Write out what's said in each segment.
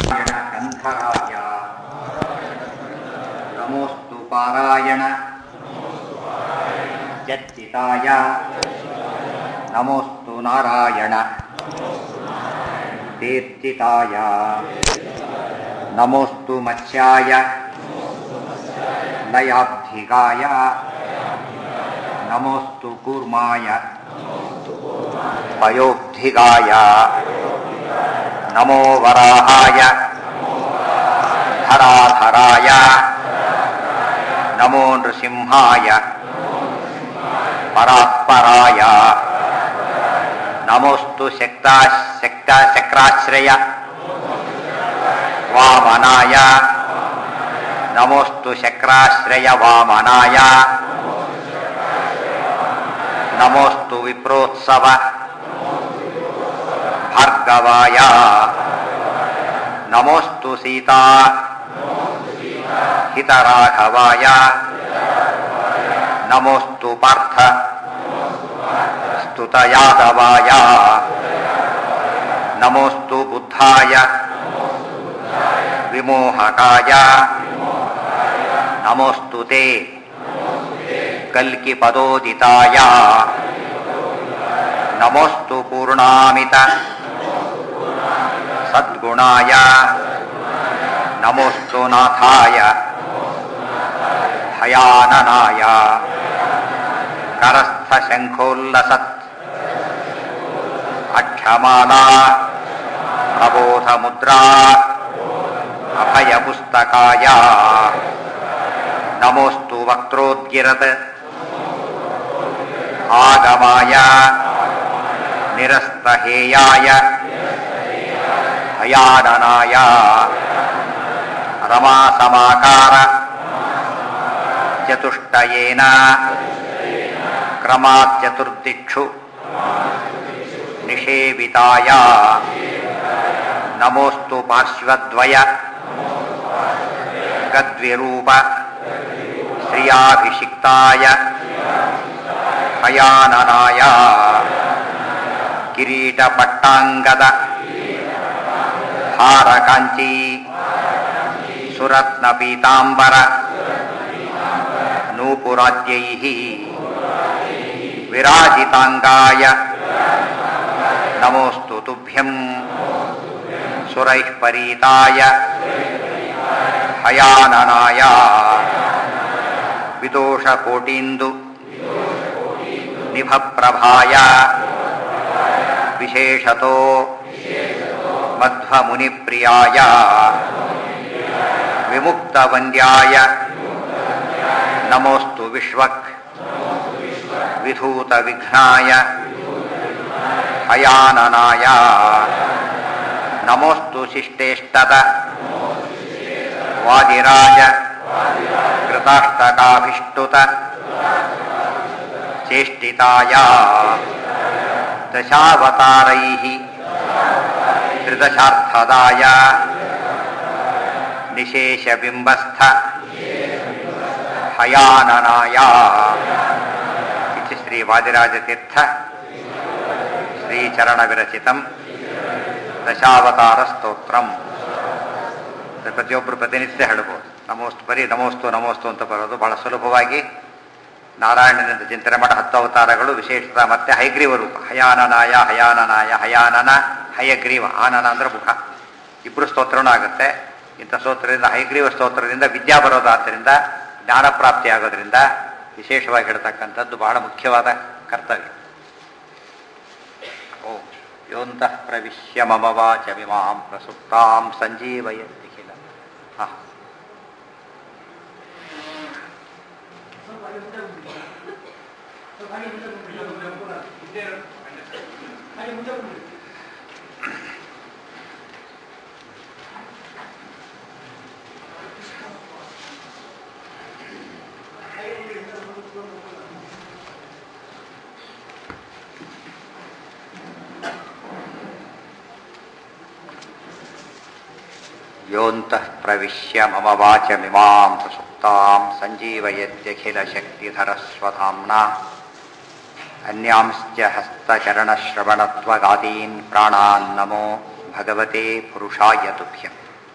ಗಂಧರಾಯ ನಮೋಸ್ತು ಪಾರಾಯಣ ಜಚ್ಚಿತಾಯ ನಮೋಸ್ತು ನಾರಾಯಣ ತೀರ್ಚಿತಾಯ ನಮೋಸ್ತು ಮತ್ಸ್ಯಾಯ ಲಯಾಬ್ಧಿಗಾಯ ನಮೋಸ್ತು ಕೂರ್ಮಾಯ ಪಯೋಬ್ಧಿಗಾಯ ನಮೋ ವರಾಹಾಯ ಧರಾಧರಾಯ ನಮೋ ನೃಸಿಂಹಾಯ ಪರಾತ್ಪರಾಯ ನಮೋಸ್ತು ಶಕ್ತಾ ಶಕ್ತ ಚಕ್ರಾಶ್ರಯ ವಾಮನಾಯ ನಮೋಸ್ತು ಶಕ್ರಾಶ್ರಯ ವಾಮನಾಯ ನಮೋಸ್ತು ವಿಪ್ರೋತ್ಸವ ಭಾರ್ಗವಾಯ ನಮೋಸ್ತು ಸೀತಾ ಹಿತರಾಘವಾಯ ನಮೋಸ್ತು ಪಾರ್ಥ ಸ್ತುತಯಾದವಾಯ ನಮೋಸ್ತು ಬುದ್ಧಾಯ ವಿಮೋಹಕಾಯ ನಮೋಸ್ತು ತೇ ಕಲ್ಕಿಪದೋದಿತಾಯ ನಮೋಸ್ತು ಪೂರ್ಣಾಮಿತ ಸದ್ಗುಣಾಯ ನಮೋಸ್ತು ನಾಥಾಯ ಭಯಾನನಾಯ ಕರಸ್ಥ ಶಂಖೋಲ್ಲಸತ್ ಅಕ್ಷಮಾಲಾ ಪ್ರಬೋಧ ಮುದ್ರಾ ಅಭಯ ಪುಸ್ತಕಾಯ ನಮೋಸ್ತು ವಕ್ತ್ರೋದ್ಗಿರತ್ ಆಗಮಾಯ ನಿರಸ್ತಹೇಯಾಯ ಭಯಾನನಾಯ ರಮಾಸಮಾಕಾರ ಚತುಷ್ಟಯೇನ ಕ್ರಮಾತ್ ಚತುರ್ದಿಕ್ಷು ನಿಷೇವಿತಾಯ ನಮೋಸ್ತು ಪಾರ್ಶ್ವದ್ವಯ ಗದ್ವಿರೂಪ ಶ್ರಿಯಾಭಿಷಿಕ್ತಾಯ ಭಯಾನನಾಯ ಕಿರೀಟಪಟ್ಟಾಂಗದ ಹಾರಕಾಂಚಿ ಸುರತ್ನ ಪೀತಾಂಬರ ನೂಪುರಾದ್ಯೈ ವಿರಾಜಿತಾಂಗಾಯ ನಮೋಸ್ತು ತುಭ್ಯಂ ಸುರೈಃ ಪರೀತಾಯ ಭಯಾನನಾಯ ವಿದೋಷಕೋಟೀಂದು ನಿಭಪ್ರಭಾಯ ವಿಶೇಷತೋ ಮಧ್ವಮುನಿಪ್ರಿಯಾಯ ವಿಮುಕ್ತವಂದ್ಯಾಯ ನಮೋಸ್ತು ವಿಶ್ವಕ್ ವಿಧೂತವಿಘ್ನಾಯ ಭಯಾನನಾಯ ನಮೋಸ್ತು ಶಿಷ್ಟೇಷ್ಟದ ವಾದಿರಾಜ ಕೃತಾಷ್ಟಕಾಭಿಷ್ಟುತ ಚೇಷ್ಟಿತಾಯ ದಶಾವತಾರೈः ತ್ರಿದಶಾರ್ಥದಾಯ ನಿಶೇಷಬಿಂಬಸ್ಥ ಭಯಾನನಾಯ ಇತಿ ಶ್ರೀ ವಾದಿರಾಜತೀರ್ಥ ಶ್ರೀಚರಣವಿರಚಿತಂ ದಶಾವತಾರ ಸ್ತೋತ್ರಂ ಇದು ಪ್ರತಿಯೊಬ್ಬರು ಪ್ರತಿನಿತ್ಯ ಹೇಳ್ಬೋದು ನಮೋಸ್ತು ಬರೀ ನಮೋಸ್ತು ನಮೋಸ್ತು ಅಂತ ಬರೋದು ಬಹಳ ಸುಲಭವಾಗಿ ನಾರಾಯಣನಿಂದ ಚಿಂತನೆ ಮಾಡ ಹತ್ತು ಅವತಾರಗಳು ವಿಶೇಷತ ಮತ್ತೆ ಹೈಗ್ರೀವ ರೂಪ ಹಯಾನನಾಯ ಹಯಾನನಾಯ ಹಯಾನನ ಹಯಗ್ರೀವ ಆನನ ಅಂದ್ರೆ ಮುಖ ಇಬ್ಬರು ಸ್ತೋತ್ರನೂ ಆಗುತ್ತೆ ಇಂಥ ಸ್ತೋತ್ರದಿಂದ ಹೈಗ್ರೀವ ಸ್ತೋತ್ರದಿಂದ ವಿದ್ಯಾ ಬರೋದಾದ್ದರಿಂದ ಜ್ಞಾನ ಪ್ರಾಪ್ತಿ ಆಗೋದ್ರಿಂದ ವಿಶೇಷವಾಗಿ ಹೇಳ್ತಕ್ಕಂಥದ್ದು ಬಹಳ ಮುಖ್ಯವಾದ ಕರ್ತವ್ಯ ಓ ಯೋಂತಃ ಪ್ರವಿಶ್ಯ ಮಮ ವಾಚ ವಿಮಾಂ ಪ್ರಸುಪ್ತಾಂ ಸಂಜೀವಯತ್ತಿಖಿಲ ಹಾಂ ಯೋಂತಃ ಪ್ರವಿಶ್ಯ ಮಮ ವಾಚಮಿಮಾಂ ಪ್ರಸುಪ್ತಾಂ ಸಂಜೀವಯತ್ಯಖಿಲಶಕ್ತಿಧರಸ್ವಧಾಮ್ನಾ ಅನ್ಯಾಂಶ್ಚ ಹಸ್ತಚರಣಶ್ರವಣತ್ವಗಾದೀನ್ ಪ್ರಾಣಾನ್ ನಮೋ ಭಗವತೆ ಪುರುಷಾಯ ತುಭ್ಯಂ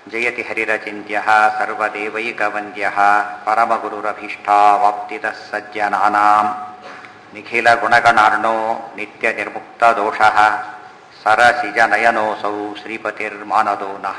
ಜಯತಿ ಹರಿರಚಿಂತ್ಯಃ ಸರ್ವದೇವೈಕವಂದ್ಯಃ ಪರಮಗುರುರಭೀಷ್ಟಾವಾಪ್ತಿತಃ ಸಜ್ಜನಾನಾಂ ನಿಖಿಲಗುಣಗಣಾರ್ಣೋ ನಿತ್ಯನಿರ್ಮುಕ್ತದೋಷಃ ಸರಸಿಜನಯನೋऽಸौ ಶ್ರೀಪತಿರ್ಮಾನದೋ ನಃ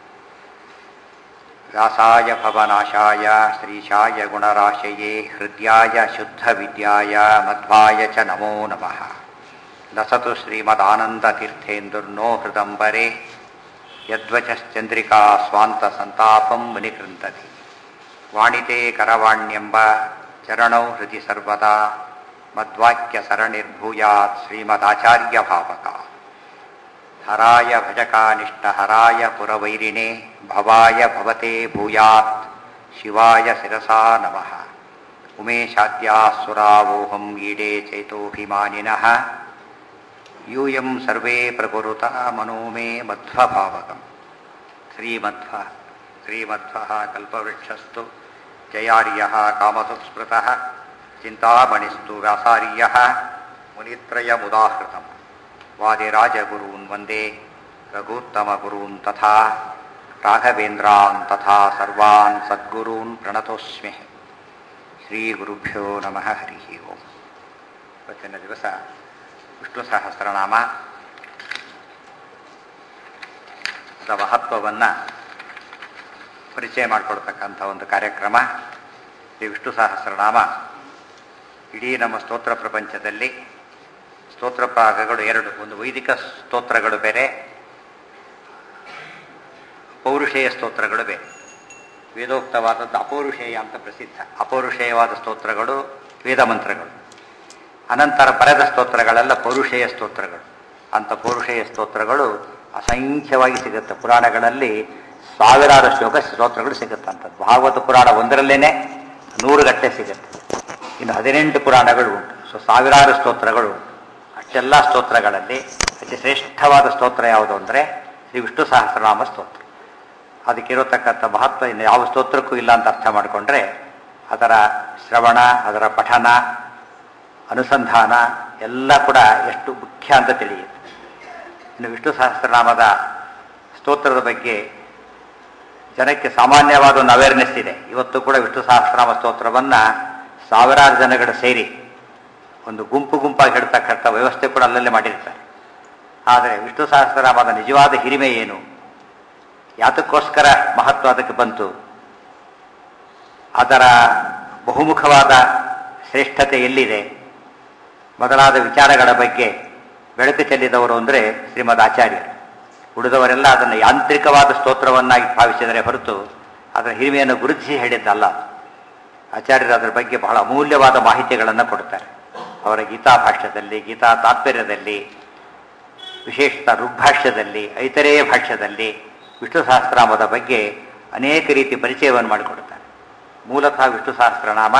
ವ್ಯಾಸಾಯ ಭವನಾಶಾಯ ಶ್ರೀಶಾಯ ಗುಣರಾಶಯೇ ಹೃದ್ಯಾಯ ಶುದ್ಧವಿದ್ಯಾಯ ಮಧ್ವಾಯ ಚ ನಮೋ ನಮಃ ಲಸತು ಶ್ರೀಮದಾನಂದತೀರ್ಥೇಂದುರ್ನೋ ಹೃದಂಬರೆ ಯದ್ವಚಶ್ಚಂದ್ರಿಕಾ ಸ್ವಾಂತ ಸಂತಾಪಂ ಮುನಿಕೃಂತತಿ ವಾಣಿತೆ ಕರವಾಣ್ಯಂಬ ಚರಣೌ ಹೃದಿ ಸರ್ವದಾ ಮದ್ವಾಕ್ಯ ಸರಣಿರ್ಭೂಯಾತ್ ಶ್ರೀಮದಾಚಾರ್ಯ ಭಾವಕ ಹರಾಯ ಭಜಕಾನಿಷ್ಠ ಹರಾಯ ಪುರವೈರಿಣೆ ಭವಾಯ ಭವತೆ ಭೂಯಾತ್ ಶಿವಾಯ ಶಿರಸಾ ನಮಃ ಉಮೇಶಾದ್ಯಾಸುರಾವೋಹಂ ಈಡೇ ಚೈತೋಭಿಮಾನಿನಃ ಯೂಯಂ ಸರ್ವೇ ಪ್ರಕುರುತ ಮನೋ ಮೇ ಮಧ್ವಭಾವಕಂ ಶ್ರೀಮಧ್ವ ಶ್ರೀಮಧ್ವ ಕಲ್ಪವೃಕ್ಷಸ್ತು ಜಯಾರ್ಯ ಕಾಮಸುಸ್ಮೃತಃ ಚಿಂತಾಮಣಿಸ್ತು ವ್ಯಾಸಾರ್ಯ ಮುನಿತ್ರಯಮುದಾಹೃತಂ ವಾದಿರಾಜಗುರೂನ್ ವಂದೇ ರಘೂತ್ತಮಗುರೂನ್ ತಥಾ ರಾಘವೇಂದ್ರಾನ್ ತಥಾ ಸರ್ವಾನ್ ಸದ್ಗುರೂನ್ ಪ್ರಣತೋಸ್ಮಿ ಶ್ರೀಗುರುಭ್ಯೋ ನಮಃ ಹರಿ ಓಂ ಇವತ್ತಿನ ದಿವಸ ವಿಷ್ಣು ಸಹಸ್ರನಾಮ ಅದರ ಮಹತ್ವವನ್ನು ಪರಿಚಯ ಮಾಡಿಕೊಡ್ತಕ್ಕಂಥ ಒಂದು ಕಾರ್ಯಕ್ರಮ ಈ ವಿಷ್ಣು ಸಹಸ್ರನಾಮ ಇಡೀ ನಮ್ಮ ಸ್ತೋತ್ರ ಪ್ರಪಂಚದಲ್ಲಿ ಸ್ತೋತ್ರ ಭಾಗಗಳು ಎರಡು ಒಂದು ವೈದಿಕ ಸ್ತೋತ್ರಗಳು ಬೇರೆ ಪೌರುಷೇಯ ಸ್ತೋತ್ರಗಳು ಬೇರೆ ವೇದೋಕ್ತವಾದದ್ದು ಅಪೌರುಷೇಯ ಅಂತ ಪ್ರಸಿದ್ಧ ಅಪೌರುಷೇಯವಾದ ಸ್ತೋತ್ರಗಳು ವೇದ ಮಂತ್ರಗಳು ಅನಂತರ ಬರೆದ ಸ್ತೋತ್ರಗಳೆಲ್ಲ ಪೌರುಷೇಯ ಸ್ತೋತ್ರಗಳು ಅಂಥ ಪೌರುಷೇಯ ಸ್ತೋತ್ರಗಳು ಅಸಂಖ್ಯವಾಗಿ ಸಿಗುತ್ತೆ ಪುರಾಣಗಳಲ್ಲಿ ಸಾವಿರಾರು ಶ್ಲೋಕ ಸ್ತೋತ್ರಗಳು ಸಿಗುತ್ತಂಥದ್ದು ಭಾಗವತ ಪುರಾಣ ಒಂದರಲ್ಲೇನೆ ನೂರು ಗಟ್ಟೆ ಸಿಗುತ್ತೆ ಇನ್ನು ಹದಿನೆಂಟು ಪುರಾಣಗಳು ಉಂಟು ಸೊ ಸಾವಿರಾರು ಸ್ತೋತ್ರಗಳು ಉಂಟು ಅಷ್ಟೆಲ್ಲ ಸ್ತೋತ್ರಗಳಲ್ಲಿ ಅತಿ ಶ್ರೇಷ್ಠವಾದ ಸ್ತೋತ್ರ ಯಾವುದು ಅಂದರೆ ಶ್ರೀ ವಿಷ್ಣು ಸಹಸ್ರನಾಮ ಸ್ತೋತ್ರ ಅದಕ್ಕಿರತಕ್ಕಂಥ ಮಹತ್ವ ಇನ್ನು ಯಾವ ಸ್ತೋತ್ರಕ್ಕೂ ಇಲ್ಲ ಅಂತ ಅರ್ಥ ಮಾಡಿಕೊಂಡ್ರೆ ಅದರ ಶ್ರವಣ ಅದರ ಪಠನ ಅನುಸಂಧಾನ ಎಲ್ಲ ಕೂಡ ಎಷ್ಟು ಮುಖ್ಯ ಅಂತ ತಿಳಿಯುತ್ತೆ ಇನ್ನು ವಿಷ್ಣು ಸಹಸ್ರನಾಮದ ಸ್ತೋತ್ರದ ಬಗ್ಗೆ ಜನಕ್ಕೆ ಸಾಮಾನ್ಯವಾದ ಒಂದು ಅವೇರ್ನೆಸ್ ಇದೆ ಇವತ್ತು ಕೂಡ ವಿಷ್ಣು ಸಹಸ್ರನಾಮ ಸ್ತೋತ್ರವನ್ನು ಸಾವಿರಾರು ಜನಗಳು ಸೇರಿ ಒಂದು ಗುಂಪು ಗುಂಪಾಗಿ ಹೇಳ್ತಕ್ಕಂಥ ವ್ಯವಸ್ಥೆ ಕೂಡ ಅಲ್ಲಲ್ಲೇ ಮಾಡಿರ್ತಾರೆ ಆದರೆ ವಿಷ್ಣು ಸಹಸ್ರನಾಮದ ನಿಜವಾದ ಹಿರಿಮೆ ಏನು ಯಾತಕ್ಕೋಸ್ಕರ ಮಹತ್ವ ಅದಕ್ಕೆ ಬಂತು ಅದರ ಬಹುಮುಖವಾದ ಶ್ರೇಷ್ಠತೆ ಎಲ್ಲಿದೆ ಮೊದಲಾದ ವಿಚಾರಗಳ ಬಗ್ಗೆ ಬೆಳಕು ಚೆಲ್ಲಿದವರು ಅಂದರೆ ಶ್ರೀಮದ್ ಆಚಾರ್ಯರು ಉಳಿದವರೆಲ್ಲ ಅದನ್ನು ಯಾಂತ್ರಿಕವಾದ ಸ್ತೋತ್ರವನ್ನಾಗಿ ಭಾವಿಸಿದರೆ ಹೊರತು ಅದರ ಹಿರಿಮೆಯನ್ನು ಗುರುತಿಸಿ ಹೇಳಿದ್ದಲ್ಲ ಆಚಾರ್ಯರು ಅದರ ಬಗ್ಗೆ ಬಹಳ ಅಮೂಲ್ಯವಾದ ಮಾಹಿತಿಗಳನ್ನು ಕೊಡ್ತಾರೆ ಅವರ ಗೀತಾ ಭಾಷ್ಯದಲ್ಲಿ ಗೀತಾ ತಾತ್ಪರ್ಯದಲ್ಲಿ ವಿಶೇಷತಃ ಋಗ್ಭಾಷ್ಯದಲ್ಲಿ ಐತರೇಯ ಭಾಷ್ಯದಲ್ಲಿ ವಿಷ್ಣು ಸಹಸ್ರನಾಮದ ಬಗ್ಗೆ ಅನೇಕ ರೀತಿ ಪರಿಚಯವನ್ನು ಮಾಡಿಕೊಡುತ್ತಾರೆ ಮೂಲತಃ ವಿಷ್ಣು ಸಹಸ್ರನಾಮ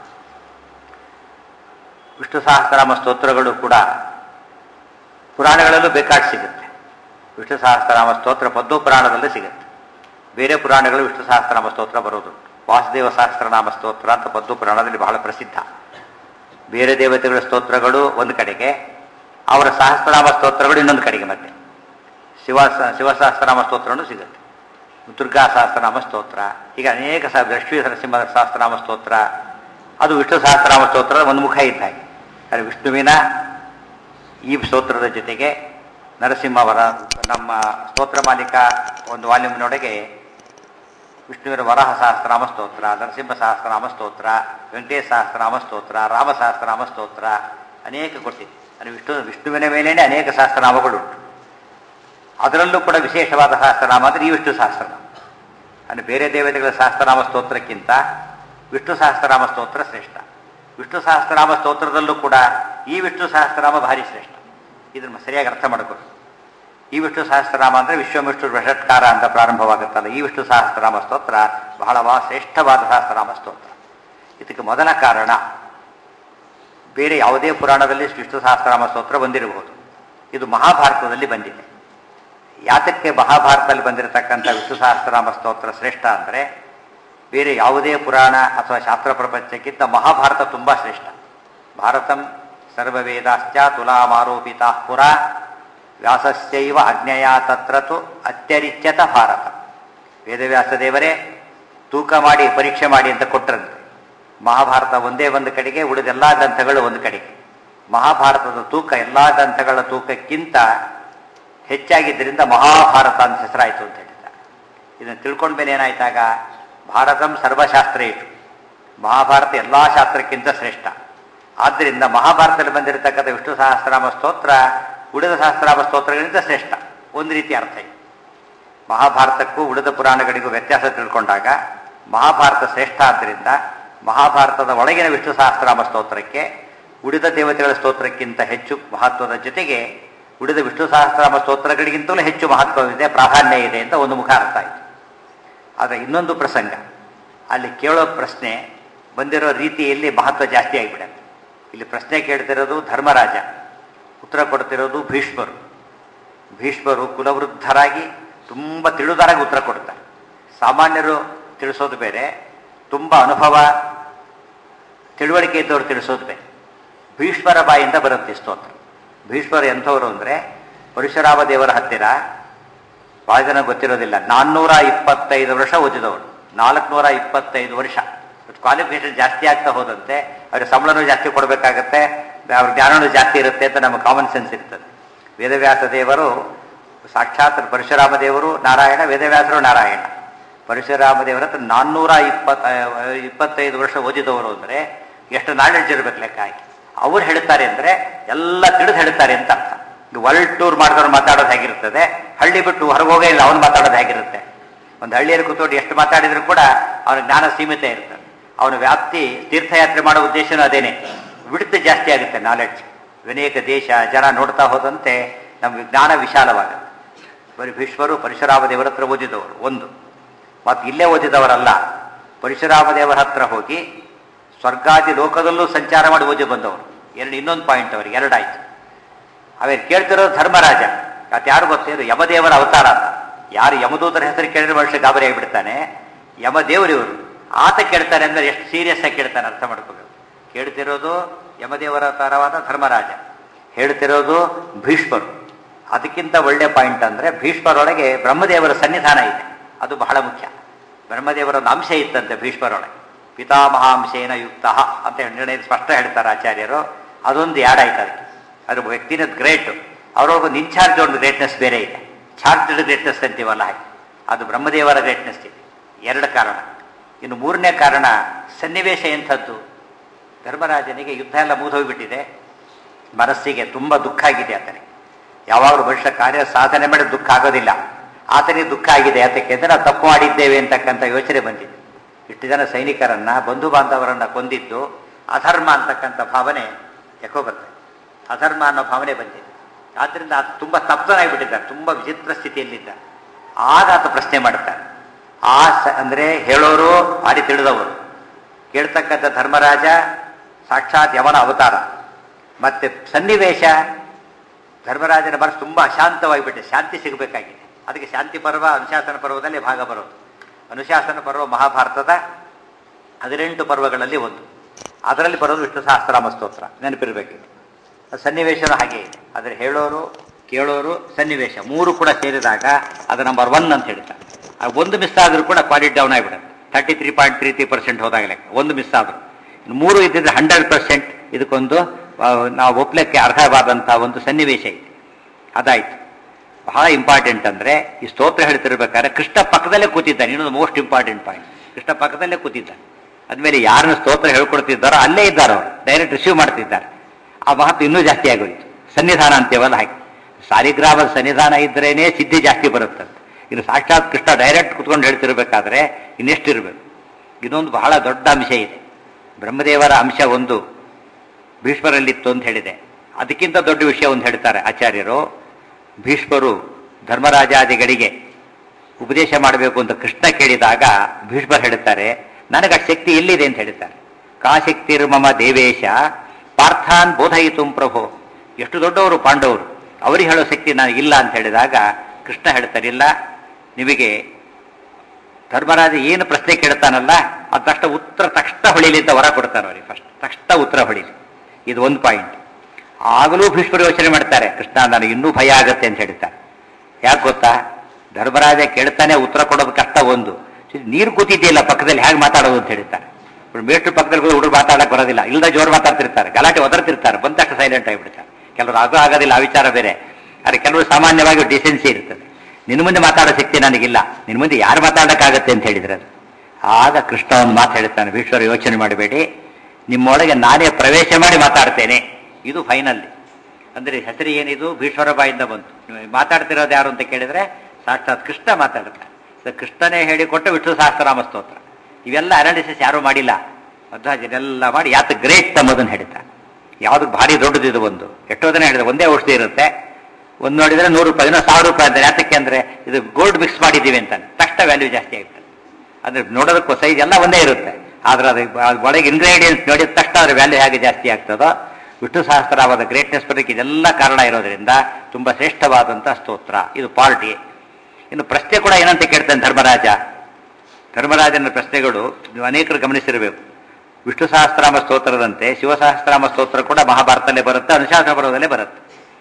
ವಿಷ್ಣು ಸಹಸ್ರನಾಮ ಸ್ತೋತ್ರಗಳು ಕೂಡ ಪುರಾಣಗಳಲ್ಲೂ ಬೇಕಾಗಿ ಸಿಗುತ್ತೆ ವಿಷ್ಣು ಸಹಸ್ರನಾಮ ಸ್ತೋತ್ರ ಪದ್ಮ ಪುರಾಣದಲ್ಲೂ ಸಿಗುತ್ತೆ ಬೇರೆ ಪುರಾಣಗಳು ವಿಷ್ಣು ಸಹಸ್ರನಾಮ ಸ್ತೋತ್ರ ಬರೋದು ವಾಸುದೇವ ಸಹಸ್ರನಾಮ ಸ್ತೋತ್ರ ಅಂತ ಪದ್ಮ ಪುರಾಣದಲ್ಲಿ ಬಹಳ ಪ್ರಸಿದ್ಧ ಬೇರೆ ದೇವತೆಗಳ ಸ್ತೋತ್ರಗಳು ಒಂದು ಕಡೆಗೆ ಅವರ ಸಹಸ್ರನಾಮ ಸ್ತೋತ್ರಗಳು ಇನ್ನೊಂದು ಕಡೆಗೆ ಮತ್ತೆ ಶಿವ ಶಿವಸಹಸ್ರನಾಮ ಸ್ತೋತ್ರನೂ ಸಿಗುತ್ತೆ ದುರ್ಗಾ ಸಹಸ್ರನಾಮ ಸ್ತೋತ್ರ ಈಗ ಅನೇಕ ಸಹ ಲಕ್ಷ್ಮೀ ನರಸಿಂಹ ಸಹಸ್ರನಾಮ ಸ್ತೋತ್ರ ಅದು ವಿಷ್ಣು ಸಹಸ್ರನಾಮ ಸ್ತೋತ್ರದ ಒಂದು ಮುಖ ಇದ್ದಾಗೆ ಆದರೆ ವಿಷ್ಣುವಿನ ಈ ಸ್ತೋತ್ರದ ಜೊತೆಗೆ ನರಸಿಂಹವರ ನಮ್ಮ ಸ್ತೋತ್ರ ಮಾಲಿಕ ಒಂದು ವಾಲ್ಯೂಮ್ನೊಳಗೆ ವಿಷ್ಣುವಿನ ವರಹ ಸಹಸ್ರನಾಮ ಸ್ತೋತ್ರ ನರಸಿಂಹ ಸಹಸ್ರನಾಮ ಸ್ತೋತ್ರ ವೆಂಕಟೇಶ ಸಹಸ್ರನಾಮ ಸ್ತೋತ್ರ ರಾಮ ಸಹಸ್ರನಾಮ ಸ್ತೋತ್ರ ಅನೇಕ ಕೊಟ್ಟಿದೆ ಅಂದರೆ ವಿಷ್ಣು ವಿಷ್ಣುವಿನ ಮೇಲೇನೆ ಅನೇಕ ಸಹಸ್ರನಾಮಗಳುಂಟು ಅದರಲ್ಲೂ ಕೂಡ ವಿಶೇಷವಾದ ಸಹಸ್ರನಾಮ ಅಂದರೆ ಈ ವಿಷ್ಣು ಸಹಸ್ರನಾಮ ಅಂದರೆ ಬೇರೆ ದೇವತೆಗಳ ಸಹಸ್ರನಾಮ ಸ್ತೋತ್ರಕ್ಕಿಂತ ವಿಷ್ಣು ಸಹಸ್ರನಾಮ ಸ್ತೋತ್ರ ಶ್ರೇಷ್ಠ ವಿಷ್ಣು ಸಹಸ್ರನಾಮ ಸ್ತೋತ್ರದಲ್ಲೂ ಕೂಡ ಈ ವಿಷ್ಣು ಸಹಸ್ರನಾಮ ಭಾರಿ ಶ್ರೇಷ್ಠ ಇದನ್ನು ಸರಿಯಾಗಿ ಅರ್ಥ ಮಾಡಿಕೊಳ್ಳಿ ಈ ವಿಷ್ಣು ಸಹಸ್ರನಾಮ ಅಂದರೆ ವಿಶ್ವವಿಷ್ಣು ವೃಷಟ್ಕಾರ ಅಂತ ಪ್ರಾರಂಭವಾಗುತ್ತಲ್ಲ ಈ ವಿಷ್ಣು ಸಹಸ್ರನಾಮ ಸ್ತೋತ್ರ ಬಹಳ ಶ್ರೇಷ್ಠವಾದ ಸಹಸ್ರನಾಮ ಸ್ತೋತ್ರ ಇದಕ್ಕೆ ಮೊದಲ ಕಾರಣ ಬೇರೆ ಯಾವುದೇ ಪುರಾಣದಲ್ಲಿ ವಿಷ್ಣು ಸಹಸ್ರನಾಮ ಸ್ತೋತ್ರ ಬಂದಿರಬಹುದು ಇದು ಮಹಾಭಾರತದಲ್ಲಿ ಬಂದಿದೆ ಯಾತಕ್ಕೆ ಮಹಾಭಾರತದಲ್ಲಿ ಬಂದಿರತಕ್ಕಂಥ ವಿಷ್ಣು ಸಹಸ್ರನಾಮ ಸ್ತೋತ್ರ ಶ್ರೇಷ್ಠ ಅಂದರೆ ಬೇರೆ ಯಾವುದೇ ಪುರಾಣ ಅಥವಾ ಶಾಸ್ತ್ರ ಪ್ರಪಂಚಕ್ಕಿಂತ ಮಹಾಭಾರತ ತುಂಬ ಶ್ರೇಷ್ಠ ಭಾರತಂ ಸರ್ವವೇದಾಶ್ಚ ತುಲಾಮಾರೋಪಿತಾ ಪುರ ವ್ಯಾಸಸ್ಯೈವ ಅಜ್ಞೆಯ ತತ್ರ ತು ಅತ್ಯರಿಚ್ಯತ ಭಾರತ ವೇದವ್ಯಾಸ ದೇವರೇ ತೂಕ ಮಾಡಿ ಪರೀಕ್ಷೆ ಮಾಡಿ ಅಂತ ಕೊಟ್ಟರಂತೆ ಮಹಾಭಾರತ ಒಂದೇ ಒಂದು ಕಡೆಗೆ ಉಳಿದ ಎಲ್ಲಾ ಗ್ರಂಥಗಳು ಒಂದು ಕಡೆಗೆ ಮಹಾಭಾರತದ ತೂಕ ಎಲ್ಲಾ ಗ್ರಂಥಗಳ ತೂಕಕ್ಕಿಂತ ಹೆಚ್ಚಾಗಿದ್ದರಿಂದ ಮಹಾಭಾರತ ಅಂತ ಹೆಸರಾಯಿತು ಅಂತ ಹೇಳಿದ್ದಾರೆ ಇದನ್ನು ತಿಳ್ಕೊಂಡ ಮೇಲೆ ಏನಾಯ್ತಾಗ ಭಾರತಂ ಸರ್ವಶಾಸ್ತ್ರ ಇಟ್ಟು ಮಹಾಭಾರತ ಎಲ್ಲಾ ಶಾಸ್ತ್ರಕ್ಕಿಂತ ಶ್ರೇಷ್ಠ ಆದ್ದರಿಂದ ಮಹಾಭಾರತದಲ್ಲಿ ಬಂದಿರತಕ್ಕಂಥ ವಿಷ್ಣು ಸಹಸ್ರನಾಮ ಸ್ತೋತ್ರ ಉಳಿದ ಸಹಸ್ರನಾಮ ಸ್ತೋತ್ರಗಳಿಂದ ಶ್ರೇಷ್ಠ ಒಂದು ರೀತಿ ಅರ್ಥ ಇದೆ ಮಹಾಭಾರತಕ್ಕೂ ಉಳಿದ ಪುರಾಣಗಳಿಗೂ ವ್ಯತ್ಯಾಸ ತಿಳ್ಕೊಂಡಾಗ ಮಹಾಭಾರತ ಶ್ರೇಷ್ಠ ಆದ್ದರಿಂದ ಮಹಾಭಾರತದ ಒಳಗಿನ ವಿಷ್ಣು ಸಹಸ್ರನಾಮ ಸ್ತೋತ್ರಕ್ಕೆ ಉಳಿದ ದೇವತೆಗಳ ಸ್ತೋತ್ರಕ್ಕಿಂತ ಹೆಚ್ಚು ಮಹತ್ವದ ಜೊತೆಗೆ ಉಳಿದ ವಿಷ್ಣು ಸಹಸ್ರನಾಮ ಸ್ತೋತ್ರಗಳಿಗಿಂತಲೂ ಹೆಚ್ಚು ಮಹತ್ವವಿದೆ ಪ್ರಾಧಾನ್ಯ ಇದೆ ಅಂತ ಒಂದು ಮುಖ ಅರ್ಥ ಆಯಿತು ಆದರೆ ಇನ್ನೊಂದು ಪ್ರಸಂಗ ಅಲ್ಲಿ ಕೇಳೋ ಪ್ರಶ್ನೆ ಬಂದಿರೋ ರೀತಿಯಲ್ಲಿ ಮಹತ್ವ ಜಾಸ್ತಿ ಆಗಿಬಿಡುತ್ತೆ ಇಲ್ಲಿ ಪ್ರಶ್ನೆ ಕೇಳ್ತಿರೋದು ಧರ್ಮರಾಜ ಉತ್ತರ ಕೊಡ್ತಿರೋದು ಭೀಷ್ಮರು ಭೀಷ್ಮರು ಕುಲವೃದ್ಧರಾಗಿ ತುಂಬ ತಿಳಿದಾರಾಗಿ ಉತ್ತರ ಕೊಡ್ತಾರೆ ಸಾಮಾನ್ಯರು ತಿಳಿಸೋದು ಬೇರೆ ತುಂಬ ಅನುಭವ ತಿಳುವಳಿಕೆ ಇದ್ದವರು ತಿಳಿಸೋದು ಬೇರೆ ಭೀಷ್ಮರ ಬಾಯಿಂದ ಬರುತ್ತೆ ಸ್ತೋತ್ರ ಭೀಷ್ಮರು ಎಂಥವರು ಅಂದರೆ ಪರಶುರಾಮ ದೇವರ ಹತ್ತಿರ ಭಾಳ ಜನ ಗೊತ್ತಿರೋದಿಲ್ಲ ನಾನ್ನೂರ ಇಪ್ಪತ್ತೈದು ವರ್ಷ ಓದಿದವರು ನಾಲ್ಕುನೂರ ಇಪ್ಪತ್ತೈದು ವರ್ಷ ಕ್ವಾಲಿಫಿಕೇಶನ್ ಜಾಸ್ತಿ ಆಗ್ತಾ ಹೋದಂತೆ ಅವ್ರಿಗೆ ಸಂಬಳನೂ ಜಾಸ್ತಿ ಕೊಡಬೇಕಾಗತ್ತೆ ಅವ್ರ ಜ್ಞಾನನೂ ಜಾಸ್ತಿ ಇರುತ್ತೆ ಅಂತ ನಮಗೆ ಕಾಮನ್ ಸೆನ್ಸ್ ಇರ್ತದೆ ವೇದವ್ಯಾಸ ದೇವರು ಸಾಕ್ಷಾತ್ ಪರಶುರಾಮ ದೇವರು ನಾರಾಯಣ ವೇದವ್ಯಾಸರು ನಾರಾಯಣ ಪರಶುರಾಮ ದೇವರ ಹತ್ರ ನಾನ್ನೂರ ಇಪ್ಪತ್ತ ಇಪ್ಪತ್ತೈದು ವರ್ಷ ಓದಿದವರು ಅಂದರೆ ಎಷ್ಟು ನಾಲೆಡ್ಜ್ ಇರಬೇಕು ಲೆಕ್ಕ ಹಾಕಿ ಅವ್ರು ಹೇಳ್ತಾರೆ ಅಂದರೆ ಎಲ್ಲ ತಿಳಿದು ಹೇಳ್ತಾರೆ ಅಂತ ಅರ್ಥ ವರ್ಲ್ಡ್ ಟೂರ್ ಮಾಡಿದವ್ರು ಮಾತಾಡೋದು ಹೇಗಿರ್ತದೆ ಹಳ್ಳಿ ಬಿಟ್ಟು ಹೊರಗೋಗೇ ಇಲ್ಲ ಅವನು ಮಾತಾಡೋದು ಹೇಗಿರುತ್ತೆ ಒಂದು ಹಳ್ಳಿಯಲ್ಲಿ ಕೂತ್ಕೊಂಡು ಎಷ್ಟು ಮಾತಾಡಿದ್ರು ಕೂಡ ಅವನ ಜ್ಞಾನ ಸೀಮಿತ ಇರ್ತದೆ ಅವನ ವ್ಯಾಪ್ತಿ ತೀರ್ಥಯಾತ್ರೆ ಮಾಡೋ ಉದ್ದೇಶನೂ ಅದೇನೆ ಬಿಡುತ್ತೆ ಜಾಸ್ತಿ ಆಗುತ್ತೆ ನಾಲೆಡ್ಜ್ ಅನೇಕ ದೇಶ ಜನ ನೋಡ್ತಾ ಹೋದಂತೆ ನಮಗೆ ಜ್ಞಾನ ವಿಶಾಲವಾಗುತ್ತೆ ಬರೀ ಭೀಷ್ಮರು ಪರಶುರಾಮ ದೇವರ ಹತ್ರ ಓದಿದವರು ಒಂದು ಮತ್ತು ಇಲ್ಲೇ ಓದಿದವರಲ್ಲ ಪರಶುರಾಮ ದೇವರ ಹತ್ರ ಹೋಗಿ ಸ್ವರ್ಗಾದಿ ಲೋಕದಲ್ಲೂ ಸಂಚಾರ ಮಾಡಿ ಓದಿ ಬಂದವರು ಎರಡು ಇನ್ನೊಂದು ಪಾಯಿಂಟ್ ಅವರಿಗೆ ಎರಡಾಯ್ತು ಅವೇ ಕೇಳ್ತಿರೋದು ಧರ್ಮರಾಜ ಅದು ಯಾರು ಗೊತ್ತೇನು ಯಮದೇವರ ಅವತಾರ ಅಂತ ಯಾರು ಯಮದೂತರ ಹೆಸರು ಕೇಳಿದ್ರೆ ವರ್ಷ ಗಾಬರಿ ಆಗಿಬಿಡ್ತಾನೆ ಯಮದೇವರಿವರು ಆತ ಕೇಳ್ತಾನೆ ಅಂದ್ರೆ ಎಷ್ಟು ಸೀರಿಯಸ್ ಆಗಿ ಕೇಳ್ತಾನೆ ಅರ್ಥ ಮಾಡ್ಕೋಬೇಕು ಕೇಳ್ತಿರೋದು ಯಮದೇವರ ಅವತಾರವಾದ ಧರ್ಮರಾಜ ಹೇಳ್ತಿರೋದು ಭೀಷ್ಮರು ಅದಕ್ಕಿಂತ ಒಳ್ಳೆ ಪಾಯಿಂಟ್ ಅಂದ್ರೆ ಭೀಷ್ಮರೊಳಗೆ ಬ್ರಹ್ಮದೇವರ ಸನ್ನಿಧಾನ ಇದೆ ಅದು ಬಹಳ ಮುಖ್ಯ ಬ್ರಹ್ಮದೇವರ ಒಂದು ಅಂಶ ಇತ್ತಂತೆ ಭೀಷ್ಮರೊಳಗೆ ಪಿತಾಮಹಾಂಶೇನ ಯುಕ್ತ ಅಂತ ನಿರ್ಣಯ ಸ್ಪಷ್ಟ ಹೇಳ್ತಾರೆ ಆಚಾರ್ಯರು ಅದೊಂದು ಯಾಡ್ ಆಯ್ತು ಅದಕ್ಕೆ ಅದ್ರ ವ್ಯಕ್ತಿನ ಗ್ರೇಟ್ ಅವರೊಳಗೆ ಒಂದು ಇನ್ಚಾರ್ಜ್ ಒಂದು ಗ್ರೇಟ್ನೆಸ್ ಬೇರೆ ಇದೆ ಚಾರ್ಜ್ಡ್ ಗ್ರೇಟ್ನೆಸ್ ಅಂತೀವಲ್ಲ ಹಾಗೆ ಅದು ಬ್ರಹ್ಮದೇವರ ಗ್ರೇಟ್ನೆಸ್ ಇದೆ ಎರಡು ಕಾರಣ ಇನ್ನು ಮೂರನೇ ಕಾರಣ ಸನ್ನಿವೇಶ ಎಂಥದ್ದು ಧರ್ಮರಾಜನಿಗೆ ಯುದ್ಧ ಎಲ್ಲ ಮುಗಿದೋಗ್ಬಿಟ್ಟಿದೆ ಮನಸ್ಸಿಗೆ ತುಂಬ ದುಃಖ ಆಗಿದೆ ಆತನಿಗೆ ಯಾವಾಗಲೂ ಮನುಷ್ಯ ಕಾರ್ಯ ಸಾಧನೆ ಮಾಡಿ ದುಃಖ ಆಗೋದಿಲ್ಲ ಆತನಿಗೆ ದುಃಖ ಆಗಿದೆ ಯಾತಕ್ಕೆಂದ್ರೆ ನಾವು ತಪ್ಪು ಮಾಡಿದ್ದೇವೆ ಅಂತಕ್ಕಂಥ ಯೋಚನೆ ಬಂದಿದೆ ಇಷ್ಟು ಜನ ಸೈನಿಕರನ್ನ ಬಂಧು ಬಾಂಧವರನ್ನ ಕೊಂದಿದ್ದು ಅಧರ್ಮ ಅಂತಕ್ಕಂಥ ಭಾವನೆ ಯಾಕೋ ಬರ್ತದೆ ಅಧರ್ಮ ಅನ್ನೋ ಭಾವನೆ ಬಂದಿದೆ ಆದ್ರಿಂದ ಆತ ತುಂಬ ಸ್ತಬ್ಧನಾಗಿಬಿಟ್ಟಿದ್ದಾರೆ ತುಂಬ ವಿಚಿತ್ರ ಸ್ಥಿತಿಯಲ್ಲಿದ್ದ ಆಗ ಆತ ಪ್ರಶ್ನೆ ಮಾಡ್ತಾರೆ ಆ ಸ ಅಂದರೆ ಹೇಳೋರು ಆಡಿ ತಿಳಿದವರು ಕೇಳ್ತಕ್ಕಂಥ ಧರ್ಮರಾಜ ಸಾಕ್ಷಾತ್ ಯವನ ಅವತಾರ ಮತ್ತೆ ಸನ್ನಿವೇಶ ಧರ್ಮರಾಜನ ಮನಸ್ಸು ತುಂಬ ಅಶಾಂತವಾಗಿಬಿಟ್ಟೆ ಶಾಂತಿ ಸಿಗಬೇಕಾಗಿದೆ ಅದಕ್ಕೆ ಶಾಂತಿ ಪರ್ವ ಅನುಶಾಸನ ಪರ್ವದಲ್ಲಿ ಭಾಗ ಬರೋದು ಅನುಶಾಸನ ಪರ್ವ ಮಹಾಭಾರತದ ಹದಿನೆಂಟು ಪರ್ವಗಳಲ್ಲಿ ಒಂದು ಅದರಲ್ಲಿ ಬರೋದು ವಿಷ್ಣು ಸಹಸ್ರನಾಮ ಸ್ತೋತ್ರ ನೆನಪಿರಬೇಕಿದೆ ಸನ್ನಿವೇಶನೂ ಹಾಗೆ ಇದೆ ಆದರೆ ಹೇಳೋರು ಕೇಳೋರು ಸನ್ನಿವೇಶ ಮೂರು ಕೂಡ ಸೇರಿದಾಗ ಅದು ನಂಬರ್ ಒನ್ ಅಂತ ಹೇಳ್ತಾರೆ ಆ ಒಂದು ಮಿಸ್ ಆದರೂ ಕೂಡ ಕ್ವಾಲಿಟಿ ಡೌನ್ ಆಗಿಬಿಡುತ್ತೆ thirty three point three three percent ಹೋದಾಗ ಲೆಕ್ಕ ಒಂದು ಮಿಸ್ ಆದರೂ ಇನ್ನು ಮೂರು ಇದ್ದಿದ್ರೆ ಹಂಡ್ರೆಡ್ ಪರ್ಸೆಂಟ್ ಇದಕ್ಕೊಂದು ಆ, ನಾವು ಒಪ್ಲಿಕ್ಕೆ ಅರ್ಹವಾದಂಥ ಒಂದು ಸನ್ನಿವೇಶ ಇದೆ ಅದಾಯ್ತು ಬಹಳ ಇಂಪಾರ್ಟೆಂಟ್ ಅಂದ್ರೆ ಈ ಸ್ತೋತ್ರ ಹೇಳ್ತಿರ್ಬೇಕಾದ್ರೆ ಕೃಷ್ಣ ಪಕ್ಕದಲ್ಲೇ ಕೂತಿದ್ದಾನೆ ಇನ್ನೊಂದು ಮೋಸ್ಟ್ ಇಂಪಾರ್ಟೆಂಟ್ ಪಾಯಿಂಟ್ ಕೃಷ್ಣ ಪಕ್ಕದಲ್ಲೇ ಕೂತಿದ್ದಾನೆ ಅದ್ಮೇಲೆ ಯಾರನ್ನ ಸ್ತೋತ್ರ ಹೇಳ್ಕೊಡ್ತಿದ್ದಾರೋ ಅಲ್ಲೇ ಇದ್ದಾರೆ ಅವರು ಡೈರೆಕ್ಟ್ ರಿಸೀವ್ ಮಾಡ್ತಿದ್ದಾರೆ ಆ ಮಹತ್ವ ಇನ್ನೂ ಜಾಸ್ತಿ ಆಗೋಯ್ತು ಸನ್ನಿಧಾನ ಅಂತೀವಲ್ಲ ಹಾಗೆ ಸಾಲಿಗ್ರಾಮದ ಸನ್ನಿಧಾನ ಇದ್ರೇನೆ ಸಿದ್ಧಿ ಜಾಸ್ತಿ ಬರುತ್ತಂತೆ ಇನ್ನು ಸಾಕ್ಷಾತ್ ಕೃಷ್ಣ ಡೈರೆಕ್ಟ್ ಕುತ್ಕೊಂಡು ಹೇಳ್ತಿರ್ಬೇಕಾದ್ರೆ ಇನ್ನೆಷ್ಟಿರ್ಬೇಕು ಇದೊಂದು ಬಹಳ ದೊಡ್ಡ ಅಂಶ ಇದೆ ಬ್ರಹ್ಮದೇವರ ಅಂಶ ಒಂದು ಭೀಷ್ಮರಲ್ಲಿತ್ತು ಅಂತ ಹೇಳಿದೆ ಅದಕ್ಕಿಂತ ದೊಡ್ಡ ವಿಷಯ ಒಂದು ಹೇಳ್ತಾರೆ ಆಚಾರ್ಯರು ಭೀಷ್ಮರು ಧರ್ಮರಾಜಾದಿಗಳಿಗೆ ಉಪದೇಶ ಮಾಡಬೇಕು ಅಂತ ಕೃಷ್ಣ ಕೇಳಿದಾಗ ಭೀಷ್ಮರು ಹೇಳುತ್ತಾರೆ ನನಗೆ ಆ ಶಕ್ತಿ ಎಲ್ಲಿದೆ ಅಂತ ಹೇಳ್ತಾರೆ ಕಾ ಶಕ್ತಿರ್ಮಮ ದೇವೇಶ ಪಾರ್ಥಾನ್ ಬೋಧಯಿತು ಪ್ರಭು ಎಷ್ಟು ದೊಡ್ಡವರು ಪಾಂಡವರು ಅವರಿಗೆ ಹೇಳೋ ಶಕ್ತಿ ನನಗಿಲ್ಲ ಅಂತ ಹೇಳಿದಾಗ ಕೃಷ್ಣ ಹೇಳ್ತಾರೆ ಇಲ್ಲ ನಿಮಗೆ ಧರ್ಮರಾಜ ಏನು ಪ್ರಶ್ನೆ ಕೇಳ್ತಾನಲ್ಲ ಅದು ತಕ್ಷಣ ಉತ್ತರ ತಕ್ಷಣ ಹೊಳಿಲಿ ಅಂತ ವರ ಕೊಡ್ತಾರೆ ಅವರಿಗೆ ಫಸ್ಟ್ ತಕ್ಷಣ ಉತ್ತರ ಹೊಳಿಲಿ ಇದು ಒಂದು ಪಾಯಿಂಟ್ ಆಗಲೂ ಭೀಷ್ಮರು ಯೋಚನೆ ಮಾಡ್ತಾರೆ ಕೃಷ್ಣ ನನಗೆ ಇನ್ನೂ ಭಯ ಆಗತ್ತೆ ಅಂತ ಹೇಳ್ತಾರೆ ಯಾಕೆ ಗೊತ್ತಾ ಧರ್ಮರಾಜ ಕೇಳ್ತಾನೆ ಉತ್ತರ ಕೊಡೋದು ಕಷ್ಟ ಒಂದು ನೀರು ಕೂತಿದೆಯಲ್ಲ ಪಕ್ಕದಲ್ಲಿ ಹೇಗೆ ಮಾತಾಡೋದು ಅಂತ ಹೇಳ್ತಾರೆ ಮೇಟ್ರು ಪಕ್ಕದಲ್ಲಿ ಹೋಗಿ ಹುಡುಗರು ಮಾತಾಡಕ್ ಬರೋದಿಲ್ಲ ಇಲ್ಲದ ಜೋರು ಮಾತಾಡ್ತಿರ್ತಾರೆ ಗಲಾಟೆ ಒದರ್ತಿರ್ತಾರೆ ಬಂದ ತಕ್ಷಣ ಸೈಲೆಂಟ್ ಆಗಿಬಿಡ್ತಾರೆ ಕೆಲವರು ಅದು ಆಗೋದಿಲ್ಲ ಆ ವಿಚಾರ ಬೇರೆ ಆದರೆ ಕೆಲವರು ಸಾಮಾನ್ಯವಾಗಿ ಡಿಸೆನ್ಸಿ ಇರ್ತದೆ ನಿನ್ನ ಮುಂದೆ ಮಾತಾಡೋ ಶಕ್ತಿ ನನಗಿಲ್ಲ ನಿನ್ನ ಮುಂದೆ ಯಾರು ಮಾತಾಡೋಕ್ಕಾಗತ್ತೆ ಅಂತ ಹೇಳಿದ್ರೆ ಅದು ಆಗ ಕೃಷ್ಣ ಒಂದು ಮಾತು ಹೇಳ್ತಾನೆ ಭೀಶ್ವರ ಯೋಚನೆ ಮಾಡಬೇಡಿ ನಿಮ್ಮೊಳಗೆ ನಾನೇ ಪ್ರವೇಶ ಮಾಡಿ ಮಾತಾಡ್ತೇನೆ ಇದು ಫೈನಲ್ ಅಂದ್ರೆ ಹೆಸರು ಏನಿದು ಭೀಶ್ವರ ಬಾಯಿಂದ ಬಂತು ನೀವು ಮಾತಾಡ್ತಿರೋದು ಯಾರು ಅಂತ ಕೇಳಿದ್ರೆ ಸಾಕ್ಷಾತ್ ಕೃಷ್ಣ ಮಾತಾಡ್ತಾರೆ ಸೊ ಕೃಷ್ಣನೇ ಹೇಳಿಕೊಟ್ಟ ವಿಷ್ಣು ಸಹಸ್ರನಾಮ ಸ್ತೋತ್ರ ಇವೆಲ್ಲ ಅನಾಲಿಸಿಸ್ ಯಾರು ಮಾಡಿಲ್ಲ ಮಧ್ವಾಚಾರ್ಯರೆಲ್ಲ ಮಾಡಿ ಯಾತ ಗ್ರೇಟ್ ತಮ್ಮದನ್ನು ಹೇಳ್ತಾರೆ ಯಾವ್ದು ಭಾರಿ ದೊಡ್ಡದು ಇದು ಒಂದು ಎಷ್ಟೋ ಜನ ಹೇಳಿದ್ರೆ ಒಂದೇ ಔಷಧಿ ಇರುತ್ತೆ ಒಂದು ನೋಡಿದ್ರೆ ನೂರು ರೂಪಾಯಿ ಇನ್ನೂ ಸಾವಿರ ರೂಪಾಯಿ ಅಂತಾರೆ ಯಾತಕ್ಕೆ ಅಂದ್ರೆ ಇದು ಗೋಲ್ಡ್ ಮಿಕ್ಸ್ ಮಾಡಿದ್ದೀವಿ ಅಂತ ತಕ್ಷಣ ವ್ಯಾಲ್ಯೂ ಜಾಸ್ತಿ ಆಗುತ್ತೆ ಅಂದ್ರೆ ನೋಡೋದಕ್ಕೂ ಸೈಜ್ ಎಲ್ಲ ಒಂದೇ ಇರುತ್ತೆ ಆದ್ರೆ ಅದು ಅದ್ ಒಳಗೆ ಇಂಗ್ರೀಡಿಯೆಂಟ್ಸ್ ನೋಡಿದ ತಕ್ಷಣ ಅದ್ರ ವ್ಯಾಲ್ಯೂ ಹೇಗೆ ಜಾಸ್ತಿ ಆಗ್ತದೋ ವಿಷ್ಣು ಸಹಸ್ರವಾದ ಗ್ರೇಟ್ನೆಸ್ ಬರೋಕ್ಕೆ ಇದೆಲ್ಲ ಕಾರಣ ಇರೋದ್ರಿಂದ ತುಂಬಾ ಶ್ರೇಷ್ಠವಾದಂತಹ ಸ್ತೋತ್ರ ಇದು ಪಾರ್ಟಿ ಇನ್ನು ಪ್ರಶ್ನೆ ಕೂಡ ಏನಂತ ಕೇಳ್ತಾನೆ ಧರ್ಮರಾಜ ಧರ್ಮರಾಜನ ಪ್ರಶ್ನೆಗಳು ನೀವು ಅನೇಕರು ಗಮನಿಸಿರಬೇಕು ವಿಷ್ಣು ಸಹಸ್ರಾಮ ಸ್ತೋತ್ರದಂತೆ ಶಿವಸಹಸ್ರಾಮ ಸ್ತೋತ್ರ ಕೂಡ ಮಹಾಭಾರತಲ್ಲೇ ಬರುತ್ತೆ ಅನುಶಾಸನ ಪರ್ವದಲ್ಲೇ ಬರುತ್ತೆ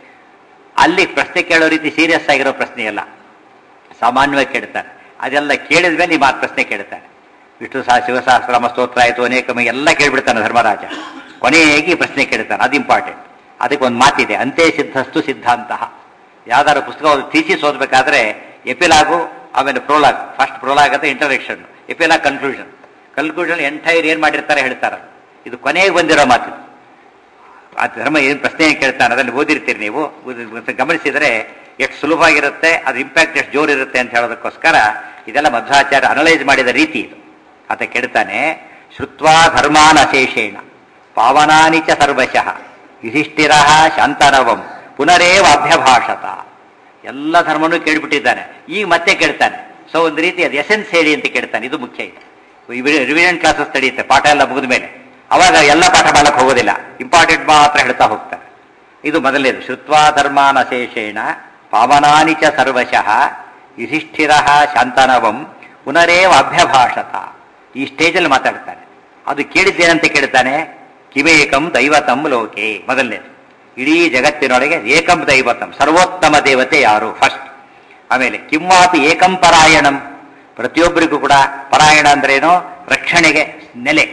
ಅಲ್ಲಿ ಪ್ರಶ್ನೆ ಕೇಳೋ ರೀತಿ ಸೀರಿಯಸ್ ಆಗಿರೋ ಪ್ರಶ್ನೆ ಅಲ್ಲ ಸಾಮಾನ್ಯವಾಗಿ ಕೇಳ್ತಾರೆ ಅದೆಲ್ಲ ಕೇಳಿದ ಮೇಲೆ ಈ ಮಾತು ಪ್ರಶ್ನೆ ಕೇಳ್ತಾರೆ ವಿಷ್ಣು ಸಹ ಶಿವಸಹಸ್ರಾಮ ಸ್ತೋತ್ರ ಆಯಿತು ಅನೇಕ ಮ- ಎಲ್ಲ ಕೇಳ್ಬಿಡ್ತಾನೆ ಧರ್ಮರಾಜ ಕೊನೆಗೆ ಈ ಪ್ರಶ್ನೆ ಕೇಳ್ತಾನೆ ಅದು ಇಂಪಾರ್ಟೆಂಟ್ ಅದಕ್ಕೆ ಒಂದು ಮಾತಿದೆ ಅಂತೆ ಸಿದ್ಧಸ್ತು ಸಿದ್ಧಾಂತ ಯಾವ್ದಾದ್ರು ಪುಸ್ತಕ ಥೀಸಿಸ್ ಓದಬೇಕಾದ್ರೆ ಎಪಿಲಾಗು ಆಮೇಲೆ ಪ್ರೋಲಾಗ್ ಫಸ್ಟ್ ಪ್ರೋಲಾಗ್ ಅಂತ introduction epilogue conclusion conclusion entire ಏನ್ ಮಾಡಿರ್ತಾರೆ ಹೇಳ್ತಾರೆ ಇದು ಕೊನೆಗೆ ಬಂದಿರೋ ಮಾತು ಇದು. ಆ ಧರ್ಮ ಏನು ಪ್ರಶ್ನೆ ಏನ್ ಕೇಳ್ತಾನೆ ಅದರಲ್ಲಿ ಓದಿರ್ತೀರಿ ನೀವು ಓದಿ- ಮತ್ತೆ ಗಮನಿಸಿದರೆ ಎಷ್ಟು ಸುಲಭವಾಗಿರುತ್ತೆ ಅದು ಇಂಪ್ಯಾಕ್ಟ್ ಎಷ್ಟು ಜೋರಿರುತ್ತೆ ಅಂತ ಹೇಳೋದಕ್ಕೋಸ್ಕರ ಇದೆಲ್ಲ ಮಧ್ವಾಚಾರ್ಯ ಅನಲೈಸ್ ಮಾಡಿದ ರೀತಿ ಇದು ಆತ ಕೇಳ್ತಾನೆ ಶ್ರುತ್ವಾ ಧರ್ಮಾನ್ ಅಶೇಷೇಣ ಪಾವನಾನಿ ಚ ಸರ್ವಶಃ ಯುಧಿಷ್ಠಿರ ಶಾಂತನವಂ ಪುನರೇವ ಅಭ್ಯಭಾಷತ ಎಲ್ಲ ಧರ್ಮನೂ ಕೇಳ್ಬಿಟ್ಟಿದ್ದಾನೆ ಈಗ ಮತ್ತೆ ಕೇಳ್ತಾನೆ ಸೊ ಒಂದು ರೀತಿ ಅದು ಎಸೆನ್ಸ್ ಹೇಳಿ ಅಂತ ಕೇಳ್ತಾನೆ ಇದು ಮುಖ್ಯ ಇದು ರಿವಿಷನ್ ಕ್ಲಾಸಸ್ ನಡೆಯುತ್ತೆ ಪಾಠ ಎಲ್ಲ ಮುಗಿದ ಮೇಲೆ ಅವಾಗ ಎಲ್ಲ ಪಾಠ ಮಾಡಕ್ ಹೋಗೋದಿಲ್ಲ ಇಂಪಾರ್ಟೆಂಟ್ ಮಾತ್ರ ಹೇಳ್ತಾ ಹೋಗ್ತಾರೆ ಇದು ಮೊದಲನೇದು ಶ್ರುತ್ವಾ ಧರ್ಮಾನಶೇಷೇಣ ಪಾವನಾನಿ ಚ ಸರ್ವಶಃ ಯುಧಿಷ್ಠಿರ ಶಾಂತನವಂ ಪುನರೇವ ಅಭ್ಯಭಾಷತ ಈ ಸ್ಟೇಜಲ್ಲಿ ಮಾತಾಡ್ತಾನೆ ಅದು ಕೇಳಿದ್ದೇನಂತ ಕೇಳ್ತಾನೆ ಕಿವೇಕಂ ದೈವತಂ ಲೋಕೆ ಮೊದಲನೇದು ಇಡೀ ಜಗತ್ತಿನೊಳಗೆ ಏಕಂ ದೈವತಂ ಸರ್ವೋತ್ತಮ ದೇವತೆ ಯಾರು ಫಸ್ಟ್ ಆಮೇಲೆ ಕಿಮ್ಮಾಪಿ ಏಕಂ ಪರಾಯಣಂ ಪ್ರತಿಯೊಬ್ಬರಿಗೂ ಕೂಡ ಪರಾಯಣ ಅಂದ್ರೇನು ರಕ್ಷಣೆಗೆ ನೆಲೆ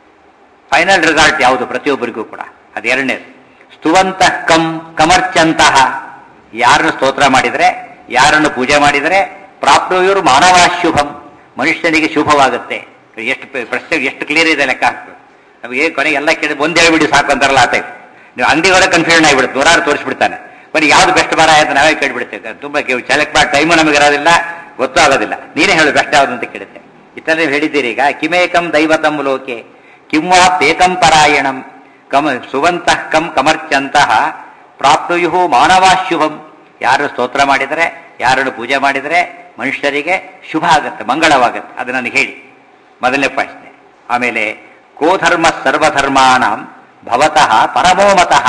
ಫೈನಲ್ ರಿಸಲ್ಟ್ ಯಾವುದು ಪ್ರತಿಯೊಬ್ಬರಿಗೂ ಕೂಡ ಅದು ಎರಡನೇದು ಸ್ತುವಂತಃ ಕಂ ಕಮರ್ಚಂತಹ ಯಾರನ್ನು ಸ್ತೋತ್ರ ಮಾಡಿದರೆ ಯಾರನ್ನು ಪೂಜೆ ಮಾಡಿದರೆ ಪ್ರಾಪ್ತವ್ಯರು ಮಾನವ ಶುಭಂ ಮನುಷ್ಯನಿಗೆ ಶುಭವಾಗುತ್ತೆ ಎಷ್ಟು ಪ- ಪ್ರಶ್ನೆ ಎಷ್ಟು ಕ್ಲಿಯರ್ ಇದೆ ಲೆಕ್ಕ ಹಾಕ್ಬೇಕು ನಮಗೆ ಕೊನೆಗೆ ಎಲ್ಲ ಕೇಳಿ ಒಂದೇ ಹೇಳ್ಬಿಡಿ ಸಾಕು ಅಂತಾರಲ್ಲ ಆತ ನೀವು ಅಂಗಡಿಗಳ ಕನ್ಫ್ಯೂಷನ್ ಆಗಿಬಿಡುತ್ತೆ ನೂರಾರು ತೋರಿಸ್ಬಿಡ್ತಾನೆ ಬರೀ ಯಾವ್ದು ಬೆಸ್ಟ್ ಬರ ಅಂತ ನಾವೇ ಕೇಳ್ಬಿಡ್ತೇವೆ ತುಂಬಾ ಸೆಲೆಕ್ಟ್ ಮಾಡಿ ಟೈಮು ನಮಗೆ ಇರೋದಿಲ್ಲ ಗೊತ್ತೂ ಆಗೋದಿಲ್ಲ ನೀನೇ ಹೇಳು ಬೆಸ್ಟ್ ಯಾವ್ದು ಅಂತ ಕೇಳುತ್ತೆ ಇತರ ನೀವು ಹೇಳಿದ್ದೀರಿ ಈಗ ಕಿಮೇಕಂ ದೈವತಂ ಲೋಕೆ ಕಿಂವಾ ಪೇಕಂ ಪರಾಯಣಂ ಕಮ ಸುವಂತಃ ಕಂ ಕಮರ್ಚಂತಹ ಪ್ರಾಪ್ನುಯು ಮಾನವಾಶುಭಂ ಯಾರು ಸ್ತೋತ್ರ ಮಾಡಿದರೆ ಯಾರನ್ನು ಪೂಜೆ ಮಾಡಿದರೆ ಮನುಷ್ಯರಿಗೆ ಶುಭ ಆಗುತ್ತೆ ಮಂಗಳವಾಗುತ್ತೆ ಅದು ನನಗೆ ಹೇಳಿ ಮೊದಲನೇ ಪ್ರಶ್ನೆ ಆಮೇಲೆ ಕೋ ಧರ್ಮ ಸರ್ವಧರ್ಮಾಣಂ ಭವತಃ ಪರಮೋಮತಃ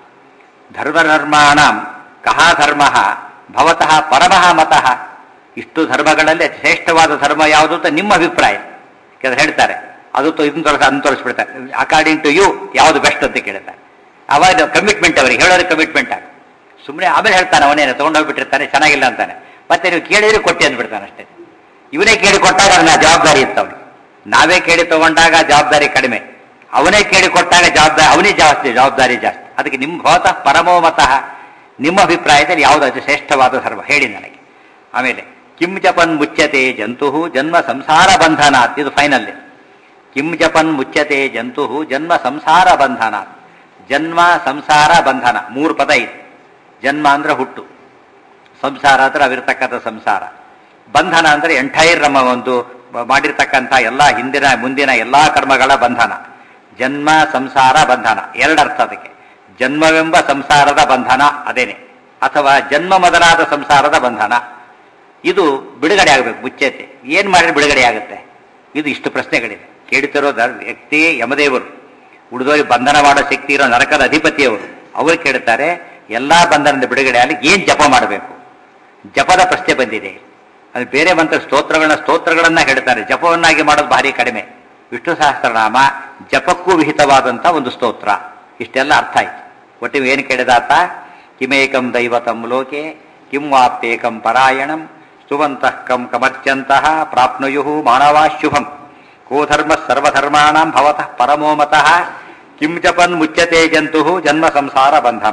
ಧರ್ಮಧರ್ಮಾಣಂ ಕಹ ಧರ್ಮ ಭವತಃ ಪರಮಃ ಮತಃ ಇಷ್ಟು ಧರ್ಮಗಳಲ್ಲಿ ಅತಿ ಶ್ರೇಷ್ಠವಾದ ಧರ್ಮ ಯಾವುದು ಅಂತ ನಿಮ್ಮ ಅಭಿಪ್ರಾಯ ಕೆಲವರು ಹೇಳ್ತಾರೆ ಅದು ತೋ- ಇದನ್ನ ತೋರಿಸ ಅದನ್ನ ತೋರಿಸ್ಬಿಡ್ತಾರೆ ಅಕಾರ್ಡಿಂಗ್ ಟು ಯು ಯಾವುದು ಬೆಸ್ಟ್ ಅಂತ ಕೇಳ್ತಾರೆ ಅವಾಗ ಕಮಿಟ್ಮೆಂಟ್ ಅವರಿಗೆ ಹೇಳೋರಿಗೆ ಕಮಿಟ್ಮೆಂಟ್ ಆಗ ಸುಮ್ಮನೆ ಆಮೇಲೆ ಹೇಳ್ತಾನೆ ಅವನೇನು ತೊಗೊಂಡೋಗ್ಬಿಟ್ಟಿರ್ತಾನೆ ಚೆನ್ನಾಗಿಲ್ಲ ಅಂತಾನೆ ಮತ್ತೆ ನೀವು ಕೇಳಿದ್ರೆ ಕೊಟ್ಟಿ ಅಂದ್ಬಿಡ್ತಾನೆ ಅಷ್ಟೇ ಇವನೇ ಕೇಳಿ ಕೊಟ್ಟಾಗ ಅದನ್ನ ಜವಾಬ್ದಾರಿ ಇತ್ತು ಅವನಿಗೆ ನಾವೇ ಕೇಳಿ ತಗೊಂಡಾಗ ಜವಾಬ್ದಾರಿ ಕಡಿಮೆ ಅವನೇ ಕೇಳಿ ಕೊಟ್ಟಾಗ ಜವಾಬ್ದಾರಿ ಅವನೇ ಜಾಸ್ತಿ ಜವಾಬ್ದಾರಿ ಜಾಸ್ತಿ ಅದಕ್ಕೆ ನಿಮ್ಮ ಭವತಃ ಪರಮೋಮತಃ ನಿಮ್ಮ ಅಭಿಪ್ರಾಯದಲ್ಲಿ ಯಾವುದು ಅತಿ ಶ್ರೇಷ್ಠವಾದ ಧರ್ಮ ಹೇಳಿ ನನಗೆ ಆಮೇಲೆ ಕಿಂ ಜಪನ್ ಮುಚ್ಚತೆ ಜಂತು ಜನ್ಮ ಸಂಸಾರ ಬಂಧನ ಇದು ಫೈನಲ್ ಕಿಂ ಜಪನ್ ಮುಚ್ಚತೆ ಜಂತು ಜನ್ಮ ಸಂಸಾರ ಬಂಧನ ಜನ್ಮ ಸಂಸಾರ ಬಂಧನ ಮೂರು ಪದ ಇದೆ ಜನ್ಮ ಅಂದ್ರೆ ಹುಟ್ಟು ಸಂಸಾರ ಅಂದ್ರೆ ಅವಿರತಕ್ಕಂಥ ಸಂಸಾರ ಬಂಧನ ಅಂದ್ರೆ ಎಂಟೈರ್ ನಮ್ಮ ಒಂದು ಮಾಡಿರ್ತಕ್ಕಂಥ ಎಲ್ಲ ಹಿಂದಿನ ಮುಂದಿನ ಎಲ್ಲಾ ಕರ್ಮಗಳ ಬಂಧನ ಜನ್ಮ ಸಂಸಾರ ಬಂಧನ ಎರಡರ್ಥ ಅದಕ್ಕೆ ಜನ್ಮವೆಂಬ ಸಂಸಾರದ ಬಂಧನ ಅದೇನೆ ಅಥವಾ ಜನ್ಮ ಮೊದಲಾದ ಸಂಸಾರದ ಬಂಧನ ಇದು ಬಿಡುಗಡೆ ಆಗಬೇಕು ಮುಚ್ಚತೆ ಏನ್ ಮಾಡಿದ್ರೆ ಬಿಡುಗಡೆ ಆಗುತ್ತೆ ಇದು ಇಷ್ಟು ಪ್ರಶ್ನೆಗಳಿದೆ ಕೇಳುತ್ತಿರೋ ದ- ವ್ಯಕ್ತಿ ಯಮದೇವರು ಉಳಿದೋರಿಗೆ ಬಂಧನ ಮಾಡೋ ಶಕ್ತಿ ಇರೋ ನರಕದ ಅಧಿಪತಿಯವರು ಅವರು ಕೇಳುತ್ತಾರೆ ಎಲ್ಲಾ ಬಂಧನದ ಬಿಡುಗಡೆ ಆಗಲಿ ಏನ್ ಜಪ ಮಾಡಬೇಕು ಜಪದ ಪ್ರಶ್ನೆ ಬಂದಿದೆ ಅದು ಬೇರೆ ಮಂತ್ರ ಸ್ತೋತ್ರಗಳನ್ನ ಸ್ತೋತ್ರಗಳನ್ನ ಹೇಳ್ತಾರೆ ಜಪವನ್ನಾಗಿ ಮಾಡೋದು ಭಾರಿ ಕಡಿಮೆ ವಿಷ್ಣು ಸಹಸ್ರನಾಮ ಜಪಕ್ಕೂ ವಿಹಿತವಾದಂತ ಒಂದು ಸ್ತೋತ್ರ ಇಷ್ಟೆಲ್ಲ ಅರ್ಥ ಆಯ್ತು ಒಟ್ಟಿಗೆ ಏನು ಕೇಳಿದಾತ ಕಿಮೇಕಂ ದೈವತಂ ಲೋಕೆ ಕಿಂ ವಾಪ್ಯೇಕಂ ಪರಾಯಣಂ ಸ್ತುವಂತಃ ಕಂ ಕಮರ್ಚ್ಯಂತಹ ಪ್ರಾಪ್ನುಯು ಮಾನವಾ ಶುಭಂ ಕೋ ಧರ್ಮ ಸರ್ವಧರ್ಮಾಣಂ ಭವತಃ ಪರಮೋ ಮತಃ ಕಿಂ ಜಪನ್ ಮುಚ್ಯತೆ ಜಂತು ಜನ್ಮ ಸಂಸಾರ ಬಂಧನ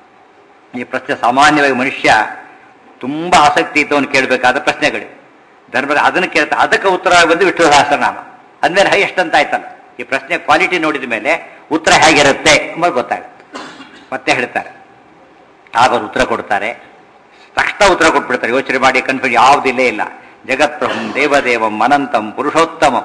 ಈ ಪ್ರಶ್ನೆ ಸಾಮಾನ್ಯವಾಗಿ ಮನುಷ್ಯ ತುಂಬಾ ಆಸಕ್ತಿ ಇದ್ದವನು ಕೇಳಬೇಕಾದ ಪ್ರಶ್ನೆಗಳು ಧರ್ಮದ ಅದನ್ನು ಕೇಳ್ತಾ ಅದಕ್ಕೆ ಉತ್ತರ ಬಂದು ವಿಷ್ಣು ಸಹಸ್ರನಾಮ ಅಂದ್ಮೇಲೆ ಹೈಯೆಸ್ಟ್ ಅಂತ ಆಯ್ತಲ್ಲ ಈ ಪ್ರಶ್ನೆ ಕ್ವಾಲಿಟಿ ನೋಡಿದ ಮೇಲೆ ಉತ್ತರ ಹೇಗಿರುತ್ತೆ ಎಂಬುದು ಗೊತ್ತಾಗುತ್ತೆ ಮತ್ತೆ ಹೇಳ್ತಾರೆ ಆಗ ಅವ್ರು ಉತ್ತರ ಕೊಡ್ತಾರೆ ತಕ್ಷಣ ಉತ್ತರ ಕೊಟ್ಬಿಡ್ತಾರೆ ಯೋಚನೆ ಮಾಡಿ ಕನ್ಫ್ಯೂಸ್ ಯಾವುದಿಲ್ಲೇ ಇಲ್ಲ ಜಗತ್ಪ್ರಭಂ ದೇವದೇವಂ ಅನಂತಂ ಪುರುಷೋತ್ತಮಂ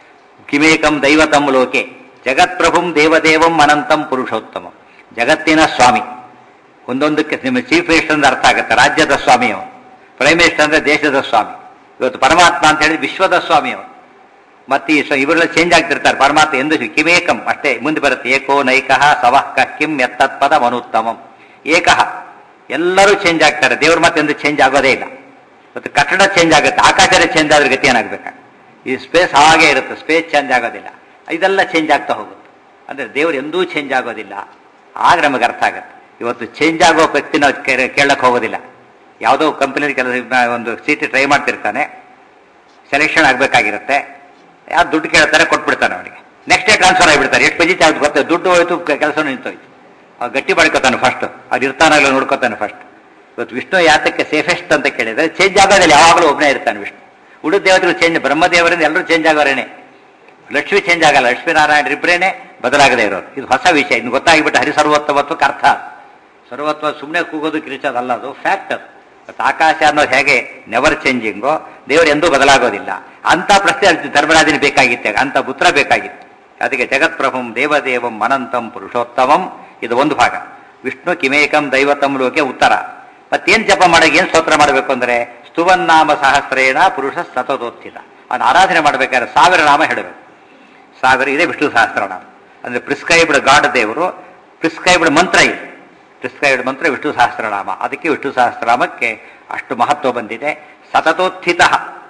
ಕಿಮೇಕಂ ದೈವತಂ ಲೋಕೆ ಜಗತ್ಪ್ರಭುಂ ದೇವದೇವಂ ಅನಂತಂ ಪುರುಷೋತ್ತಮಂ ಜಗತ್ತಿನ ಸ್ವಾಮಿ ಒಂದೊಂದಕ್ಕೆ ನಿಮ್ಮ ಚೀಫ್ ಮಿನಿಸ್ಟರ್ ಅಂದ್ರೆ ಅರ್ಥ ಆಗುತ್ತೆ ರಾಜ್ಯದ ಸ್ವಾಮಿ ಅವನು ಪ್ರೈಮ್ ಮಿನಿಸ್ಟರ್ ಅಂದ್ರೆ ದೇಶದ ಸ್ವಾಮಿ ಇವತ್ತು ಪರಮಾತ್ಮ ಅಂತ ಹೇಳಿದ್ರೆ ವಿಶ್ವದ ಸ್ವಾಮಿ ಅವನು ಮತ್ತೆ ಈ ಸ- ಇವರೆಲ್ಲ ಚೇಂಜ್ ಆಗ್ತಿರ್ತಾರೆ ಪರಮಾತ್ಮ ಎಂದು ಕಿಮೇಕಂ ಅಷ್ಟೇ ಮುಂದೆ ಬರುತ್ತೆ ಏಕೋ ನೈಕಃ ಸವಃ ಕ ಕಿಂ ಎತ್ತತ್ಪದ ಮನುತ್ತಮಂ ಏಕಃ ಎಲ್ಲರೂ ಚೇಂಜ್ ಆಗ್ತಾರೆ ದೇವ್ರ ಮತ್ತೆ ಎಂದು ಚೇಂಜ್ ಆಗೋದೇ ಇಲ್ಲ ಮತ್ತು ಕಟ್ಟಡ ಚೇಂಜ್ ಆಗುತ್ತೆ ಆಕಾಶನೇ ಚೇಂಜ್ ಆದ್ರೆ ಗತಿ ಏನಾಗಬೇಕಾ ಈ ಸ್ಪೇಸ್ ಹಾಗೆ ಇರುತ್ತೆ ಸ್ಪೇಸ್ ಚೇಂಜ್ ಆಗೋದಿಲ್ಲ ಇದೆಲ್ಲ ಚೇಂಜ್ ಆಗ್ತಾ ಹೋಗುತ್ತೆ ಅಂದ್ರೆ ದೇವ್ರು ಎಂದೂ ಚೇಂಜ್ ಆಗೋದಿಲ್ಲ ಆಗ ನಮಗೆ ಅರ್ಥ ಆಗುತ್ತೆ ಇವತ್ತು ಚೇಂಜ್ ಆಗೋ ವ್ಯಕ್ತಿ ನಾವು ಕೇಳಕ್ ಹೋಗೋದಿಲ್ಲ ಯಾವುದೋ ಕಂಪನಿ ಕೆಲಸ ಒಂದು ಸೀಟ್ ಟ್ರೈ ಮಾಡ್ತಿರ್ತಾನೆ ಸೆಲೆಕ್ಷನ್ ಆಗಬೇಕಾಗಿರುತ್ತೆ ಯಾರು ದುಡ್ಡು ಕೇಳ್ತಾರೆ ಕೊಟ್ಬಿಡ್ತಾನೆ ಅವನಿಗೆ ನೆಕ್ಸ್ಟ್ ಡೇ ಟ್ರಾನ್ಸ್ಫರ್ ಆಗಿಬಿಡ್ತಾರೆ ಎಷ್ಟು ಪಜಿತಿ ಆಗುತ್ತೆ ಗೊತ್ತೆ ದುಡ್ಡು ಹೋಯ್ತು ಕೆಲಸ ನಿಂತೋಯ್ತು ಅವ್ನು ಗಟ್ಟಿ ಮಾಡ್ಕೋತಾನೆ ಫಸ್ಟ್ ಅದು ಇರ್ತಾನಲ್ಲ ನೋಡ್ಕೋತಾನೆ ಫಸ್ಟ್ ಇವತ್ತು ವಿಷ್ಣು ಯಾತಕ್ಕೆ ಸೇಫೆಸ್ಟ್ ಅಂತ ಕೇಳಿದ್ರೆ ಚೇಂಜ್ ಆಗೋದಿಲ್ಲ ಯಾವಾಗಲೂ ಒಬ್ಬನೇ ಇರ್ತಾನೆ ವಿಷ್ಣು ಉಳಿದ ದೇವತೆಗಳು ಚೇಂಜ್ ಬ್ರಹ್ಮದೇವರಿಂದ ಎಲ್ಲರೂ ಚೇಂಜ್ ಆಗೋರೇನೆ ಲಕ್ಷ್ಮಿ ಚೇಂಜ್ ಆಗಲ್ಲ ಲಕ್ಷ್ಮೀನಾರಾಯಣ ಇಬ್ಬರೇನೆ ಬದಲಾಗದೇ ಇರೋರು ಇದು ಹೊಸ ವಿಷಯ ಇನ್ನು ಗೊತ್ತಾಗಿಬಿಟ್ಟು ಹರಿಸರ್ವತ್ವತ್ವಕ್ಕೆ ಅರ್ಥ ಸರ್ವತ್ವ ಸುಮ್ಮನೆ ಕೂಗೋದು ಕಿರಿಚೋದಲ್ಲ ಅದು ಫ್ಯಾಕ್ಟ್ ಅದು ಇವತ್ತು ಆಕಾಶ ಅನ್ನೋದು ಹೇಗೆ ನೆವರ್ ಚೇಂಜಿಂಗೋ ದೇವರು ಎಂದೂ ಬದಲಾಗೋದಿಲ್ಲ ಅಂತ ಪ್ರಶ್ನೆ ಅಲ್ಲಿ ಧರ್ಮರಾಜನ ಬೇಕಾಗಿತ್ತೆ ಅಂತ ಪುತ್ರ ಬೇಕಾಗಿತ್ತು ಅದಕ್ಕೆ ಜಗತ್ಪ್ರಭುಂ ದೇವದೇವಂ ಅನಂತಂ ಪುರುಷೋತ್ತಮಂ ಇದು ಒಂದು ಭಾಗ ವಿಷ್ಣು ಕಿಮೇಕಂ ದೈವತಂ ಲೋಕೆ ಉತ್ತರ ಮತ್ತೇನ್ ಜಪ ಮಾಡಕ್ಕೆ ಏನ್ ಸ್ತೋತ್ರ ಮಾಡಬೇಕು ಅಂದ್ರೆ ಸ್ತುವನ್ನಾಮ ಸಹಸ್ರೇಣ ಪುರುಷ ಸತತೋತ್ಥಿತ ಅವನು ಆರಾಧನೆ ಮಾಡ್ಬೇಕಾದ್ರೆ ಸಾವಿರ ನಾಮ ಹೇಳಬೇಕು ಸಾವಿರ ಇದೆ ವಿಷ್ಣು ಸಹಸ್ರನಾಮ ಅಂದ್ರೆ ಪ್ರಿಸ್ಕ್ರೈಬ್ಡ್ ಗಾಡ್ ದೇವರು ಪ್ರಿಸ್ಕ್ರೈಬ್ಡ್ ಮಂತ್ರ ಇದೆ ಪ್ರಿಸ್ಕ್ರೈಬ್ಡ್ ಮಂತ್ರ ವಿಷ್ಣು ಸಹಸ್ರನಾಮ ಅದಕ್ಕೆ ವಿಷ್ಣು ಸಹಸ್ರನಾಮಕ್ಕೆ ಅಷ್ಟು ಮಹತ್ವ ಬಂದಿದೆ ಸತತೋತ್ಥಿತ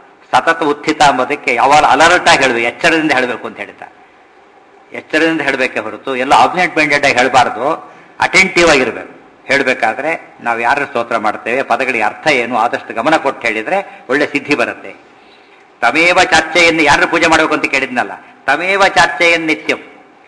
ಸತತ ಉತ್ಥಿತ ಎಂಬುದಕ್ಕೆ ಯಾವಾಗ ಅಲರ್ಟ್ ಆಗಿ ಹೇಳಬೇಕು ಎಚ್ಚರದಿಂದ ಹೇಳಬೇಕು ಅಂತ ಹೇಳ್ತಾರೆ ಎಚ್ಚರದಿಂದ ಹೇಳಬೇಕೆ ಹೊರತು ಎಲ್ಲ ಆಬ್ಸೆಂಟ್ ಮೈಂಡೆಡ್ ಆಗಿ ಹೇಳಬಾರ್ದು ಅಟೆಂಟಿವ್ ಆಗಿರ್ಬೇಕು ಹೇಳಬೇಕಾದ್ರೆ ನಾವು ಯಾರು ಸ್ತೋತ್ರ ಮಾಡ್ತೇವೆ ಪದಗಳಿಗೆ ಅರ್ಥ ಏನು ಆದಷ್ಟು ಗಮನ ಕೊಟ್ಟು ಹೇಳಿದ್ರೆ ಒಳ್ಳೆ ಸಿದ್ಧಿ ಬರುತ್ತೆ ತಮೇವ ಚರ್ಚೆಯನ್ನು ಯಾರು ಪೂಜೆ ಮಾಡಬೇಕು ಅಂತ ಕೇಳಿದ್ನಲ್ಲ ತಮೇವ ಚಾರ್ಚೆಯನ್ ನಿತ್ಯಂ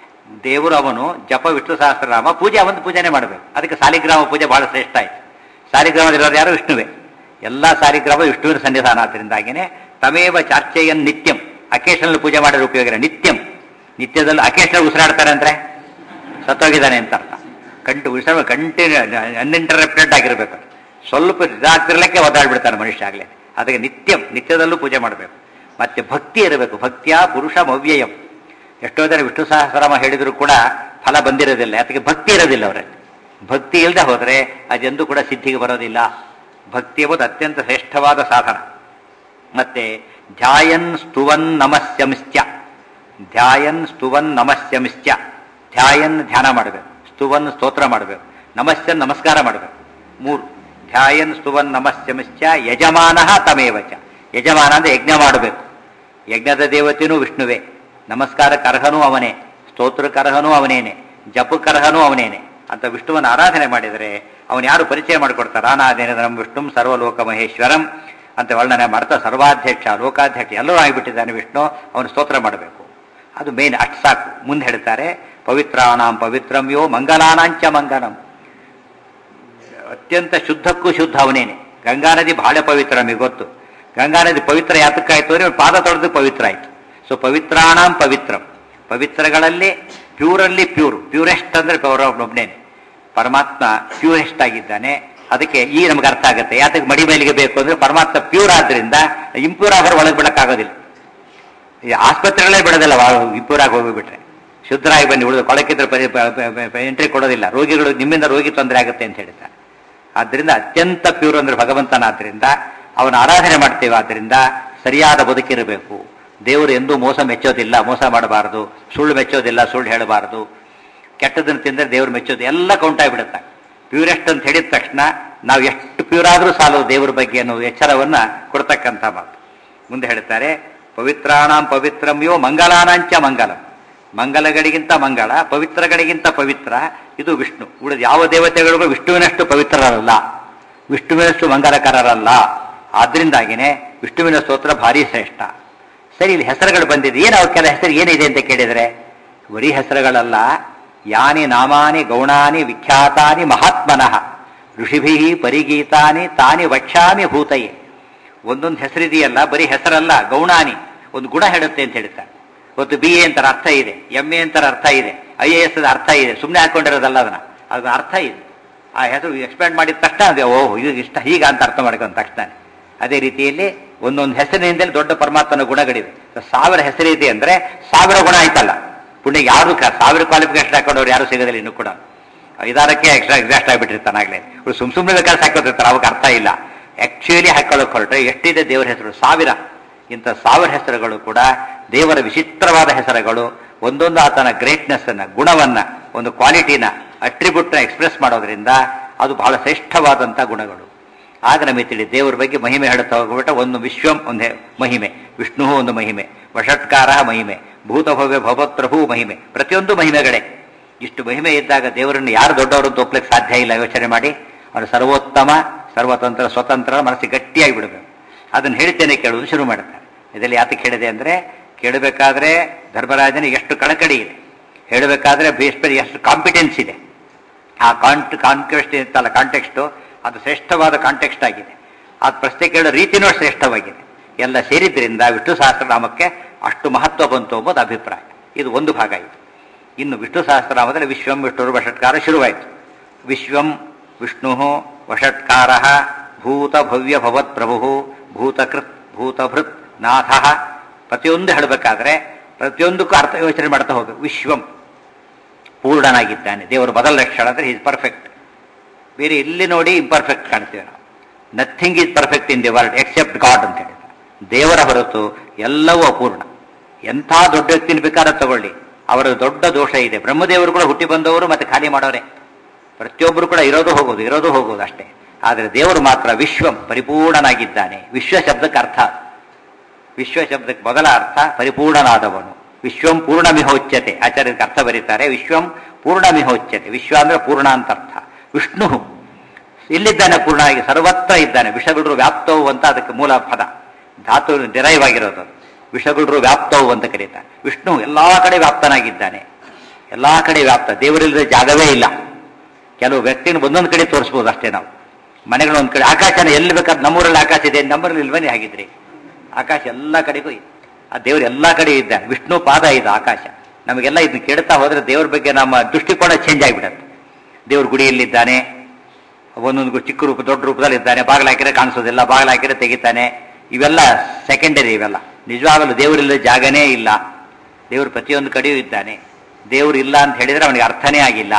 ದೇವರು ಅವನು ಜಪ ವಿಷ್ಣು ಸಹಸ್ರನಾಮ ಪೂಜೆ ಅವನು ಪೂಜೆನೆ ಮಾಡಬೇಕು ಅದಕ್ಕೆ ಸಾಲಿಗ್ರಾಮ ಪೂಜೆ ಬಹಳ ಶ್ರೇಷ್ಠ ಆಯ್ತು ಸಾಲಿಗ್ರಾಮದಲ್ಲಿರೋರು ಯಾರು ವಿಷ್ಣುವೇ ಎಲ್ಲ ಸಾಲಿಗ್ರಾಮ ವಿಷ್ಣುವಿನ ಸನ್ನಿಧಾನ ಆದ್ದರಿಂದಾಗಿನೇ ತಮೇವ ಚಾರ್ಚೆಯನ್ ನಿತ್ಯಂ ಅಕೇಶನಲ್ ಪೂಜೆ ಮಾಡಿರೋ ಉಪಯೋಗ ಇಲ್ಲ. ನಿತ್ಯಂ ನಿತ್ಯದಲ್ಲಿ ಅಕೇಶನಲ್ ಉಸಿರಾಡ್ತಾರೆ ಅಂದ್ರೆ ಸತ್ತೋಗಿದ್ದಾನೆ ಅಂತ ಅರ್ಥ ಕಂಟು ಉಸಿರ ಕಂಟಿನ್ಯೂ ಅನ್ಇಂಟರಪ್ಟೆಡ್ ಆಗಿರ್ಬೇಕು ಸ್ವಲ್ಪ ಇದಾಗ್ತಿರ್ಲಿಕ್ಕೆ ಒದ್ದಾಡ್ಬಿಡ್ತಾನೆ ಮನುಷ್ಯ ಆಗ್ಲೇ ಅದಕ್ಕೆ ನಿತ್ಯಂ ನಿತ್ಯದಲ್ಲೂ ಪೂಜೆ ಮಾಡಬೇಕು ಮತ್ತೆ ಭಕ್ತಿ ಇರಬೇಕು ಭಕ್ತಿಯ ಪುರುಷ ಮವ್ಯಯಂ ಎಷ್ಟೋ ಜನ ವಿಷ್ಣು ಸಹಸ್ರನಾಮ ಹೇಳಿದ್ರು ಕೂಡ ಫಲ ಬಂದಿರೋದಿಲ್ಲ ಅದಕ್ಕೆ ಭಕ್ತಿ ಇರೋದಿಲ್ಲ ಅವರಲ್ಲಿ ಭಕ್ತಿ ಇಲ್ಲದೆ ಹೋದರೆ ಅದೆಂದೂ ಕೂಡ ಸಿದ್ಧಿಗೆ ಬರೋದಿಲ್ಲ ಭಕ್ತಿ ಎಂಬುದು ಅತ್ಯಂತ ಶ್ರೇಷ್ಠವಾದ ಸಾಧನ ಮತ್ತೆ ಧ್ಯಾಯನ್ ಸ್ತುವನ್ ನಮಸ್ಯಮಿಶ್ಚ ಧ್ಯಾಯನ್ ಸ್ತುವನ್ ನಮಸ್ಯಮಿಶ್ಚ ಧ್ಯಾಯನ್ ಧ್ಯಾನ ಮಾಡಬೇಕು ಸ್ತುವನ್ ಸ್ತೋತ್ರ ಮಾಡಬೇಕು ನಮಸ್ಯನ್ ನಮಸ್ಕಾರ ಮಾಡಬೇಕು ಮೂರು ಧ್ಯಾಯನ್ ಸ್ತುವನ್ ನಮಸ್ಯಮಿಶ್ಚ ಯಜಮಾನ ತಮೇವಚ ಯಜಮಾನ ಅಂದ್ರೆ ಯಜ್ಞ ಮಾಡಬೇಕು ಯಜ್ಞದ ದೇವತೆನೂ ವಿಷ್ಣುವೇ ನಮಸ್ಕಾರಕ್ಕೆ ಅರ್ಹನೂ ಅವನೇ ಸ್ತೋತ್ರಕ್ಕೆ ಅರ್ಹನೂ ಅವನೇನೆ ಜಪಕ್ಕೆ ಅರ್ಹನೂ ಅವನೇನೆ ಅಂತ ವಿಷ್ಣುವನ್ನು ಆರಾಧನೆ ಮಾಡಿದರೆ ಅವನು ಯಾರು ಪರಿಚಯ ಮಾಡಿಕೊಡ್ತಾರೆ ಆನಾದೇನದರಂ ವಿಷ್ಣುಂ ಸರ್ವಲೋಕ ಮಹೇಶ್ವರಂ ಅಂತ ವರ್ಣನೆ ಮಾಡ್ತಾ ಸರ್ವಾಧ್ಯಕ್ಷ ಲೋಕಾಧ್ಯಕ್ಷ ಎಲ್ಲರೂ ಆಗಿಬಿಟ್ಟಿದ್ದಾನೆ ವಿಷ್ಣು ಅವನು ಸ್ತೋತ್ರ ಮಾಡಬೇಕು ಅದು ಮೇನ್ ಅಷ್ಟು ಸಾಕು ಮುಂದೆ ಹೇಳ್ತಾರೆ ಪವಿತ್ರಾಣಾಂ ಪವಿತ್ರಂ ಯೋ ಮಂಗಲಾನಾಂಚ ಮಂಗಲಂ ಅತ್ಯಂತ ಶುದ್ಧಕ್ಕೂ ಶುದ್ಧ ಅವನೇನೆ ಗಂಗಾ ನದಿ ಬಹಳ ಪವಿತ್ರ ನಮಗೆ ಗೊತ್ತು ಗಂಗಾ ನದಿ ಪವಿತ್ರ ಯಾತಕ್ಕಾಯ್ತು ಅಂದ್ರೆ ಅವ್ರ ಪಾದ ತೊಳೆದು ಪವಿತ್ರ ಆಯ್ತು ಸೊ ಪವಿತ್ರಾಣಾಂ ಪವಿತ್ರಂ ಪವಿತ್ರಗಳಲ್ಲಿ ಪ್ಯೂರಲ್ಲಿ ಪ್ಯೂರ್ ಪ್ಯೂರೆಸ್ಟ್ ಅಂದ್ರೆ ಒಬ್ಬನೇನೆ ಪರಮಾತ್ಮ ಪ್ಯೂರೆಸ್ಟ್ ಆಗಿದ್ದಾನೆ ಅದಕ್ಕೆ ಈ ನಮ್ಗೆ ಅರ್ಥ ಆಗುತ್ತೆ ಯಾತಕ್ಕೆ ಮಡಿ ಮೇಲಿಗೆ ಬೇಕು ಅಂದ್ರೆ ಪರಮಾತ್ಮ ಪ್ಯೂರ್ ಆದ್ರಿಂದ ಇಂಪ್ಯೂರ್ ಆಗೋರು ಒಳಗೆ ಬಿಡಕ್ಕಾಗೋದಿಲ್ಲ ಈ ಆಸ್ಪತ್ರೆಗಳೇ ಬಿಡೋದಿಲ್ಲ ಇಂಪ್ಯೂರ್ ಆಗಿ ಹೋಗಿಬಿಟ್ರೆ ಶುದ್ಧರಾಗಿ ಬನ್ನಿ ಉಳಿದು ಕೊಳಕಿದ್ರೆ ಎಂಟ್ರಿ ಕೊಡೋದಿಲ್ಲ ರೋಗಿಗಳು ನಿಮ್ಮಿಂದ ರೋಗಿ ತೊಂದರೆ ಆಗುತ್ತೆ ಅಂತ ಹೇಳ್ತಾರೆ ಆದ್ದರಿಂದ ಅತ್ಯಂತ ಪ್ಯೂರ್ ಅಂದ್ರೆ ಭಗವಂತನಾದ್ರಿಂದ ಅವನ ಆರಾಧನೆ ಮಾಡ್ತೇವೆ ಆದ್ರಿಂದ ಸರಿಯಾದ ಬದುಕಿರಬೇಕು ದೇವರು ಎಂದೂ ಮೋಸ ಮೆಚ್ಚೋದಿಲ್ಲ ಮೋಸ ಮಾಡಬಾರದು ಸುಳ್ಳು ಮೆಚ್ಚೋದಿಲ್ಲ ಸುಳ್ಳು ಹೇಳಬಾರದು ಕೆಟ್ಟದನ್ನು ತಿಂದರೆ ದೇವರು ಮೆಚ್ಚೋದು ಎಲ್ಲ ಕೌಂಟ್ ಆಗಿಬಿಡುತ್ತೆ ಪ್ಯೂರೆಸ್ಟ್ ಅಂತ ಹೇಳಿದ ತಕ್ಷಣ ನಾವು ಎಷ್ಟು ಪ್ಯೂರ್ ಆದರೂ ಸಾಲದು ದೇವರ ಬಗ್ಗೆ ಅನ್ನೋ ಎಚ್ಚರವನ್ನ ಕೊಡ್ತಕ್ಕಂಥ ಮಾತು ಮುಂದೆ ಹೇಳ್ತಾರೆ ಪವಿತ್ರಾಣಾಂ ಪವಿತ್ರಮ್ಯೋ ಮಂಗಲಾನಾಂಚ ಮಂಗಲಂ ಮಂಗಲಗಳಿಗಿಂತ ಮಂಗಳ ಪವಿತ್ರಗಳಿಗಿಂತ ಪವಿತ್ರ ಇದು ವಿಷ್ಣು ಉಳಿದ ಯಾವ ದೇವತೆಗಳಿಗೂ ವಿಷ್ಣುವಿನಷ್ಟು ಪವಿತ್ರರಲ್ಲ ವಿಷ್ಣುವಿನಷ್ಟು ಮಂಗಲಕರರಲ್ಲ ಆದ್ರಿಂದಾಗಿನೇ ವಿಷ್ಣುವಿನ ಸ್ತೋತ್ರ ಭಾರಿ ಶ್ರೇಷ್ಠ ಸರಿ ಇಲ್ಲಿ ಹೆಸರುಗಳು ಬಂದಿದೆ ಏನು ಅವ್ರ ಕೆಲ ಹೆಸರು ಏನಿದೆ ಅಂತ ಕೇಳಿದರೆ ಬರೀ ಹೆಸರುಗಳಲ್ಲ ಯಾನಿ ನಾಮಾನಿ ಗೌಣಾನಿ ವಿಖ್ಯಾತಾನಿ ಮಹಾತ್ಮನಃ ಋಷಿಭಿ ಪರಿಗೀತಾನಿ ತಾನಿ ವಕ್ಷ್ಯಾಮಿ ಭೂತಯೇ ಒಂದೊಂದು ಹೆಸರಿದೆಯಲ್ಲ ಬರೀ ಹೆಸರಲ್ಲ ಗೌಣಾನಿ ಒಂದು ಗುಣ ಹೇಳುತ್ತೆ ಅಂತ ಹೇಳ್ತಾರೆ ಇವತ್ತು ಬಿ ಎ ಅಂತರ ಅರ್ಥ ಇದೆ ಎಂ ಎ ಅಂತರ ಅರ್ಥ ಇದೆ ಐ ಎ ಎಸ್ ಅರ್ಥ ಇದೆ ಸುಮ್ಮನೆ ಹಾಕೊಂಡಿರೋದಲ್ಲ ಅದನ್ನ ಅದು ಅರ್ಥ ಇದೆ ಆ ಹೆಸರು ಎಕ್ಸ್ಪ್ಯಾಂಡ್ ಮಾಡಿದ ತಕ್ಷಣ ಅದೇ ಓಹ್ ಇದು ಇಷ್ಟ ಹೀಗ ಅಂತ ಅರ್ಥ ಮಾಡ್ಕೊಂಡ ತಕ್ಷಣ ಅದೇ ರೀತಿಯಲ್ಲಿ ಒಂದೊಂದು ಹೆಸರಿನಿಂದಲೇ ದೊಡ್ಡ ಪರಮಾತ್ಮನ ಗುಣಗಳಿವೆ ಸಾವಿರ ಹೆಸರಿದೆ ಅಂದ್ರೆ ಸಾವಿರ ಗುಣ ಆಯ್ತಲ್ಲ ಪುಣ್ಯ ಯಾರು ಸಾವಿರ ಕ್ವಾಲಿಫಿಕೇಶನ್ ಹಾಕೊಂಡವ್ರು ಯಾರು ಸಿಗೋದಿಲ್ಲ ಇನ್ನೂ ಕೂಡ ಐದಾರಕ್ಕೆ ಎಕ್ಸ್ಟ್ರಾ ಎಕ್ಸಾಸ್ಟ್ ಆಗಿಬಿಟ್ಟಿರ್ತಾನಾಗ್ಲೇ ಇವ್ರು ಸುಮ್ ಸುಮ್ಮನೆ ಬೇಕಾದ್ರೆ ಹಾಕೋತಿರ್ತಾರೆ ಅವಾಗ ಅರ್ಥ ಇಲ್ಲ ಆಕ್ಚುಲಿ ಹಾಕೊಳ್ಳೋಕೆ ಹೊರಟ್ರೆ ಎಷ್ಟಿದೆ ದೇವರ ಹೆಸರು ಸಾವಿರ ಇಂಥ ಸಾವಿರ ಹೆಸರುಗಳು ಕೂಡ ದೇವರ ವಿಚಿತ್ರವಾದ ಹೆಸರುಗಳು ಒಂದೊಂದು ಆತನ ಗ್ರೇಟ್ನೆಸ್ ಅನ್ನ ಗುಣವನ್ನ ಒಂದು ಕ್ವಾಲಿಟಿನ ಅಟ್ರಿಬ್ಯೂಟ್ನ ಎಕ್ಸ್ಪ್ರೆಸ್ ಮಾಡೋದ್ರಿಂದ ಅದು ಬಹಳ ಶ್ರೇಷ್ಠವಾದಂಥ ಗುಣಗಳು ಆಗ ನಮಗೆ ತಿಳಿ ದೇವರ ಬಗ್ಗೆ ಮಹಿಮೆ ಹೇಳುತ್ತಾ ಹೋಗ್ಬಿಟ್ಟ ಒಂದು ವಿಶ್ವಂ ಒಂದು ಮಹಿಮೆ ವಿಷ್ಣು ಒಂದು ಮಹಿಮೆ ವಷಟ್ಕಾರ ಮಹಿಮೆ ಭೂತಭವ್ಯ ಭವತ್ರಭೂ ಮಹಿಮೆ ಪ್ರತಿಯೊಂದು ಮಹಿಮೆಗಳೇ ಇಷ್ಟು ಮಹಿಮೆ ಇದ್ದಾಗ ದೇವರನ್ನು ಯಾರು ದೊಡ್ಡವರು ಅಂತ ಒಪ್ಲಿಕ್ಕೆ ಸಾಧ್ಯ ಇಲ್ಲ ಯೋಚನೆ ಮಾಡಿ ಅವನು ಸರ್ವೋತ್ತಮ ಸರ್ವತಂತ್ರ ಸ್ವತಂತ್ರ ಮನಸ್ಸಿಗೆ ಗಟ್ಟಿಯಾಗಿ ಬಿಡಬೇಕು ಅದನ್ನು ಹೇಳ್ತೇನೆ ಕೇಳುವುದು ಶುರು ಮಾಡುತ್ತಾರೆ ಇದರಲ್ಲಿ ಯಾತಕ್ಕೆ ಹೇಳಿದೆ ಅಂದರೆ ಕೇಳಬೇಕಾದ್ರೆ ಧರ್ಮರಾಜನಿಗೆ ಎಷ್ಟು ಕಳಕಳಿ ಇದೆ ಹೇಳಬೇಕಾದ್ರೆ ಭೀಷ್ಮರಿಗೆ ಎಷ್ಟು ಕಾಂಪಿಟೆನ್ಸ್ ಇದೆ ಆ ಕಾಂಟ್ ಕಾಂಟೆಕ್ಸ್ಟ್ ಇರ್ತಲ್ಲ ಕಾಂಟೆಕ್ಸ್ಟು ಅದು ಶ್ರೇಷ್ಠವಾದ ಕಾಂಟೆಕ್ಸ್ಟ್ ಆಗಿದೆ ಆ ಪ್ರಶ್ನೆ ಕೇಳೋ ರೀತಿನೂ ಶ್ರೇಷ್ಠವಾಗಿದೆ ಎಲ್ಲ ಸೇರಿದ್ರಿಂದ ವಿಷ್ಣು ಸಹಸ್ರನಾಮಕ್ಕೆ ಅಷ್ಟು ಮಹತ್ವ ಬಂತು ಎಂಬುದು ಅಭಿಪ್ರಾಯ ಇದು ಒಂದು ಭಾಗ ಇದು ಇನ್ನು ವಿಷ್ಣು ಸಹಸ್ರನಾಮದಲ್ಲಿ ವಿಶ್ವಂ ವಿಷ್ಣುರು ವಷಟ್ಕಾರ ಶುರುವಾಯಿತು ವಿಶ್ವಂ ವಿಷ್ಣು ವಷಟ್ಕಾರ ಭೂತ ಭವ್ಯ ಭವತ್ ಪ್ರಭು ಭೂತಕೃತ್ ಭೂತಭೃತ್ ನಾಥ ಪ್ರತಿಯೊಂದು ಹೇಳಬೇಕಾದ್ರೆ ಪ್ರತಿಯೊಂದಕ್ಕೂ ಅರ್ಥ ಯೋಚನೆ ಮಾಡ್ತಾ ಹೋಗಬೇಕು ವಿಶ್ವಂ ಪೂರ್ಣನಾಗಿದ್ದಾನೆ ದೇವರು ಬದಲ ಲಕ್ಷಣ ಅಂದರೆ ಈಸ್ ಪರ್ಫೆಕ್ಟ್ ಬೇರೆ ಎಲ್ಲಿ ನೋಡಿ ಇಂಪರ್ಫೆಕ್ಟ್ ಕಾಣ್ತೀವಿ ನಾವು nothing is perfect in the world except God ಅಂತ ಹೇಳಿದ ದೇವರ ಹೊರತು ಎಲ್ಲವೂ ಅಪೂರ್ಣ ಎಂಥ ದೊಡ್ಡ ವ್ಯಕ್ತಿನ ಬೇಕಾದ್ರೆ ತಗೊಳ್ಳಿ ಅವರ ದೊಡ್ಡ ದೋಷ ಇದೆ ಬ್ರಹ್ಮದೇವರು ಕೂಡ ಹುಟ್ಟಿ ಬಂದವರು ಮತ್ತೆ ಖಾಲಿ ಮಾಡೋರೆ ಪ್ರತಿಯೊಬ್ಬರು ಕೂಡ ಇರೋದು ಹೋಗೋದು ಇರೋದು ಹೋಗೋದು ಅಷ್ಟೇ ಆದರೆ ದೇವರು ಮಾತ್ರ ವಿಶ್ವಂ ಪರಿಪೂರ್ಣನಾಗಿದ್ದಾನೆ ವಿಶ್ವ ಶಬ್ದಕ್ಕೆ ಅರ್ಥ ವಿಶ್ವ ಶಬ್ದಕ್ಕೆ ಮೊದಲ ಅರ್ಥ ಪರಿಪೂರ್ಣನಾದವನು ವಿಶ್ವಂ ಪೂರ್ಣಮಿಹೋಚ್ಯತೆ ಆಚಾರ್ಯಕ್ಕೆ ಅರ್ಥ ಬರೀತಾರೆ ವಿಶ್ವಂ ಪೂರ್ಣಮಿಹೋಚ್ಯತೆ ವಿಶ್ವ ಅಂದ್ರೆ ಪೂರ್ಣ ಅಂತ ಅರ್ಥ ವಿಷ್ಣು ಇಲ್ಲಿದ್ದಾನೆ ಪೂರ್ಣವಾಗಿ ಸರ್ವತ್ರ ಇದ್ದಾನೆ ವಿಷಗುಡ್ರು ವ್ಯಾಪ್ತವು ಅಂತ ಅದಕ್ಕೆ ಮೂಲ ಪದ ಧಾತು ಡಿರೈವ್ ಆಗಿರೋದು ವಿಷಗುಡ್ರು ವ್ಯಾಪ್ತವು ಅಂತ ಕರೀತಾರೆ ವಿಷ್ಣು ಎಲ್ಲಾ ಕಡೆ ವ್ಯಾಪ್ತನಾಗಿದ್ದಾನೆ ಎಲ್ಲಾ ಕಡೆ ವ್ಯಾಪ್ತ ದೇವರಿಲ್ಲದೆ ಜಾಗವೇ ಇಲ್ಲ ಕೆಲವು ವ್ಯಕ್ತಿನ ಒಂದೊಂದು ಕಡೆ ತೋರಿಸ್ಬೋದು ಅಷ್ಟೇ ನಾವು ಮನೆಗಳು ಒಂದ್ ಕಡೆ ಆಕಾಶನ ಎಲ್ಲಿ ಬೇಕಾದ್ರೆ ನಮ್ಮೂರಲ್ಲಿ ಆಕಾಶ ಇದೆ ನಮ್ಮೂರಲ್ಲಿ ಇಲ್ವೇ ಹಾಗಿದ್ರಿ ಆಕಾಶ ಎಲ್ಲ ಕಡೆಗೂ ಇದೆ ಆ ದೇವರು ಎಲ್ಲ ಕಡೆ ಇದ್ದಾನೆ ವಿಷ್ಣು ಪಾದ ಇದೆ ಆಕಾಶ ನಮಗೆಲ್ಲ ಇದನ್ನ ಕೇಳ್ತಾ ಹೋದ್ರೆ ದೇವ್ರ ಬಗ್ಗೆ ನಮ್ಮ ದೃಷ್ಟಿಕೋನ ಚೇಂಜ್ ಆಗಿಬಿಡುತ್ತೆ ದೇವ್ರ ಗುಡಿಯಲ್ಲಿದ್ದಾನೆ ಒಂದೊಂದು ಚಿಕ್ಕ ರೂಪ ದೊಡ್ಡ ರೂಪದಲ್ಲಿ ಇದ್ದಾನೆ ಬಾಗಿಲು ಹಾಕಿದ್ರೆ ಕಾಣಿಸೋದಿಲ್ಲ ಬಾಗಿಲು ಹಾಕಿದ್ರೆ ತೆಗಿತಾನೆ ಇವೆಲ್ಲ ಸೆಕೆಂಡರಿ ಇವೆಲ್ಲ ನಿಜವಾಗಲೂ ದೇವರಿಲ್ಲದ ಜಾಗನೇ ಇಲ್ಲ ದೇವರು ಪ್ರತಿಯೊಂದು ಕಡೆಯೂ ಇದ್ದಾನೆ ದೇವರು ಇಲ್ಲ ಅಂತ ಹೇಳಿದ್ರೆ ಅವನಿಗೆ ಅರ್ಥನೇ ಆಗಿಲ್ಲ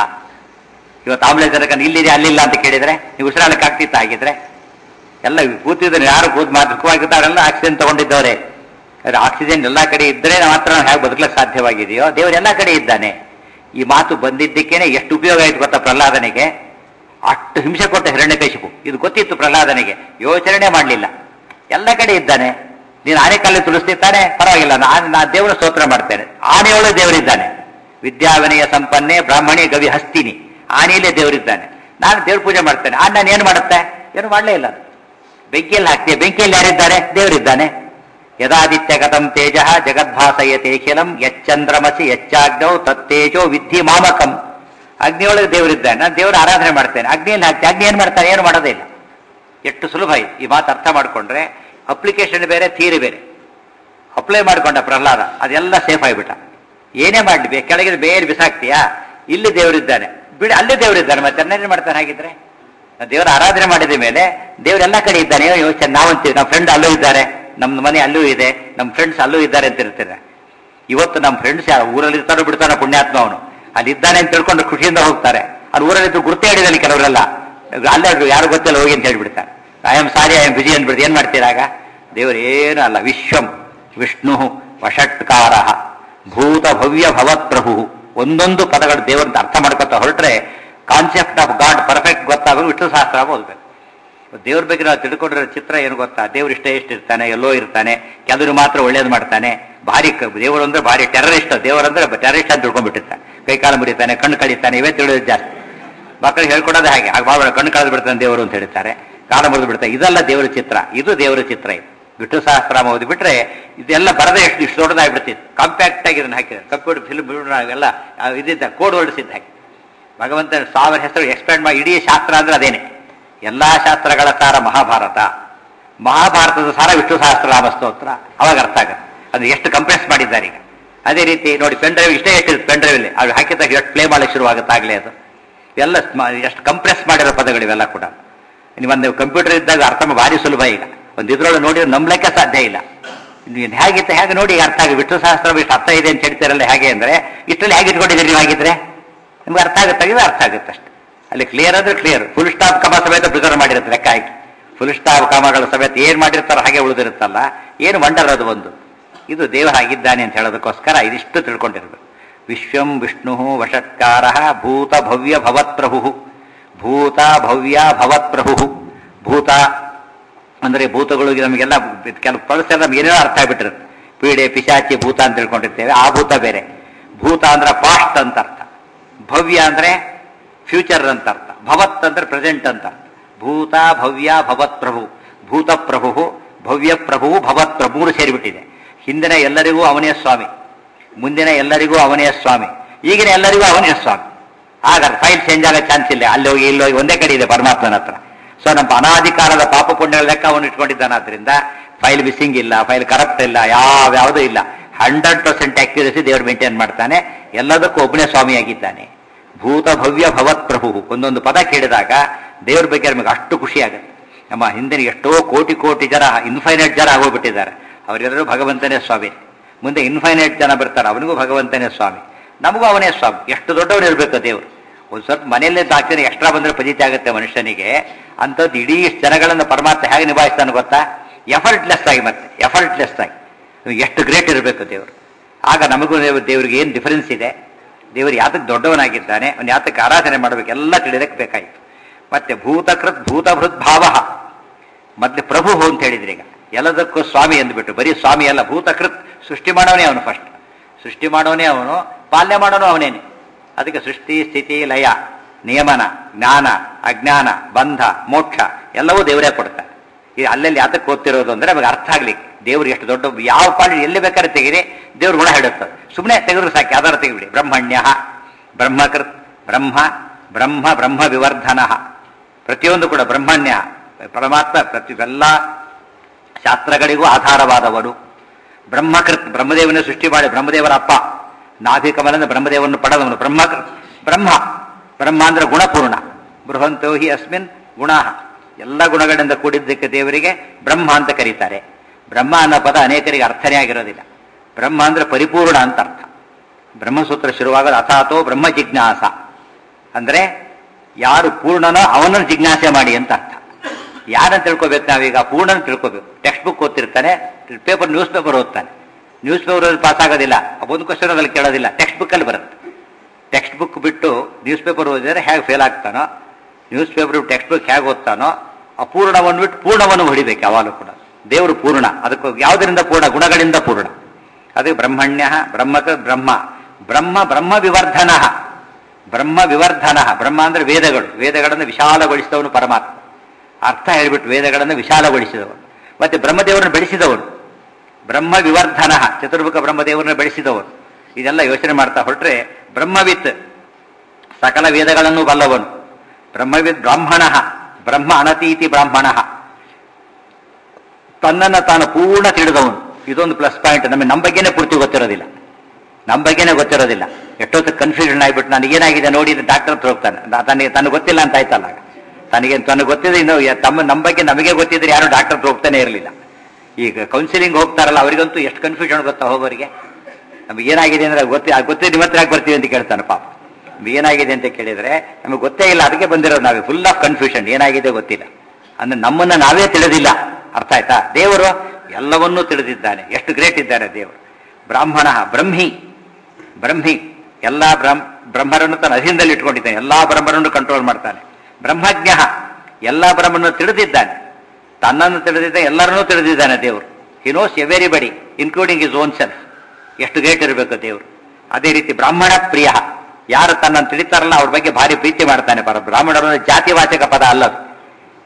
ಇವತ್ತು ಆಮ್ಲೇಜ್ ಇಲ್ಲಿದೆ ಅಲ್ಲಿಲ್ಲ ಅಂತ ಕೇಳಿದ್ರೆ ನೀವು ಉಸಿರಾಡಕ್ಕೆ ಆಗ್ತಿತ್ತ ಆಗಿದ್ರೆ ಎಲ್ಲ ಕೂತಿದ್ರೆ ಯಾರು ಕೂತ್ ಮಾತೃಕವಾಗಿರ್ತಾರಲ್ಲ ಆಕ್ಸಿಜನ್ ತಗೊಂಡಿದ್ದವರೇ ಆಕ್ಸಿಜನ್ ಎಲ್ಲ ಕಡೆ ಇದ್ರೆ ಮಾತ್ರ ನಾವು ಹೇಗೆ ಬದುಕಲಿಕ್ಕೆ ಸಾಧ್ಯವಾಗಿದೆಯೋ ದೇವರು ಎಲ್ಲ ಕಡೆ ಇದ್ದಾನೆ ಈ ಮಾತು ಬಂದಿದ್ದಕ್ಕೇನೆ ಎಷ್ಟು ಉಪಯೋಗ ಆಯ್ತು ಗೊತ್ತಾ ಪ್ರಹ್ಲಾದನಿಗೆ ಅಷ್ಟು ಹಿಂಸೆ ಕೊಟ್ಟ ಹಿರಣ್ಯಕಶಿಪು ಇದು ಗೊತ್ತಿತ್ತು ಪ್ರಹ್ಲಾದನಿಗೆ ಯೋಚನೆ ಮಾಡಲಿಲ್ಲ ಎಲ್ಲ ಕಡೆ ಇದ್ದಾನೆ ನೀನು ಆನೆ ಕಾಲಿ ತುಳಿಸ್ತಿರ್ತಾನೆ ಪರವಾಗಿಲ್ಲ ನಾನು ನಾ ದೇವರ ಸ್ತೋತ್ರ ಮಾಡ್ತೇನೆ ಆನೆಯೊಳಗೆ ದೇವರಿದ್ದಾನೆ ವಿದ್ಯಾವಿನಯ ಸಂಪನ್ನೆ ಬ್ರಾಹ್ಮಣಿ ಗವಿ ಹಸ್ತಿನಿ ಆನೆಯಲ್ಲೇ ದೇವರಿದ್ದಾನೆ ನಾನು ದೇವ್ರ ಪೂಜೆ ಮಾಡ್ತೇನೆ ಆ ನಾನು ಏನು ಮಾಡುತ್ತೆ ಏನು ಮಾಡಲೇ ಇಲ್ಲ ಬೆಂಕಿಯಲ್ಲಿ ಹಾಕ್ತೀಯ ಬೆಂಕಿಯಲ್ಲಿ ಯಾರಿದ್ದಾರೆ ದೇವರಿದ್ದಾನೆ ಯದಾದಿತ್ಯ ಗತಂ ತೇಜ ಜಗದ್ಭಾಸಯತೇಖಿಲಂ ಯಚ್ಚಂದ್ರಮಸಿ ಯಚ್ಚಾಗ್ನೌ ತತ್ತೇಜೋ ವಿದ್ಧಿ ಮಾಮಕಂ ಅಗ್ನಿಯೊಳಗೆ ದೇವರಿದ್ದಾನೆ ನಾನು ದೇವರ ಆರಾಧನೆ ಮಾಡ್ತೇನೆ ಅಗ್ನಿಯಲ್ಲಿ ಹಾಕ್ತಿ ಅಗ್ನಿ ಏನು ಮಾಡ್ತಾನೆ ಏನು ಮಾಡೋದೇ ಇಲ್ಲ ಎಷ್ಟು ಸುಲಭ ಇದು ಈ ಮಾತು ಅರ್ಥ ಮಾಡ್ಕೊಂಡ್ರೆ ಅಪ್ಲಿಕೇಶನ್ ಬೇರೆ ಥಿಯರಿ ಬೇರೆ ಅಪ್ಲೈ ಮಾಡ್ಕೊಂಡ ಪ್ರಹ್ಲಾದ ಅದೆಲ್ಲ ಸೇಫ್ ಆಗಿಬಿಟ್ಟ ಏನೇ ಮಾಡಲಿ ಕೆಳಗೆ ಬೇರೆ ಬಿಸಾಕ್ತೀಯಾ ಇಲ್ಲಿ ದೇವರಿದ್ದಾನೆ ಬಿಡಿ ಅಲ್ಲಿ ದೇವರಿದ್ದಾನೆ ಮತ್ತೆ ಅನ್ನೇನು ಮಾಡ್ತಾನೆ ಹಾಗಿದ್ರೆ ದೇವರ ಆರಾಧನೆ ಮಾಡಿದ ಮೇಲೆ ದೇವರೆಲ್ಲ ಕಡೆ ಇದ್ದಾನೆ ಯೋಚನೆ ನಾವಂತೀವಿ ನಮ್ಮ ಫ್ರೆಂಡ್ ಅಲ್ಲೂ ಇದ್ದಾರೆ ನಮ್ಮ ಮನೆ ಅಲ್ಲೂ ಇದೆ ನಮ್ಮ ಫ್ರೆಂಡ್ಸ್ ಅಲ್ಲೂ ಇದ್ದಾರೆ ಅಂತ ಇರ್ತಾರೆ ಇವತ್ತು ನಮ್ಮ ಫ್ರೆಂಡ್ಸ್ ಯಾರು ಊರಲ್ಲಿ ಇರ್ತಾರೋ ಬಿಡ್ತಾನೋ ಪುಣ್ಯಾತ್ಮ ಅವನು ಅಲ್ಲಿ ಇದ್ದಾನೆ ಅಂತ ತಿಳ್ಕೊಂಡು ಖುಷಿಯಿಂದ ಹೋಗ್ತಾರೆ ಅಲ್ಲಿ ಊರಲ್ಲಿ ಇದ್ದು ಗುರುತೇ ಹಿಡಿದಲ್ಲಿ ಕೆಲವರೆಲ್ಲ ಅಲ್ಲೇ ಯಾರು ಗೊತ್ತಿಲ್ಲ ಹೋಗಿ ಅಂತ ಹೇಳ್ಬಿಡ್ತಾರೆ I am sorry I am busy ಅಂದ್ಬಿಡ್ತು ಏನ್ ಮಾಡ್ತೀರಾಗ ದೇವರು ಏನು ಅಲ್ಲ ವಿಶ್ವಂ ವಿಷ್ಣು ವಷಟ್ಕಾರ ಭೂತ ಭವ್ಯ ಭವತ್ ಪ್ರಭು ಒಂದೊಂದು ಪದಗಳು ದೇವರಂತ ಅರ್ಥ ಮಾಡ್ಕೊತಾ ಹೊರಟ್ರೆ ಕಾನ್ಸೆಪ್ಟ್ ಆಫ್ ಗಾಡ್ ಪರ್ಫೆಕ್ಟ್ ಗೊತ್ತಾಗೋದು ವಿಷ್ಣು ಸಹಸ್ರ ಓದ್ಬೇಕು ದೇವ್ರ ಬಗ್ಗೆ ನಾವು ತಿಳ್ಕೊಂಡಿರೋ ಚಿತ್ರ ಏನು ಗೊತ್ತಾ ದೇವ್ರು ಇಷ್ಟೇ ಎಷ್ಟು ಇರ್ತಾನೆ ಎಲ್ಲೋ ಇರ್ತಾನೆ ಕೆಲವರು ಮಾತ್ರ ಒಳ್ಳೇದು ಮಾಡ್ತಾನೆ ಭಾರಿ ಕ- ದೇವರು ಅಂದ್ರೆ ಭಾರಿ ಟೆರರಿಸ್ಟ್ ದೇವರಂದ್ರೆ ಟೆರರಿಸ್ಟ್ ಅಂತ ತಿಳ್ಕೊಂಡ್ಬಿಟ್ಟಿರ್ತಾನೆ ಕೈ ಕಾಲು ಮುರಿತಾನೆ ಕಣ್ಣು ಕಡಿತಾನೆ ಇವೇ ತಿಳಿಯೋದು ಜಾಸ್ತಿ ಮಕ್ಕಳಿಗೆ ಹೇಳ್ಕೊಡೋದು ಹಾಗೆ ಆಗ ಬಾಬಾ ಕಣ್ಣು ಕಳೆದು ಬಿಡ್ತಾನೆ ದೇವರು ಅಂತ ಹೇಳ್ತಾರೆ ಕಾಲ ಮುರಿದು ಬಿಡ್ತಾರೆ ಇದೆಲ್ಲ ದೇವರ ಚಿತ್ರ ಇದು ದೇವರ ಚಿತ್ರ ಇದು ವಿಷ್ಣು ಸಹಸ್ರಾಮ ಓದಿಬಿಟ್ರೆ ಇದೆಲ್ಲ ಬರದೇ ಎಷ್ಟು ಇಷ್ಟು ದೊಡ್ಡದಾಗ್ಬಿಡ್ತಿತ್ತು ಕಾಂಪ್ಯಾಕ್ಟ್ ಆಗಿ ಇದನ್ನ ಹಾಕಿದ್ದಾರೆ ಕಂಪ್ಯೂಟರ್ ಫಿಲ್ಮ್ ಎಲ್ಲ ಇದ್ದಿದ್ದ ಕೋಡ್ ಹೊಡಿಸಿದ್ದು ಹಾಕಿ ಭಗವಂತ ಸಾವಿರ ಹೆಸರು ಎಕ್ಸ್ಪ್ಯಾಂಡ್ ಮಾಡಿ ಇಡೀ ಶಾಸ್ತ್ರ ಅಂದ್ರೆ ಅದೇನೆ ಎಲ್ಲಾ ಶಾಸ್ತ್ರಗಳ ಸಾರ ಮಹಾಭಾರತ ಮಹಾಭಾರತದ ಸಾರ ವಿಷ್ಣು ಸಹಸ್ರನಾಮ ಸ್ತೋತ್ರ ಅವಾಗ ಅರ್ಥ ಆಗುತ್ತೆ ಅದು ಎಷ್ಟು ಕಂಪ್ರೆಸ್ ಮಾಡಿದ್ದಾರೆ ಈಗ ಅದೇ ರೀತಿ ನೋಡಿ ಪೆನ್ ಡ್ರೈವ್ ಇಷ್ಟೇ ಇಟ್ಟಿರುತ್ತೆ ಪೆನ್ ಡ್ರೈವ್ ಅಲ್ಲಿ ಅದು ಹಾಕಿದಾಗ ಎಷ್ಟು ಪ್ಲೇ ಮಾಡಕ್ಕೆ ಶುರುವಾಗುತ್ತಾಗಲೇ ಅದು ಎಲ್ಲ ಸ್ಮ- ಎಷ್ಟು ಕಂಪ್ರೆಸ್ ಮಾಡಿರೋ ಪದಗಳಿವೆಲ್ಲ ಕೂಡ ನೀವೊಂದು ಕಂಪ್ಯೂಟರ್ ಇದ್ದಾಗ ಅರ್ಥ ಮಾ- ಭಾರಿ ಸುಲಭ ಈಗ ಒಂದು ಇದ್ರೊಳಗೆ ನೋಡಿದ್ರೆ ನಂಬಲಿಕ್ಕೆ ಸಾಧ್ಯ ಇಲ್ಲ ನೀನು ಹೇಗಿತ್ತು ಹೇಗೆ ನೋಡಿ ಈಗ ಅರ್ಥ ಆಗಿ ವಿಷ್ಣು ಸಹಸ್ರ ಇಷ್ಟು ಅರ್ಥ ಇದೆ ಅಂತ ಹೇಳ್ತೀರಲ್ಲ ಹೇಗೆ ಅಂದ್ರೆ ಇಷ್ಟರಲ್ಲಿ ಹೇಗೆ ಇಟ್ಕೊಂಡಿದ್ದೀರಿ ನೀವು ಹಾಗಿದ್ರೆ ನಿಮ್ಗೆ ಅರ್ಥ ಆಗುತ್ತೆ ಇದು ಅರ್ಥ ಆಗುತ್ತೆ ಅಷ್ಟೇ ಅಲ್ಲಿ ಕ್ಲಿಯರ್ ಅಂದ್ರೆ ಕ್ಲಿಯರ್ ಫುಲ್ ಸ್ಟಾಪ್ ಕಮ ಸಮೇತ ಪ್ರಿಸರ್ವ್ ಮಾಡಿರುತ್ತೆ ಲೆಕ್ಕ ಹಾಕಿ ಫುಲ್ ಸ್ಟಾಪ್ ಕಮಗಳ ಸಮೇತ ಏನ್ ಮಾಡಿರ್ತಾರೋ ಹಾಗೆ ಉಳಿದಿರುತ್ತಲ್ಲ ಏನು ವಂಡರ್ ಅದು ಒಂದು ಇದು ದೇವರಾಗಿದ್ದಾನೆ ಅಂತ ಹೇಳೋದಕ್ಕೋಸ್ಕರ ಇದಿಷ್ಟು ತಿಳ್ಕೊಂಡಿರ್ಬೇಕು ವಿಶ್ವಂ ವಿಷ್ಣು ವಷಟ್ಕಾರ ಭೂತ ಭವ್ಯ ಭವತ್ಪ್ರಭು ಭೂತ ಭವ್ಯ ಭವತ್ಪ್ರಭು ಭೂತ ಅಂದ್ರೆ ಭೂತಗಳು ನಮಗೆಲ್ಲ ಕೆಲವು ಪಳಸೆಲ್ಲ ನಮ್ಗೆ ಏನೇನೋ ಅರ್ಥ ಆಗ್ಬಿಟ್ಟಿರುತ್ತೆ ಪೀಡೆ ಪಿಶಾಚಿ ಭೂತ ಅಂತ ತಿಳ್ಕೊಂಡಿರ್ತೇವೆ ಆ ಭೂತ ಬೇರೆ ಭೂತ ಅಂದ್ರೆ ಪಾಸ್ಟ್ ಅಂತ ಅರ್ಥ ಭವ್ಯ ಅಂದ್ರೆ ಫ್ಯೂಚರ್ ಅಂತ ಅರ್ಥ ಭವತ್ ಅಂದ್ರೆ ಪ್ರೆಸೆಂಟ್ ಅಂತ ಅರ್ಥ ಭೂತ ಭವ್ಯ ಭವತ್ ಪ್ರಭು ಭೂತ ಪ್ರಭು ಭವ್ಯ ಪ್ರಭು ಭವತ್ ಪ್ರಭು ಮೂರು ಸೇರಿಬಿಟ್ಟಿದೆ ಹಿಂದಿನ ಎಲ್ಲರಿಗೂ ಅವನೇ ಸ್ವಾಮಿ ಮುಂದಿನ ಎಲ್ಲರಿಗೂ ಅವನೇ ಸ್ವಾಮಿ ಈಗಿನ ಎಲ್ಲರಿಗೂ ಅವನೇ ಸ್ವಾಮಿ ಆಗ ಫೈಲ್ ಚೇಂಜ್ ಆಗೋ ಚಾನ್ಸ್ ಇಲ್ಲ ಅಲ್ಲಿ ಹೋಗಿ ಇಲ್ಲಿ ಹೋಗಿ ಒಂದೇ ಕಡೆ ಇದೆ ಪರಮಾತ್ಮನ ಹತ್ರ ಸೊ ನಮ್ಮ ಅನಾಧಿಕಾರದ ಪಾಪ ಪುಣ್ಯಗಳ ಲೆಕ್ಕ ಅವನು ಇಟ್ಕೊಂಡಿದ್ದಾನಾದ್ರಿಂದ ಫೈಲ್ ಮಿಸ್ಸಿಂಗ್ ಇಲ್ಲ ಫೈಲ್ ಕರಪ್ಟ್ ಇಲ್ಲ ಯಾವ ಯಾವುದೂ ಇಲ್ಲ ಹಂಡ್ರೆಡ್ ಪರ್ಸೆಂಟ್ ಆಕ್ಯುರಸಿ ದೇವರು ಮೇಂಟೈನ್ ಮಾಡ್ತಾನೆ ಎಲ್ಲದಕ್ಕೂ ಒಬ್ಬನೇ ಸ್ವಾಮಿಯಾಗಿದ್ದಾನೆ ಭೂತ ಭವ್ಯ ಭವತ್ ಪ್ರಭು ಒಂದೊಂದು ಪದ ಕೇಳಿದಾಗ ದೇವ್ರ ಬಗ್ಗೆ ನಮಗೆ ಅಷ್ಟು ಖುಷಿ ಆಗುತ್ತೆ ನಮ್ಮ ಹಿಂದಿನ ಎಷ್ಟೋ ಕೋಟಿ ಕೋಟಿ ಜನ ಇನ್ಫೈನೈಟ್ ಜನ ಆಗೋಗ್ಬಿಟ್ಟಿದ್ದಾರೆ ಅವರೆಲ್ಲರೂ ಭಗವಂತನೇ ಸ್ವಾಮಿ ಮುಂದೆ ಇನ್ಫೈನೈಟ್ ಜನ ಬರ್ತಾರೆ ಅವನಿಗೂ ಭಗವಂತನೇ ಸ್ವಾಮಿ ನಮಗೂ ಅವನೇ ಸ್ವಾಮಿ ಎಷ್ಟು ದೊಡ್ಡವನು ಇರಬೇಕು ದೇವರು ಒಂದು ಸ್ವಲ್ಪ ಮನೆಯಲ್ಲೇ ದಾಚಿನ ಎಕ್ಸ್ಟ್ರಾ ಬಂದ್ರೆ ಫಜಿತಿ ಆಗುತ್ತೆ ಮನುಷ್ಯನಿಗೆ ಅಂಥದ್ದು ಇಡೀ ಜನಗಳನ್ನು ಪರಮಾತ್ಮ ಹೇಗೆ ನಿಭಾಯಿಸ್ತಾನೆ ಗೊತ್ತಾ ಎಫರ್ಟ್ಲೆಸ್ ಆಗಿ ಮತ್ತೆ ಎಫರ್ಟ್ಲೆಸ್ ಆಗಿ ಇವ್ನು ಎಷ್ಟು ಗ್ರೇಟ್ ಇರಬೇಕು ದೇವರು ಆಗ ನಮಗೂ ದೇವ್ರ- ದೇವ್ರಿಗೆ ಏನು ಡಿಫರೆನ್ಸ್ ಇದೆ ದೇವರು ಯಾತಕ್ಕೆ ದೊಡ್ಡವನಾಗಿದ್ದಾನೆ ಅವ್ನು ಯಾತಕ್ಕೆ ಆರಾಧನೆ ಮಾಡಬೇಕು ಎಲ್ಲ ತಿಳಿದಕ್ಕೆ ಬೇಕಾಯಿತು ಮತ್ತೆ ಭೂತಕೃತ್ ಭೂತಭೃತ್ ಭಾವ ಮತ್ತೆ ಪ್ರಭು ಅಂತ ಹೇಳಿದ್ರಿ ಈಗ ಎಲ್ಲದಕ್ಕೂ ಸ್ವಾಮಿ ಅಂದ್ಬಿಟ್ಟು ಬರೀ ಸ್ವಾಮಿ ಅಲ್ಲ ಭೂತಕೃತ್ ಸೃಷ್ಟಿ ಮಾಡೋನೇ ಅವನು ಫಸ್ಟ್ ಸೃಷ್ಟಿ ಮಾಡೋನೇ ಅವನು ಪಾಲನೆ ಮಾಡೋನು ಅವನೇನೆ ಅದಕ್ಕೆ ಸೃಷ್ಟಿ ಸ್ಥಿತಿ ಲಯ ನಿಯಮನ ಜ್ಞಾನ ಅಜ್ಞಾನ ಬಂಧ ಮೋಕ್ಷ ಎಲ್ಲವೂ ದೇವರೇ ಕೊಡ್ತಾನೆ ಇದು ಅಲ್ಲಲ್ಲಿ ಯಾತಕ್ಕೆ ಓದ್ತಿರೋದು ಅಂದ್ರೆ ನಮಗೆ ಅರ್ಥ ಆಗ್ಲಿಕ್ಕೆ ದೇವ್ರು ಎಷ್ಟು ದೊಡ್ಡ ಯಾವ ಪಾಲಿ ಎಲ್ಲಿ ಬೇಕಾದ್ರೆ ತೆಗೀರಿ ದೇವ್ರ ಗುಣ ಹೇಳುತ್ತದೆ ಸುಮ್ಮನೆ ತೆಗೆದ್ರು ಸಾಕು ಯಾವ್ದಾರು ತೆಗಿಬಿಡಿ ಬ್ರಹ್ಮಣ್ಯ ಬ್ರಹ್ಮಕೃತ್ ಬ್ರಹ್ಮ ಬ್ರಹ್ಮ ಬ್ರಹ್ಮ ವಿವರ್ಧನ ಪ್ರತಿಯೊಂದು ಕೂಡ ಬ್ರಹ್ಮಣ್ಯ ಪರಮಾತ್ಮ ಪ್ರತಿ ಎಲ್ಲ ಶಾಸ್ತ್ರಗಳಿಗೂ ಆಧಾರವಾದವನು ಬ್ರಹ್ಮಕೃತ್ ಬ್ರಹ್ಮದೇವನ ಸೃಷ್ಟಿ ಮಾಡಿ ಬ್ರಹ್ಮದೇವರ ಅಪ್ಪ ನಾಭಿಕಮಲನ ಬ್ರಹ್ಮದೇವರನ್ನು ಪಡೆದವನು ಬ್ರಹ್ಮಕೃತ್ ಬ್ರಹ್ಮ ಬ್ರಹ್ಮ ಅಂದ್ರೆ ಗುಣಪೂರ್ಣ ಬೃಹಂತೋ ಹಿ ಅಸ್ಮಿನ್ ಗುಣ ಎಲ್ಲ ಗುಣಗಳಿಂದ ಕೂಡಿದ್ದಕ್ಕೆ ದೇವರಿಗೆ ಬ್ರಹ್ಮ ಅಂತ ಕರೀತಾರೆ ಬ್ರಹ್ಮ ಅನ್ನೋ ಪದ ಅನೇಕರಿಗೆ ಅರ್ಥನೇ ಆಗಿರೋದಿಲ್ಲ ಬ್ರಹ್ಮ ಅಂದ್ರೆ ಪರಿಪೂರ್ಣ ಅಂತ ಅರ್ಥ ಬ್ರಹ್ಮಸೂತ್ರ ಶುರುವಾಗೋದು ಅಥಾತೋ ಬ್ರಹ್ಮ ಜಿಜ್ಞಾಸ ಅಂದ್ರೆ ಯಾರು ಪೂರ್ಣನೋ ಅವನನ್ನು ಜಿಜ್ಞಾಸೆ ಮಾಡಿ ಅಂತ ಅರ್ಥ ಯಾರನ್ನ ತಿಳ್ಕೊಬೇಕು ನಾವೀಗ ಪೂರ್ಣನ ತಿಳ್ಕೊಬೇಕು ಟೆಕ್ಸ್ಟ್ ಬುಕ್ ಓದ್ತಿರ್ತಾನೆ ಪೇಪರ್ ನ್ಯೂಸ್ ಪೇಪರ್ ಓದ್ತಾನೆ ನ್ಯೂಸ್ ಪೇಪರ್ ಪಾಸ್ ಆಗೋದಿಲ್ಲ ಒಂದು ಕ್ವಶನ್ ಅದ್ರಲ್ಲಿ ಕೇಳೋದಿಲ್ಲ ಟೆಕ್ಸ್ಟ್ ಬುಕ್ ಅಲ್ಲಿ ಬರುತ್ತೆ ಟೆಕ್ಸ್ಟ್ ಬುಕ್ ಬಿಟ್ಟು ನ್ಯೂಸ್ ಪೇಪರ್ ಓದಿದರೆ ಹೇಗೆ ಫೇಲ್ ಆಗ್ತಾನೋ ನ್ಯೂಸ್ ಪೇಪರ್ ಟೆಕ್ಸ್ಟ್ ಬುಕ್ ಹೇಗೆ ಓದ್ತಾನೋ ಅಪೂರ್ಣವನ್ನು ಬಿಟ್ಟು ಪೂರ್ಣವನ್ನು ಹೊಡಿಬೇಕು ಯಾವಾಗಲೂ ಕೂಡ ದೇವರು ಪೂರ್ಣ ಅದಕ್ಕೆ ಯಾವುದರಿಂದ ಪೂರ್ಣ ಗುಣಗಳಿಂದ ಪೂರ್ಣ ಅದಕ್ಕೆ ಬ್ರಹ್ಮಣ್ಯ ಬ್ರಹ್ಮಕ ಬ್ರಹ್ಮ ಬ್ರಹ್ಮ ಬ್ರಹ್ಮ ವಿವರ್ಧನ ಬ್ರಹ್ಮ ವಿವರ್ಧನ ಬ್ರಹ್ಮ ಅಂದ್ರೆ ವೇದಗಳು ವೇದಗಳನ್ನು ವಿಶಾಲಗೊಳಿಸಿದವನು ಪರಮಾತ್ಮ ಅರ್ಥ ಹೇಳ್ಬಿಟ್ಟು ವೇದಗಳನ್ನು ವಿಶಾಲಗೊಳಿಸಿದವನು ಮತ್ತೆ ಬ್ರಹ್ಮದೇವರನ್ನು ಬೆಳೆಸಿದವನು ಬ್ರಹ್ಮ ವಿವರ್ಧನ ಚತುರ್ಮುಖ ಬ್ರಹ್ಮದೇವರನ್ನು ಬೆಳೆಸಿದವನು ಇದೆಲ್ಲ ಯೋಚನೆ ಮಾಡ್ತಾ ಹೊರಟ್ರೆ ಬ್ರಹ್ಮವಿತ್ ಸಕಲ ವೇದಗಳನ್ನು ಬಲ್ಲವನು ಬ್ರಹ್ಮವಿದ್ ಬ್ರಾಹ್ಮಣ ಬ್ರಹ್ಮ ಅನತೀತಿ ಬ್ರಾಹ್ಮಣ ತನ್ನನ್ನು ತಾನು ಪೂರ್ಣ ತಿಳಿದವನು ಇದೊಂದು ಪ್ಲಸ್ ಪಾಯಿಂಟ್ ನಮಗೆ ನಮ್ಮ ಬಗ್ಗೆನೇ ಪೂರ್ತಿ ಗೊತ್ತಿರೋದಿಲ್ಲ ನಮ್ಮ ಬಗ್ಗೆನೇ ಗೊತ್ತಿರೋದಿಲ್ಲ ಎಷ್ಟೊತ್ತು ಕನ್ಫ್ಯೂಷನ್ ಆಗಿಬಿಟ್ಟು ನನಗೇನಾಗಿದೆ ನೋಡಿ ಡಾಕ್ಟರ್ ಹತ್ರ ಹೋಗ್ತಾನೆ ನಾ- ತನಗೆ ತನಗೆ ಗೊತ್ತಿಲ್ಲ ಅಂತ ಆಯ್ತಲ್ಲ ಆಗ. ತನಗೆ ತನಗೆ ಗೊತ್ತಿದೆ ಇನ್ನು ಯ- ತಮ್ಮ ನಮ್ಮ ಬಗ್ಗೆ ನಮಗೆ ಗೊತ್ತಿದ್ರೆ ಯಾರು ಡಾಕ್ಟರ್ ಹತ್ರ ಹೋಗ್ತಾನೆ ಇರಲಿಲ್ಲ ಈಗ ಕೌನ್ಸಿಲಿಂಗ್ ಹೋಗ್ತಾರಲ್ಲ ಅವರಿಗಂತೂ ಎಷ್ಟು ಕನ್ಫ್ಯೂಷನ್ ಗೊತ್ತಾ ಹೋಗೋರಿಗೆ ನಮ್ಗೆ ಏನಾಗಿದೆ ಅಂದ್ರೆ ಗೊತ್ತಿ ಆ ಗೊತ್ತಿದೆ ನಿಮ್ಮ ಹತ್ರ ಯಾಕೆ ಬರ್ತೀವಿ ಅಂತ ಕೇಳ್ತಾನೆ ಪಾಪ ನಮ್ಗೆ ಏನಾಗಿದೆ ಅಂತ ಕೇಳಿದ್ರೆ ನಮಗೆ ಗೊತ್ತೇ ಇಲ್ಲ ಅದಕ್ಕೆ ಬಂದಿರೋದು ನಾವೇ ಫುಲ್ ಆಫ್ ಕನ್ಫ್ಯೂಷನ್ ಏನಾಗಿದೆ ಗೊತ್ತಿಲ್ಲ ಅಂದ್ರೆ ನಮ್ಮನ್ನ ನಾವೇ ತಿಳಿದಿಲ್ಲ ಅರ್ಥ ಆಯ್ತಾ ದೇವರು ಎಲ್ಲವನ್ನೂ ತಿಳಿದಿದ್ದಾನೆ ಎಷ್ಟು ಗ್ರೇಟ್ ಇದ್ದಾರೆ ದೇವರು ಬ್ರಾಹ್ಮಣ ಬ್ರಹ್ಮಿ ಬ್ರಹ್ಮಿ ಎಲ್ಲಾ ಬ್ರಹ್ಮ ಬ್ರಹ್ಮರನ್ನು ತನ್ನ ಅಧೀನದಲ್ಲಿ ಇಟ್ಕೊಂಡಿದ್ದಾನೆ ಎಲ್ಲಾ ಬ್ರಹ್ಮರನ್ನು ಕಂಟ್ರೋಲ್ ಮಾಡ್ತಾನೆ ಬ್ರಹ್ಮಜ್ಞ ಎಲ್ಲಾ ಬ್ರಹ್ಮನನ್ನು ತಿಳಿದಿದ್ದಾನೆ ತನ್ನನ್ನು ತಿಳಿದಿದ್ದ ಎಲ್ಲರನ್ನೂ ತಿಳಿದಿದ್ದಾನೆ ದೇವರು he knows everybody including his own self ಎಷ್ಟು ಗ್ರೇಟ್ ಇರಬೇಕು ದೇವರು ಅದೇ ರೀತಿ ಬ್ರಾಹ್ಮಣ ಪ್ರಿಯ ಯಾರು ತನ್ನನ್ನು ತಿಳಿತಾರಲ್ಲ ಅವ್ರ ಬಗ್ಗೆ ಭಾರಿ ಪ್ರೀತಿ ಮಾಡ್ತಾನೆ ಪರ ಬ್ರಾಹ್ಮಣರು ಅಂದ್ರೆ ಜಾತಿವಾಚಕ ಪದ ಅಲ್ಲದು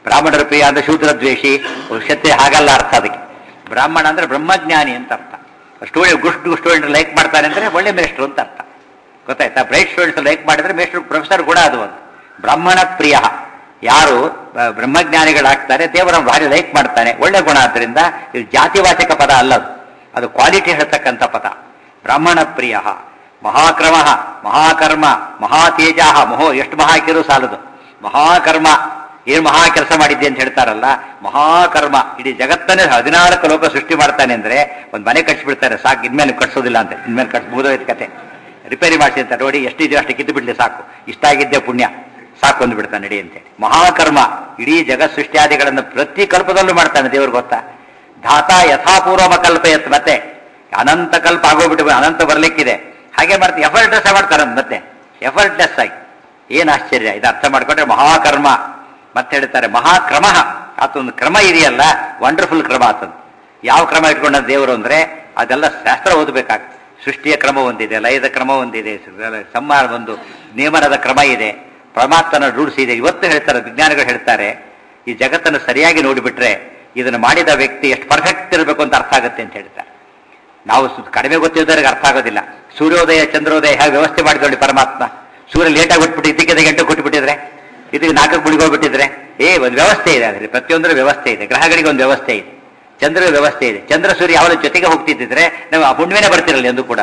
ಬ್ರಾಹ್ಮಣರ ಪ್ರಿಯ ಅಂದ್ರೆ ಶೂದ್ರ ದ್ವೇಷಿ ಕ್ಷತ್ರಿಯ ಹಾಗಲ್ಲ ಅರ್ಥ ಅದಕ್ಕೆ ಬ್ರಾಹ್ಮಣ ಅಂದ್ರೆ ಬ್ರಹ್ಮಜ್ಞಾನಿ ಅಂತ ಅರ್ಥ ಸ್ಟೂಡೆಂಟ್ ಗುಡ್ ಸ್ಟೂಡೆಂಟ್ ಲೈಕ್ ಮಾಡ್ತಾನೆ ಅಂದ್ರೆ ಒಳ್ಳೆ ಮೇಷ್ಟ್ರು ಅಂತ ಅರ್ಥ ಗೊತ್ತಾಯ್ತಾ ಬ್ರೈಟ್ ಸ್ಟೂಡೆಂಟ್ಸ್ ಲೈಕ್ ಮಾಡಿದ್ರೆ ಮೇಷ್ಟ್ರು ಪ್ರೊಫೆಸರ್ ಕೂಡ ಅದು ಒಂದು ಬ್ರಾಹ್ಮಣ ಪ್ರಿಯ ಯಾರು ಬ- ಬ್ರಹ್ಮಜ್ಞಾನಿಗಳಾಗ್ತಾರೆ ದೇವರ ಭಾರಿ ಲೈಕ್ ಮಾಡ್ತಾನೆ ಒಳ್ಳೆ ಗುಣ ಆದ್ದರಿಂದ ಇದು ಜಾತಿವಾಚಕ ಪದ ಅಲ್ಲದು ಅದು ಕ್ವಾಲಿಟಿ ಹೇಳ್ತಕ್ಕಂಥ ಪದ ಬ್ರಾಹ್ಮಣ ಪ್ರಿಯ ಮಹಾಕ್ರಮ ಮಹಾಕರ್ಮ ಮಹಾತೇಜ ಮಹೋ ಎಷ್ಟು ಮಹಾ ಹಾಕಿರೂ ಸಾಲದು ಮಹಾಕರ್ಮ ಏನ್ ಮಹಾ ಕೆಲಸ ಮಾಡಿದ್ದೆ ಅಂತ ಹೇಳ್ತಾರಲ್ಲ ಮಹಾಕರ್ಮ ಇಡೀ ಜಗತ್ತನ್ನೇ ಹದಿನಾಲ್ಕು ಲೋಕ ಸೃಷ್ಟಿ ಮಾಡ್ತಾನೆ ಅಂದ್ರೆ ಒಂದು ಮನೆ ಕಟ್ಸಿಬಿಡ್ತಾರೆ ಸಾಕು ಇನ್ಮೇಲೆ ಕಟ್ಸೋದಿಲ್ಲ ಅಂತ ಇನ್ಮೇಲೆ ಕಟ್ಸ್ ಮುಗಿದೋಯ್ತು ಕತೆ ರಿಪೇರಿ ಮಾಡಿಸಿ ಅಂತ ನೋಡಿ ಎಷ್ಟಿದೆಯೋ ಅಷ್ಟು ಕಿತ್ತು ಬಿಡ್ಲಿ ಸಾಕು ಇಷ್ಟಾಗಿದ್ದೆ ಪುಣ್ಯ ಸಾಕು ಒಂದು ಬಿಡ್ತಾನೆ ನಡಿ ಅಂತೇಳಿ ಮಹಾಕರ್ಮ ಇಡೀ ಜಗತ್ ಸೃಷ್ಟಿಯಾದಿಗಳನ್ನು ಪ್ರತಿ ಕಲ್ಪದಲ್ಲೂ ಮಾಡ್ತಾನೆ ದೇವ್ರಿಗೆ ಗೊತ್ತಾ ಧಾತ ಯಥಾಪೂರ್ವಮ ಕಲ್ಪಯತ್ ಮತ್ತೆ ಅನಂತ ಕಲ್ಪ ಆಗೋಗ್ಬಿಟ್ಟು ಅನಂತ ಬರ್ಲಿಕ್ಕಿದೆ ಹಾಗೆ ಮಾಡ್ತಾರೆ ಎಫರ್ಟ್ಲೆಸ್ ಮಾಡ್ತಾರೆ ಮತ್ತೆ ಎಫರ್ಟ್ಲೆಸ್ ಆಗಿ ಏನ್ ಆಶ್ಚರ್ಯ ಇದು ಅರ್ಥ ಮಾಡ್ಕೊಂಡ್ರೆ ಮಹಾಕರ್ಮ ಮತ್ತೆ ಹೇಳ್ತಾರೆ ಮಹಾಕ್ರಮ ಆತೊಂದು ಕ್ರಮ ಇದೆಯಲ್ಲ ವಂಡರ್ಫುಲ್ ಕ್ರಮ ಆತದ್ದು ಯಾವ ಕ್ರಮ ಇಟ್ಕೊಂಡ ದೇವರು ಅಂದ್ರೆ ಅದೆಲ್ಲ ಶಾಸ್ತ್ರ ಓದಬೇಕಾಗ್ತದೆ ಸೃಷ್ಟಿಯ ಕ್ರಮ ಒಂದಿದೆ ಲಯದ ಕ್ರಮ ಒಂದಿದೆ ಸಂಹಾರ ಒಂದು ನಿಯಮನದ ಕ್ರಮ ಇದೆ ಪರಮಾತ್ಮನ ರೂಲ್ಸ್ ಇದೆ ಇವತ್ತು ಹೇಳ್ತಾರೆ ವಿಜ್ಞಾನಿಗಳು ಹೇಳ್ತಾರೆ ಈ ಜಗತ್ತನ್ನು ಸರಿಯಾಗಿ ನೋಡಿಬಿಟ್ರೆ ಇದನ್ನು ಮಾಡಿದ ವ್ಯಕ್ತಿ ಎಷ್ಟು ಪರ್ಫೆಕ್ಟ್ ಇರಬೇಕು ಅಂತ ಅರ್ಥ ಆಗುತ್ತೆ ಅಂತ ಹೇಳ್ತಾರೆ ನಾವು ಸು- ಕಡಿಮೆ ಗೊತ್ತಿದ್ದವರಿಗೆ ಅರ್ಥ ಆಗೋದಿಲ್ಲ ಸೂರ್ಯೋದಯ ಚಂದ್ರೋದಯ ಹೇಗೆ ವ್ಯವಸ್ಥೆ ಮಾಡಿದೊಳ್ಳಿ ಪರಮಾತ್ಮ ಸೂರ್ಯ ಲೇಟಾಗಿ ಬಿಟ್ಬಿಟ್ಟು ಇದಕ್ಕೆ ಗಂಟೆ ಕೊಟ್ಟುಬಿಟ್ಟಿದ್ರೆ ಇದಕ್ಕೆ ನಾಲ್ಕಕ್ಕೆ ಮುಳುಗೋಗ್ಬಿಟ್ಟಿದ್ರೆ ಏ ಒಂದು ವ್ಯವಸ್ಥೆ ಇದೆ ಅದರಲ್ಲಿ ಪ್ರತಿಯೊಂದರ ವ್ಯವಸ್ಥೆ ಇದೆ ಗ್ರಹಗಳಿಗೆ ಒಂದು ವ್ಯವಸ್ಥೆ ಇದೆ ಚಂದ್ರ ವ್ಯವಸ್ಥೆ ಇದೆ ಚಂದ್ರ ಸೂರ್ಯ ಯಾವಾಗ ಜೊತೆಗೆ ಹೋಗ್ತಿದ್ದಿದ್ರೆ ನಾವು ಆ ಹುಣ್ಣಿಮೆನೇ ಬರ್ತಿರಲ್ಲ ಎಂದು ಕೂಡ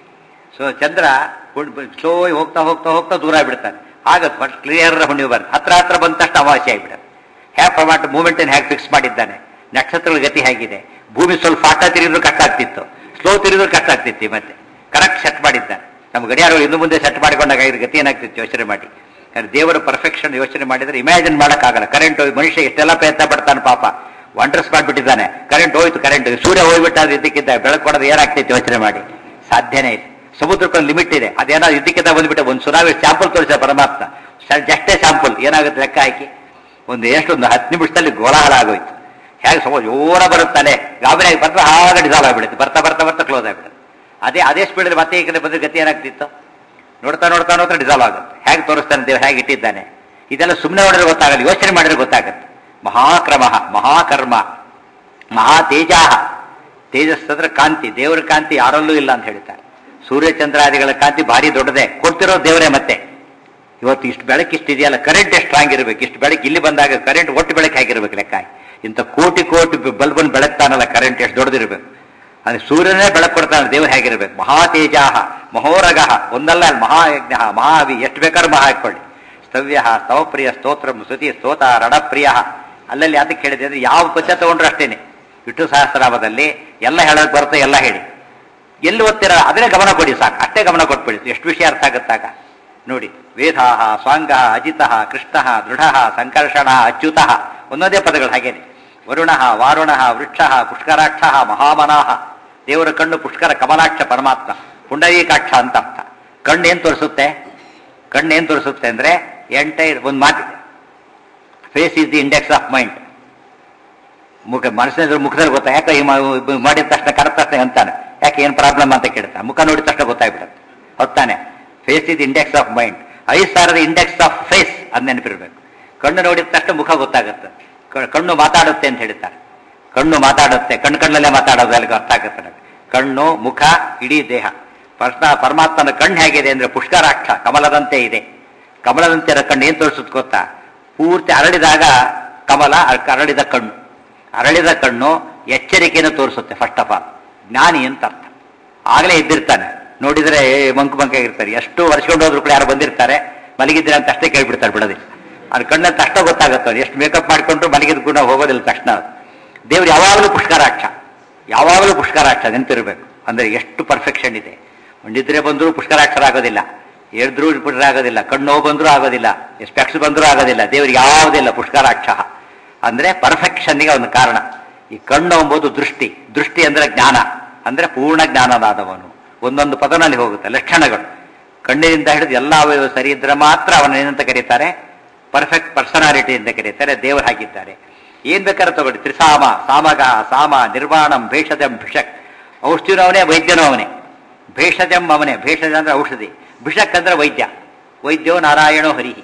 ಸೊ ಚಂದ್ರ ಸ್ಲೋ ಹೋಗ್ತಾ ಹೋಗ್ತಾ ಹೋಗ್ತಾ ದೂರ ಆಗ್ಬಿಡ್ತಾನೆ ಆಗ ಫಸ್ಟ್ ಕ್ಲಿಯರ್ ಹುಣ್ಣಿಮೆ ಬರುತ್ತೆ ಹತ್ರ ಹತ್ರ ಬಂದ ತಕ್ಷಣ ಅಮಾವಾಸ್ಯೆ ಆಗಿಬಿಡುತ್ತೆ ಹ್ಯಾಕ್ ಪ್ರಮಾಣ ಮೂಮೆಂಟ್ ಹೇಗೆ ಫಿಕ್ಸ್ ಮಾಡಿದ್ದಾನೆ ನಕ್ಷತ್ರಗಳ ಗತಿ ಹೇಗಿದೆ ಭೂಮಿ ಸ್ವಲ್ಪ ಫಾಟ ತಿರುಗಿದ್ರು ಕಷ್ಟ ಆಗ್ತಿತ್ತು ಸ್ಲೋ ತಿರುಗಿದ್ರು ಕಷ್ಟ ಆಗ್ತಿತ್ತು ಈ ಮತ್ತೆ ಕರೆಕ್ಟ್ ಸೆಟ್ ಮಾಡಿದ್ದಾನೆ ನಮ್ಮ ಗಡಿಯಾರಗಳು ಇನ್ನು ಮುಂದೆ ಸೆಟ್ ಮಾಡಿಕೊಂಡಾಗ ಇದ್ರ ಗತಿ ಏನಾಗ್ತಿತ್ತು ಯೋಚನೆ ಮಾಡಿ ಯಾಕಂದ್ರೆ ದೇವರ ಪರ್ಫೆಕ್ಷನ್ ಯೋಚನೆ ಮಾಡಿದ್ರೆ ಇಮ್ಯಾಜಿನ್ ಮಾಡೋಕ್ಕಾಗಲ್ಲ ಕರೆಂಟ್ ಮನುಷ್ಯ ಎಷ್ಟೆಲ್ಲ ಪ್ರಯತ್ನ ಪಡ್ತಾನೆ ಪಾಪ ವಂಡರ್ಸ್ ಮಾಡಿಬಿಟ್ಟಿದ್ದಾನೆ ಕರೆಂಟ್ ಹೋಯ್ತು ಕರೆಂಟ್ ಸೂರ್ಯ ಹೋಗ್ಬಿಟ್ಟ ಅದು ಇದಕ್ಕಿದ್ದ ಬೆಳಕು ಕೊಡೋದು ಏನಾಗ್ತೈತೆ ಯೋಚನೆ ಮಾಡಿ ಸಾಧ್ಯನೇ ಇಲ್ಲ ಸಮುದ್ರಕ್ಕೊಂದು ಲಿಮಿಟ್ ಇದೆ ಅದೇನಾದ್ರು ಇದಕ್ಕಿಂತ ಬಂದ್ಬಿಟ್ಟೆ ಒಂದು ಸುನಾಮಿ ಸ್ಯಾಂಪಲ್ ತೋರಿಸ ಪರಮಾತ್ಮ ಜಷ್ಟೇ ಸ್ಯಾಂಪಲ್ ಏನಾಗುತ್ತೆ ಲೆಕ್ಕ ಹಾಕಿ ಒಂದು ಎಷ್ಟೊಂದು ಹತ್ತು ನಿಮಿಷದಲ್ಲಿ ಗೋಲಾಹಲ ಆಗೋಯ್ತು ಹೇಗೆ ಸಮ ಜೋರ ಬರುತ್ತಾನೆ ಗಾಬರಿಯಾಗಿ ಬರ್ತಾ ಹಾಗೆ ಡಿಸಾಲ್ವ್ ಆಗಿಬಿಡುತ್ತೆ ಬರ್ತಾ ಬರ್ತಾ ಬರ್ತಾ ಕ್ಲೋಸ್ ಆಗಿಬಿಡುತ್ತೆ ಅದೇ ಅದೇ ಸ್ಪೀಡಲ್ಲಿ ಮತ್ತೆ ಈ ಕಡೆ ಬಂದ್ರೆ ಗತಿ ಏನಾಗ್ತಿತ್ತು ನೋಡ್ತಾ ನೋಡ್ತಾ ನೋಡ್ತಾ ಡಿಸಾಲ್ವ್ ಆಗುತ್ತೆ ಹೇಗೆ ತೋರಿಸ್ತಾನೆ ದೇವ್ರು ಹೇಗೆ ಇಟ್ಟಿದ್ದಾನೆ ಇದೆಲ್ಲ ಸುಮ್ಮನೆ ನೋಡಿದ್ರೆ ಗೊತ್ತಾಗಲ್ಲ ಯೋಚನೆ ಮಾಡಿದ್ರೆ ಗೊತ್ತಾಗುತ್ತೆ ಮಹಾಕ್ರಮ ಮಹಾಕರ್ಮ ಮಹಾ ತೇಜಾಹ ತೇಜಸ್ ಅಂದ್ರೆ ಕಾಂತಿ ದೇವರ ಕಾಂತಿ ಯಾರಲ್ಲೂ ಇಲ್ಲ ಅಂತ ಹೇಳ್ತಾರೆ ಸೂರ್ಯಚಂದ್ರಾದಿಗಳ ಕಾಂತಿ ಭಾರಿ ದೊಡ್ಡದೆ ಕೊಡ್ತಿರೋ ದೇವರೇ ಮತ್ತೆ ಇವತ್ತು ಇಷ್ಟು ಬೆಳಕು ಇಷ್ಟು ಇದೆಯಲ್ಲ ಕರೆಂಟ್ ಎಷ್ಟು ಸ್ಟ್ರಾಂಗ್ ಇರಬೇಕು ಇಷ್ಟು ಬೆಳಕು ಇಲ್ಲಿ ಬಂದಾಗ ಕರೆಂಟ್ ಒಟ್ಟು ಬೆಳಕು ಹೇಗಿರ್ಬೇಕು ಲೆಕ್ಕ ಇಂಥ ಕೋಟಿ ಕೋಟಿ ಬಲ್ಬನ್ ಬೆಳಗ್ತಾನಲ್ಲ ಕರೆಂಟ್ ಎಷ್ಟು ದೊಡ್ಡದಿರ್ಬೇಕು ಅಂದ್ರೆ ಸೂರ್ಯನೇ ಬೆಳಕು ಕೊಡ್ತಾನೆ ದೇವರು ಹೇಗಿರ್ಬೇಕು ಮಹಾತೇಜಾಹ ಮಹೋರಗ ಒಂದಲ್ಲ ಅಲ್ಲಿ ಮಹಾಯಜ್ಞ ಮಹಾವಿ ಎಷ್ಟು ಬೇಕಾದ್ರೂ ಮಹಾ ಹಾಕೊಳ್ಳಿ ಸ್ತವ್ಯ ಸ್ತವಪ್ರಿಯ ಸ್ತೋತ್ರ ಸ್ತುತಿ ಸ್ತೋತ ರಣಪ್ರಿಯ ಅಲ್ಲಲ್ಲಿ ಅದಕ್ಕೆ ಹೇಳಿದೆ ಅಂದ್ರೆ ಯಾವ ಪದ್ಯ ತಗೊಂಡ್ರು ಅಷ್ಟೇನೆ ವಿಷ್ಣು ಸಹಸ್ರನಾಮದಲ್ಲಿ ಎಲ್ಲ ಹೇಳೋಕೆ ಬರುತ್ತೆ ಎಲ್ಲ ಹೇಳಿ ಎಲ್ಲಿ ಓದ್ತೀರ ಅದನ್ನೇ ಗಮನ ಕೊಡಿ ಸಾಕು ಅಷ್ಟೇ ಗಮನ ಕೊಟ್ಬಿಡಿ ಎಷ್ಟು ವಿಷಯ ಅರ್ಥ ಆಗುತ್ತಾಗ ನೋಡಿ ವೇದಾಹ ಸ್ವಾಂಗ ಅಜಿತ ಕೃಷ್ಣ ದೃಢ ಸಂಕರ್ಷಣ ಅಚ್ಯುತ ಒಂದೊಂದೇ ಪದಗಳು ಹಾಗೇನೆ ವರುಣ ವಾರುಣ ವೃಕ್ಷ ಪುಷ್ಕರಾಕ್ಷ ಮಹಾಮನಾಹ ದೇವರ ಕಣ್ಣು ಪುಷ್ಕರ ಕಮಲಾಕ್ಷ ಪರಮಾತ್ಮ ಪುಂಡರೀಕಾಕ್ಷ ಅಂತ ಅರ್ಥ ಕಣ್ಣು ಏನ್ ತೋರಿಸುತ್ತೆ ಕಣ್ಣು ಏನ್ ತೋರಿಸುತ್ತೆ ಅಂದ್ರೆ ಎಂಟೈರ್ ಒಂದು ಮಾತಿದೆ face is the index of mind ಮುಖ ಮನಸ್ಸಿನ ಮುಖದಲ್ಲಿ ಗೊತ್ತಾ ಯಾಕೆ ಈ ಮಾ- ಮಾಡಿದ ತಕ್ಷಣ ಕರೆದ ತಕ್ಷಣ ಅಂತಾನೆ ಯಾಕೆ ಏನ್ ಪ್ರಾಬ್ಲಮ್ ಅಂತ ಕೇಳ್ತಾನೆ ಮುಖ ನೋಡಿದ ತಕ್ಷಣ ಗೊತ್ತಾಗ್ಬಿಡುತ್ತೆ ಹೊತ್ತಾನೆ face is index of mind ಐದು ಸಾವಿರದ ಇಂಡೆಕ್ಸ್ ಆಫ್ ಫೇಸ್ ಅದ್ ನೆನಪಿರ್ಬೇಕು ಕಣ್ಣು ನೋಡಿದ ತಕ್ಷಣ ಮುಖ ಗೊತ್ತಾಗುತ್ತೆ ಕ- ಕಣ್ಣು ಮಾತಾಡುತ್ತೆ ಅಂತ ಹೇಳ್ತಾರೆ ಕಣ್ಣು ಮಾತಾಡುತ್ತೆ ಕಣ್ಣು ಕಣ್ಣಲ್ಲೇ ಮಾತಾಡೋದು ಅಲ್ಲಿಗೆ ಅರ್ಥ ಆಗುತ್ತೆ ನಮಗೆ ಕಣ್ಣು ಮುಖ ಇಡೀ ದೇಹ ಪರಮ ಪರಮಾತ್ಮನ ಕಣ್ಣು ಹೇಗಿದೆ ಅಂದ್ರೆ ಪುಷ್ಕರಾಕ್ಷ ಕಮಲದಂತೆ ಇದೆ ಕಮಲದಂತೆ ಇರೋ ಕಣ್ಣು ಏನ್ ತೋರಿಸುತ್ತೆ ಗೊತ್ತಾ ಪೂರ್ತಿ ಅರಳಿದಾಗ ಕಮಲ ಅರ್- ಅರಳಿದ ಕಣ್ಣು ಅರಳಿದ ಕಣ್ಣು ಎಚ್ಚರಿಕೆಯನ್ನು ತೋರಿಸುತ್ತೆ ಫಸ್ಟ್ ಆಫ್ ಆಲ್ ಜ್ಞಾನಿ ಅಂತ ಅರ್ಥ ಆಗಲೇ ಇದ್ದಿರ್ತಾನೆ ನೋಡಿದ್ರೆ ಮಂಕು ಮಂಕ ಇರ್ತಾರೆ ಎಷ್ಟು ವರ್ಷಕೊಂಡು ಹೋದ್ರು ಕೂಡ ಯಾರು ಬಂದಿರ್ತಾರೆ ಮಲಗಿದ್ರೆ ಅಂತ ಅಷ್ಟೇ ಕೇಳ್ಬಿಡ್ತಾರೆ ಬಿಡೋದಿಲ್ಲ ಅದು ಕಣ್ಣಂತ ಅಷ್ಟೇ ಗೊತ್ತಾಗುತ್ತೆ ಅವ್ರು ಎಷ್ಟು ಮೇಕಪ್ ಮಾಡ್ಕೊಂಡ್ರು ಮಲಗಿದ ಗುಣ ಹೋಗೋದಿಲ್ಲ ತಕ್ಷಣ ಅದು. ದೇವ್ರು ಯಾವಾಗಲೂ ಪುಷ್ಕರಾಕ್ಷ ಯಾವಾಗಲೂ ಪುಷ್ಕರಾಕ್ಷ ನೆನಪಿರ್ಬೇಕು ಅಂದ್ರೆ ಎಷ್ಟು ಪರ್ಫೆಕ್ಷನ್ ಇದೆ ನಿದ್ರೆ ಬಂದರೂ ಪುಷ್ಕರಾಕ್ಷರಾಗೋದಿಲ್ಲ ಎದ್ರೂ ಆಗೋದಿಲ್ಲ ಕಣ್ಣು ನೋವು ಬಂದರೂ ಆಗೋದಿಲ್ಲ ಸ್ಪೆಕ್ಸ್ ಬಂದರೂ ಆಗೋದಿಲ್ಲ ದೇವ್ರಿಗೆ ಯಾವುದಿಲ್ಲ ಪುಷ್ಕರಾಕ್ಷ ಅಂದ್ರೆ ಪರ್ಫೆಕ್ಷನ್ಗೆ ಒಂದು ಕಾರಣ ಈ ಕಣ್ಣು ಎಂಬುದು ದೃಷ್ಟಿ ದೃಷ್ಟಿ ಅಂದ್ರೆ ಜ್ಞಾನ ಅಂದ್ರೆ ಪೂರ್ಣ ಜ್ಞಾನನಾದವನು ಒಂದೊಂದು ಪದನಲ್ಲಿ ಹೋಗುತ್ತೆ ಲಕ್ಷಣಗಳು ಕಣ್ಣಿನಿಂದ ಹಿಡಿದು ಎಲ್ಲ ಅವಯವ ಸರಿ ಇದ್ರೆ ಮಾತ್ರ ಅವನ ಏನಂತ ಕರೀತಾರೆ ಪರ್ಫೆಕ್ಟ್ ಪರ್ಸನಾಲಿಟಿ ಅಂತ ಕರೀತಾರೆ ದೇವರು ಹಾಕಿದ್ದಾರೆ ಏನ್ ಬೇಕಾದ್ರೆ ತಗೊಳ್ಳಿ ತ್ರಿಸಾಮ ಸಾಮಗ ಸಾಮ ನಿರ್ವಾಣಂ ಭೇಷಜಂ ಭಿಷಕ್ ಔಷಧಿನೂ ಅವನೇ ವೈದ್ಯನೂ ಅವನೇ ಭೇಷಜಂ ಅವನೇ ಭೇಷಜ ಅಂದ್ರೆ ಔಷಧಿ ಭಿಷಕ್ ಅಂದ್ರೆ ವೈದ್ಯ ವೈದ್ಯೋ ನಾರಾಯಣೋ ಹರಿಹಿ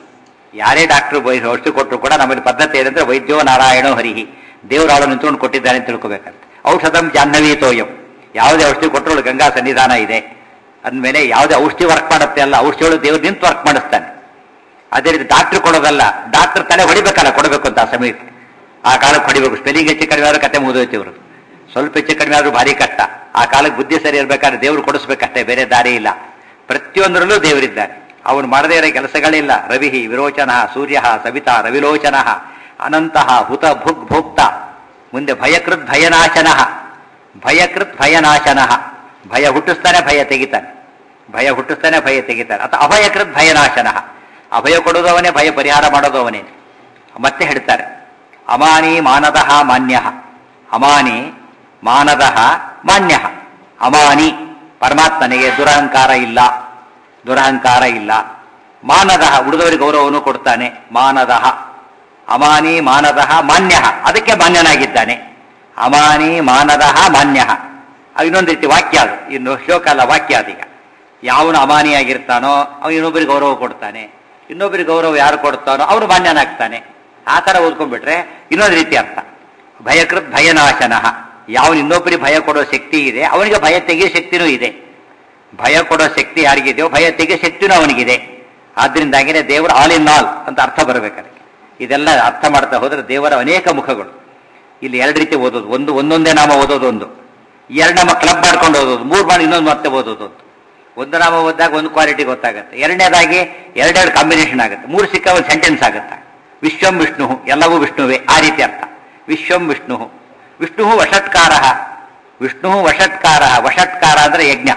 ಯಾರೇ ಡಾಕ್ಟರ್ ಔಷಧಿ ಕೊಟ್ಟರು ಕೂಡ ನಮ್ಮಲ್ಲಿ ಪದ್ಧತಿ ಏನಂದ್ರೆ ವೈದ್ಯೋ ನಾರಾಯಣೋ ಹರಿಹಿ ದೇವರು ಅವಳು ನಿಂತ್ಕೊಂಡು ಕೊಟ್ಟಿದ್ದಾನೆ ಅಂತ ತಿಳ್ಕೊಬೇಕಂತ ಔಷಧಂ ಜಾಹ್ನವಿ ತೋಯಂ ಯಾವುದೇ ಔಷಧಿ ಕೊಟ್ಟರು ಗಂಗಾ ಸನ್ನಿಧಾನ ಇದೆ ಅಂದಮೇಲೆ ಯಾವುದೇ ಔಷಧಿ ವರ್ಕ್ ಮಾಡುತ್ತೆ ಅಲ್ಲ ಔಷಧಿಗಳು ದೇವ್ರು ನಿಂತು ವರ್ಕ್ ಮಾಡಿಸ್ತಾನೆ ಅದೇ ರೀತಿ ಡಾಕ್ಟರ್ ಕೊಡೋದಲ್ಲ ಡಾಕ್ಟರ್ ತಲೆ ಹೊಡಿಬೇಕಲ್ಲ ಕೊಡಬೇಕು ಅಂತ ಆ ಸಮಯಕ್ಕೆ ಆ ಕಾಲಕ್ಕೆ ಹೊಡಿಬೇಕು ಸ್ಪೆಲ್ಲಿಂಗ್ ಹೆಚ್ಚು ಕಡಿಮೆ ಆದ್ರೂ ಕತೆ ಮುಗಿದೋಯ್ತು ಇವರು ಸ್ವಲ್ಪ ಹೆಚ್ಚು ಕಡಿಮೆ ಆದ್ರೂ ಭಾರಿ ಕಷ್ಟ ಆ ಕಾಲಕ್ಕೆ ಬುದ್ಧಿ ಸರಿ ಇರ್ಬೇಕಾದ್ರೆ ದೇವ್ರು ಕೊಡಿಸ್ಬೇಕಷ್ಟೇ ಬೇರೆ ದಾರಿ ಇಲ್ಲ ಪ್ರತಿಯೊಂದರಲ್ಲೂ ದೇವರಿದ್ದಾನೆ ಅವನು ಮಾಡದೇ ಇರೋ ಕೆಲಸಗಳಿಲ್ಲ ರವಿ ವಿರೋಚನ ಸೂರ್ಯ ಸವಿತಾ ರವಿಲೋಚನ ಅನಂತಹ ಹುತ ಭುಗ್ ಭೋಕ್ತ ಮುಂದೆ ಭಯಕೃತ್ ಭಯನಾಶನ ಭಯಕೃತ್ ಭಯನಾಶನ ಭಯ ಹುಟ್ಟಿಸ್ತಾನೆ ಭಯ ತೆಗಿತಾನೆ ಭಯ ಹುಟ್ಟಿಸ್ತಾನೆ ಭಯ ತೆಗಿತಾನೆ ಅಥವಾ ಅಭಯಕೃತ್ ಭಯನಾಶನ ಅಭಯ ಕೊಡೋದು ಅವನೇ ಭಯ ಪರಿಹಾರ ಮಾಡೋದು ಅವನೇ ಮತ್ತೆ ಹೇಳ್ತಾರೆ ಅಮಾನಿ ಮಾನದಃ ಮಾನ್ಯ ಅಮಾನಿ ಮಾನದಃ ಮಾನ್ಯ ಅಮಾನಿ ಪರಮಾತ್ಮನಿಗೆ ದುರಹಂಕಾರ ಇಲ್ಲ ದುರಹಂಕಾರ ಇಲ್ಲ ಮಾನದಃ ಉಳಿದವರಿಗೆ ಗೌರವವನ್ನು ಕೊಡ್ತಾನೆ ಮಾನದಃ ಅಮಾನಿ ಮಾನದಃ ಮಾನ್ಯ ಅದಕ್ಕೆ ಮಾನ್ಯನಾಗಿದ್ದಾನೆ ಅಮಾನಿ ಮಾನದಃ ಮಾನ್ಯ ಇನ್ನೊಂದು ರೀತಿ ವಾಕ್ಯ ಅದು ಇನ್ನು ಶ್ಲೋಕ ಅಲ್ಲ ವಾಕ್ಯ ಅದೀಗ ಯಾವನು ಅಮಾನಿಯಾಗಿರ್ತಾನೋ ಅವನು ಇನ್ನೊಬ್ಬರಿಗೆ ಗೌರವ ಕೊಡ್ತಾನೆ ಇನ್ನೊಬ್ಬರಿಗೆ ಗೌರವ ಯಾರು ಕೊಡ್ತಾನೋ ಅವನು ಮಾನ್ಯನಾಗ್ತಾನೆ ಆ ಥರ ಓದ್ಕೊಂಡ್ಬಿಟ್ರೆ ಇನ್ನೊಂದು ರೀತಿ ಅರ್ಥ ಭಯಕೃತ್ ಭಯನಾಶನ ಯಾವನು ಇನ್ನೊಬ್ಬರಿಗೆ ಭಯ ಕೊಡೋ ಶಕ್ತಿ ಇದೆ ಅವನಿಗೆ ಭಯ ತೆಗೆಯೋ ಶಕ್ತಿನೂ ಇದೆ ಭಯ ಕೊಡೋ ಶಕ್ತಿ ಯಾರಿಗಿದೆಯೋ ಭಯ ತೆಗೆಯೋ ಶಕ್ತಿನೂ ಅವನಿಗಿದೆ ಆದ್ರಿಂದಾಗಿನೇ ದೇವರು ಆಲ್ ಇನ್ ಆಲ್ ಅಂತ ಅರ್ಥ ಬರಬೇಕು ಇದೆಲ್ಲ ಅರ್ಥ ಮಾಡ್ತಾ ಹೋದ್ರೆ ದೇವರ ಅನೇಕ ಮುಖಗಳು ಇಲ್ಲಿ ಎರಡು ರೀತಿ ಓದೋದು ಒಂದು ಒಂದೊಂದೇ ನಾಮ ಓದೋದು ಒಂದು ಎರಡು ನಾಮ ಕ್ಲಬ್ ಮಾಡ್ಕೊಂಡು ಓದೋದು ಮೂರು ಮಾಡಿ ಇನ್ನೊಂದು ಮತ್ತೆ ಓದೋದು ಒಂದು ಒಂದು ನಾಮ ಓದಿದಾಗ ಒಂದು ಕ್ವಾಲಿಟಿ ಗೊತ್ತಾಗುತ್ತೆ ಎರಡನೇದಾಗಿ ಎರಡೆರಡು ಕಾಂಬಿನೇಷನ್ ಆಗುತ್ತೆ ಮೂರು ಸಿಕ್ಕ ಒಂದು ಸೆಂಟೆನ್ಸ್ ಆಗುತ್ತೆ ವಿಶ್ವಂ ವಿಷ್ಣು ಎಲ್ಲವೂ ವಿಷ್ಣುವೇ ಆ ರೀತಿ ಅರ್ಥ ವಿಶ್ವಂ ವಿಷ್ಣು ವಿಷ್ಣು ವಷಟ್ಕಾರ ವಿಷ್ಣು ವಷಟ್ಕಾರ ವಷಟ್ಕಾರ ಅಂದ್ರೆ ಯಜ್ಞ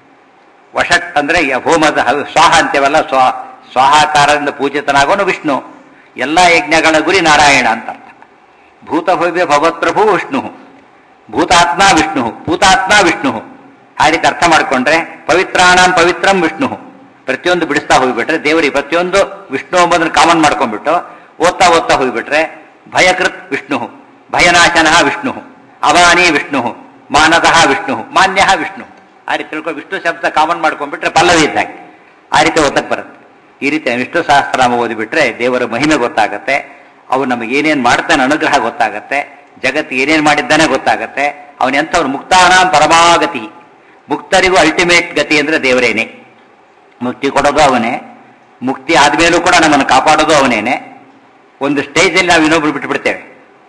ವಷಟ್ ಅಂದ್ರೆ ಯ- ಹೋಮದ ಹ- ಸ್ವಾಹ ಅಂತೇವಲ್ಲ ಸ್ವ ಸ್ವಾಹಾಕಾರದಿಂದ ಪೂಜಿತನಾಗೋನು ವಿಷ್ಣು ಎಲ್ಲಾ ಯಜ್ಞಗಳ ಗುರಿ ನಾರಾಯಣ ಅಂತ ಅರ್ಥ ಭೂತಭವ್ಯ ಭಗವತ್ಪ್ರಭು ವಿಷ್ಣು ಭೂತಾತ್ಮ ವಿಷ್ಣು ಭೂತಾತ್ಮ ವಿಷ್ಣು ಆ ರೀತಿ ಅರ್ಥ ಮಾಡ್ಕೊಂಡ್ರೆ ಪವಿತ್ರಾಣಂ ಪವಿತ್ರಂ ವಿಷ್ಣು ಪ್ರತಿಯೊಂದು ಬಿಡಿಸ್ತಾ ಹೋಗ್ಬಿಟ್ರೆ ದೇವರಿಗೆ ಪ್ರತಿಯೊಂದು ವಿಷ್ಣು ಎಂಬುದನ್ನು ಕಾಮನ್ ಮಾಡ್ಕೊಂಡ್ಬಿಟ್ಟು ಓದ್ತಾ ಓದ್ತಾ ಹೋಗ್ಬಿಟ್ರೆ ಭಯಕೃತ್ ವಿಷ್ಣು ಭಯನಾಶನ ವಿಷ್ಣು ಅವಾನಿ ವಿಷ್ಣು ಮಾನದಃ ವಿಷ್ಣು ಮಾನ್ಯ ವಿಷ್ಣು ಆ ರೀತಿ ತಿಳ್ಕೊಂಡು ವಿಷ್ಣು ಶಬ್ದ ಕಾಮನ್ ಮಾಡ್ಕೊಂಡ್ಬಿಟ್ರೆ ಪಲ್ಲವಿ ಇದ್ದಾಗ ಆ ರೀತಿ ಓದಕ್ಕೆ ಬರುತ್ತೆ ಈ ರೀತಿ ವಿಷ್ಣು ಸಹಸ್ರನಾಮ ಓದಿಬಿಟ್ರೆ ದೇವರ ಮಹಿಮೆ ಗೊತ್ತಾಗತ್ತೆ ಅವು ನಮಗೆ ಏನೇನು ಮಾಡ್ತಾನೆ ಅನುಗ್ರಹ ಗೊತ್ತಾಗತ್ತೆ ಜಗತ್ತು ಏನೇನು ಮಾಡಿದ್ದಾನೆ ಗೊತ್ತಾಗತ್ತೆ ಅವನ ಎಂಥವ್ರು ಮುಕ್ತಾನಾಂ ಪರಮಾಗತಿ ಮುಕ್ತರಿಗೂ ಅಲ್ಟಿಮೇಟ್ ಗತಿ ಅಂದ್ರೆ ದೇವರೇನೆ ಮುಕ್ತಿ ಕೊಡೋದು ಅವನೇ ಮುಕ್ತಿ ಆದ್ಮೇಲೂ ಕೂಡ ನಮ್ಮನ್ನು ಕಾಪಾಡೋದು ಅವನೇನೆ ಒಂದು ಸ್ಟೇಜಲ್ಲಿ ನಾವು ಇನ್ನೊಬ್ರು ಬಿಟ್ಬಿಡ್ತೇವೆ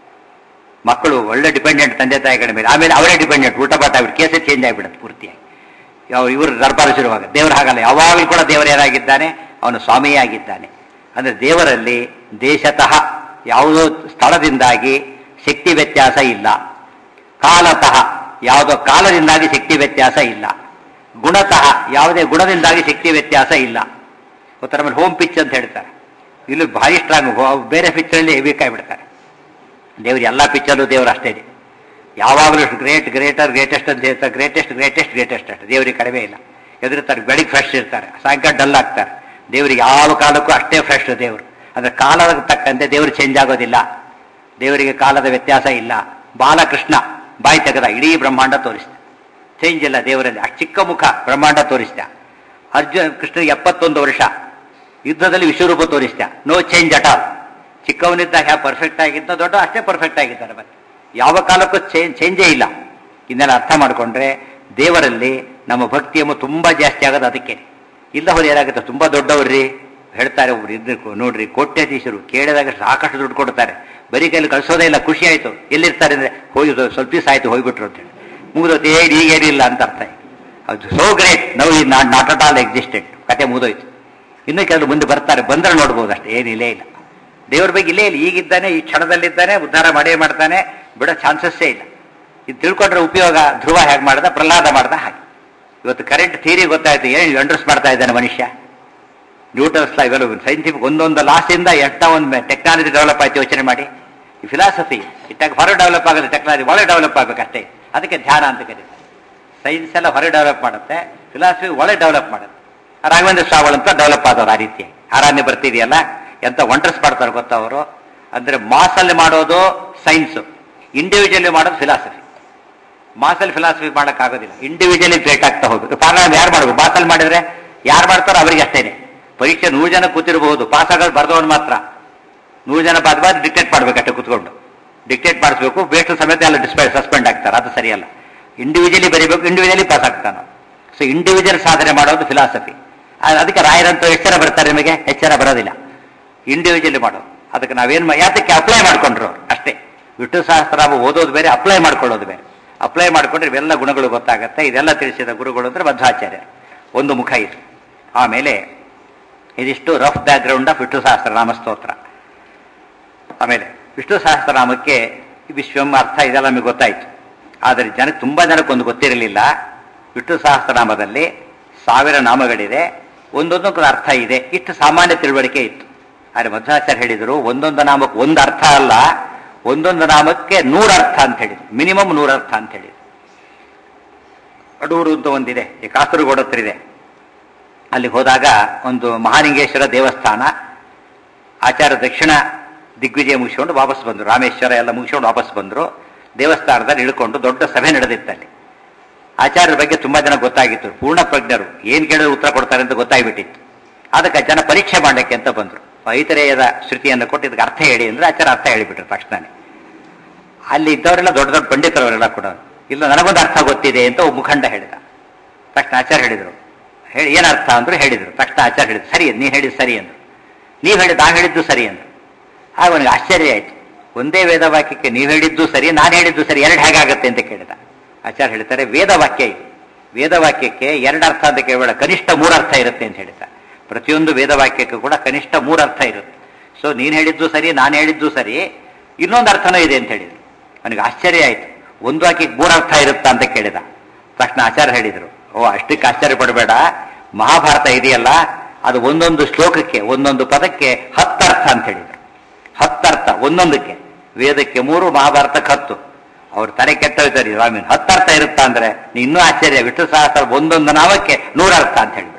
ಮಕ್ಕಳು ಒಳ್ಳೆ ಡಿಪೆಂಡೆಂಟ್ ತಂದೆ ತಾಯಿಗಳ ಮೇಲೆ ಆಮೇಲೆ ಅವರೇ ಡಿಪೆಂಡೆಂಟ್ ಊಟ ಪಾಠ ಆಗ್ಬಿಟ್ಟು ಕೇಸೇ ಚೇಂಜ್ ಆಗಿಬಿಡುತ್ತೆ ಪೂರ್ತಿಯಾಗಿ ಯಾವ ಇವರು ದರ್ಬಾರ ಶುರುವಾಗ ದೇವರು ಹಾಗಲ್ಲ ಯಾವಾಗಲೂ ಕೂಡ ದೇವರೇನಾಗಿದ್ದಾನೆ ಅವನು ಸ್ವಾಮಿಯೇ ಆಗಿದ್ದಾನೆ ಅಂದ್ರೆ ದೇವರಲ್ಲಿ ದೇಶತಃ ಯಾವುದೋ ಸ್ಥಳದಿಂದಾಗಿ ಶಕ್ತಿ ವ್ಯತ್ಯಾಸ ಇಲ್ಲ ಕಾಲತಃ ಯಾವುದೋ ಕಾಲದಿಂದಾಗಿ ಶಕ್ತಿ ವ್ಯತ್ಯಾಸ ಇಲ್ಲ ಗುಣತಃ ಯಾವುದೇ ಗುಣದಿಂದಾಗಿ ಶಕ್ತಿ ವ್ಯತ್ಯಾಸ ಇಲ್ಲ ಉತ್ತರ ಮೇಲೆ ಹೋಮ್ ಪಿಚ್ ಅಂತ ಹೇಳ್ತಾರೆ ಇಲ್ಲಿ ಭಾರಿ ಸ್ಟ್ರಾಂಗ್ ಬೇರೆ ಪಿಚ್ಚಲ್ಲಿ ಬೇಕಾಗ್ಬಿಡ್ತಾರೆ ದೇವ್ರು ಎಲ್ಲ ಪಿಚ್ಚಲ್ಲೂ ದೇವರು ಅಷ್ಟೇ ಇದೆ ಯಾವಾಗಲೂ ಗ್ರೇಟ್ ಗ್ರೇಟರ್ ಗ್ರೇಟೆಸ್ಟ್ ಅಂತ ಹೇಳ್ತಾರೆ ಗ್ರೇಟೆಸ್ಟ್ ಗ್ರೇಟೆಸ್ಟ್ ಗ್ರೇಟೆಸ್ಟ್ ಅಷ್ಟೇ ದೇವರಿಗೆ ಕಡಿಮೆ ಇಲ್ಲ ಎದುರ್ತಾರೆ ಬೆಳಿಗ್ಗೆ ಫ್ರೆಶ್ ಇರ್ತಾರೆ ಸಾಯಂಕಾಲ ಡಲ್ ಆಗ್ತಾರೆ ದೇವರಿಗೆ ಯಾವ ಕಾಲಕ್ಕೂ ಅಷ್ಟೇ ಫ್ರೆಶ್ ದೇವರು ಅಂದ್ರೆ ಕಾಲದ ತಕ್ಕಂತೆ ದೇವರು ಚೇಂಜ್ ಆಗೋದಿಲ್ಲ ದೇವರಿಗೆ ಕಾಲದ ವ್ಯತ್ಯಾಸ ಇಲ್ಲ ಬಾಲಕೃಷ್ಣ ಬಾಯಿ ತೆಗೆದ ಇಡೀ ಬ್ರಹ್ಮಾಂಡ ತೋರಿಸಿದ ಚೇಂಜ್ ಇಲ್ಲ ದೇವರಲ್ಲಿ ಆ ಚಿಕ್ಕ ಮುಖ ಬ್ರಹ್ಮಾಂಡ ತೋರಿಸಿದ ಅರ್ಜುನ ಕೃಷ್ಣನಿಗೆ ಎಪ್ಪತ್ತೊಂದು ವರ್ಷ ಯುದ್ಧದಲ್ಲಿ ವಿಶ್ವರೂಪ ತೋರಿಸಿದ ನೋ ಚೇಂಜ್ ಅಟ್ ಆಲ್ ಚಿಕ್ಕವನಿದ್ದಾಗ ಹ್ಯಾ ಪರ್ಫೆಕ್ಟ್ ಆಗಿದ್ದ ದೊಡ್ಡ ಅಷ್ಟೇ ಪರ್ಫೆಕ್ಟ್ ಆಗಿದ್ದಾರೆ ಮತ್ತೆ ಯಾವ ಕಾಲಕ್ಕೂ ಚೇಂಜ್ ಚೇಂಜೇ ಇಲ್ಲ ಇದನ್ನೆಲ್ಲ ಅರ್ಥ ಮಾಡಿಕೊಂಡ್ರೆ ದೇವರಲ್ಲಿ ನಮ್ಮ ಭಕ್ತಿ ಎಂಬ ತುಂಬಾ ಜಾಸ್ತಿ ಆಗೋದು ಅದಕ್ಕೆ ಇಲ್ಲ ಹೋದ್ರೆ ಏನಾಗುತ್ತೆ ತುಂಬಾ ದೊಡ್ಡವ್ರಿ ಹೇಳ್ತಾರೆ ಒಬ್ರು ಇದ್ರು ನೋಡ್ರಿ ಕೋಟ್ಯಾಧೀಶರು ಕೇಳಿದಾಗ ಸಾಕಷ್ಟು ದುಡ್ಡು ಕೊಡ್ತಾರೆ ಬರೀ ಕೈಲಿ ಕಳ್ಸೋದೇ ಇಲ್ಲ ಖುಷಿ ಆಯ್ತು ಎಲ್ಲಿರ್ತಾರೆ ಅಂದ್ರೆ ಹೋಗಿ ಸ್ವಲ್ಪ ದಿವಸ ಆಯ್ತು ಹೋಗ್ಬಿಟ್ರು ಅಂತೇಳಿ ಮುಗಿದೋತು ಏನ್ ಈಗೇನಿಲ್ಲ ಅಂತ ಅರ್ಥ ಅದು ಸೋ ಗ್ರೇಟ್ ನವ್ ಈ not not at all existent ಕತೆ ಮುಗಿದೋಯ್ತು ಇನ್ನು ಕೆಲವರು ಮುಂದೆ ಬರ್ತಾರೆ ಬಂದ್ರೆ ನೋಡ್ಬೋದು ಅಷ್ಟೇ ಏನಿಲ್ಲೇ ಇಲ್ಲ ದೇವ್ರ ಬಗ್ಗೆ ಇಲ್ಲೇ ಇಲ್ಲ ಈಗಿದ್ದಾನೆ ಈ ಕ್ಷಣದಲ್ಲಿದ್ದಾನೆ ಉದ್ಧಾರ ಮಾಡೇ ಮಾಡ್ತಾನೆ ಬಿಡೋ ಚಾನ್ಸಸ್ಸೇ ಇಲ್ಲ ಇದು ತಿಳ್ಕೊಂಡ್ರೆ ಉಪಯೋಗ ಧ್ರುವ ಹೇಗೆ ಮಾಡ್ದ ಪ್ರಹ್ಲಾದ ಮಾಡ್ದ ಹಾಗೆ ಇವತ್ತು ಕರೆಂಟ್ ಥಿಯರಿ ಗೊತ್ತಾಯ್ತು ಏನು ಅಂಡರ್ಸ್ ಮಾಡ್ತಾ ಇದ್ದಾನೆ ಮನುಷ್ಯ ನ್ಯೂಟನ್ಸ್ ಲಾ ಇವೆಲ್ಲ ಸೈಂಟಿಫಿಕ್ ಒಂದೊಂದು ಲಾಸಿಂದ ಎಷ್ಟ ಒಂದು ಟೆಕ್ನಾಲಜಿ ಡೆವಲಪ್ ಆಯ್ತು ಯೋಚನೆ ಮಾಡಿ ಈ ಫಿಲಾಸಫಿ ಇಟ್ಟಾಗ ಹೊರ ಡೆವಲಪ್ ಆಗುತ್ತೆ ಟೆಕ್ನಾಲಜಿ ಒಳಗೆ ಡೆವಲಪ್ ಆಗ್ಬೇಕಷ್ಟೇ ಅದಕ್ಕೆ ಧ್ಯಾನ ಅಂತ ಕರೀತಾರೆ ಸೈನ್ಸ್ ಎಲ್ಲ ಹೊರ ಡೆವಲಪ್ ಮಾಡುತ್ತೆ ಫಿಲಾಸಫಿ ಒಳಗೆ ಡೆವಲಪ್ ಮಾಡುತ್ತೆ ರಾಘವೇಂದ್ರ ಸ್ವಾಮಿಗಳು ಅಂತ ಡೆವಲಪ್ ಆದವ್ರು ಆ ರೀತಿ ಆರಾಮ್ಯ ಬರ್ತಿದೆಯಲ್ಲ ಎಂತ ವಂಡರ್ಸ್ ಮಾಡ್ತಾರೆ ಗೊತ್ತಾ ಅವರು ಅಂದ್ರೆ ಮಾಸಲ್ಲಿ ಮಾಡೋದು ಸೈನ್ಸ್ ಇಂಡಿವಿಜುವಲಿ ಮಾಡೋದು ಫಿಲಾಸಫಿ ಮಾಸಲ್ಲಿ ಫಿಲಾಸಫಿ ಮಾಡೋಕ್ಕಾಗೋದಿಲ್ಲ ಇಂಡಿವಿಜುವಲಿ ಗ್ರೇಟ್ ಆಗ್ತಾ ಹೋಗ್ಬೇಕು ಪಾರ್ಲಮೆಂಟ್ ಯಾರು ಮಾಡ್ಬೇಕು ಮಾಸಲ್ಲಿ ಮಾಡಿದ್ರೆ ಯಾರು ಮಾಡ್ತಾರೋ ಅವರಿಗೆ ಅಷ್ಟೇನೆ ಪರೀಕ್ಷೆ ನೂರು ಜನ ಕೂತಿರಬಹುದು ಪಾಸ್ ಆಗೋದು ಬರ್ದವನು ಮಾತ್ರ ನೂರು ಜನ ಬಾದ್ ಬಾದ್ ಡಿಕ್ಟೇಟ್ ಮಾಡ್ಬೇಕಷ್ಟೆ ಕೂತ್ಕೊಂಡು ಡಿಕ್ಟೇಟ್ ಮಾಡಿಸ್ಬೇಕು ಬೇಸ್ಟ್ ಸಮೇತ ಎಲ್ಲ ಡಿಸ್ಪೈ ಸಸ್ಪೆಂಡ್ ಆಗ್ತಾರೆ ಅದು ಸರಿಯಲ್ಲ ಇಂಡಿವಿಜುವಲಿ ಬರೀಬೇಕು ಇಂಡಿವಿಜುವಲಿ ಪಾಸ್ ಆಗ್ತಾನೆ ಸೊ ಇಂಡಿವಿಜುವಲ್ ಸಾಧನೆ ಮಾಡೋದು ಫಿಲಾಸಫಿ ಅದಕ್ಕೆ ರಾಯರಂತ ಎಚ್ಚರ ಬರ್ತಾರೆ ನಿಮಗೆ ಎಚ್ಚರ ಬರೋದಿಲ್ಲ ಇಂಡಿವಿಜುವಲಿ ಮಾಡೋದು ಅದಕ್ಕೆ ನಾವೇನು ಮಾ- ಯಾತಕ್ಕೆ ಅಪ್ಲೈ ಮಾಡ್ಕೊಂಡ್ರು ಅವ್ರು ಅಷ್ಟೇ ವಿಷ್ಣು ಸಹಸ್ರನಾಮ ಓದೋದು ಬೇರೆ ಅಪ್ಲೈ ಮಾಡ್ಕೊಳ್ಳೋದು ಬೇರೆ ಅಪ್ಲೈ ಮಾಡ್ಕೊಂಡ್ರೆ ಇವೆಲ್ಲ ಗುಣಗಳು ಗೊತ್ತಾಗುತ್ತೆ ಇದೆಲ್ಲ ತಿಳಿಸಿದ ಗುರುಗಳು ಅಂದ್ರೆ ಮಧ್ವಾಚಾರ್ಯ ಒಂದು ಮುಖ ಇದು ಆಮೇಲೆ ಇದಿಷ್ಟು rough background of Vishnu Sahasranama ಸ್ತೋತ್ರ ಆಮೇಲೆ ವಿಷ್ಣು ಸಹಸ್ರನಾಮಕ್ಕೆ ವಿಶ್ವಂ ಅರ್ಥ ಇದೆಲ್ಲ ನಮಗೆ ಗೊತ್ತಾಯಿತು ಆದರೆ ಜನಕ್ಕೆ ತುಂಬ ಜನಕ್ಕೊಂದು ಗೊತ್ತಿರಲಿಲ್ಲ ವಿಷ್ಣು ಸಹಸ್ರನಾಮದಲ್ಲಿ ಸಾವಿರ ನಾಮಗಳಿದೆ ಒಂದೊಂದಕ್ಕೂ ಅರ್ಥ ಇದೆ ಇಷ್ಟು ಸಾಮಾನ್ಯ ತಿಳುವಳಿಕೆ ಇತ್ತು ಆದರೆ ಮಧ್ವಾಚಾರ್ಯ ಹೇಳಿದರು ಒಂದೊಂದು ನಾಮಕ್ಕೆ ಒಂದು ಅರ್ಥ ಅಲ್ಲ ಒಂದೊಂದು ನಾಮಕ್ಕೆ ನೂರ ಅರ್ಥ ಅಂತ ಹೇಳಿದ್ರು ಮಿನಿಮಮ್ ನೂರ ಅರ್ಥ ಅಂತ ಹೇಳಿದ್ರು ಅಡೂರು ಅಂತ ಒಂದಿದೆ ಈ ಕಾಸರಗೋಡು ಹತ್ರ ಇದೆ ಅಲ್ಲಿ ಹೋದಾಗ ಒಂದು ಮಹಾಲಿಂಗೇಶ್ವರ ದೇವಸ್ಥಾನ ಆಚಾರ್ಯ ದಕ್ಷಿಣ ದಿಗ್ವಿಜಯ ಮುಗಿಸ್ಕೊಂಡು ವಾಪಸ್ ಬಂದರು ರಾಮೇಶ್ವರ ಎಲ್ಲ ಮುಗಿಸ್ಕೊಂಡು ವಾಪಸ್ ಬಂದರು ದೇವಸ್ಥಾನದಲ್ಲಿ ಇಳ್ಕೊಂಡು ದೊಡ್ಡ ಸಭೆ ನಡೆದಿತ್ತಲ್ಲಿ ಆಚಾರ್ಯರ ಬಗ್ಗೆ ತುಂಬಾ ಜನ ಗೊತ್ತಾಗಿತ್ತು ಪೂರ್ಣ ಪ್ರಜ್ಞರು ಏನ್ ಕೇಳಿದ್ರೆ ಉತ್ತರ ಕೊಡ್ತಾರೆ ಅಂತ ಗೊತ್ತಾಗ್ಬಿಟ್ಟಿತ್ತು ಅದಕ್ಕೆ ಜನ ಪರೀಕ್ಷೆ ಮಾಡಲಿಕ್ಕೆ ಅಂತ ಬಂದರು ಐತರೇಯದ ಶ್ರುತಿಯನ್ನು ಕೊಟ್ಟು ಇದಕ್ಕೆ ಅರ್ಥ ಹೇಳಿ ಅಂದ್ರೆ ಆಚಾರ್ಯ ಅರ್ಥ ಹೇಳಿಬಿಟ್ರು ತಕ್ಷಣನೇ ಅಲ್ಲಿ ಇದ್ದವರೆಲ್ಲ ದೊಡ್ಡ ದೊಡ್ಡ ಪಂಡಿತರವರೆಲ್ಲ ಕೂಡ ಇಲ್ಲ ನನಗೊಂದು ಅರ್ಥ ಗೊತ್ತಿದೆ ಅಂತ ಒಬ್ಬ ಮುಖಂಡ ಹೇಳಿದ ತಕ್ಷಣ ಆಚಾರ್ಯ ಹೇಳಿದರು ಹೇಳಿ ಏನು ಅರ್ಥ ಅಂದ್ರು ಹೇಳಿದರು ತಕ್ಷಣ ಆಚಾರ್ಯ ಹೇಳಿದ್ರು ಸರಿ ನೀ ಹೇಳಿದ್ದು ಸರಿ ಅಂದ್ರು ನೀವು ಹೇಳಿದ್ದು ನಾ ಹೇಳಿದ್ದು ಸರಿ ಅಂದ್ರು ಆಗ ಅವನಿಗೆ ಆಶ್ಚರ್ಯ ಆಯ್ತು ಒಂದೇ ವೇದ ವಾಕ್ಯಕ್ಕೆ ನೀವು ಹೇಳಿದ್ದು ಸರಿ ನಾನು ಹೇಳಿದ್ದು ಸರಿ ಎರಡು ಹೇಗಾಗುತ್ತೆ ಅಂತ ಕೇಳಿದ ಆಚಾರ್ಯ ಹೇಳ್ತಾರೆ ವೇದ ವಾಕ್ಯ ಇದು ವೇದ ವಾಕ್ಯಕ್ಕೆ ಎರಡು ಅರ್ಥ ಅಂತ ಕೇಳಬೇಡ ಕನಿಷ್ಠ ಮೂರು ಅರ್ಥ ಇರುತ್ತೆ ಅಂತ ಹೇಳ್ತಾರೆ ಪ್ರತಿಯೊಂದು ವೇದ ವಾಕ್ಯಕ್ಕೂ ಕೂಡ ಕನಿಷ್ಠ ಮೂರು ಅರ್ಥ ಇರುತ್ತೆ ಸೊ ನೀನು ಹೇಳಿದ್ದು ಸರಿ ನಾನು ಹೇಳಿದ್ದು ಸರಿ ಇನ್ನೊಂದು ಅರ್ಥನೂ ಇದೆ ಅಂತ ಹೇಳಿದ್ರು ಅವನಿಗೆ ಆಶ್ಚರ್ಯ ಆಯ್ತು ಒಂದು ವಾಕ್ಯಕ್ಕೆ ಮೂರು ಅರ್ಥ ಇರುತ್ತಾ ಅಂತ ಕೇಳಿದ ತಕ್ಷಣ ಆಚಾರ್ಯ ಹೇಳಿದರು ಓ ಅಷ್ಟಕ್ಕೆ ಆಶ್ಚರ್ಯ ಪಡಬೇಡ ಮಹಾಭಾರತ ಇದೆಯಲ್ಲ ಅದು ಒಂದೊಂದು ಶ್ಲೋಕಕ್ಕೆ ಒಂದೊಂದು ಪದಕ್ಕೆ ಹತ್ತರ್ಥ ಅಂತ ಹೇಳಿದರು ಹತ್ತರ್ಥ ಒಂದೊಂದಕ್ಕೆ ವೇದಕ್ಕೆ ಮೂರು ಮಹಾಭಾರತಕ್ಕೆ ಹತ್ತು ಅವ್ರು ತಲೆ ಕೆಟ್ಟೋಯ್ತಾರೆ ಸ್ವಾಮಿ ಹತ್ತರ್ಥ ಇರುತ್ತಾ ಅಂದ್ರೆ ನೀ ಇನ್ನೂ ಆಶ್ಚರ್ಯ ವಿಷ್ಣು ಸಹಸ್ರ ಒಂದೊಂದು ನಾಮಕ್ಕೆ ನೂರರ್ಥ ಅಂತ ಹೇಳ್ಬಿಟ್ಟು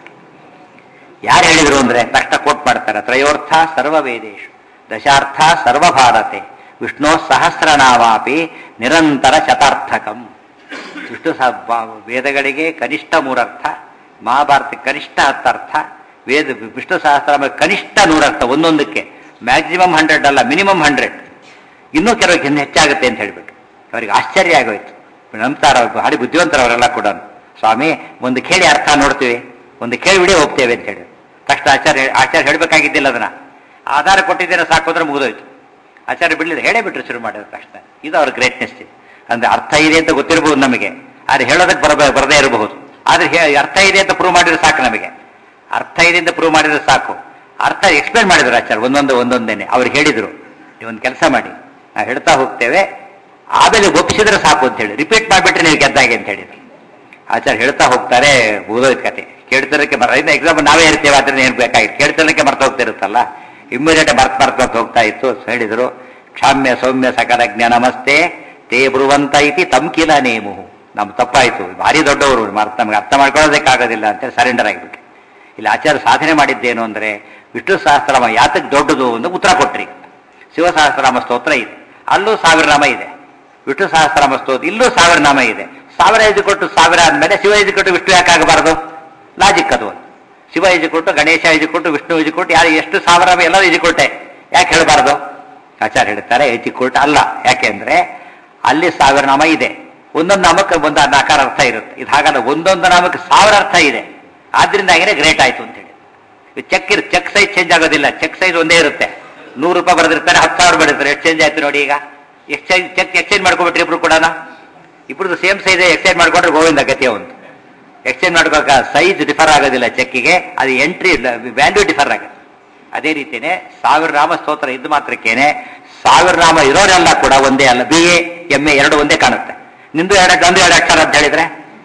ಯಾರು ಹೇಳಿದ್ರು ಅಂದ್ರೆ ತಕ್ಷಣ ಕೋಟ್ ಮಾಡ್ತಾರೆ ತ್ರಯೋರ್ಥ ಸರ್ವ ವೇದೇಶು ದಶಾರ್ಥ ಸರ್ವಭಾರತೆ ವಿಷ್ಣು ಸಹಸ್ರನಾಮಾಪಿ ನಿರಂತರ ಶತಾರ್ಥಕಂ ವಿಷ್ಣು ಸಹ ಬ- ವೇದಗಳಿಗೆ ಕನಿಷ್ಠ ಮೂರರ್ಥ ಮಹಾಭಾರತಕ್ಕೆ ಕನಿಷ್ಠ ಹತ್ತರ್ಥ ವೇದ ವಿಷ್ಣು ಸಹಸ್ರನಾಮ ಕನಿಷ್ಠ ನೂರರ್ಥ ಒಂದೊಂದಕ್ಕೆ ಮ್ಯಾಕ್ಸಿಮಮ್ ಹಂಡ್ರೆಡ್ ಅಲ್ಲ ಮಿನಿಮಮ್ ಹಂಡ್ರೆಡ್ ಇನ್ನೂ ಕೆಲವಕ್ಕೆ ಇನ್ನು ಹೆಚ್ಚಾಗುತ್ತೆ ಅಂತ ಹೇಳ್ಬಿಟ್ಟು ಅವರಿಗೆ ಆಶ್ಚರ್ಯ ಆಗೋಯ್ತು ನಂಬ್ತಾರ ಭಾರಿ ಬುದ್ಧಿವಂತರವರೆಲ್ಲ ಕೂಡ ಸ್ವಾಮಿ ಒಂದು ಕೇಳಿ ಅರ್ಥ ನೋಡ್ತೀವಿ ಒಂದು ಕೇಳಿಬಿಡೇ ಹೋಗ್ತೇವೆ ಅಂತ ಹೇಳಿ ತಕ್ಷಣ ಆಚಾರ್ಯ ಆಚಾರ್ಯ ಹೇಳಬೇಕಾಗಿದ್ದಿಲ್ಲ ಅದನ್ನ ಆಧಾರ ಕೊಟ್ಟಿದ್ದೇನೆ ಸಾಕು ಅಂದ್ರೆ ಮುಗಿದೋಯ್ತು ಆಚಾರ್ಯ ಬಿಡ್ಲಿಲ್ಲ ಹೇಳೇ ಬಿಟ್ರು ಶುರು ಮಾಡಿದ ತಕ್ಷಣ ಇದು ಅವ್ರ ಗ್ರೇಟ್ನೆಸ್ ಅಂದ್ರೆ ಅರ್ಥ ಇದೆ ಅಂತ ಗೊತ್ತಿರಬಹುದು ನಮಗೆ ಆದ್ರೆ ಹೇಳೋದಕ್ಕೆ ಬರ ಬರದೇ ಇರಬಹುದು ಆದ್ರೆ ಹೇ- ಅರ್ಥ ಇದೆ ಅಂತ ಪ್ರೂವ್ ಮಾಡಿದ್ರೆ ಸಾಕು ನಮಗೆ ಅರ್ಥ ಇದೆ ಅಂತ ಪ್ರೂವ್ ಮಾಡಿದ್ರೆ ಸಾಕು ಅರ್ಥ ಎಕ್ಸ್ಪ್ಲೇನ್ ಮಾಡಿದ್ರು ಆಚಾರ್ಯ ಒಂದೊಂದು ಒಂದೊಂದೇನೆ ಅವ್ರು ಹೇಳಿದ್ರು ನೀವೊಂದು ಕೆಲಸ ಮಾಡಿ ನಾವು ಹೇಳ್ತಾ ಹೋಗ್ತೇವೆ ಆಮೇಲೆ ಒಪ್ಪಿಸಿದ್ರೆ ಸಾಕು ಅಂತ ಹೇಳಿ ರಿಪೀಟ್ ಮಾಡಿಬಿಟ್ರೆ ನೀವು ಗೆದ್ದಾಗೆ ಅಂತ ಹೇಳಿದ್ರು ಆಚಾರ್ಯ ಹೇಳ್ತಾ ಹೋಗ್ತಾರೆ ಮುಗಿದೋಯ್ತು ಕತೆ ಕೇಳ್ತಿರಕ್ಕೆ ಮರ ಎಕ್ಸಾಂಪಲ್ ನಾವೇ ಇರ್ತೇವೆ ಅದ್ರ ಏನ್ ಬೇಕಾಗಿತ್ತು ಕೇಳ್ತಿರಕ್ಕೆ ಮರ್ತ ಹೋಗ್ತಿರುತ್ತಲ್ಲ ಇಮ್ಮಿಡಿಯೇಟ್ ಮರ್ತ್ ಮರ್ತ್ ಮರ್ತ್ ಹೋಗ್ತಾ ಇತ್ತು ಹೇಳಿದ್ರು ಕ್ಷಾಮ್ಯ ಸೌಮ್ಯ ಸಕಲ ಜ್ಞಾನ ನಮಸ್ತೆ ತೇ ಬ್ರುವಂತ ಇತಿ ತಮ್ಕಿಲ ನೇಮು ನಮ್ ತಪ್ಪಾಯ್ತು ಭಾರಿ ದೊಡ್ಡವರು ಮರ್ತ್ ನಮ್ಗೆ ಅರ್ಥ ಮಾಡ್ಕೊಳ್ಳೋದಕ್ಕಾಗೋದಿಲ್ಲ ಅಂತೇಳಿ ಸರೆಂಡರ್ ಆಗಿಬಿಟ್ಟು ಇಲ್ಲಿ ಆಚಾರ್ಯ ಸಾಧನೆ ಮಾಡಿದ್ದೇನು ಅಂದ್ರೆ ವಿಷ್ಣು ಸಹಸ್ರನಾಮ ಯಾತಕ್ಕೆ ದೊಡ್ಡದು ಅಂತ ಉತ್ತರ ಕೊಟ್ರಿ ಶಿವಸಹಸ್ರನಾಮ ಸ್ತೋತ್ರ ಇದೆ ಅಲ್ಲೂ ಸಾವಿರ ನಾಮ ಇದೆ ವಿಷ್ಣು ಸಹಸ್ರನಾಮ ಸ್ತೋತ್ರ ಇಲ್ಲೂ ಸಾವಿರ ನಾಮ ಇದೆ ಸಾವಿರ ಐದು ಕೊಟ್ಟು ಸಾವಿರ ಆದ್ಮೇಲೆ ಶಿವ ಐದು ಕೊಟ್ಟು ವಿಷ್ಣು ಯಾಕಾಗಬಾರದು ಲಾಜಿಕ್ ಅದು ಒಂದು ಶಿವ ಐದು ಕೊಟ್ಟು ಗಣೇಶ ಐದು ಕೊಟ್ಟು ವಿಷ್ಣು ಐದು ಕೊಟ್ಟು ಯಾರು ಎಷ್ಟು ಸಾವಿರ ಎಲ್ಲರೂ ಐದು ಕೊಟ್ಟೆ ಯಾಕೆ ಹೇಳಬಾರದು ಆಚಾರ್ಯ ಹೇಳ್ತಾರೆ ಐದು ಕೊಟ್ಟು ಅಲ್ಲ ಯಾಕೆಂದ್ರೆ ಅಲ್ಲಿ ಸಾವಿರ ನಾಮ ಇದೆ ಒಂದೊಂದು ನಾಮಕ್ಕೆ ಒಂದು ನಾಕಾರ ಅರ್ಥ ಇರುತ್ತೆ ಇದು ಹಾಗಲ್ಲ ಒಂದೊಂದು ನಾಮಕ್ಕೆ ಸಾವಿರ ಅರ್ಥ ಇದೆ ಆದ್ರಿಂದ ಹಾಗೆ ಗ್ರೇಟ್ ಆಯ್ತು ಅಂತ ಹೇಳಿ ಚೆಕ್ ಇರ್ ಚೆಕ್ ಸೈಜ್ ಚೇಂಜ್ ಆಗೋದಿಲ್ಲ ಚೆಕ್ ಸೈಜ್ ಒಂದೇ ಇರುತ್ತೆ ನೂರು ರೂಪಾಯಿ ಬರೆದಿರ್ತಾರೆ ಹತ್ತು ಸಾವಿರ ಬರೆದಿರ್ತಾರೆ ಎಕ್ಸ್ಚೇಂಜ್ ಆಯ್ತು ನೋಡಿ ಈಗ ಎಕ್ಸ್ಚೇಂಜ್ ಚೆಕ್ ಎಕ್ಸ್ಚೇಂಜ್ ಮಾಡ್ಕೊಬಿಟ್ರಿ ಇಬ್ರು ಕೂಡ ಇಬ್ರದ್ದು ಸೇಮ್ ಸೈಜ್ ಎಕ್ಸ್ಚೇಂಜ್ ಮಾಡ್ಕೊಂಡ್ರೆ ಗೋವಿಂದ ಗತಿ ಒಂದು ಎಕ್ಸ್ಚೇಂಜ್ ಮಾಡ್ಬೇಕಾ ಸೈಜ್ ಡಿಫರ್ ಆಗೋದಿಲ್ಲ ಚೆಕ್ಕಿಗೆ ಅದು ಎಂಟ್ರಿ ವ್ಯಾಲ್ಯೂ ಡಿಫರ್ ಆಗುತ್ತೆ ಅದೇ ರೀತಿನೇ ಸಾವಿರ ನಾಮ ಸ್ತೋತ್ರ ಇದ್ದು ಮಾತ್ರಕ್ಕೇನೆ ಸಾವಿರ ನಾಮ ಇರೋರೆಲ್ಲ ಕೂಡ ಒಂದೇ ಅಲ್ಲ ಬಿ ಎ ಎಂ ಎ ಎರಡು ಒಂದೇ ಕಾಣುತ್ತೆ ನಿಂದು ಎರಡು ಒಂದು ಎರಡು ಅಕ್ಷರ ಅಂತ ಹೇಳಿದ್ರೆ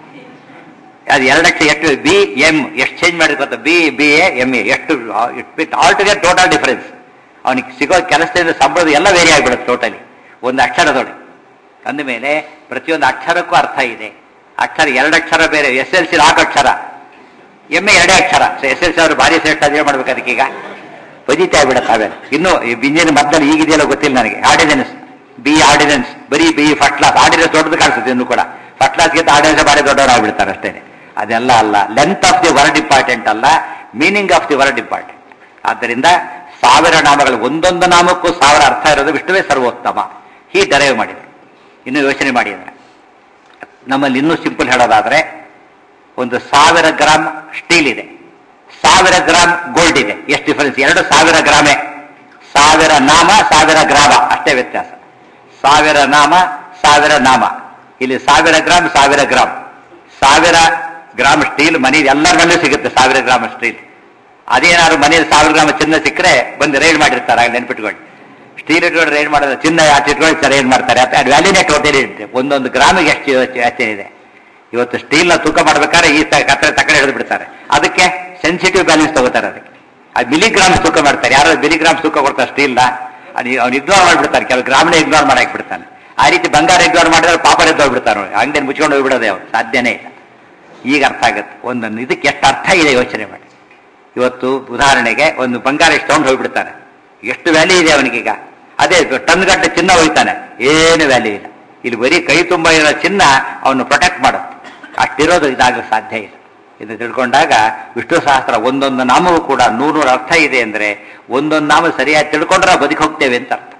ಅದು ಎರಡು ಅಕ್ಷರ ಎಷ್ಟು ಬಿ ಎಂ ಎಷ್ಟು ಚೇಂಜ್ ಮಾಡಿದ್ ಗೊತ್ತಾ B B A M A ಎಷ್ಟು it all together total difference ಅವನಿಗೆ ಸಿಗೋ ಕೆಲಸದಿಂದ ಸಂಬಳದ ಎಲ್ಲ ವೇರಿ ಆಗಿಬಿಡುತ್ತೆ ಟೋಟಲಿ ಒಂದು ಅಕ್ಷರದೊಳಗೆ ಅಂದಮೇಲೆ ಪ್ರತಿಯೊಂದು ಅಕ್ಷರಕ್ಕೂ ಅರ್ಥ ಇದೆ ಅಕ್ಷರ ಎರಡು ಅಕ್ಷರ ಬೇರೆ ಎಸ್ ಎಲ್ ಸಿ ನಾಲ್ಕು ಅಕ್ಷರ ಎಮ್ಮೆ ಎರಡೇ ಅಕ್ಷರ ಎಸ್ ಎಲ್ ಸಿ ಅವರು ಭಾರಿ ಶ್ರೇಷ್ಠ ಅದೇ ಮಾಡ್ಬೇಕು ಅದಕ್ಕೀಗ ಬಜಿತಾ ಬಿಡತ್ತೆ ಆಮೇಲೆ ಇನ್ನು ಇಂಜಿನಿಯರ್ ಮದ್ದಲ್ಲಿ ಈಗಿದೆಯಲ್ಲ ಗೊತ್ತಿಲ್ಲ ನನಗೆ ಆರ್ಡಿನೆನ್ಸ್ ಬಿ ಆರ್ಡಿನೆನ್ಸ್ ಬರೀ ಬಿ ಫಸ್ಟ್ ಕ್ಲಾಸ್ ಆರ್ಡಿನೆನ್ಸ್ ದೊಡ್ಡದು ಕಾಣಿಸುತ್ತೆ ಇನ್ನು ಕೂಡ ಫಸ್ಟ್ ಕ್ಲಾಸ್ಗಿಂತ ಆರ್ಡಿನೆನ್ಸ್ ಭಾರಿ ದೊಡ್ಡವರು ಆಗ್ಬಿಡ್ತಾರೆ ಅಷ್ಟೇ ಅದೆಲ್ಲ ಅಲ್ಲ length of the word important ಅಲ್ಲ meaning of the word important ಆದ್ದರಿಂದ ಸಾವಿರ ನಾಮಗಳು ಒಂದೊಂದು ನಾಮಕ್ಕೂ ಸಾವಿರ ಅರ್ಥ ಇರೋದು ವಿಷ್ಣುವೇ ಸರ್ವೋತ್ತಮ ಹೀ ಡರೈವ್ ಮಾಡಿದ್ರು ಇನ್ನು ಯೋಚನೆ ಮಾಡಿ ಅಂದ್ರೆ ನಮ್ಮಲ್ಲಿ ಇನ್ನೂ ಸಿಂಪಲ್ ಹೇಳೋದಾದ್ರೆ ಒಂದು ಸಾವಿರ ಗ್ರಾಮ್ ಸ್ಟೀಲ್ ಇದೆ ಸಾವಿರ ಗ್ರಾಮ್ ಗೋಲ್ಡ್ ಇದೆ ಎಷ್ಟು ಡಿಫರೆನ್ಸ್ ಎರಡು ಸಾವಿರ ಗ್ರಾಮೇ ಸಾವಿರ ನಾಮ ಸಾವಿರ ಗ್ರಾಮ ಅಷ್ಟೇ ವ್ಯತ್ಯಾಸ ಸಾವಿರ ನಾಮ ಸಾವಿರ ನಾಮ ಇಲ್ಲಿ ಸಾವಿರ ಗ್ರಾಮ್ ಸಾವಿರ ಗ್ರಾಮ್ ಸಾವಿರ ಗ್ರಾಮ್ ಸ್ಟೀಲ್ ಮನೆ ಎಲ್ಲರ ಮನೇಲಿ ಸಿಗುತ್ತೆ ಸಾವಿರ ಗ್ರಾಮ್ ಸ್ಟೀಲ್ ಅದೇನಾದ್ರು ಮನೇಲಿ ಸಾವಿರ ಗ್ರಾಮ್ ಚಿನ್ನ ಸಿಕ್ಕರೆ ಬಂದು ರೈಡ್ ಮಾಡಿರ್ತಾರೆ ಆಗ ನೆನ್ಪಿಟ್ಕೊಳ್ಳಿ ಸ್ಟೀಲ್ ಇಟ್ಕೊಂಡು ರೈಡ್ ಮಾಡೋದು ಚಿನ್ನ ಯಾಕೆ ಇಟ್ಕೊಂಡು ರೈಡ್ ಮಾಡ್ತಾರೆ ಅದು ವ್ಯಾಲ್ಯೂನೇ ಟೋಟಲಿ ಇರುತ್ತೆ ಒಂದೊಂದು ಗ್ರಾಮಿಗೆ ಎಷ್ಟು ಯೋಚನೆ ಇದೆ ಇವತ್ತು ಸ್ಟೀಲ್ನ ತೂಕ ಮಾಡ್ಬೇಕಾದ್ರೆ ಈ ತ- ಕತ್ತಲೆ ತಕ್ಕಡೆ ಹಿಡಿದು ಬಿಡ್ತಾರೆ ಅದಕ್ಕೆ ಸೆನ್ಸಿಟಿವ್ ಬ್ಯಾಲೆನ್ಸ್ ತಗೋತಾರೆ ಅದಕ್ಕೆ ಅದು ಮಿಲಿಗ್ರಾಮ್ಸ್ ತೂಕ ಮಾಡ್ತಾರೆ ಯಾರು ಮಿಲಿಗ್ರಾಮ್ಸ್ ತೂಕ ಕೊಡ್ತಾರೆ ಸ್ಟೀಲ್ನ ಅದು ಅವ್ನು ಇಗ್ನೋರ್ ಮಾಡಿಬಿಡ್ತಾರೆ ಕೆಲವು ಗ್ರಾಮನೇ ಇಗ್ನೋರ್ ಮಾಡಾಕ್ ಬಿಡ್ತಾನೆ ಆ ರೀತಿ ಬಂಗಾರ ಇಗ್ನೋರ್ ಮಾಡಿದ್ರೆ ಪಾಪರ್ ಎದ್ದೋಗ್ಬಿಡ್ತಾನೆ ಅಂಗಡಿಯನ್ನು ಮುಚ್ಕೊಂಡು ಹೋಗ್ಬಿಡೋದೇ ಅವ್ರು ಸಾಧ್ಯನೇ ಇಲ್ಲ ಈಗ ಅರ್ಥ ಆಗುತ್ತೆ ಒಂದೊಂದು ಇದಕ್ಕೆ ಎಷ್ಟು ಅರ್ಥ ಇದೆ ಯೋಚನೆ ಮಾಡಿ ಇವತ್ತು ಉದಾಹರಣೆಗೆ ಒಂದು ಬಂಗಾರ ಎಷ್ಟು ತಗೊಂಡು ಹೋಗ್ಬಿಡ್ತಾನೆ ಎಷ್ಟು ವ್ಯಾಲ್ಯೂ ಇದೆ ಅವನಿಗೀಗ ಅದೇ ಟನ್ ಗಟ್ಟಲೆ ಚಿನ್ನ ಹೋಯ್ತಾನೆ ಏನು ವ್ಯಾಲ್ಯೂ ಇಲ್ಲ ಇಲ್ಲಿ ಬರೀ ಕೈ ತುಂಬ ಇರೋ ಚಿನ್ನ ಅವನು ಪ್ರೊಟೆಕ್ಟ್ ಮಾಡುತ್ತೆ ಅಷ್ಟಿರೋದು ಇದಾಗಲು ಸಾಧ್ಯ ಇಲ್ಲ ಇದು ತಿಳ್ಕೊಂಡಾಗ ವಿಷ್ಣು ಸಹಸ್ರ ಒಂದೊಂದು ನಾಮವೂ ಕೂಡ ನೂರು ಅರ್ಥ ಇದೆ ಅಂದ್ರೆ ಒಂದೊಂದು ನಾಮ ಸರಿಯಾಗಿ ತಿಳ್ಕೊಂಡ್ರೆ ನಾವು ಬದುಕಿ ಹೋಗ್ತೇವೆ ಅಂತ ಅರ್ಥ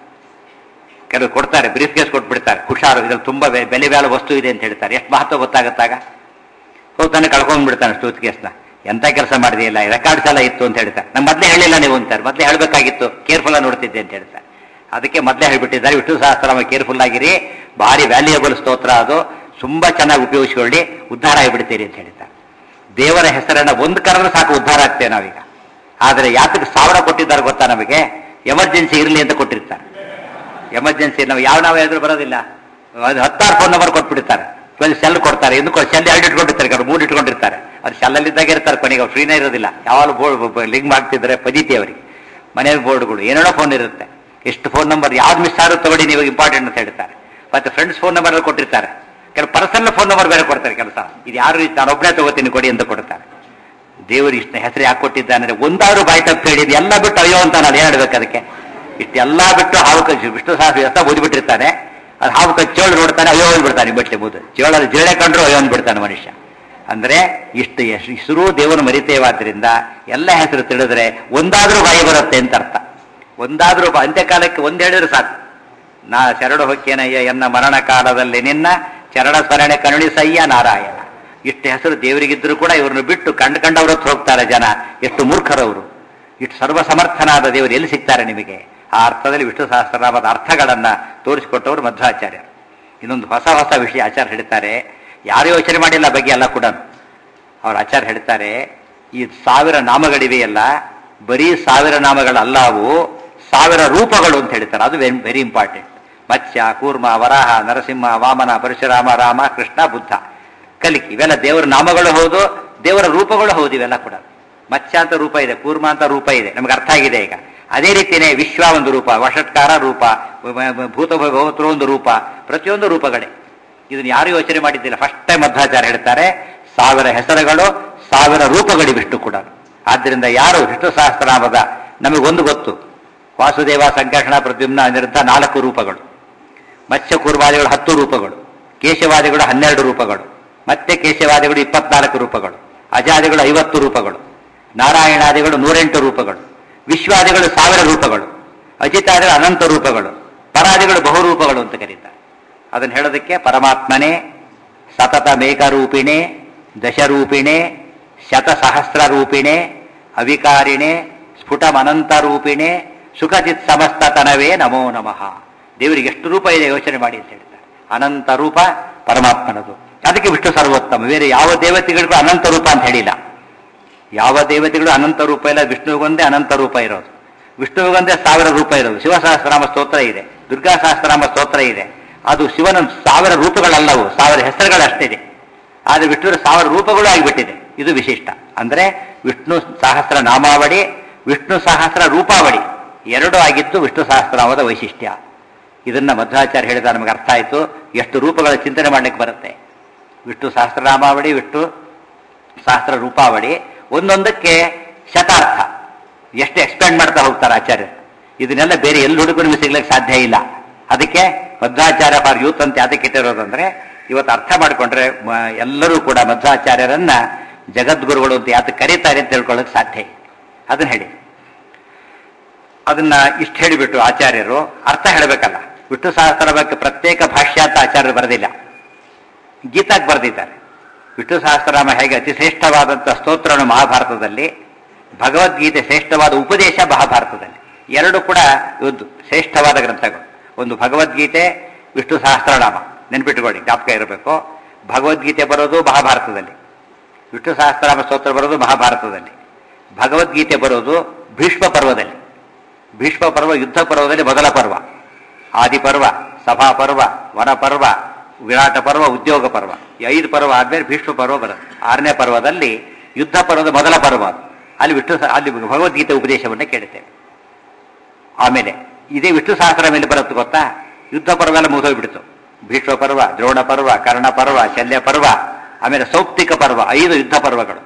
ಕೆಲವು ಕೊಡ್ತಾರೆ ಬ್ರೀಫ್ ಕೇಸ್ ಕೊಟ್ಬಿಡ್ತಾರೆ ಹುಷಾರು ಇದ್ರಲ್ಲಿ ತುಂಬಾ ಬೆ- ಬೆಲೆ ಬಾಳ ವಸ್ತು ಇದೆ ಅಂತ ಹೇಳ್ತಾರೆ ಎಷ್ಟು ಮಹತ್ವ ಗೊತ್ತಾಗತ್ತಾಗ ಹೋಗ್ತಾನೆ ಕಳ್ಕೊಂಡ್ಬಿಡ್ತಾನೆ ಟೂತ್ ಕೇಸ್ನ ಎಂತ ಕೆಲಸ ಮಾಡಿದೆಯಲ್ಲ ರೆಕಾರ್ಡ್ಸ್ ಎಲ್ಲ ಇತ್ತು ಅಂತ ಹೇಳ್ತಾರೆ ನಮ್ಮ ಮೊದಲೇ ಹೇಳಿಲ್ಲ ನೀವು ಅಂತಾರೆ ಮೊದಲೇ ಹೇಳಬೇಕಾಗಿತ್ತು ಕೇರ್ಫುಲ್ ಆಗಿ ನೋಡ್ತಿದ್ದೆ ಅಂತ ಹೇಳ್ತಾರೆ ಅದಕ್ಕೆ ಮೊದಲೇ ಹೇಳ್ಬಿಟ್ಟಿದ್ದಾರೆ ವಿಷ್ಣು ಸಹಸ್ರನಾಮ ಕೇರ್ಫುಲ್ ಆಗಿರಿ ಭಾರಿ ವ್ಯಾಲ್ಯೂಯಬಲ್ ಸ್ತೋತ್ರ ಅದು ತುಂಬಾ ಚೆನ್ನಾಗಿ ಉಪಯೋಗಿಸ್ಕೊಳ್ಳಿ ಉದ್ಧಾರ ಆಗಿಬಿಡ್ತೀರಿ ಅಂತ ಹೇಳ್ತಾರೆ ದೇವರ ಹೆಸರನ್ನ ಒಂದು ಕರೆದ್ರೆ ಸಾಕು ಉದ್ಧಾರ ಆಗ್ತೇವೆ ನಾವೀಗ ಆದರೆ ಯಾತಕ್ಕೆ ಸಾವಿರ ಕೊಟ್ಟಿದ್ದಾರೆ ಗೊತ್ತಾ ನಮಗೆ ಎಮರ್ಜೆನ್ಸಿ ಇರಲಿ ಅಂತ ಕೊಟ್ಟಿರ್ತಾರೆ ಎಮರ್ಜೆನ್ಸಿ ನಾವು ಯಾವ ನಾವು ಹೇಳಿದ್ರು ಬರೋದಿಲ್ಲ ಅದು ಹತ್ತಾರು ಫೋನ್ ನಂಬರ್ ಕೊಟ್ಬಿಡ್ತಾರೆ ಒಂದು ಸೆಲ್ ಕೊಡ್ತಾರೆ ಎಂದು ಸೆಲ್ ಎರಡು ಇಟ್ಕೊಂಡಿರ್ತಾರೆ ಕೆಲವರು ಮೂರು ಇಟ್ಕೊಂಡಿರ್ತಾರೆ ಅದು ಸೆಲ್ಲಲ್ಲಿದ್ದಾಗ ಇರ್ತಾರೆ ಕೊನೆಗೆ ಅವ್ರು ಫ್ರೀನೇ ಇರೋದಿಲ್ಲ ಯಾವಾಗ ಬೋರ್ಡ್ ಲಿಂಕ್ ಮಾಡ್ತಿದ್ರೆ ಪಜಿತಿ ಅವರಿಗೆ ಮನೆ ಬೋರ್ಡ್ಗಳು ಏನೇನೋ ಫೋನ್ ಇರುತ್ತೆ ಎಷ್ಟು ಫೋನ್ ನಂಬರ್ ಯಾವ್ದು ಮಿಸ್ ಆದ್ರೂ ತಗೊಳ್ಳಿ ನೀವು ಇಂಪಾರ್ಟೆಂಟ್ ಅಂತ ಹೇಳ್ತಾರೆ ಮತ್ತೆ ಫ್ರೆಂಡ್ಸ್ ಫೋನ್ ನಂಬರ್ ಕೊಟ್ಟಿರ್ತಾರೆ ಕೆಲವು ಪರ್ಸನಲ್ ಫೋನ್ ನಂಬರ್ ಬೇರೆ ಕೊಡ್ತಾರೆ ಕೆಲಸ ಇದು ಯಾರು ನಾನು ಒಬ್ಬನೇ ತಗೋತೀನಿ ಕೊಡಿ ಅಂತ ಕೊಡ್ತಾರೆ ದೇವರು ಇಷ್ಟ ಹೆಸರು ಯಾಕೆ ಕೊಟ್ಟಿದ್ದಾನೆ ಅಂದ್ರೆ ಒಂದಾದ್ರೂ ಬಾಯಿ ತಪ್ಪು ಹೇಳಿದ್ ಎಲ್ಲ ಬಿಟ್ಟು ಅಯ್ಯೋ ಅಂತ ನಾನು ಏನ್ ಹೇಳ್ಬೇಕು ಅದಕ್ಕೆ ಇಷ್ಟೆಲ್ಲ ಬಿಟ್ಟು ಹಾವು ಕಚ್ಚಿ ವಿಷ್ಣು ಸಹಸ್ರ ಹೆಸ ಓದ್ಬಿಟ್ಟಿರ್ತಾನೆ ಅದು ಹಾವು ಕಚ್ಚೋಳು ನೋಡ್ತಾನೆ ಅಯ್ಯೋ ಅಂದ್ಬಿಡ್ತಾನೆ ಬಟ್ಟೆ ಬೂದು ಚೇಳಲ್ಲಿ ಜಿರಳೆ ಕಂಡ್ರು ಅಯ್ಯೋ ಅಂದ್ಬಿಡ್ತಾನೆ ಮನುಷ್ಯ ಅಂದ್ರೆ ಇಷ್ಟು ಹೆಸರು ದೇವರು ಮರಿತೇವಾದ್ರಿಂದ ಎಲ್ಲ ಹೆಸರು ತಿಳಿದ್ರೆ ಒಂದಾದ್ರೂ ಬಾಯಿ ಬರುತ್ತೆ ಅಂತ ಅರ್ಥ ಒಂದಾದ್ರೂ ಬಾ- ಅಂತ್ಯಕಾಲಕ್ಕೆ ಒಂದ್ ಹೇಳಿದ್ರೆ ಸಾಕು ನಾ ಶರಡು ಹೊಕ್ಕೇನಯ್ಯ ಎನ್ನ ಮರಣ ಕಾಲದಲ್ಲಿ ನಿನ್ನ ಚರಣ ಸ್ಮರಣೆ ಕರುಣಿಸಯ್ಯ ನಾರಾಯಣ ಇಷ್ಟು ಹೆಸರು ದೇವರಿಗಿದ್ರು ಕೂಡ ಇವ್ರನ್ನ ಬಿಟ್ಟು ಕಂಡು ಕಂಡವ್ರ ಹತ್ರ ಹೋಗ್ತಾರೆ ಜನ ಎಷ್ಟು ಮೂರ್ಖರವರು ಇಷ್ಟು ಸರ್ವಸಮರ್ಥನಾದ ದೇವರು ಎಲ್ಲಿ ಸಿಗ್ತಾರೆ ನಿಮಗೆ ಆ ಅರ್ಥದಲ್ಲಿ ವಿಷ್ಣು ಸಹಸ್ರನಾಮದ ಅರ್ಥಗಳನ್ನ ತೋರಿಸಿಕೊಟ್ಟವರು ಮಧ್ವಾಚಾರ್ಯರು ಇನ್ನೊಂದು ಹೊಸ ಹೊಸ ವಿಷಯ ಆಚಾರ್ಯ ಹೇಳ್ತಾರೆ ಯಾರು ಯೋಚನೆ ಮಾಡಿಲ್ಲ ಬಗ್ಗೆ ಎಲ್ಲ ಕೂಡ ಅವ್ರ ಆಚಾರ್ಯ ಹೇಳ್ತಾರೆ ಈ ಸಾವಿರ ನಾಮಗಳಿವೆಯಲ್ಲ ಬರೀ ಸಾವಿರ ನಾಮಗಳಲ್ಲ ಅವು ಸಾವಿರ ರೂಪಗಳು ಅಂತ ಹೇಳ್ತಾರೆ ಅದು ವೆರಿ ಇಂಪಾರ್ಟೆಂಟ್ ಮತ್ಸ್ಯ ಕೂರ್ಮ ವರಾಹ ನರಸಿಂಹ ವಾಮನ ಪರಶುರಾಮ ರಾಮ ಕೃಷ್ಣ ಬುದ್ಧ ಕಲಿಕೆ ಇವೆಲ್ಲ ದೇವರ ನಾಮಗಳು ಹೌದು ದೇವರ ರೂಪಗಳು ಹೌದು ಇವೆಲ್ಲ ಕೂಡ ಮತ್ಸ್ಯ ಅಂತ ರೂಪ ಇದೆ ಕೂರ್ಮ ಅಂತ ರೂಪ ಇದೆ ನಮ್ಗೆ ಅರ್ಥ ಆಗಿದೆ ಈಗ ಅದೇ ರೀತಿಯೇ ವಿಶ್ವ ಒಂದು ರೂಪ ವಷಟ್ಕಾರ ರೂಪ ಭೂತ ಭಗವತರು ಒಂದು ರೂಪ ಪ್ರತಿಯೊಂದು ರೂಪಗಳೇ ಇದನ್ನ ಯಾರು ಯೋಚನೆ ಮಾಡಿದ್ದಿಲ್ಲ ಫಸ್ಟ್ ಟೈಮ್ ಮಧ್ವಾಚಾರ್ಯ ಹೇಳ್ತಾರೆ ಸಾವಿರ ಹೆಸರುಗಳು ಸಾವಿರ ರೂಪಗಳು ವಿಷ್ಣು ಕೂಡ ಆದ್ದರಿಂದ ಯಾರು ವಿಷ್ಣು ಸಹಸ್ರನಾಮದ ನಮಗೊಂದು ಗೊತ್ತು ವಾಸುದೇವ ಸಂಕರ್ಷಣ ಪ್ರದ್ಯುಮ್ನ ಅನಿರುದ್ಧ ನಾಲ್ಕು ರೂಪಗಳು ಮತ್ಸ್ಯ ಕೂರ್ವಾದಿಗಳು ಹತ್ತು ರೂಪಗಳು ಕೇಶವಾದಿಗಳು ಹನ್ನೆರಡು ರೂಪಗಳು ಮತ್ತೆ ಕೇಶವಾದಿಗಳು ಇಪ್ಪತ್ನಾಲ್ಕು ರೂಪಗಳು ಅಜಾದಿಗಳು ಐವತ್ತು ರೂಪಗಳು ನಾರಾಯಣಾದಿಗಳು ನೂರೆಂಟು ರೂಪಗಳು ವಿಶ್ವಾದಿಗಳು ಸಾವಿರ ರೂಪಗಳು ಅಜಿತಾದಿಗಳು ಅನಂತ ರೂಪಗಳು ಪರಾದಿಗಳು ಬಹುರೂಪಗಳು ಅಂತ ಕರೀತಾರೆ ಅದನ್ನು ಹೇಳೋದಕ್ಕೆ ಪರಮಾತ್ಮನೇ ಸತತ ಮೇಕರೂಪಿಣೆ ದಶರೂಪಿಣೆ ಶತಸಹಸ್ರ ರೂಪಿಣೆ ಅವಿಕಾರಿಣೆ ಸ್ಫುಟಮನಂತ ರೂಪಿಣೆ ಸುಖಚಿತ್ ಸಮಸ್ತತನವೇ ನಮೋ ನಮಃ ದೇವರಿಗೆ ಎಷ್ಟು ರೂಪ ಇದೆ ಯೋಚನೆ ಮಾಡಿ ಅಂತ ಹೇಳ್ತಾರೆ ಅನಂತ ರೂಪ ಪರಮಾತ್ಮನದು ಅದಕ್ಕೆ ವಿಷ್ಣು ಸರ್ವೋತ್ತಮ ಬೇರೆ ಯಾವ ದೇವತೆಗಳಿಗೂ ಅನಂತ ರೂಪ ಅಂತ ಹೇಳಿಲ್ಲ ಯಾವ ದೇವತೆಗಳು ಅನಂತ ರೂಪ ಇಲ್ಲ ವಿಷ್ಣುವಿಗೊಂದೇ ಅನಂತ ರೂಪ ಇರೋದು ವಿಷ್ಣುವಿಗೊಂದೇ ಸಾವಿರ ರೂಪ ಇರೋದು ಶಿವಸಹಸ್ರನಾಮ ಸ್ತೋತ್ರ ಇದೆ ದುರ್ಗಾ ಸಹಸ್ರನಾಮ ಸ್ತೋತ್ರ ಇದೆ ಅದು ಶಿವನ ಸಾವಿರ ರೂಪಗಳಲ್ಲವು ಸಾವಿರ ಹೆಸರುಗಳಷ್ಟಿದೆ ಆದರೆ ವಿಷ್ಣುವಿನ ಸಾವಿರ ರೂಪಗಳು ಆಗಿಬಿಟ್ಟಿದೆ ಇದು ವಿಶಿಷ್ಟ ಅಂದ್ರೆ ವಿಷ್ಣು ಸಹಸ್ರ ನಾಮಾವಳಿ ವಿಷ್ಣು ಸಹಸ್ರ ರೂಪಾವಳಿ ಎರಡೂ ಆಗಿದ್ದು ವಿಷ್ಣು ಸಹಸ್ರನಾಮದ ವೈಶಿಷ್ಟ್ಯ ಇದನ್ನ ಮಧ್ವಾಚಾರ್ಯ ಹೇಳಿದ ನಮಗೆ ಅರ್ಥ ಆಯಿತು ಎಷ್ಟು ರೂಪಗಳ ಚಿಂತನೆ ಮಾಡ್ಲಿಕ್ಕೆ ಬರುತ್ತೆ ವಿಷ್ಣು ಸಹಸ್ರನಾಮಾವಳಿ ವಿಷ್ಣು ಸಹಸ್ರ ರೂಪಾವಳಿ ಒಂದೊಂದಕ್ಕೆ ಶತಾರ್ಥ ಎಷ್ಟು ಎಕ್ಸ್ಪ್ಯಾಂಡ್ ಮಾಡ್ತಾ ಹೋಗ್ತಾರೆ ಆಚಾರ್ಯ ಇದನ್ನೆಲ್ಲ ಬೇರೆ ಎಲ್ಲಿ ಹುಡುಗನಿಗೆ ಸಿಗ್ಲಿಕ್ಕೆ ಸಾಧ್ಯ ಇಲ್ಲ ಅದಕ್ಕೆ ಮಧ್ವಾಚಾರ್ಯ ಫಾರ್ ಯೂತ್ ಅಂತ ಯಾತಕ್ಕೆ ಇಟ್ಟಿರೋದಂದ್ರೆ ಇವತ್ತು ಅರ್ಥ ಮಾಡಿಕೊಂಡ್ರೆ ಮ- ಎಲ್ಲರೂ ಕೂಡ ಮಧ್ವಾಚಾರ್ಯರನ್ನ ಜಗದ್ಗುರುಗಳು ಅಂತ ಯಾತ ಕರೀತಾರೆ ಅಂತ ತಿಳ್ಕೊಳ್ಳೋಕೆ ಸಾಧ್ಯ ಇಲ್ಲ. ಅದನ್ನ ಹೇಳಿ ಅದನ್ನ ಇಷ್ಟು ಹೇಳಿಬಿಟ್ಟು ಆಚಾರ್ಯರು ಅರ್ಥ ಹೇಳಬೇಕಲ್ಲ ವಿಷ್ಣು ಸಹಸ್ರ ಬಗ್ಗೆ ಪ್ರತ್ಯೇಕ ಭಾಷ್ಯ ಅಂತ ಆಚಾರ್ಯರು ಬರೆದಿಲ್ಲ ಗೀತಾಗ್ ಬರೆದಿದ್ದಾರೆ ವಿಷ್ಣು ಸಹಸ್ರನಾಮ ಹೇಗೆ ಅತಿ ಶ್ರೇಷ್ಠವಾದಂಥ ಸ್ತೋತ್ರವನ್ನು ಮಹಾಭಾರತದಲ್ಲಿ ಭಗವದ್ಗೀತೆ ಶ್ರೇಷ್ಠವಾದ ಉಪದೇಶ ಮಹಾಭಾರತದಲ್ಲಿ ಎರಡು ಕೂಡ ಒಂದು ಶ್ರೇಷ್ಠವಾದ ಗ್ರಂಥಗಳು ಒಂದು ಭಗವದ್ಗೀತೆ ವಿಷ್ಣು ಸಹಸ್ರನಾಮ ನೆನ್ಪಿಟ್ಟುಕೊಳ್ಳಿ ಜ್ಞಾಪಕ ಇರಬೇಕು ಭಗವದ್ಗೀತೆ ಬರೋದು ಮಹಾಭಾರತದಲ್ಲಿ ವಿಷ್ಣು ಸಹಸ್ರನಾಮ ಸ್ತೋತ್ರ ಬರೋದು ಮಹಾಭಾರತದಲ್ಲಿ ಭಗವದ್ಗೀತೆ ಬರೋದು ಭೀಷ್ಮ ಪರ್ವದಲ್ಲಿ ಭೀಷ್ಮ ಪರ್ವ ಯುದ್ಧ ಪರ್ವದಲ್ಲಿ ಮೊದಲ ಪರ್ವ ಆದಿ ಪರ್ವ ಸಭಾ ಪರ್ವ ವನ ಪರ್ವ ವಿರಾಟ ಪರ್ವ ಉದ್ಯೋಗ ಪರ್ವ ಈ ಐದು ಪರ್ವ ಆದ್ಮೇಲೆ ಭೀಷ್ಮ ಪರ್ವ ಬರುತ್ತೆ ಆರನೇ ಪರ್ವದಲ್ಲಿ ಯುದ್ಧ ಪರ್ವದ ಮೊದಲ ಪರ್ವ ಅದು. ಅಲ್ಲಿ ವಿಷ್ಣು ಸ- ಅಲ್ಲಿ ಭಗವದ್ಗೀತೆ ಉಪದೇಶವನ್ನು ಕೇಳುತ್ತೇವೆ ಆಮೇಲೆ ಇದೇ ವಿಷ್ಣು ಸಹಸ್ರ ಮೇಲೆ ಬರುತ್ತೆ ಗೊತ್ತಾ ಯುದ್ಧ ಪರ್ವ ಎಲ್ಲ ಮುಗಿದೋಗ್ಬಿಡ್ತು ಭೀಷ್ಮ ಪರ್ವ ದ್ರೋಣ ಪರ್ವ ಕರ್ಣ ಪರ್ವ ಶಲ್ಯ ಪರ್ವ ಆಮೇಲೆ ಸೌಪ್ತಿಕ ಪರ್ವ ಐದು ಯುದ್ಧ ಪರ್ವಗಳು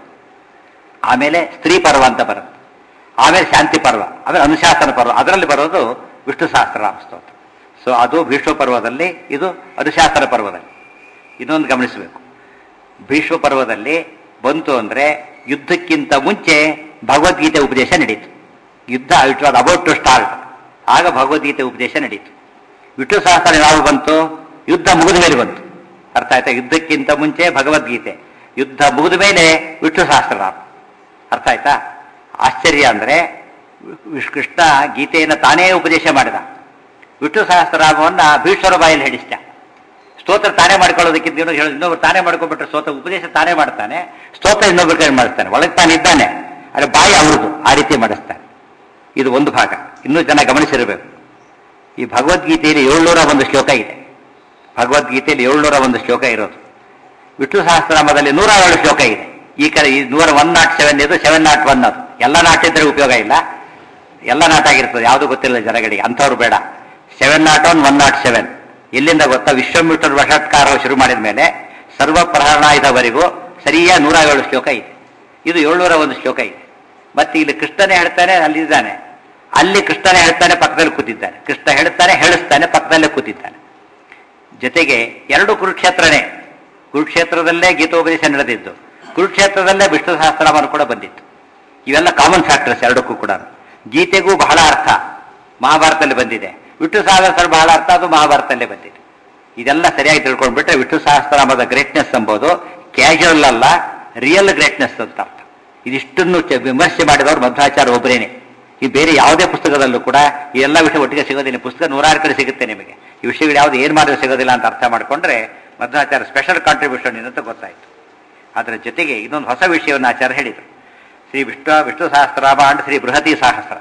ಆಮೇಲೆ ಸ್ತ್ರೀ ಪರ್ವ ಅಂತ ಬರುತ್ತೆ ಆಮೇಲೆ ಶಾಂತಿ ಪರ್ವ ಆಮೇಲೆ ಅನುಶಾಸನ ಪರ್ವ ಅದರಲ್ಲಿ ಬರೋದು ವಿಷ್ಣು ಸಹಸ್ರನಾಮ ಸ್ತೋತ್ರ ಸೊ ಅದು ಭೀಷ್ಮ ಪರ್ವದಲ್ಲಿ ಇದು ಅನುಶಾಸನ ಪರ್ವದಲ್ಲಿ ಇನ್ನೊಂದು ಗಮನಿಸಬೇಕು ಭೀಷ್ಮ ಪರ್ವದಲ್ಲಿ ಬಂತು ಅಂದ್ರೆ ಯುದ್ಧಕ್ಕಿಂತ ಮುಂಚೆ ಭಗವದ್ಗೀತೆ ಉಪದೇಶ ನಡೀತು ಯುದ್ಧ it was about to start ಆಗ ಭಗವದ್ಗೀತೆ ಉಪದೇಶ ನಡೀತು ವಿಷ್ಣು ಸಹಸ್ರ ಯಾವ ಬಂತು ಯುದ್ಧ ಮುಗಿದ ಮೇಲೆ ಬಂತು ಅರ್ಥ ಆಯ್ತಾ ಯುದ್ಧಕ್ಕಿಂತ ಮುಂಚೆ ಭಗವದ್ಗೀತೆ ಯುದ್ಧ ಮುಗಿದ ಮೇಲೆ ವಿಷ್ಣು ಸಹಸ್ರನಾಮ ಅರ್ಥ ಆಯ್ತಾ ಆಶ್ಚರ್ಯ ಅಂದ್ರೆ ವಿಶ್- ಕೃಷ್ಣ ಗೀತೆಯನ್ನು ತಾನೇ ಉಪದೇಶ ಮಾಡಿದ ವಿಷ್ಣು ಸಹಸ್ರನಾಮವನ್ನ ಭೀಷ್ಮರ ಬಾಯಲ್ಲಿ ಹೇಳಿಸ್ತ ಸ್ತೋತ್ರ ತಾನೇ ಮಾಡ್ಕೊಳ್ಳೋದಕ್ಕಿಂತ ಇನ್ನೊಂದು ಹೇಳೋದು ಇನ್ನೊಬ್ರು ತಾನೇ ಮಾಡ್ಕೊಂಡ್ಬಿಟ್ರೆ ಸ್ತೋತ್ರ ಉಪದೇಶ ತಾನೇ ಮಾಡ್ತಾನೆ ಸ್ತೋತ್ರ ಇನ್ನೊಬ್ಬರ ಕೈ ಮಾಡಿಸ್ತಾನೆ ಒಳಗೆ ತಾನಿದ್ದಾನೆ ಅರೆ ಬಾಯಿ ಅವ್ರದ್ದು ಆ ರೀತಿ ಮಾಡಿಸ್ತಾನೆ ಇದು ಒಂದು ಭಾಗ ಇನ್ನೂ ಜನ ಗಮನಿಸಿರಬೇಕು ಈ ಭಗವದ್ಗೀತೆಯಲ್ಲಿ ಏಳ್ನೂರ ಒಂದು ಶ್ಲೋಕ ಇದೆ ಭಗವದ್ಗೀತೆಯಲ್ಲಿ ಏಳ್ನೂರ ಒಂದು ಶ್ಲೋಕ ಇರೋದು ವಿಷ್ಣು ಸಹಸ್ರನಾಮದಲ್ಲಿ ನೂರ ಏಳು ಶ್ಲೋಕ ಇದೆ ಈ ಕಡೆ ಈ ನೂರ ಒನ್ ನಾಟ್ ಸೆವೆನ್ ಇದು ಸೆವೆನ್ ನಾಟ್ ಒನ್ ಅದು ಎಲ್ಲ ನಾಟ್ ಇದ್ರೆ ಉಪಯೋಗ ಇಲ್ಲ ಎಲ್ಲ ನಾಟ್ ಆಗಿರ್ತದೆ ಯಾವುದು ಗೊತ್ತಿಲ್ಲ ಜನಗಳಿಗೆ ಅಂಥವ್ರು ಬೇಡ seven not one one not seven ಎಲ್ಲಿಂದ ಗೊತ್ತಾ ವಿಶ್ವಮಿತ್ರ ವಷತ್ಕಾರ ಶುರು ಮಾಡಿದ ಮೇಲೆ ಸರ್ವ ಪ್ರಹರಣಾಯುಧವರೆಗೂ ಸರಿಯಾಗಿ ನೂರ ಏಳು ಶ್ಲೋಕ ಇದೆ ಇದು ಏಳ್ನೂರ ಒಂದು ಶ್ಲೋಕ ಇದೆ ಮತ್ತೆ ಇಲ್ಲಿ ಕೃಷ್ಣನೇ ಹೇಳ್ತಾನೆ ಅಲ್ಲಿದ್ದಾನೆ ಅಲ್ಲಿ ಕೃಷ್ಣನೇ ಹೇಳ್ತಾನೆ ಪಕ್ಕದಲ್ಲಿ ಕೂತಿದ್ದಾನೆ ಕೃಷ್ಣ ಹೇಳ್ತಾನೆ ಹೇಳಿಸ್ತಾನೆ ಪಕ್ಕದಲ್ಲೇ ಕೂತಿದ್ದಾನೆ ಜೊತೆಗೆ ಎರಡು ಕುರುಕ್ಷೇತ್ರನೇ ಕುರುಕ್ಷೇತ್ರದಲ್ಲೇ ಗೀತೋಪದೇಶ ನಡೆದಿದ್ದು ಕುರುಕ್ಷೇತ್ರದಲ್ಲೇ ವಿಷ್ಣು ಸಹಸ್ರನಾಮನು ಕೂಡ ಬಂದಿತ್ತು ಇವೆಲ್ಲ ಕಾಮನ್ ಫ್ಯಾಕ್ಟರ್ಸ್ ಎರಡಕ್ಕೂ ಕೂಡ ಗೀತೆಗೂ ಬಹಳ ಅರ್ಥ ಮಹಾಭಾರತದಲ್ಲಿ ಬಂದಿದೆ ವಿಷ್ಣು ಸಹಸ್ರ ಬಹಳ ಅರ್ಥ ಅದು ಮಹಾಭಾರತದಲ್ಲೇ ಬಂದಿದೆ ಇದೆಲ್ಲ ಸರಿಯಾಗಿ ತಿಳ್ಕೊಂಡ್ಬಿಟ್ರೆ ವಿಷ್ಣು ಸಹಸ್ರನಾಮದ ಗ್ರೇಟ್ನೆಸ್ ಎಂಬುದು ಕ್ಯಾಶುವಲ್ ಅಲ್ಲ ರಿಯಲ್ ಗ್ರೇಟ್ನೆಸ್ ಅಂತ ಅರ್ಥ ಇದಿಷ್ಟನ್ನು ಚ- ವಿಮರ್ಶೆ ಮಾಡಿದವರು ಮಧ್ವಾಚಾರ್ಯ ಒಬ್ಬರೇನೆ ಈ ಬೇರೆ ಯಾವುದೇ ಪುಸ್ತಕದಲ್ಲೂ ಕೂಡ ಈ ಎಲ್ಲ ವಿಷಯ ಒಟ್ಟಿಗೆ ಸಿಗೋದಿಲ್ಲ ಪುಸ್ತಕ ನೂರಾರು ಕಡೆ ಸಿಗುತ್ತೆ ನಿಮಗೆ ಈ ವಿಷಯಗಳು ಯಾವುದು ಏನು ಮಾಡಿದ್ರೆ ಸಿಗೋದಿಲ್ಲ ಅಂತ ಅರ್ಥ ಮಾಡ್ಕೊಂಡ್ರೆ ಮಧ್ವಾಚಾರ್ಯ ಸ್ಪೆಷಲ್ ಕಾಂಟ್ರಿಬ್ಯೂಷನ್ ಅಂತ ಗೊತ್ತಾಯ್ತು ಅದರ ಜೊತೆಗೆ ಇನ್ನೊಂದು ಹೊಸ ವಿಷಯವನ್ನು ಆಚಾರ್ಯ ಹೇಳಿದರು ಶ್ರೀ ವಿಷ್ಣು ವಿಷ್ಣು ಸಹಸ್ರನಾಮ ಅಂಡ್ ಶ್ರೀ ಬೃಹತಿ ಸಹಸ್ರ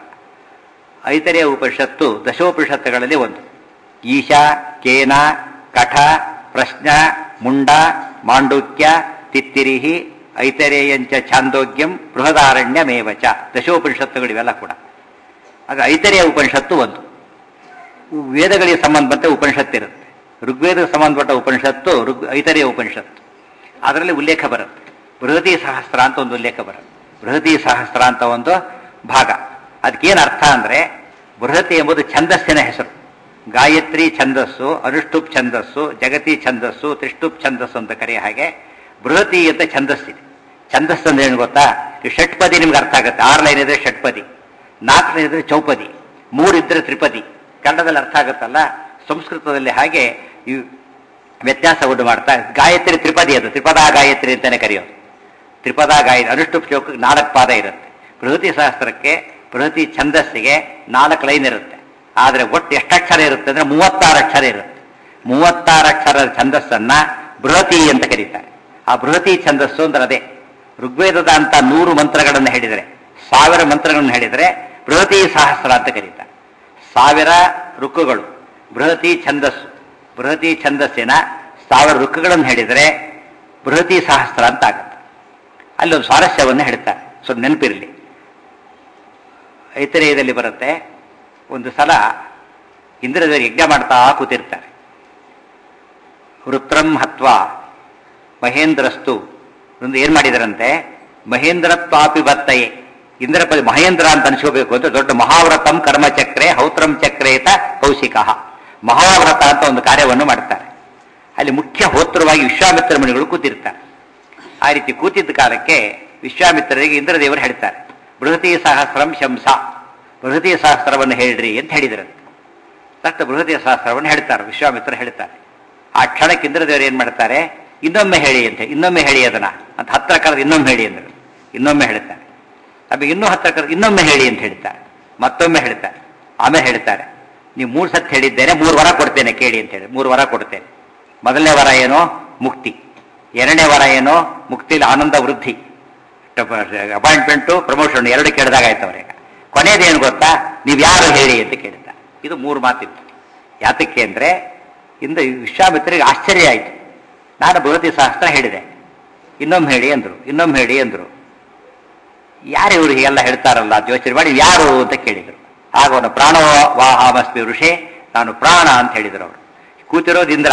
ಐತರೆಯ ಉಪನಿಷತ್ತು ದಶೋಪನಿಷತ್ತುಗಳಲ್ಲಿ ಒಂದು ಈಶಾ ಕೇನ ಕಠ ಪ್ರಶ್ನ ಮುಂಡ ಮಾಂಡುಕ್ಯ ತಿತ್ತಿರಿಹಿ ಐತರೇಯಂಚ ಛಾಂದೋಗ್ಯಂ ಬೃಹದಾರಣ್ಯಮೇವಚ ದಶೋಪನಿಷತ್ತುಗಳು ಇವೆಲ್ಲ ಕೂಡ ಆಗ ಐತರೆಯ ಉಪನಿಷತ್ತು ಒಂದು ವೇದಗಳಿಗೆ ಸಂಬಂಧಪಟ್ಟ ಉಪನಿಷತ್ತಿರುತ್ತೆ ಋಗ್ವೇದಕ್ಕೆ ಸಂಬಂಧಪಟ್ಟ ಉಪನಿಷತ್ತು ಋಗ್ ಐತರೆಯ ಉಪನಿಷತ್ತು ಅದರಲ್ಲಿ ಉಲ್ಲೇಖ ಬರುತ್ತೆ ಬೃಹತಿ ಸಹಸ್ರ ಅಂತ ಒಂದು ಉಲ್ಲೇಖ ಬರುತ್ತೆ ಬೃಹತಿ ಸಹಸ್ರ ಅಂತ ಒಂದು ಭಾಗ ಅದಕ್ಕೇನು ಅರ್ಥ ಅಂದ್ರೆ ಬೃಹತಿ ಎಂಬುದು ಛಂದಸ್ಸಿನ ಹೆಸರು ಗಾಯತ್ರಿ ಛಂದಸ್ಸು ಅನುಷ್ಠುಪ್ ಛಂದಸ್ಸು ಜಗತಿ ಛಂದಸ್ಸು ತ್ರಿಷ್ಟುಪ್ ಛಂದಸ್ಸು ಅಂತ ಕರೆಯ ಹಾಗೆ ಬೃಹತಿ ಅಂತ ಛಂದಸ್ಸಿದೆ ಛಂದಸ್ಸು ಅಂದ್ರೆ ಏನು ಗೊತ್ತಾ ಈ ಷಟ್ಪದಿ ನಿಮ್ಗೆ ಅರ್ಥ ಆಗುತ್ತೆ ಆರು ಲೈನ್ ಇದ್ರೆ ಷಟ್ಪದಿ ನಾಲ್ಕು ಲೈನ್ ಇದ್ರೆ ಚೌಪದಿ ಮೂರಿದ್ರೆ ತ್ರಿಪದಿ ಕನ್ನಡದಲ್ಲಿ ಅರ್ಥ ಆಗುತ್ತಲ್ಲ ಸಂಸ್ಕೃತದಲ್ಲಿ ಹಾಗೆ ಈ ವ್ಯತ್ಯಾಸ ಉಂಟು ಮಾಡ್ತಾ ಗಾಯತ್ರಿ ತ್ರಿಪದಿ ಅದು ತ್ರಿಪದಾ ಗಾಯತ್ರಿ ಅಂತಾನೆ ಕರೆಯೋದು ತ್ರಿಪದಾ ಗಾಯತ್ರಿ ಅನುಷ್ಠುಪ್ ಶ್ಲೋಕಕ್ಕೆ ನಾಲ್ಕು ಪಾದ ಇರುತ್ತೆ ಬೃಹತಿ ಶಾಸ್ತ್ರಕ್ಕೆ ಬೃಹತಿ ಛಂದಸ್ಸಿಗೆ ನಾಲ್ಕು ಲೈನ್ ಇರುತ್ತೆ ಆದರೆ ಒಟ್ಟು ಎಷ್ಟು ಅಕ್ಷರ ಇರುತ್ತೆ ಅಂದ್ರೆ ಮೂವತ್ತಾರು ಅಕ್ಷರ ಇರುತ್ತೆ ಮೂವತ್ತಾರು ಅಕ್ಷರದ ಛಂದಸ್ಸನ್ನ ಬೃಹತಿ ಅಂತ ಕರೀತಾರೆ ಆ ಬೃಹತಿ ಛಂದಸ್ಸು ಅಂದ್ರೆ ಅದೇ ಋಗ್ವೇದದ ಅಂತ ನೂರು ಮಂತ್ರಗಳನ್ನು ಹೇಳಿದರೆ ಸಾವಿರ ಮಂತ್ರಗಳನ್ನು ಹೇಳಿದರೆ ಬೃಹತಿ ಸಹಸ್ರ ಅಂತ ಕರೀತಾರೆ ಸಾವಿರ ಋಕ್ಕುಗಳು ಬೃಹತಿ ಛಂದಸ್ಸು ಬೃಹತಿ ಛಂದಸ್ಸಿನ ಸಾವಿರ ಋಕ್ಕುಗಳನ್ನು ಹೇಳಿದರೆ ಬೃಹತಿ ಸಹಸ್ರ ಅಂತ ಆಗುತ್ತೆ ಅಲ್ಲಿ ಒಂದು ಸ್ವಾರಸ್ಯವನ್ನು ಹೇಳ್ತಾರೆ ಸ್ವಲ್ಪ ನೆನಪಿರಲಿ ಐತರೇಯದಲ್ಲಿ ಬರುತ್ತೆ ಒಂದು ಸಲ ಇಂದ್ರದೇವರು ಯಜ್ಞ ಮಾಡ್ತಾ ಕೂತಿರ್ತಾರೆ ವೃತ್ರಂ ಹತ್ವ ಮಹೇಂದ್ರಸ್ತು ಒಂದು ಏನ್ ಮಾಡಿದರಂತೆ ಮಹೇಂದ್ರತ್ವಾಪಿ ಬತ್ತಯೇ ಇಂದ್ರಪದಿ ಮಹೇಂದ್ರ ಅಂತ ಅನ್ಸ್ಕೋಬೇಕು ಅಂತ ದೊಡ್ಡ ಮಹಾವ್ರತಂ ಕರ್ಮಚಕ್ರೆ ಹೌತ್ರಂ ಚಕ್ರೇತ ಕೌಶಿಕ ಮಹಾವ್ರತ ಅಂತ ಒಂದು ಕಾರ್ಯವನ್ನು ಮಾಡ್ತಾರೆ ಅಲ್ಲಿ ಮುಖ್ಯ ಹೋತ್ರವಾಗಿ ವಿಶ್ವಾಮಿತ್ರ ಮುನಿಗಳು ಕೂತಿರ್ತಾರೆ ಆ ರೀತಿ ಕೂತಿದ್ದ ಕಾಲಕ್ಕೆ ವಿಶ್ವಾಮಿತ್ರರಿಗೆ ಇಂದ್ರದೇವರು ಹೇಳ್ತಾರೆ ಬೃಹತಿ ಸಹಸ್ರಂ ಶಂಸ ಬೃಹತಿ ಸಹಸ್ರವನ್ನು ಹೇಳ್ರಿ ಅಂತ ಹೇಳಿದ್ರು ತಕ್ಕ ಬೃಹತಿ ಸಹಸ್ರವನ್ನು ಹೇಳ್ತಾರೆ ವಿಶ್ವಾಮಿತ್ರ ಹೇಳ್ತಾರೆ ಆ ಕ್ಷಣಕ್ಕೆ ಇಂದ್ರದೇವರು ಏನ್ ಮಾಡ್ತಾರೆ ಇನ್ನೊಮ್ಮೆ ಹೇಳಿ ಅಂತ ಇನ್ನೊಮ್ಮೆ ಹೇಳಿ ಅದನ್ನ ಅಂತ ಹತ್ರ ಕರೆದು ಇನ್ನೊಮ್ಮೆ ಹೇಳಿ ಅಂದ್ರು ಇನ್ನೊಮ್ಮೆ ಹೇಳ್ತಾರೆ ಆಮೇಲೆ ಇನ್ನೂ ಹತ್ರ ಕರೆದು ಇನ್ನೊಮ್ಮೆ ಹೇಳಿ ಅಂತ ಹೇಳ್ತಾರೆ ಮತ್ತೊಮ್ಮೆ ಹೇಳ್ತಾರೆ ಆಮೇಲೆ ಹೇಳ್ತಾರೆ ನೀವು ಮೂರು ಸತ್ ಹೇಳಿದ್ದೇನೆ ಮೂರು ವರ ಕೊಡ್ತೇನೆ ಕೇಳಿ ಅಂತ ಹೇಳಿ ಮೂರು ವರ ಕೊಡ್ತೇನೆ ಮೊದಲನೇ ವರ ಏನೋ ಮುಕ್ತಿ ಎರಡನೇ ವರ ಏನೋ ಮುಕ್ತಿಲಿ ಆನಂದ ವೃದ್ಧಿ ಅಪಾಯಿಂಟ್ಮೆಂಟು ಪ್ರಮೋಷನ್ ಎರಡು ಕೇಳಿದಾಗ ಆಯ್ತು ಅವ್ರಿಗೆ ಕೊನೆಯದೇನು ಗೊತ್ತಾ ನೀವು ಯಾರು ಹೇಳಿ ಅಂತ ಕೇಳಿದ್ದ ಇದು ಮೂರು ಮಾತಿತ್ತು ಯಾತಕ್ಕೆ ಅಂದ್ರೆ ಇಂದ ವಿಶ್ವಾಮಿತ್ರಿಗೆ ಆಶ್ಚರ್ಯ ಆಯಿತು ನಾನು ಬೃಹತಿ ಶಾಸ್ತ್ರ ಹೇಳಿದೆ ಇನ್ನೊಮ್ಮೆ ಹೇಳಿ ಅಂದ್ರು ಇನ್ನೊಮ್ಮೆ ಹೇಳಿ ಅಂದ್ರು ಯಾರು ಇವರು ಹೀಗೆಲ್ಲ ಹೇಳ್ತಾರಲ್ಲ ಅಂತ ಯೋಚನೆ ಮಾಡಿ ಯಾರು ಅಂತ ಕೇಳಿದರು ಆಗ ಅವನು ಪ್ರಾಣವಾಹಾಮಸ್ಮಿ ಋಷಿ ನಾನು ಪ್ರಾಣ ಅಂತ ಹೇಳಿದರು ಅವರು ಕೂತಿರೋದು ಇಂದ್ರ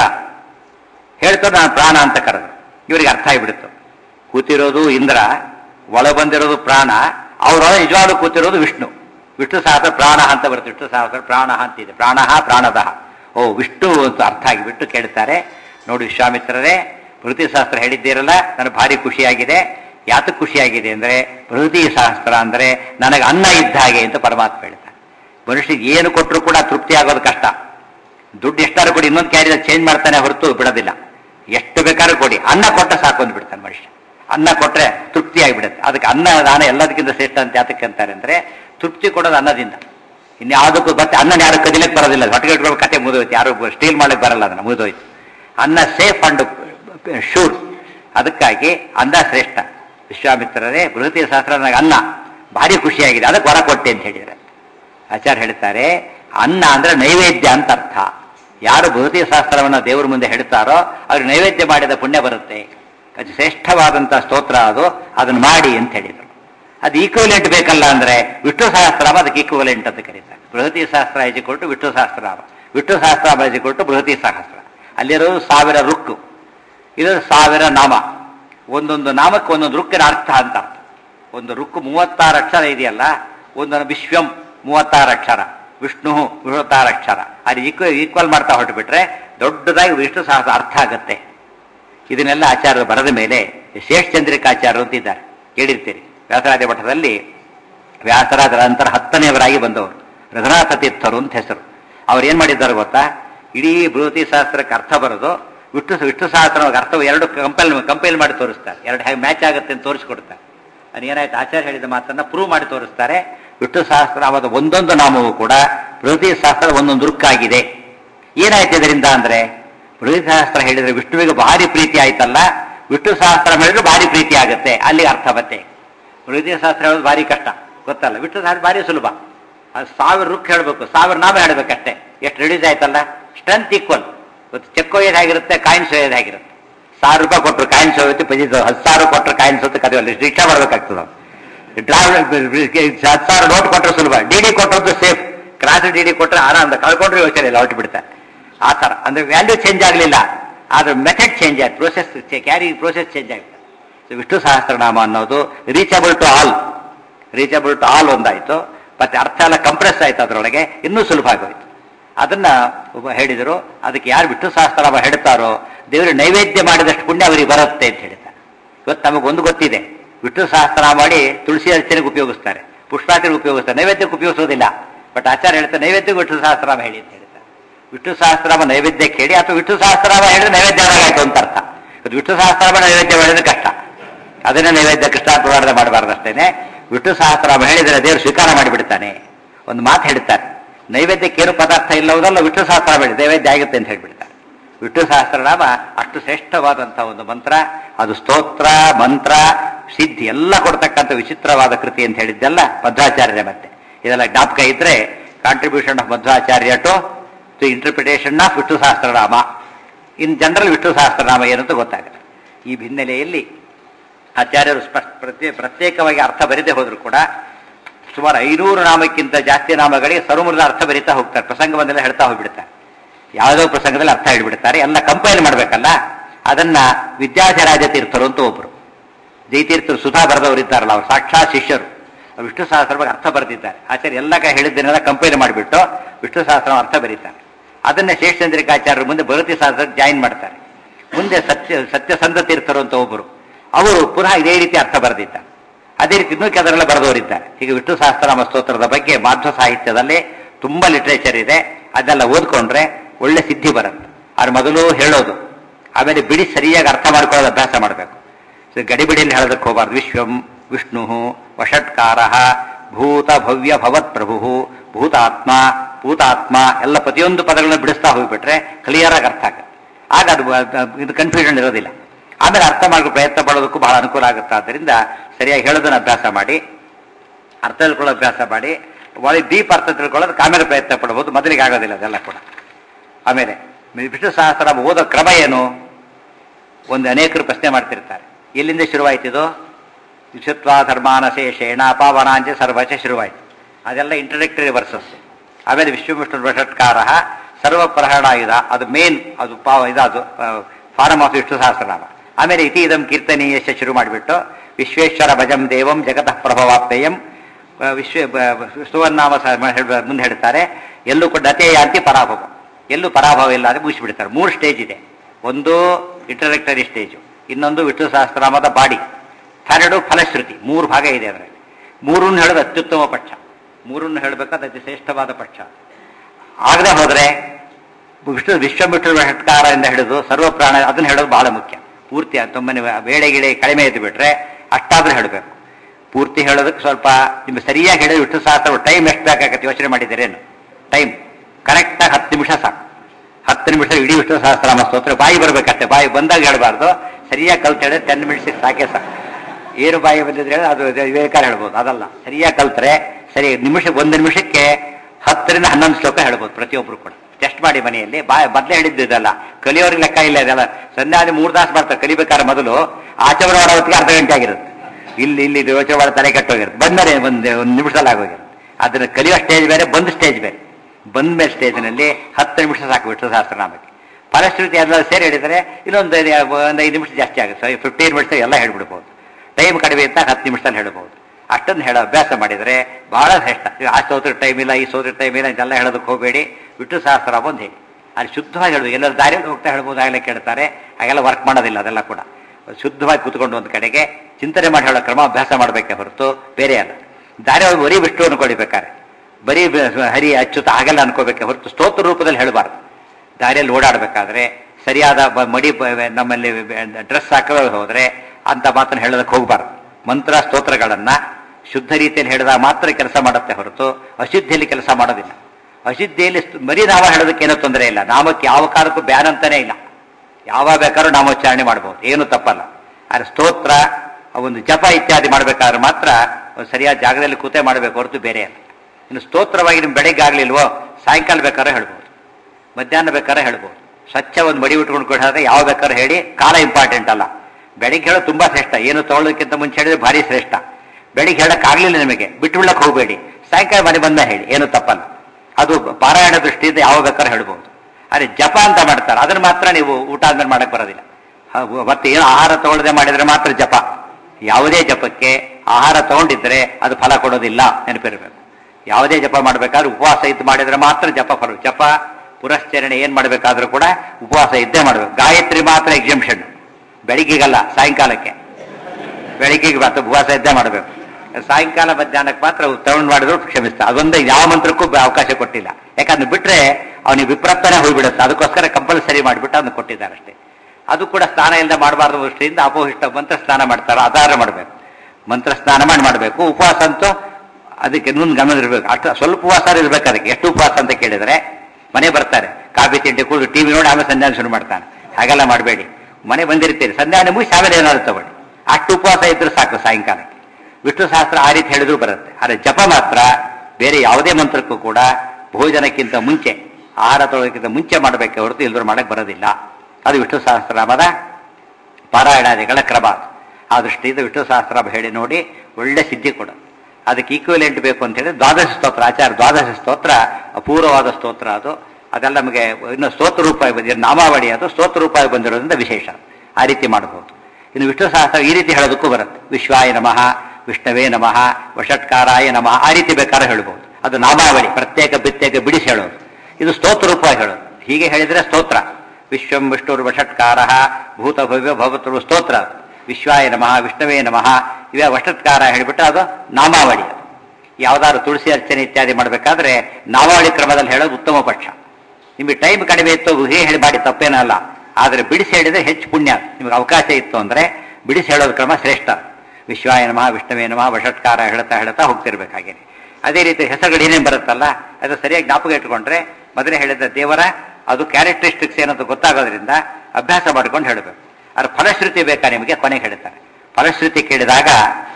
ಹೇಳ್ತಾರೆ ನಾನು ಪ್ರಾಣ ಅಂತ ಕರೆದ್ರು ಇವರಿಗೆ ಅರ್ಥ ಆಗಿಬಿಡ್ತು ಕೂತಿರೋದು ಇಂದ್ರ ಒಳ ಬಂದಿರೋದು ಪ್ರಾಣ ಅವರೊಳ ನಿಜವಾಗ್ಲೂ ಕೂತಿರೋದು ವಿಷ್ಣು ವಿಷ್ಣು ಸಹಸ್ರ ಪ್ರಾಣ ಅಂತ ಬರುತ್ತೆ ವಿಷ್ಣು ಸಹಸ್ರ ಪ್ರಾಣ ಅಂತಿದೆ ಪ್ರಾಣ ಪ್ರಾಣದಃ ಓ ವಿಷ್ಣು ಅಂತ ಅರ್ಥ ಆಗಿಬಿಟ್ಟು ಕೇಳ್ತಾರೆ ನೋಡಿ ವಿಶ್ವಾಮಿತ್ರರೇ ಪ್ರಕೃತಿ ಶಾಸ್ತ್ರ ಹೇಳಿದ್ದೀರಲ್ಲ ನನಗೆ ಭಾರಿ ಖುಷಿಯಾಗಿದೆ ಯಾತಕ್ಕೆ ಖುಷಿಯಾಗಿದೆ ಅಂದ್ರೆ ಪ್ರಕೃತಿ ಶಾಸ್ತ್ರ ಅಂದ್ರೆ ನನಗೆ ಅನ್ನ ಇದ್ದ ಹಾಗೆ ಅಂತ ಪರಮಾತ್ಮ ಹೇಳ್ತಾರೆ ಮನುಷ್ಯಗೆ ಏನು ಕೊಟ್ಟರು ಕೂಡ ತೃಪ್ತಿ ಆಗೋದು ಕಷ್ಟ ದುಡ್ಡು ಎಷ್ಟಾರು ಕೊಡಿ ಇನ್ನೊಂದು ಕ್ಯಾರಿಯರ್ ಚೇಂಜ್ ಮಾಡ್ತಾನೆ ಹೊರತು ಬಿಡೋದಿಲ್ಲ ಎಷ್ಟು ಬೇಕಾದ್ರೂ ಕೊಡಿ ಅನ್ನ ಕೊಟ್ಟ ಸಾಕು ಅಂದ್ಬಿಡ್ತಾನೆ ಮನುಷ್ಯ ಅನ್ನ ಕೊಟ್ರೆ ತೃಪ್ತಿ ಆಗಿಬಿಡುತ್ತೆ ಅದಕ್ಕೆ ಅನ್ನ ದಾನ ಎಲ್ಲದಕ್ಕಿಂತ ಶ್ರೇಷ್ಠ ಅಂತ ಯಾತಕ್ಕೆ ಅಂತಾರೆ ಅಂದ್ರೆ ತೃಪ್ತಿ ಕೊಡೋದು ಅನ್ನದಿಂದ ಇನ್ಯಾವುದಕ್ಕೂ ಮತ್ತೆ ಅನ್ನ ಯಾರು ಕದಿಲಕ್ಕೆ ಬರೋದಿಲ್ಲ ಹೊಟ್ಟೆ ಇಟ್ಕೊಳ್ಳೋ ಕತೆ ಮುಗಿದೋಯ್ತು ಯಾರು ಸ್ಟೀಲ್ ಮಾಡಕ್ಕೆ ಬರಲ್ಲ ಅದನ್ನ ಮುಗಿದೋಯ್ತು ಅನ್ನ ಸೇಫ್ ಅಂಡ್ ಶೂರ್ ಅದಕ್ಕಾಗಿ ಅನ್ನ ಶ್ರೇಷ್ಠ ವಿಶ್ವಾಮಿತ್ರರೇ ಬೃಹತಿ ಶಾಸ್ತ್ರ ನನಗೆ ಅನ್ನ ಭಾರಿ ಖುಷಿಯಾಗಿದೆ ಅದಕ್ಕೆ ಹೊರ ಕೊಟ್ಟೆ ಅಂತ ಹೇಳಿದ್ರೆ ಆಚಾರ್ಯ ಹೇಳ್ತಾರೆ ಅನ್ನ ಅಂದ್ರೆ ನೈವೇದ್ಯ ಅಂತ ಅರ್ಥ ಯಾರು ಬೃಹತಿ ಶಾಸ್ತ್ರವನ್ನ ದೇವರ ಮುಂದೆ ಹೇಳ್ತಾರೋ ಅವ್ರಿಗೆ ನೈವೇದ್ಯ ಮಾಡಿದ ಪುಣ್ಯ ಬರುತ್ತೆ ಅದು ಶ್ರೇಷ್ಠವಾದಂತ ಸ್ತೋತ್ರ ಅದು ಅದನ್ನ ಮಾಡಿ ಅಂತ ಹೇಳಿದರು ಅದು ಈಕ್ವಲೆಂಟ್ ಬೇಕಲ್ಲ ಅಂದ್ರೆ ವಿಷ್ಣು ಸಹಸ್ರಾಮ ಅದಕ್ಕೆ ಈಕ್ವಲೆಂಟ್ ಅಂತ ಕರೀತಾರೆ ಬೃಹತಿ ಸಹಸ್ರ ಕೊಟ್ಟು ವಿಷ್ಣು ಸಹಸ್ರಾಮ ವಿಷ್ಣು ಸಹಸ್ರಾಮ ಕೊಟ್ಟು ಬೃಹತಿ ಸಹಸ್ರ ಅಲ್ಲಿರೋದು ಸಾವಿರ ರುಕ್ಕು ಇದು ಸಾವಿರ ನಾಮ ಒಂದೊಂದು ನಾಮಕ್ಕೆ ಒಂದೊಂದು ರುಕ್ಕಿನ ಅರ್ಥ ಅಂತ ಅರ್ಥ ಒಂದು ರುಕ್ಕು ಮೂವತ್ತಾರು ಅಕ್ಷರ ಇದೆಯಲ್ಲ ಒಂದೊಂದು ವಿಶ್ವಂ ಮೂವತ್ತಾರು ಅಕ್ಷರ ವಿಷ್ಣು ಮೂವತ್ತಾರು ಅಕ್ಷರ ಅದು ಈಕ್ವಲ್ ಈಕ್ವಲ್ ಮಾಡ್ತಾ ಹೊರಟುಬಿಟ್ರೆ ದೊಡ್ಡದಾಗಿ ವಿಷ್ಣು ಸಹಸ್ರ ಅರ್ಥ ಆಗುತ್ತೆ ಇದನ್ನೆಲ್ಲ ಆಚಾರ್ಯರು ಬರೆದ ಮೇಲೆ ಶೇಷಚಂದ್ರಿಕಾಚಾರ್ಯರು ಅಂತಿದ್ದಾರೆ ಕೇಳಿರ್ತೀರಿ ವ್ಯಾಸರಾಜ ಮಠದಲ್ಲಿ ವ್ಯಾಸರಾಜರ ನಂತರ ಹತ್ತನೆಯವರಾಗಿ ಬಂದವರು ರಘುನಾಥ ತೀರ್ಥರು ಅಂತ ಹೆಸರು ಅವ್ರು ಏನ್ ಮಾಡಿದ್ದಾರೆ ಗೊತ್ತಾ ಇಡೀ ಬೃಹತಿ ಶಾಸ್ತ್ರಕ್ಕೆ ಅರ್ಥ ಬರೋದು ವಿಷ್ಣು ವಿಷ್ಣು ಸಹಸ್ರ ಅರ್ಥ ಎರಡು ಕಂಪೈಲ್ ಕಂಪೈಲ್ ಮಾಡಿ ತೋರಿಸ್ತಾರೆ ಎರಡು ಹೇಗೆ ಮ್ಯಾಚ್ ಆಗುತ್ತೆ ಅಂತ ತೋರಿಸ್ಕೊಡ್ತಾರೆ ಅದು ಏನಾಯ್ತು ಆಚಾರ್ಯ ಹೇಳಿದ ಮಾತನ್ನ ಪ್ರೂವ್ ಮಾಡಿ ತೋರಿಸ್ತಾರೆ ವಿಷ್ಣು ಸಹಸ್ರನಾಮದ ಒಂದೊಂದು ನಾಮವು ಕೂಡ ಬೃಹತಿ ಶಾಸ್ತ್ರದ ಒಂದೊಂದು ರುಕ್ಕಾಗಿದೆ ಏನಾಯ್ತು ಇದರಿಂದ ಅಂದ್ರೆ ಬೃಹತಿ ಸಹಸ್ರ ಹೇಳಿದ್ರೆ ವಿಷ್ಣುವಿಗೆ ಭಾರಿ ಪ್ರೀತಿ ಆಯ್ತಲ್ಲ ವಿಷ್ಣು ಸಹಸ್ರ ಹೇಳಿದ್ರೆ ಭಾರಿ ಪ್ರೀತಿ ಆಗುತ್ತೆ ಅಲ್ಲಿ ಅರ್ಥ ಮತ್ತೆ ಬೃಹತಿ ಶಾಸ್ತ್ರ ಹೇಳೋದು ಭಾರಿ ಕಷ್ಟ ಗೊತ್ತಲ್ಲ ವಿಷ್ಣು ಸಹಸ್ರ ಭಾರಿ ಸುಲಭ ಅದು ಸಾವಿರ ರುಕ್ ಹೇಳ್ಬೇಕು ಸಾವಿರ ನಾಮ ಹೇಳ್ಬೇಕಷ್ಟೇ ಎಷ್ಟು ರಿಲೀಸ್ ಆಯ್ತಲ್ಲ ಸ್ಟ್ರೆಂತ್ ಈಕ್ವಲ್ ಇವತ್ತು ಚೆಕ್ ಒಯ್ಯೋದು ಹೇಗಿರುತ್ತೆ ಕಾಯಿನ್ಸ್ ಒಯ್ಯೋದು ಹೇಗಿರುತ್ತೆ ಸಾವಿರ ರೂಪಾಯಿ ಕೊಟ್ಟರು ಕಾಯಿನ್ಸ್ ಹೋಗುತ್ತೆ ಪಜಿದ್ದು ಹತ್ತು ಸಾವಿರ ಕೊಟ್ಟರು ಕಾಯಿನ್ಸ್ ಹೊತ್ತು ಕದಿವಲ್ಲ ರಿಕ್ಷಾ ಮಾಡ್ಬೇಕಾಗ್ತದೆ ಡ್ರಾವಲ್ ಹತ್ತು ಸಾವಿರ ನೋಟ್ ಕೊಟ್ಟರೆ ಸುಲಭ ಡಿ ಡಿ ಕೊಟ್ಟದ್ದು ಸೇಫ್ ಕ್ರಾಸ್ ಡಿ ಡಿ ಕೊಟ್ಟರೆ ಆರಾಮ ಕಳ್ಕೊಂಡ್ರೆ ಯೋಚನೆ ಇಲ್ಲ ಹೊರಟು ಬಿಡ್ತಾರೆ ಆ ಥರ ಅಂದ್ರೆ ವ್ಯಾಲ್ಯೂ ಚೇಂಜ್ ಆಗಲಿಲ್ಲ ಆದ್ರೆ ಮೆಥಡ್ ಚೇಂಜ್ ಆಯ್ತು ಪ್ರೋಸೆಸ್ ಕ್ಯಾರಿ ಪ್ರೋಸೆಸ್ ಚೇಂಜ್ ಆಗುತ್ತೆ ಸೊ ವಿಷ್ಣು ಸಹಸ್ರನಾಮ ಅನ್ನೋದು reachable to all reachable to all ಒಂದಾಯ್ತು ಮತ್ತೆ ಅರ್ಥ ಎಲ್ಲ ಕಂಪ್ರೆಸ್ ಆಯ್ತು ಅದರೊಳಗೆ ಇನ್ನೂ ಸುಲಭ ಆಗೋಯ್ತು ಅದನ್ನ ಒಬ್ಬ ಹೇಳಿದರು ಅದಕ್ಕೆ ಯಾರು ವಿಷ್ಣು ಸಹಸ್ರನಾಮ ಹೇಳ್ತಾರೋ ದೇವರು ನೈವೇದ್ಯ ಮಾಡಿದಷ್ಟು ಪುಣ್ಯ ಅವರಿಗೆ ಬರುತ್ತೆ ಅಂತ ಹೇಳಿದ್ದಾರೆ ಇವತ್ತು ನಮಗೊಂದು ಗೊತ್ತಿದೆ ವಿಷ್ಣು ಸಹಸ್ರನಾಮ ಮಾಡಿ ತುಳಸಿ ಅರ್ಚನೆಗೆ ಉಪಯೋಗಿಸ್ತಾರೆ ಪುಷ್ಪಾರ್ಚನೆಗೆ ಉಪಯೋಗಿಸ್ತಾರೆ ನೈವೇದ್ಯಕ್ಕೆ ಉಪಯೋಗಿಸೋದಿಲ್ಲ ಬಟ್ ಆಚಾರ್ಯ ಹೇಳ್ತಾರೆ ನೈವೇದ್ಯಕ್ಕೆ ವಿಷ್ಣು ಸಹಸ್ರನಾಮ ಹೇಳಿ ಅಂತ ಹೇಳ್ತಾರೆ ವಿಷ್ಣು ಸಹಸ್ರನಾಮ ನೈವೇದ್ಯಕ್ಕೆ ಹೇಳಿ ಅಥವಾ ವಿಷ್ಣು ಸಹಸ್ರನಾಮ ಹೇಳಿದ್ರೆ ನೈವೇದ್ಯ ಆಯ್ತು ಅಂತ ಅರ್ಥ ಇವತ್ತು ವಿಷ್ಣು ಸಹಸ್ರನಾಮ ನೈವೇದ್ಯ ಮಾಡಿದ್ರೆ ಕಷ್ಟ ಅದನ್ನೇ ನೈವೇದ್ಯ ಕೃಷ್ಣಾರ್ಪಣೆ ಮಾಡಬಾರ್ದು ಅಷ್ಟೇನೆ ವಿಷ್ಣು ಸಹಸ್ರನಾಮ ಹೇಳಿದರೆ ದೇವರು ಸ್ವೀಕಾರ ಮಾಡಿಬಿಡ್ತಾನೆ ಒಂದು ಮಾತು ಹೇಳ್ತಾರೆ ನೈವೇದ್ಯಕ್ಕೆ ಏನು ಪದಾರ್ಥ ಇಲ್ಲವುದಲ್ಲ ವಿಷ್ಣು ಸಹಸ್ರನಾಮ ಹೇಳಿ ನೈವೇದ್ಯ ಆಗುತ್ತೆ ಅಂತ ಹೇಳ್ಬಿಡ್ತಾರೆ ವಿಷ್ಣು ಸಹಸ್ರನಾಮ ಅಷ್ಟು ಶ್ರೇಷ್ಠವಾದಂತಹ ಒಂದು ಮಂತ್ರ ಅದು ಸ್ತೋತ್ರ ಮಂತ್ರ ಸಿದ್ಧಿ ಎಲ್ಲ ಕೊಡ್ತಕ್ಕಂಥ ವಿಚಿತ್ರವಾದ ಕೃತಿ ಅಂತ ಹೇಳಿದ್ದೆಲ್ಲ ಮಧ್ವಾಚಾರ್ಯ ಮತ್ತೆ ಇದೆಲ್ಲ ಜ್ಞಾಪಕ ಇದ್ರೆ contribution of Madhvacharya to to interpretation of Vishnu Sahasranama in general Vishnu Sahasranama ಏನಂತ ಗೊತ್ತಾಗುತ್ತೆ ಈ ಹಿನ್ನೆಲೆಯಲ್ಲಿ ಆಚಾರ್ಯರು ಸ್ಪಷ್ಟ ಪ್ರತ್ಯೇ ಪ್ರತ್ಯೇಕವಾಗಿ ಅರ್ಥ ಬರಿದೇ ಹೋದ್ರು ಕೂಡ ಸುಮಾರು ಐನೂರು ನಾಮಕ್ಕಿಂತ ಜಾಸ್ತಿ ನಾಮಗಳಿಗೆ ಸರ್ವಮೂಲದ ಅರ್ಥ ಬರಿತಾ ಹೋಗ್ತಾರೆ ಪ್ರಸಂಗ ಬಂದೆಲ್ಲ ಹೇಳ್ತಾ ಹೋಗ್ಬಿಡ್ತಾರೆ ಯಾವುದೋ ಪ್ರಸಂಗದಲ್ಲಿ ಅರ್ಥ ಹೇಳ್ಬಿಡ್ತಾರೆ ಎಲ್ಲ ಕಂಪೈಲ್ ಮಾಡಬೇಕಲ್ಲ ಅದನ್ನ ವಿದ್ಯಾಧರಾಜ ತೀರ್ಥರು ಅಂತ ಒಬ್ರು ಜೈತೀರ್ಥರು ಸುಧಾ ಬರೆದವರು ಇದ್ದಾರಲ್ಲ ಅವ್ರು ಸಾಕ್ಷಾತ್ ಶಿಷ್ಯರು ವಿಷ್ಣು ಸಹಸ್ರ ಬಗ್ಗೆ ಅರ್ಥ ಬರೆದಿದ್ದಾರೆ ಆಚಾರ್ಯ ಎಲ್ಲ ಕೈ ಹೇಳಿದ್ದನ್ನೆಲ್ಲ ಕಂಪೈಲ್ ಮಾಡಿಬಿಟ್ಟು ವಿಷ್ಣು ಸಹಸ್ರ ಅರ್ಥ ಬರೀತಾರೆ ಅದನ್ನೇ ಶೇಷಚಂದ್ರಿಕಾಚಾರ್ಯರು ಮುಂದೆ ಭಗವತಿ ಸಹಸ್ರ ಜಾಯಿನ್ ಮಾಡ್ತಾರೆ ಮುಂದೆ ಸತ್ಯ ಸತ್ಯಸಂಧ ತೀರ್ಥರು ಅಂತ ಒಬ್ಬರು ಅವರು ಪುನಃ ಇದೇ ರೀತಿ ಅರ್ಥ ಬರೆದಿದ್ದಾರೆ ಅದೇ ರೀತಿ ಇನ್ನೂ ಕೆಲವರೆಲ್ಲ ಬರೆದವರಿದ್ದಾರೆ ಈಗ ವಿಷ್ಣು ಸಹಸ್ರನಾಮ ಸ್ತೋತ್ರದ ಬಗ್ಗೆ ಮಾಧ್ವ ಸಾಹಿತ್ಯದಲ್ಲಿ ತುಂಬಾ ಲಿಟ್ರೇಚರ್ ಇದೆ ಅದೆಲ್ಲ ಓದ್ಕೊಂಡ್ರೆ ಒಳ್ಳೆ ಸಿದ್ಧಿ ಬರುತ್ತೆ ಅವ್ರು ಮೊದಲು ಹೇಳೋದು ಆಮೇಲೆ ಬಿಡಿ ಸರಿಯಾಗಿ ಅರ್ಥ ಮಾಡ್ಕೊಳ್ಳೋದು ಅಭ್ಯಾಸ ಮಾಡಬೇಕು ಗಡಿಬಿಡಿಯಲ್ಲಿ ಹೇಳೋದಕ್ಕೆ ಹೋಗಬಾರ್ದು ವಿಶ್ವಂ ವಿಷ್ಣು ವಷಟ್ಕಾರ ಭೂತ ಭವ್ಯ ಭವತ್ ಪ್ರಭು ಭೂತಾತ್ಮ ಭೂತಾತ್ಮ ಎಲ್ಲ ಪ್ರತಿಯೊಂದು ಪದಗಳನ್ನ ಬಿಡಿಸ್ತಾ ಹೋಗ್ಬಿಟ್ರೆ ಕ್ಲಿಯರ್ ಆಗಿ ಅರ್ಥ ಆಗುತ್ತೆ ಆಗ ಅದು ಅದು- ಇದು ಕನ್ಫ್ಯೂಷನ್ ಇರೋದಿಲ್ಲ ಆಮೇಲೆ ಅರ್ಥ ಮಾಡೋ ಪ್ರಯತ್ನ ಪಡೋದಕ್ಕೂ ಬಹಳ ಅನುಕೂಲ ಆಗುತ್ತೆ ಆದ್ದರಿಂದ ಸರಿಯಾಗಿ ಹೇಳೋದನ್ನ ಅಭ್ಯಾಸ ಮಾಡಿ ಅರ್ಥ ತಿಳ್ಕೊಳ್ಳೋ ಅಭ್ಯಾಸ ಮಾಡಿ ಒಳ್ಳೆ ಡೀಪ್ ಅರ್ಥ ತಿಳ್ಕೊಳ್ಳೋದಕ್ಕೆ ಆಮೇಲೆ ಪ್ರಯತ್ನ ಪಡಬಹುದು ಮೊದಲಿಗೆ ಆಗೋದಿಲ್ಲ ಅದೆಲ್ಲ ಕೂಡ ಆಮೇಲೆ ವಿಷ್ಣು ಸಹಸ್ರ ಓದೋ ಕ್ರಮ ಏನು ಒಂದು ಅನೇಕರು ಪ್ರಶ್ನೆ ಮಾಡ್ತಿರ್ತಾರೆ ಎಲ್ಲಿಂದ ಶುರುವಾಯ್ತಿದು ವಿಷತ್ವ ಧರ್ಮಾನಶೇಷೇಣ ಪಾವನಾಂಚ ಸರ್ವಚ ಶುರುವಾಯ್ತು ಅದೆಲ್ಲ ಇಂಟ್ರಡಕ್ಟರಿ ವರ್ಸಸ್ ಆಮೇಲೆ ವಿಶ್ವ ವಿಷ್ಣು ವಷಟ್ಕಾರ ಸರ್ವ ಪ್ರಹರಣಾಯುಧ ಅದು ಮೇನ್ ಅದು ಪಾವ ಇದದು ಫಾರಮ್ ಆಫ್ ವಿಷ್ಣು ಸಹಸ್ರನಾಮ ಆಮೇಲೆ ಇತಿ ಇದಂ ಕೀರ್ತನೀಯಶ ಶುರು ಮಾಡಿಬಿಟ್ಟು ವಿಶ್ವೇಶ್ವರ ಭಜಂ ದೇವಂ ಜಗತಃ ಪ್ರಭವಾಪ್ತಯಂ ಆ, ವಿಶ್ವ ಬ- ಸುವರ್ಣನಾಮ ಸ- ಮ- ಹೇಳ್- ಮುಂದೆ ಹೇಳ್ತಾರೆ ಎಲ್ಲೂ ಕೂಡ ನತೆ ಯಾಂತಿ ಪರಾಭವ ಎಲ್ಲೂ ಪರಾಭವ ಇಲ್ಲ ಅಂದ್ರೆ ಮುಗಿಸ್ಬಿಡ್ತಾರೆ ಮೂರು ಸ್ಟೇಜ್ ಇದೆ ಒಂದು ಇಂಟ್ರಡಕ್ಟರಿ ಸ್ಟೇಜು ಇನ್ನೊಂದು ವಿಷ್ಣು ಸಹಸ್ರನಾಮದ ಬಾಡಿ ಥರ್ಡು ಫಲಶ್ರುತಿ ಮೂರು ಭಾಗ ಇದೆ ಅದರಲ್ಲಿ ಮೂರನ್ನು ಹೇಳೋದು ಅತ್ಯುತ್ತಮ ಪಕ್ಷ ಮೂರನ್ನು ಹೇಳಬೇಕಾದ ಅತಿ ಶ್ರೇಷ್ಠವಾದ ಪಕ್ಷ ಆಗದೆ ಹೋದ್ರೆ ವಿಷ್ಣು ವಿಶ್ವಮಿಷ್ಣು ಷಟ್ಕಾರದಿಂದ ಹಿಡಿದು ಸರ್ವ ಪ್ರಾಣ ಅದನ್ನ ಹೇಳೋದು ಬಹಳ ಮುಖ್ಯ ಪೂರ್ತಿ ತೊಮ್ಮನೆ ವೇಳೆ ಗಿಳೆ ಕಡಿಮೆ ಎದ್ದು ಬಿಟ್ರೆ ಅಷ್ಟಾದ್ರೂ ಹೇಳಬೇಕು ಪೂರ್ತಿ ಹೇಳೋದಕ್ಕೆ ಸ್ವಲ್ಪ ನಿಮ್ಗೆ ಸರಿಯಾಗಿ ಹೇಳಿದ್ರೆ ವಿಷ್ಣು ಸಹಸ್ರ ಟೈಮ್ ಎಷ್ಟು ಬೇಕಾಗತ್ತೆ ಯೋಚನೆ ಮಾಡಿದ್ದೀರೇನು ಟೈಮ್ ಕರೆಕ್ಟಾಗಿ ಹತ್ತು ನಿಮಿಷ ಸಾಕು ಹತ್ತು ನಿಮಿಷ ಇಡೀ ವಿಷ್ಣು ಸಹಸ್ರನಾಮ ಸ್ತೋತ್ರ ಬಾಯಿ ಬರ್ಬೇಕಷ್ಟೇ ಬಾಯಿ ಬಂದಾಗ ಹೇಳ್ಬಾರ್ದು ಸರಿಯಾಗಿ ಕಲ್ತು ಹೇಳಿದ್ರೆ ಟೆನ್ ಮಿನಿಟ್ಸಿಗೆ ಸಾಕೆ ಸಾಕು ಏನು ಬಾಯಿ ಬಂದಿದ್ರೆ ಅದು ವಿವೇಕಾರ ಹೇಳ್ಬೋದು ಅದಲ್ಲ ಸರಿಯಾಗಿ ಕಲ್ತ್ರೆ ಸರಿ ನಿಮಿಷ ಒಂದು ನಿಮಿಷಕ್ಕೆ ಹತ್ತರಿಂದ ಹನ್ನೊಂದು ಶ್ಲೋಕ ಹೇಳ್ಬೋದು ಪ್ರತಿಯೊಬ್ರು ಕೂಡ ಟೆಸ್ಟ್ ಮಾಡಿ ಮನೆಯಲ್ಲಿ ಬಾ ಮೊದಲೇ ಹೇಳಿದ್ದು ಇದಲ್ಲ ಕಲಿಯೋರಿಗೆ ಲೆಕ್ಕ ಇಲ್ಲ ಇದೆಲ್ಲ ಸಂಧ್ಯಾದಿ ಮೂರು ತಾಸು ಬರ್ತಾರೆ ಕಲಿಬೇಕಾದ್ರೆ ಮೊದಲು ಆಚರಣೆ ಮಾಡೋ ಹೊತ್ತಿಗೆ ಅರ್ಧ ಗಂಟೆ ಆಗಿರುತ್ತೆ ಇಲ್ಲಿ ಇಲ್ಲಿ ಇದು ಯೋಚನೆ ಮಾಡೋ ತಲೆ ಕೆಟ್ಟೋಗಿರುತ್ತೆ ಬಂದರೆ ಒಂದು ಒಂದು ನಿಮಿಷದಲ್ಲಿ ಆಗೋಗಿರುತ್ತೆ ಅದನ್ನ ಕಲಿಯೋ ಸ್ಟೇಜ್ ಬೇರೆ ಬಂದ ಸ್ಟೇಜ್ ಬೇರೆ ಬಂದ ಮೇಲೆ ಸ್ಟೇಜ್ನಲ್ಲಿ ಹತ್ತು ನಿಮಿಷ ಸಾಕು ವಿಷ್ಣು ಸಹಸ್ರನಾಮಕ್ಕೆ ಫಲಶ್ರುತಿ ಎಲ್ಲ ಸೇರಿ ಹೇಳಿದರೆ ಇನ್ನೊಂದು ಐದು- ಒಂದು ಐದು ನಿಮಿಷ ಜಾಸ್ತಿ ಆಗುತ್ತೆ ಫಿಫ್ಟೀನ್ ಮಿನಿಟ್ಸ್ ಎಲ್ಲ ಹೇಳ್ಬಿಡ್ಬೋದು ಟೈಮ್ ಕಡಿಮೆ ಇದ್ದಾಗ ಹತ್ತು ನಿಮಿಷದಲ್ಲಿ ಹೇಳ್ಬೋದು ಅಷ್ಟೊಂದು ಹೇಳೋ ಅಭ್ಯಾಸ ಮಾಡಿದರೆ ಬಹಳ ಶ್ರೇಷ್ಠ ಈಗ ಆ ಸೋತ್ರ ಟೈಮ್ ಇಲ್ಲ ಈ ಸೋತ್ರ ಟೈಮ್ ಇಲ್ಲ ಇದೆಲ್ಲ ಹೇಳೋದಕ್ಕೆ ಹೋಗಬೇಡಿ ವಿಷ್ಣು ಸಹಸ್ರ ಒಂದು ಹೇಳಿ ಅಲ್ಲಿ ಶುದ್ಧವಾಗಿ ಹೇಳೋದು ಎಲ್ಲರೂ ದಾರಿಯಲ್ಲಿ ಹೋಗ್ತಾ ಹೇಳ್ಬೋದು ಆಗಲೇ ಕೇಳ್ತಾರೆ ಹಾಗೆಲ್ಲ ವರ್ಕ್ ಮಾಡೋದಿಲ್ಲ ಅದೆಲ್ಲ ಕೂಡ ಶುದ್ಧವಾಗಿ ಕೂತ್ಕೊಂಡು ಒಂದು ಕಡೆಗೆ ಚಿಂತನೆ ಮಾಡಿ ಹೇಳೋ ಕ್ರಮ ಅಭ್ಯಾಸ ಮಾಡಬೇಕೆ ಹೊರತು ಬೇರೆ ಅಲ್ಲ ದಾರಿಯೊಳಗೆ ಬರೀ ವಿಷ್ಣು ಅನ್ಕೊಳ್ಬೇಕಾರೆ ಬರೀ ಬ- ಹರಿ ಅಚ್ಯುತ ಹಾಗೆಲ್ಲ ಅನ್ಕೋಬೇಕೆ ಹೊರತು ಸ್ತೋತ್ರ ರೂಪದಲ್ಲಿ ಹೇಳಬಾರ್ದು ದಾರಿಯಲ್ಲಿ ಓಡಾಡಬೇಕಾದ್ರೆ ಸರಿಯಾದ ಬ- ಮಡಿ ಬ- ನಮ್ಮಲ್ಲಿ ಡ್ರೆಸ್ ಹಾಕೋ ಹೋದ್ರೆ ಅಂತ ಮಾತನ್ನು ಹೇಳೋದಕ್ಕೆ ಹೋಗಬಾರ್ದು ಮಂತ್ರ ಸ್ತೋತ್ರಗಳನ್ನ ಶುದ್ಧ ರೀತಿಯಲ್ಲಿ ಹೇಳಿದಾಗ ಮಾತ್ರ ಕೆಲಸ ಮಾಡುತ್ತೆ ಹೊರತು ಅಶುದ್ಧಿಯಲ್ಲಿ ಕೆಲಸ ಮಾಡೋದಿಲ್ಲ ಅಶುದ್ಧಿಯಲ್ಲಿ ಸ್ತ- ಬರೀ ನಾಮ ಹೇಳೋದಕ್ಕೆ ಏನೂ ತೊಂದರೆ ಇಲ್ಲ ನಾಮಕ್ಕೆ ಯಾವ ಕಾಲಕ್ಕೂ ಬ್ಯಾನ್ ಅಂತಾನೆ ಇಲ್ಲ ಯಾವಾಗ ಬೇಕಾದ್ರೂ ನಾಮೋಚ್ಚಾರಣೆ ಮಾಡ್ಬೋದು ಏನು ತಪ್ಪಲ್ಲ ಆದ್ರೆ ಸ್ತೋತ್ರ ಆ ಒಂದು ಜಪ ಇತ್ಯಾದಿ ಮಾಡಬೇಕಾದ್ರೆ ಮಾತ್ರ ಒಂದು ಸರಿಯಾದ ಜಾಗದಲ್ಲಿ ಕೂತೆ ಮಾಡಬೇಕು ಹೊರತು ಬೇರೆ ಅಲ್ಲ ಇನ್ನು ಸ್ತೋತ್ರವಾಗಿ ನಿಮ್ ಬೆಳಗ್ಗೆ ಆಗ್ಲಿಲ್ವೋ ಸಾಯಂಕಾಲ ಬೇಕಾದ್ರೆ ಹೇಳ್ಬೋದು ಮಧ್ಯಾಹ್ನ ಬೇಕಾದ್ರೆ ಹೇಳ್ಬೋದು ಸ್ವಚ್ಛ ಒಂದು ಮಡಿ ಉಟ್ಕೊಂಡು ಕೊಡೋದ್ರೆ ಯಾವ ಬೇಕಾದ್ರೆ ಹೇಳಿ ಕಾಲ ಇಂಪಾರ್ಟೆಂಟ್ ಅಲ್ಲ ಬೆಳಿಗ್ಗೆ ಹೇಳೋದು ತುಂಬಾ ಶ್ರೇಷ್ಠ ಏನು ತಗೊಳ್ಳೋದಕ್ಕಿಂತ ಮುಂಚೆ ಹೇಳಿದ್ರೆ ಭಾರಿ ಶ್ರೇಷ್ಠ ಬೆಳಿಗ್ಗೆ ಹೇಳಕ್ ಆಗ್ಲಿಲ್ಲ ನಿಮಗೆ ಬಿಟ್ಟು ಬಿಡಕ್ ಹೋಗಬೇಡಿ ಸಾಯಂಕಾಲ ಮನೆ ಬಂದ ಹೇಳಿ ಏನು ತಪ್ಪಲ್ಲ ಅದು ಪಾರಾಯಣ ದೃಷ್ಟಿಯಿಂದ ಯಾವ ಬೇಕಾದ್ರೆ ಹೇಳ್ಬೋದು ಅರೆ ಜಪ ಅಂತ ಮಾಡ್ತಾರೆ ಅದನ್ನ ಮಾತ್ರ ನೀವು ಊಟ ಆದ್ಮೇಲೆ ಮಾಡಕ್ ಬರೋದಿಲ್ಲ ಹ- ಮತ್ತೆ ಏನು ಆಹಾರ ತಗೊಳ್ಳದೆ ಮಾಡಿದ್ರೆ ಮಾತ್ರ ಜಪ ಯಾವುದೇ ಜಪಕ್ಕೆ ಆಹಾರ ತಗೊಂಡಿದ್ರೆ ಅದು ಫಲ ಕೊಡೋದಿಲ್ಲ ನೆನಪಿರಬೇಕು ಯಾವುದೇ ಜಪ ಮಾಡಬೇಕಾದ್ರೆ ಉಪವಾಸ ಇದ್ದು ಮಾಡಿದ್ರೆ ಮಾತ್ರ ಜಪ ಫಲ ಜಪ ಪುರಶ್ಚರಣೆ ಏನ್ ಮಾಡಬೇಕಾದ್ರೂ ಕೂಡ ಉಪವಾಸ ಇದ್ದೇ ಮಾಡಬೇಕು ಗಾಯತ್ರಿ ಮಾತ್ರ ಎಕ್ಸಿಬಿಷನ್ ಬೆಳಿಗ್ಗೆಗಲ್ಲ ಸಾಯಂಕಾಲಕ್ಕೆ ಬೆಳಿಗ್ಗೆಗೆ ಮಾತ್ರ ಉಪವಾಸ ಇದ್ದೇ ಮಾಡಬೇಕು ಸಾಯಂಕಾಲ ಮಧ್ಯಾಹ್ನಕ್ಕೆ ಮಾತ್ರ ತಗೊಂಡು ಮಾಡಿದ್ರು ಕ್ಷಮಿಸ್ತಾ ಅದೊಂದು ಯಾವ ಮಂತ್ರಕ್ಕೂ ಬ- ಅವಕಾಶ ಕೊಟ್ಟಿಲ್ಲ ಯಾಕಂದ್ರೆ ಬಿಟ್ರೆ ಅವನಿಗೆ ವಿಪ್ರತ್ತನೇ ಹೋಗ್ಬಿಡುತ್ತೆ ಅದಕ್ಕೋಸ್ಕರ ಕಂಪಲ್ಸರಿ ಮಾಡಿಬಿಟ್ಟು ಅದನ್ನು ಕೊಟ್ಟಿದ್ದಾರೆ ಅಷ್ಟೇ ಅದು ಕೂಡ ಸ್ನಾನ ಇಲ್ಲದೆ ಮಾಡಬಾರ್ದು ದೃಷ್ಟಿಯಿಂದ ಅಪೋಹಿಷ್ಟ ಮಂತ್ರ ಸ್ನಾನ ಮಾಡ್ತಾರೆ ಅದಾರ ಮಾಡಬೇಕು ಮಂತ್ರ ಸ್ನಾನ ಮಾಡಿ ಮಾಡಬೇಕು ಉಪವಾಸ ಅಂತೂ ಅದಕ್ಕೆ ಇನ್ನೊಂದು ಗಮನ ಇರಬೇಕು ಅಷ್ಟು ಸ್ವಲ್ಪ ಉಪವಾಸ ಇರ್ಬೇಕು ಅದಕ್ಕೆ ಎಷ್ಟು ಉಪವಾಸ ಅಂತ ಕೇಳಿದ್ರೆ ಮನೆ ಬರ್ತಾರೆ ಕಾಫಿ ತಿಂಡಿ ಕುಡಿದು ಟಿವಿ ನೋಡಿ ಆಮೇಲೆ ಸಂಧಾನ ಶುರು ಮಾಡ್ತಾನೆ ಹಾಗೆಲ್ಲ ಮಾಡಬೇಡಿ ಮನೆ ಬಂದಿರ್ತೀರಿ ಸಂಧಾನ ಮುಗಿಸಿ ಆಮೇಲೆ ಏನಾದ್ರು ತಗೊಳ್ಳಿ ಅಷ್ಟು ಉಪವಾಸ ಇದ್ರೆ ಸಾಕು ಸಾಯಂಕಾಲಕ್ಕೆ ವಿಷ್ಣು ಸಹಸ್ರ ಆ ರೀತಿ ಹೇಳಿದ್ರು ಬರುತ್ತೆ ಆದರೆ ಜಪ ಮಾತ್ರ ಬೇರೆ ಯಾವುದೇ ಮಂತ್ರಕ್ಕೂ ಕೂಡ ಭೋಜನಕ್ಕಿಂತ ಮುಂಚೆ ಆಹಾರ ತೊಗೊಳಕ್ಕಿಂತ ಮುಂಚೆ ಮಾಡಬೇಕೆ ಹೊರತು ಇಲ್ದ್ರು ಮಾಡಕ್ ಬರೋದಿಲ್ಲ ಅದು ವಿಷ್ಣು ಸಹಸ್ರನಾಮದ ಪಾರಾಯಣಾದಿಗಳ ಕ್ರಮ ಅದು. ಆ ದೃಷ್ಟಿಯಿಂದ ವಿಷ್ಣು ಸಹಸ್ರ ಹೇಳಿ ನೋಡಿ ಒಳ್ಳೆ ಸಿದ್ಧಿ ಕೊಡು ಅದಕ್ಕೆ ಈಕ್ವಲೆಂಟ್ ಬೇಕು ಅಂತ ಹೇಳಿ ದ್ವಾದಶ ಸ್ತೋತ್ರ ಆಚಾರ ದ್ವಾದಶ ಸ್ತೋತ್ರ ಅಪೂರ್ವವಾದ ಸ್ತೋತ್ರ ಅದು ಅದೆಲ್ಲ ನಮಗೆ ಇನ್ನು ಸ್ತೋತ್ರ ರೂಪಾಯಿ ಬಂದಿರೋ ನಾಮಾವಳಿ ಅದು ಸ್ತೋತ್ರ ರೂಪಾಯಿ ಬಂದಿರೋದ್ರಿಂದ ವಿಶೇಷ ಆ ರೀತಿ ಮಾಡಬಹುದು ಇನ್ನು ವಿಷ್ಣು ಸಹಸ್ರ ಈ ರೀತಿ ಹೇಳೋದಕ್ಕೂ ಬರುತ್ತೆ ವಿಶ್ವಾಯ ನಮಃ ವಿಷ್ಣವೇ ನಮಃ ವಷಟ್ಕಾರಾಯ ನಮಃ ಆ ರೀತಿ ಬೇಕಾದ್ರೆ ಹೇಳ್ಬೋದು ಅದು ನಾಮಾವಳಿ ಪ್ರತ್ಯೇಕ ಪ್ರತ್ಯೇಕ ಬಿಡಿಸಿ ಹೇಳೋದು ಇದು ಸ್ತೋತ್ರ ರೂಪಾಯಿ ಹೇಳೋದು ಹೀಗೆ ಹೇಳಿದ್ರೆ ಸ್ತೋತ್ರ ವಿಶ್ವಂ ವಿಷ್ಣುರ್ ವಷಟ್ಕಾರ ಭೂತ ಭವ್ಯ ಭವತರು ಸ್ತೋತ್ರ ವಿಶ್ವಾಯ ನಮಃ ವಿಷ್ಣುವೇ ನಮಃ ಇವೇ ವಷ್ಟತ್ಕಾರ ಹೇಳಿಬಿಟ್ಟು ಅದು ನಾಮಾವಳಿ ಅದು ಯಾವ್ದಾದ್ರು ತುಳಸಿ ಅರ್ಚನೆ ಇತ್ಯಾದಿ ಮಾಡಬೇಕಾದ್ರೆ ನಾಮಾವಳಿ ಕ್ರಮದಲ್ಲಿ ಹೇಳೋದು ಉತ್ತಮ ಪಕ್ಷ ನಿಮಗೆ ಟೈಮ್ ಕಡಿಮೆ ಇತ್ತು ಹೇ ಹೇಳಿ ಮಾಡಿ ತಪ್ಪೇನಲ್ಲ ಆದರೆ ಬಿಡಿಸಿ ಹೇಳಿದ್ರೆ ಹೆಚ್ಚು ಪುಣ್ಯ ನಿಮಗೆ ಅವಕಾಶ ಇತ್ತು ಅಂದ್ರೆ ಬಿಡಿಸಿ ಹೇಳೋದು ಕ್ರಮ ಶ್ರೇಷ್ಠ ವಿಶ್ವಾಯ ನಮಃ ವಿಷ್ಣುವೇ ನಮಃ ವಷಟ್ಕಾರ ಹೇಳ್ತಾ ಹೇಳ್ತಾ ಹೋಗ್ತಿರ್ಬೇಕು ಹಾಗೇನೆ ಅದೇ ರೀತಿ ಹೆಸರುಗಳು ಏನೇನು ಬರುತ್ತಲ್ಲ ಅದು ಸರಿಯಾಗಿ ಜ್ಞಾಪಕ ಇಟ್ಕೊಂಡ್ರೆ ಮೊದಲೇ ಹೇಳಿದ ದೇವರ ಅದು ಕ್ಯಾರೆಕ್ಟರಿಸ್ಟಿಕ್ಸ್ ಏನಂತ ಗೊತ್ತಾಗೋದ್ರಿಂದ ಅಭ್ಯಾಸ ಮಾಡ್ಕೊಂಡು ಹೇಳಬೇಕು ಅದ್ರ ಫಲಶ್ರುತಿ ಬೇಕಾ ನಿಮಗೆ ಕೊನೆಗೆ ಹೇಳ್ತಾರೆ ಫಲಶ್ರುತಿ ಕೇಳಿದಾಗ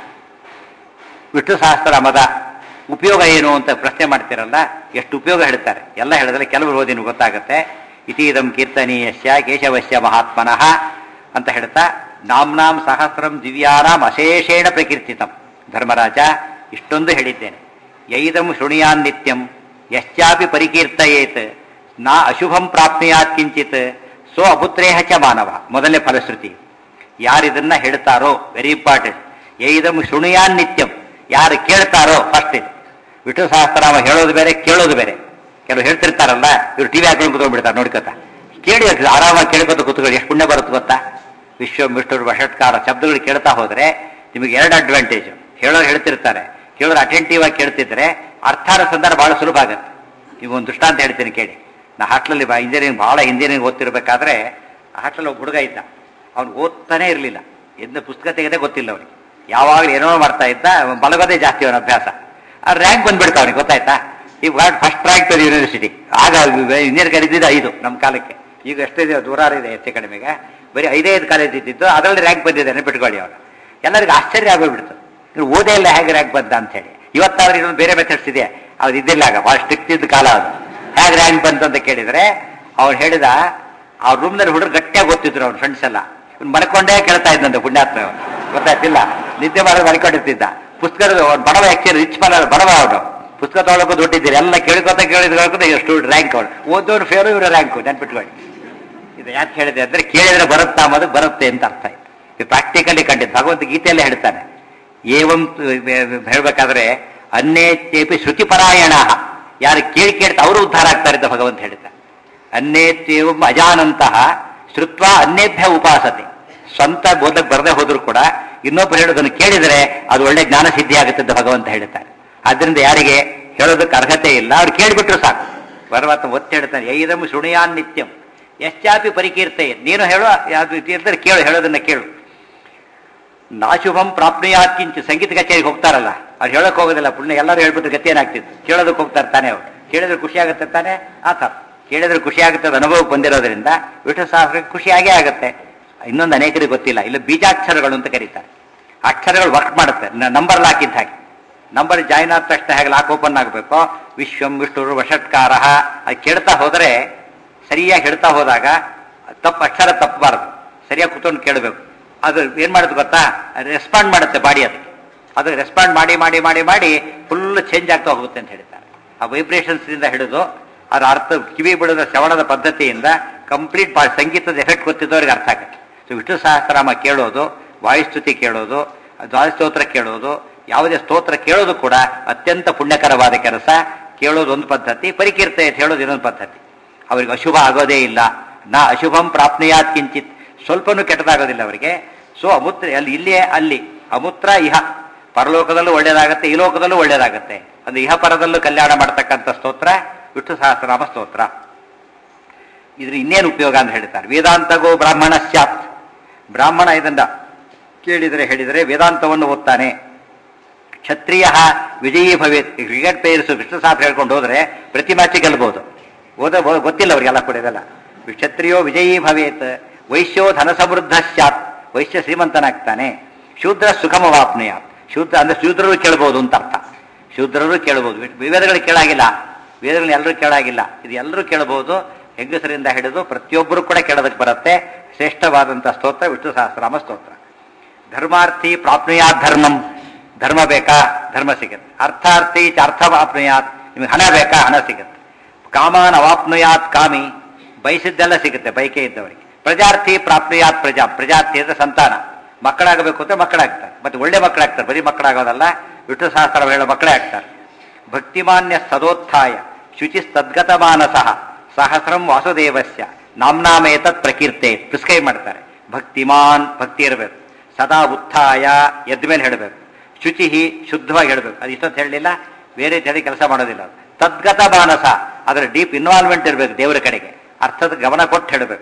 ವಿಷ್ಣು ಸಹಸ್ರನಾಮದ ಉಪಯೋಗ ಏನು ಅಂತ ಪ್ರಶ್ನೆ ಮಾಡ್ತಿರಲ್ಲ ಎಷ್ಟು ಉಪಯೋಗ ಹೇಳ್ತಾರೆ ಎಲ್ಲ ಹೇಳಿದ್ರೆ ಕೆಲವರು ಓದಿ ನಿಮ್ಗೆ ಗೊತ್ತಾಗುತ್ತೆ ಇತೀದಂ ಕೀರ್ತನೀಯಸ್ಯ ಕೇಶವಸ್ಯ ಮಹಾತ್ಮನಃ ಅಂತ ಹೇಳ್ತಾ ನಾಮ್ನಾಂ ಸಹಸ್ರಂ ದಿವ್ಯಾನಾಂ ಅಶೇಷೇಣ ಪ್ರಕೀರ್ತಿತಂ ಧರ್ಮರಾಜ ಇಷ್ಟೊಂದು ಹೇಳಿದ್ದೇನೆ ಯೈದಂ ಶೃಣಿಯಾನ್ ನಿತ್ಯಂ ಯಶ್ಚಾಪಿ ಪರಿಕೀರ್ತಯೇತ್ ನಾ ಅಶುಭಂ ಪ್ರಾಪ್ನುಯಾತ್ ಕಿಂಚಿತ್ ಸೋ ಅಪುತ್ರೇಹ ಚ ಮಾನವ ಮೊದಲನೇ ಫಲಶ್ರುತಿ ಯಾರಿದನ್ನ ಹೇಳ್ತಾರೋ ವೆರಿ ಇಂಪಾರ್ಟೆಂಟ್ ಯೈದಂ ಶೃಣಿಯಾನ್ ನಿತ್ಯಂ ಯಾರು ಕೇಳ್ತಾರೋ ಫಸ್ಟ್ ಇದು ವಿಷ್ಣು ಸಹಸ್ರನಾಮ ಹೇಳೋದು ಬೇರೆ ಕೇಳೋದು ಬೇರೆ ಕೆಲವು ಹೇಳ್ತಿರ್ತಾರಲ್ಲ ಇವ್ರು ಟಿವಿ ಹಾಕೊಂಡು ಕುತ್ಕೊಂಡ್ಬಿಡ್ತಾರೆ ನೋಡ್ಕೊತ ಕೇಳಿ ಆರಾಮಾಗಿ ಕೇಳ್ಕೊತ ಕೂತ್ಕೊಳ್ಳಿ ಎಷ್ಟು ಪುಣ್ಯ ಬರುತ್ತೆ ಗೊತ್ತಾ ವಿಶ್ವ ವಿಷ್ಣು ವಷಟ್ಕಾರ ಶಬ್ದಗಳು ಕೇಳ್ತಾ ಹೋದ್ರೆ ನಿಮಗೆ ಎರಡು ಅಡ್ವಾಂಟೇಜ್ ಹೇಳೋರು ಹೇಳ್ತಿರ್ತಾರೆ ಕೇಳೋರು ಅಟೆಂಟಿವ್ ಆಗಿ ಕೇಳ್ತಿದ್ರೆ ಅರ್ಥಾರ ಸಂದರ್ಭ ಬಹಳ ಸುಲಭ ಆಗುತ್ತೆ ನೀವು ಒಂದು ದೃಷ್ಟಾಂತ ಹೇಳ್ತೀನಿ ಕೇಳಿ ನಾ ಹಾಸ್ಟೆಲಲ್ಲಿ ಇಂಜಿನಿಯರಿಂಗ್ ಬಹಳ ಇಂಜಿನಿಯರಿಂಗ್ ಓದ್ತಿರ್ಬೇಕಾದ್ರೆ ಹಾಸ್ಟೆಲ್ ಒಬ್ಬ ಹುಡುಗ ಇದ್ದ ಅವ್ನು ಓದ್ತಾನೆ ಇರಲಿಲ್ಲ ಎಂದು ಪುಸ್ತಕ ತೆಗೆದೇ ಗೊತ್ತಿಲ್ಲ ಅವನಿಗೆ ಯಾವಾಗಲೂ ಏನೋ ಮಾಡ್ತಾ ಇದ್ದ ಮಲಗೋದೇ ಜಾಸ್ತಿ ಅವನ ಅಭ್ಯಾಸ ಆ ರ್ಯಾಂಕ್ ಬಂದ್ಬಿಡ್ತಾ ಅವನಿಗೆ ಗೊತ್ತಾಯ್ತಾ ಈ ವಾರ್ಡ್ ಫಸ್ಟ್ ರ್ಯಾಂಕ್ ಯೂನಿವರ್ಸಿಟಿ ಆಗ ಇಂಜಿನಿಯರ್ ಕರೀದಿದ್ದು ಐದು ನಮ್ಮ ಕಾಲಕ್ಕೆ ಈಗ ಎಷ್ಟಿದೆ ದೂರ ಇದೆ ಹೆಚ್ಚು ಕಡಿಮೆಗೆ ಬರೀ ಐದೇ ಐದು ಕಾಲೇಜ್ ಇದ್ದಿದ್ದು ಅದರಲ್ಲಿ ರ್ಯಾಂಕ್ ಬಂದಿದೆ ನೆನಪಿಟ್ಕೊಳ್ಳಿ ಅವರು ಎಲ್ಲರಿಗೂ ಆಶ್ಚರ್ಯ ಆಗೋಗ್ಬಿಡ್ತು ಇವ್ರು ಓದೇ ಇಲ್ಲ ಹೇಗೆ ರ್ಯಾಂಕ್ ಬಂದ ಅಂತ ಹೇಳಿ ಇವತ್ತಾದ್ರೆ ಇನ್ನೊಂದು ಬೇರೆ ಮೆಥಡ್ಸ್ ಇದೆ ಅದು ಇದ್ದಿಲ್ಲ ಆಗ ಭಾಳ ಸ್ಟ್ರಿಕ್ಟ್ ಇದ್ದ ಕಾಲ ಅದು ಹೇಗೆ ರ್ಯಾಂಕ್ ಬಂತು ಅಂತ ಕೇಳಿದ್ರೆ ಅವ್ರು ಹೇಳಿದ ಅವ್ರ ರೂಮ್ನಲ್ಲಿ ಹುಡುಗರು ಗಟ್ಟಿಯಾಗಿ ಓದ್ತಿದ್ರು ಅವ್ರ ಫ್ರೆಂಡ್ಸ್ ಎಲ್ಲ ಇವ್ನು ಮಲ್ಕೊಂಡೇ ಕೇಳ್ತಾ ಇದ್ದಂತೆ ಪುಣ್ಯಾತ್ಮ ಅವ್ನು. ಗೊತ್ತಾಯ್ತಿಲ್ಲ ನಿದ್ದೆ ಮಾಡೋದು ಮಲ್ಕೊಂಡಿರ್ತಿದ್ದ ಪುಸ್ತಕದ ಅವ್ನು ಬಡವ ಆಕ್ಚುಲಿ ರಿಚ್ ಮನ ಬಡವ ಅವನು ಪುಸ್ತಕ ತೊಗೊಳಕ್ಕೂ ದುಡ್ಡಿದ್ದೀರಿ ಎಲ್ಲ ಕೇಳ್ಕೊತ ಕೇಳಿದ ಎಷ್ಟು ರ್ಯಾಂಕ್ ಅವನು ಓದೋರು ಫೇರು ಇವರು ರ್ಯಾಂಕು ನೆನ್ಪಿಟ್ಕೊಳ್ಳಿ ಇದು ಯಾಕೆ ಹೇಳಿದೆ ಅಂದ್ರೆ ಕೇಳಿದ್ರೆ ಬರುತ್ತಾ ಅನ್ನೋದು ಬರುತ್ತೆ ಅಂತ ಅರ್ಥ ಆಯ್ತು ಇದು ಪ್ರಾಕ್ಟಿಕಲಿ ಕಂಡಿದ್ದು ಭಗವಂತ ಗೀತೆಯಲ್ಲೇ ಹೇಳ್ತಾನೆ ಏವಂ ಹೇಳ್ಬೇಕಾದ್ರೆ ಅನ್ನೇತ್ಯೇಪಿ ಶ್ರುತಿಪರಾಯಣ ಯಾರು ಕೇಳಿ ಕೇಳ್ತಾ ಅವರು ಉದ್ಧಾರ ಆಗ್ತಾರೆ ಅಂತ ಭಗವಂತ ಹೇಳ್ತಾನೆ ಅನ್ನೇತ್ಯೇವಂ ಅಜಾನಂತಹ ಶ್ರುತ್ವ ಅನ್ನೇಭ್ಯ ಉಪಾಸತೆ ಸ್ವಂತ ಬೋಧಕ್ಕೆ ಬರದೇ ಹೋದ್ರು ಕೂಡ ಇನ್ನೊಬ್ರು ಹೇಳೋದನ್ನು ಕೇಳಿದರೆ ಅದು ಒಳ್ಳೆ ಜ್ಞಾನ ಸಿದ್ಧಿ ಆಗುತ್ತೆ ಅಂತ ಭಗವಂತ ಹೇಳ್ತಾನೆ ಆದ್ರಿಂದ ಯಾರಿಗೆ ಹೇಳೋದಕ್ಕೆ ಅರ್ಹತೆ ಇಲ್ಲ ಅವ್ರು ಕೇಳಿಬಿಟ್ರು ಸಾಕು ಪರಮಾತ್ಮ ಒತ್ತಿ ಹೇಳ್ತಾನೆ ಐದಂ ಶೃಣಿಯಾನ್ ನಿತ್ಯಂ ಎಷ್ಟಾಪಿ ಪರಿಕೀರ್ತೆ ನೀನು ಹೇಳೋ ಯಾವ್ದು ಇರ್ತಾರೆ ಕೇಳು ಹೇಳೋದನ್ನ ಕೇಳು ನಾಶುಭಂ ಪ್ರಾಪ್ನುಯಾತ್ ಕಿಂಚ ಸಂಗೀತ ಕಚೇರಿಗೆ ಹೋಗ್ತಾರಲ್ಲ ಅವ್ರು ಹೇಳಕ್ ಹೋಗೋದಿಲ್ಲ ಪುಣ್ಯ ಎಲ್ಲರೂ ಹೇಳ್ಬಿಟ್ಟು ಗತಿ ಏನಾಗ್ತಿತ್ತು ಕೇಳೋದಕ್ಕೆ ಹೋಗ್ತಾರೆ ತಾನೇ ಅವ್ರು ಕೇಳಿದ್ರೆ ಖುಷಿ ಆಗುತ್ತೆ ತಾನೇ ಆ ಥರ ಕೇಳಿದ್ರೆ ಖುಷಿ ಆಗುತ್ತೆ ಅದು ಅನುಭವಕ್ಕೆ ಬಂದಿರೋದ್ರಿಂದ ವಿಷ್ಣು ಸಹಸ್ರಕ್ಕೆ ಖುಷಿಯಾಗೇ ಆಗುತ್ತೆ ಇನ್ನೊಂದು ಅನೇಕರಿಗೆ ಗೊತ್ತಿಲ್ಲ ಇಲ್ಲ ಬೀಜಾಕ್ಷರಗಳು ಅಂತ ಕರೀತಾರೆ ಅಕ್ಷರಗಳು ವರ್ಕ್ ಮಾಡುತ್ತೆ ನಂಬರ್ ಲಾಕಿದ್ದ ಹಾಗೆ ನಂಬರ್ ಜಾಯಿನ್ ಆದ ತಕ್ಷಣ ಹೇಗೆ ಲಾಕ್ ಓಪನ್ ಆಗಬೇಕು ವಿಶ್ವಂ ವಿಷ್ಣುರು ವಷಟ್ಕಾರ ಅದು ಕೇಳ್ತಾ ಹೋದರೆ ಸರಿಯಾಗಿ ಹೇಳ್ತಾ ಹೋದಾಗ ತಪ್ಪು ಅಕ್ಷರ ತಪ್ಪಬಾರದು ಸರಿಯಾಗಿ ಕೂತ್ಕೊಂಡು ಕೇಳಬೇಕು ಅದು ಏನ್ ಮಾಡುತ್ತೆ ಗೊತ್ತಾ ರೆಸ್ಪಾಂಡ್ ಮಾಡುತ್ತೆ ಬಾಡಿ ಅದಕ್ಕೆ ಅದು ರೆಸ್ಪಾಂಡ್ ಮಾಡಿ ಮಾಡಿ ಮಾಡಿ ಮಾಡಿ ಫುಲ್ ಚೇಂಜ್ ಆಗ್ತಾ ಹೋಗುತ್ತೆ ಅಂತ ಹೇಳ್ತಾರೆ ಆ ವೈಬ್ರೇಷನ್ಸ್ ಇಂದ ಹಿಡಿದು ಅದರ ಅರ್ಥ ಕಿವಿ ಬಿಡೋದ ಶ್ರವಣದ ಪದ್ಧತಿಯಿಂದ ಕಂಪ್ಲೀಟ್ ಸಂಗೀತದ ಎಫೆಕ್ಟ್ ಗೊತ್ತಿದ್ದವ್ರಿಗೆ ಅರ್ಥ ಆಗುತ್ತೆ ಸೊ ವಿಷ್ಣು ಸಹಸ್ರನಾಮ ಕೇಳೋದು ವಾಯುಸ್ತುತಿ ಕೇಳೋದು ದ್ವಾದಸ್ತೋತ್ರ ಕೇಳೋದು ಯಾವುದೇ ಸ್ತೋತ್ರ ಕೇಳೋದು ಕೂಡ ಅತ್ಯಂತ ಪುಣ್ಯಕರವಾದ ಕೆಲಸ ಕೇಳೋದು ಒಂದು ಪದ್ಧತಿ ಪರಿಕೀರ್ತೆ ಅಂತ ಹೇಳೋದು ಇನ್ನೊಂದು ಪದ್ಧತಿ ಅವರಿಗೆ ಅಶುಭ ಆಗೋದೇ ಇಲ್ಲ ನಾ ಅಶುಭಂ ಪ್ರಾಪ್ನುಯಾತ್ ಕಿಂಚಿತ್ ಸ್ವಲ್ಪನೂ ಕೆಟ್ಟದಾಗೋದಿಲ್ಲ ಅವರಿಗೆ ಸೊ ಅಮೂತ್ರ ಅಲ್ಲಿ ಇಲ್ಲಿಯೇ ಅಲ್ಲಿ ಅಮೂತ್ರ ಇಹ ಪರಲೋಕದಲ್ಲೂ ಒಳ್ಳೇದಾಗತ್ತೆ ಈ ಲೋಕದಲ್ಲೂ ಒಳ್ಳೇದಾಗತ್ತೆ ಅದು ಇಹ ಪರದಲ್ಲೂ ಕಲ್ಯಾಣ ಮಾಡ್ತಕ್ಕಂಥ ಸ್ತೋತ್ರ ವಿಷ್ಣು ಸಹಸ್ರನಾಮ ಸ್ತೋತ್ರ ಇದ್ರ ಇನ್ನೇನು ಉಪಯೋಗ ಅಂತ ಹೇಳ್ತಾರೆ ವೇದಾಂತಗೋ ಬ್ರಾಹ್ಮಣ ಸ್ಯಾತ್ ಬ್ರಾಹ್ಮಣ ಇದನ್ನ ಕೇಳಿದರೆ ಹೇಳಿದರೆ ವೇದಾಂತವನ್ನು ಓದ್ತಾನೆ ಕ್ಷತ್ರಿಯ ವಿಜಯೀ ಭವೇತ್ ಕ್ರಿಕೆಟ್ ಪ್ಲೇಯರ್ಸ್ ವಿಷ್ಣು ಸಹಸ್ರ ಹೇಳ್ಕೊಂಡು ಹೋದ್ರೆ ಪ್ರತಿ ಮ್ಯಾಚ್ ಗೆಲ್ಬಹುದು ಓದ ಗೊತ್ತಿಲ್ಲ ಅವರಿಗೆಲ್ಲ ಕೂಡ ಇದೆಲ್ಲ ಕ್ಷತ್ರಿಯೋ ವಿಜಯೀ ಭವೇತ್ ವೈಶ್ಯೋ ಧನ ಸಮೃದ್ಧ ಸ್ಯಾತ್ ವೈಶ್ಯ ಶ್ರೀಮಂತನಾಗ್ತಾನೆ ಶೂದ್ರ ಸುಖಮವಾಪ್ನೆಯ ಶೂದ್ರ ಅಂದ್ರೆ ಶೂದ್ರರು ಕೇಳಬಹುದು ಅಂತ ಅರ್ಥ ಶೂದ್ರರು ಕೇಳಬಹುದು ವೇದಗಳು ಕೇಳಾಗಿಲ್ಲ ವೇದಗಳನ್ನ ಎಲ್ಲರೂ ಕೇಳಾಗಿಲ್ಲ ಇದು ಎಲ್ಲರೂ ಕೇಳಬಹುದು ಹೆಂಗಸರಿಂದ ಹಿಡಿದು ಪ್ರತಿಯೊಬ್ಬರು ಕೂಡ ಕೇಳೋದಕ್ಕೆ ಬರುತ್ತೆ ಶ್ರೇಷ್ಠವಾದಂಥ ಸ್ತೋತ್ರ ವಿಷ್ಣು ಸಹಸ್ರನಾಮ ಸ್ತೋತ್ರ ಧರ್ಮಾರ್ಥಿ ಪ್ರಾಪ್ನುಯಾತ್ ಧರ್ಮಂ ಧರ್ಮ ಬೇಕಾ ಧರ್ಮ ಸಿಗುತ್ತೆ ಅರ್ಥಾರ್ಥಿ ಚ ಅರ್ಥ ಪ್ರಾಪ್ನುಯಾತ್ ನಿಮಗೆ ಹಣ ಬೇಕಾ ಹಣ ಸಿಗುತ್ತೆ ಕಾಮಾನ್ ಅವಾಪ್ನುಯಾತ್ ಕಾಮಿ ಬಯಸಿದ್ದೆಲ್ಲ ಸಿಗುತ್ತೆ ಬೈಕೆ ಇದ್ದವರಿಗೆ ಪ್ರಜಾರ್ಥಿ ಪ್ರಾಪ್ನುಯಾತ್ ಪ್ರಜಾ ಪ್ರಜಾರ್ಥಿ ಅಂದ್ರೆ ಸಂತಾನ ಮಕ್ಕಳಾಗಬೇಕು ಅಂದ್ರೆ ಮಕ್ಕಳಾಗ್ತಾರೆ ಮತ್ತೆ ಒಳ್ಳೆ ಮಕ್ಕಳಾಗ್ತಾರೆ ಬರೀ ಮಕ್ಕಳಾಗೋದಲ್ಲ ವಿಷ್ಣು ಸಹಸ್ರ ಹೇಳೋ ಮಕ್ಕಳೇ ಆಗ್ತಾರೆ ಭಕ್ತಿಮಾನ್ಯ ಸದೋತ್ಥಾಯ ಶುಚಿ ತದ್ಗತ ಮಾನಸಃ ಸಹಸ್ರಂ ವಾಸುದೇವಸ್ಯ ನಾಮ್ನಾಮೇತತ್ ಪ್ರಕೀರ್ತೆ ಪ್ರಿಸ್ಕ್ರೈಬ್ ಮಾಡ್ತಾರೆ ಭಕ್ತಿಮಾನ್ ಭಕ್ತಿ ಇರಬೇಕು ಸದಾ ಉತ್ಥಾಯ ಎದ್ದ ಮೇಲೆ ಹೇಳಬೇಕು ಶುಚಿ ಶುದ್ಧವಾಗಿ ಹೇಳಬೇಕು ಅದು ಇಷ್ಟೊತ್ತು ಹೇಳಲಿಲ್ಲ ಬೇರೆ ಜನ ಕೆಲಸ ಮಾಡೋದಿಲ್ಲ ಅದು. ತದ್ಗತ ಮಾನಸ ಅದರ ಡೀಪ್ ಇನ್ವಾಲ್ವ್ಮೆಂಟ್ ಇರಬೇಕು ದೇವರ ಕಡೆಗೆ ಅರ್ಥದ ಗಮನ ಕೊಟ್ಟು ಹೇಳಬೇಕು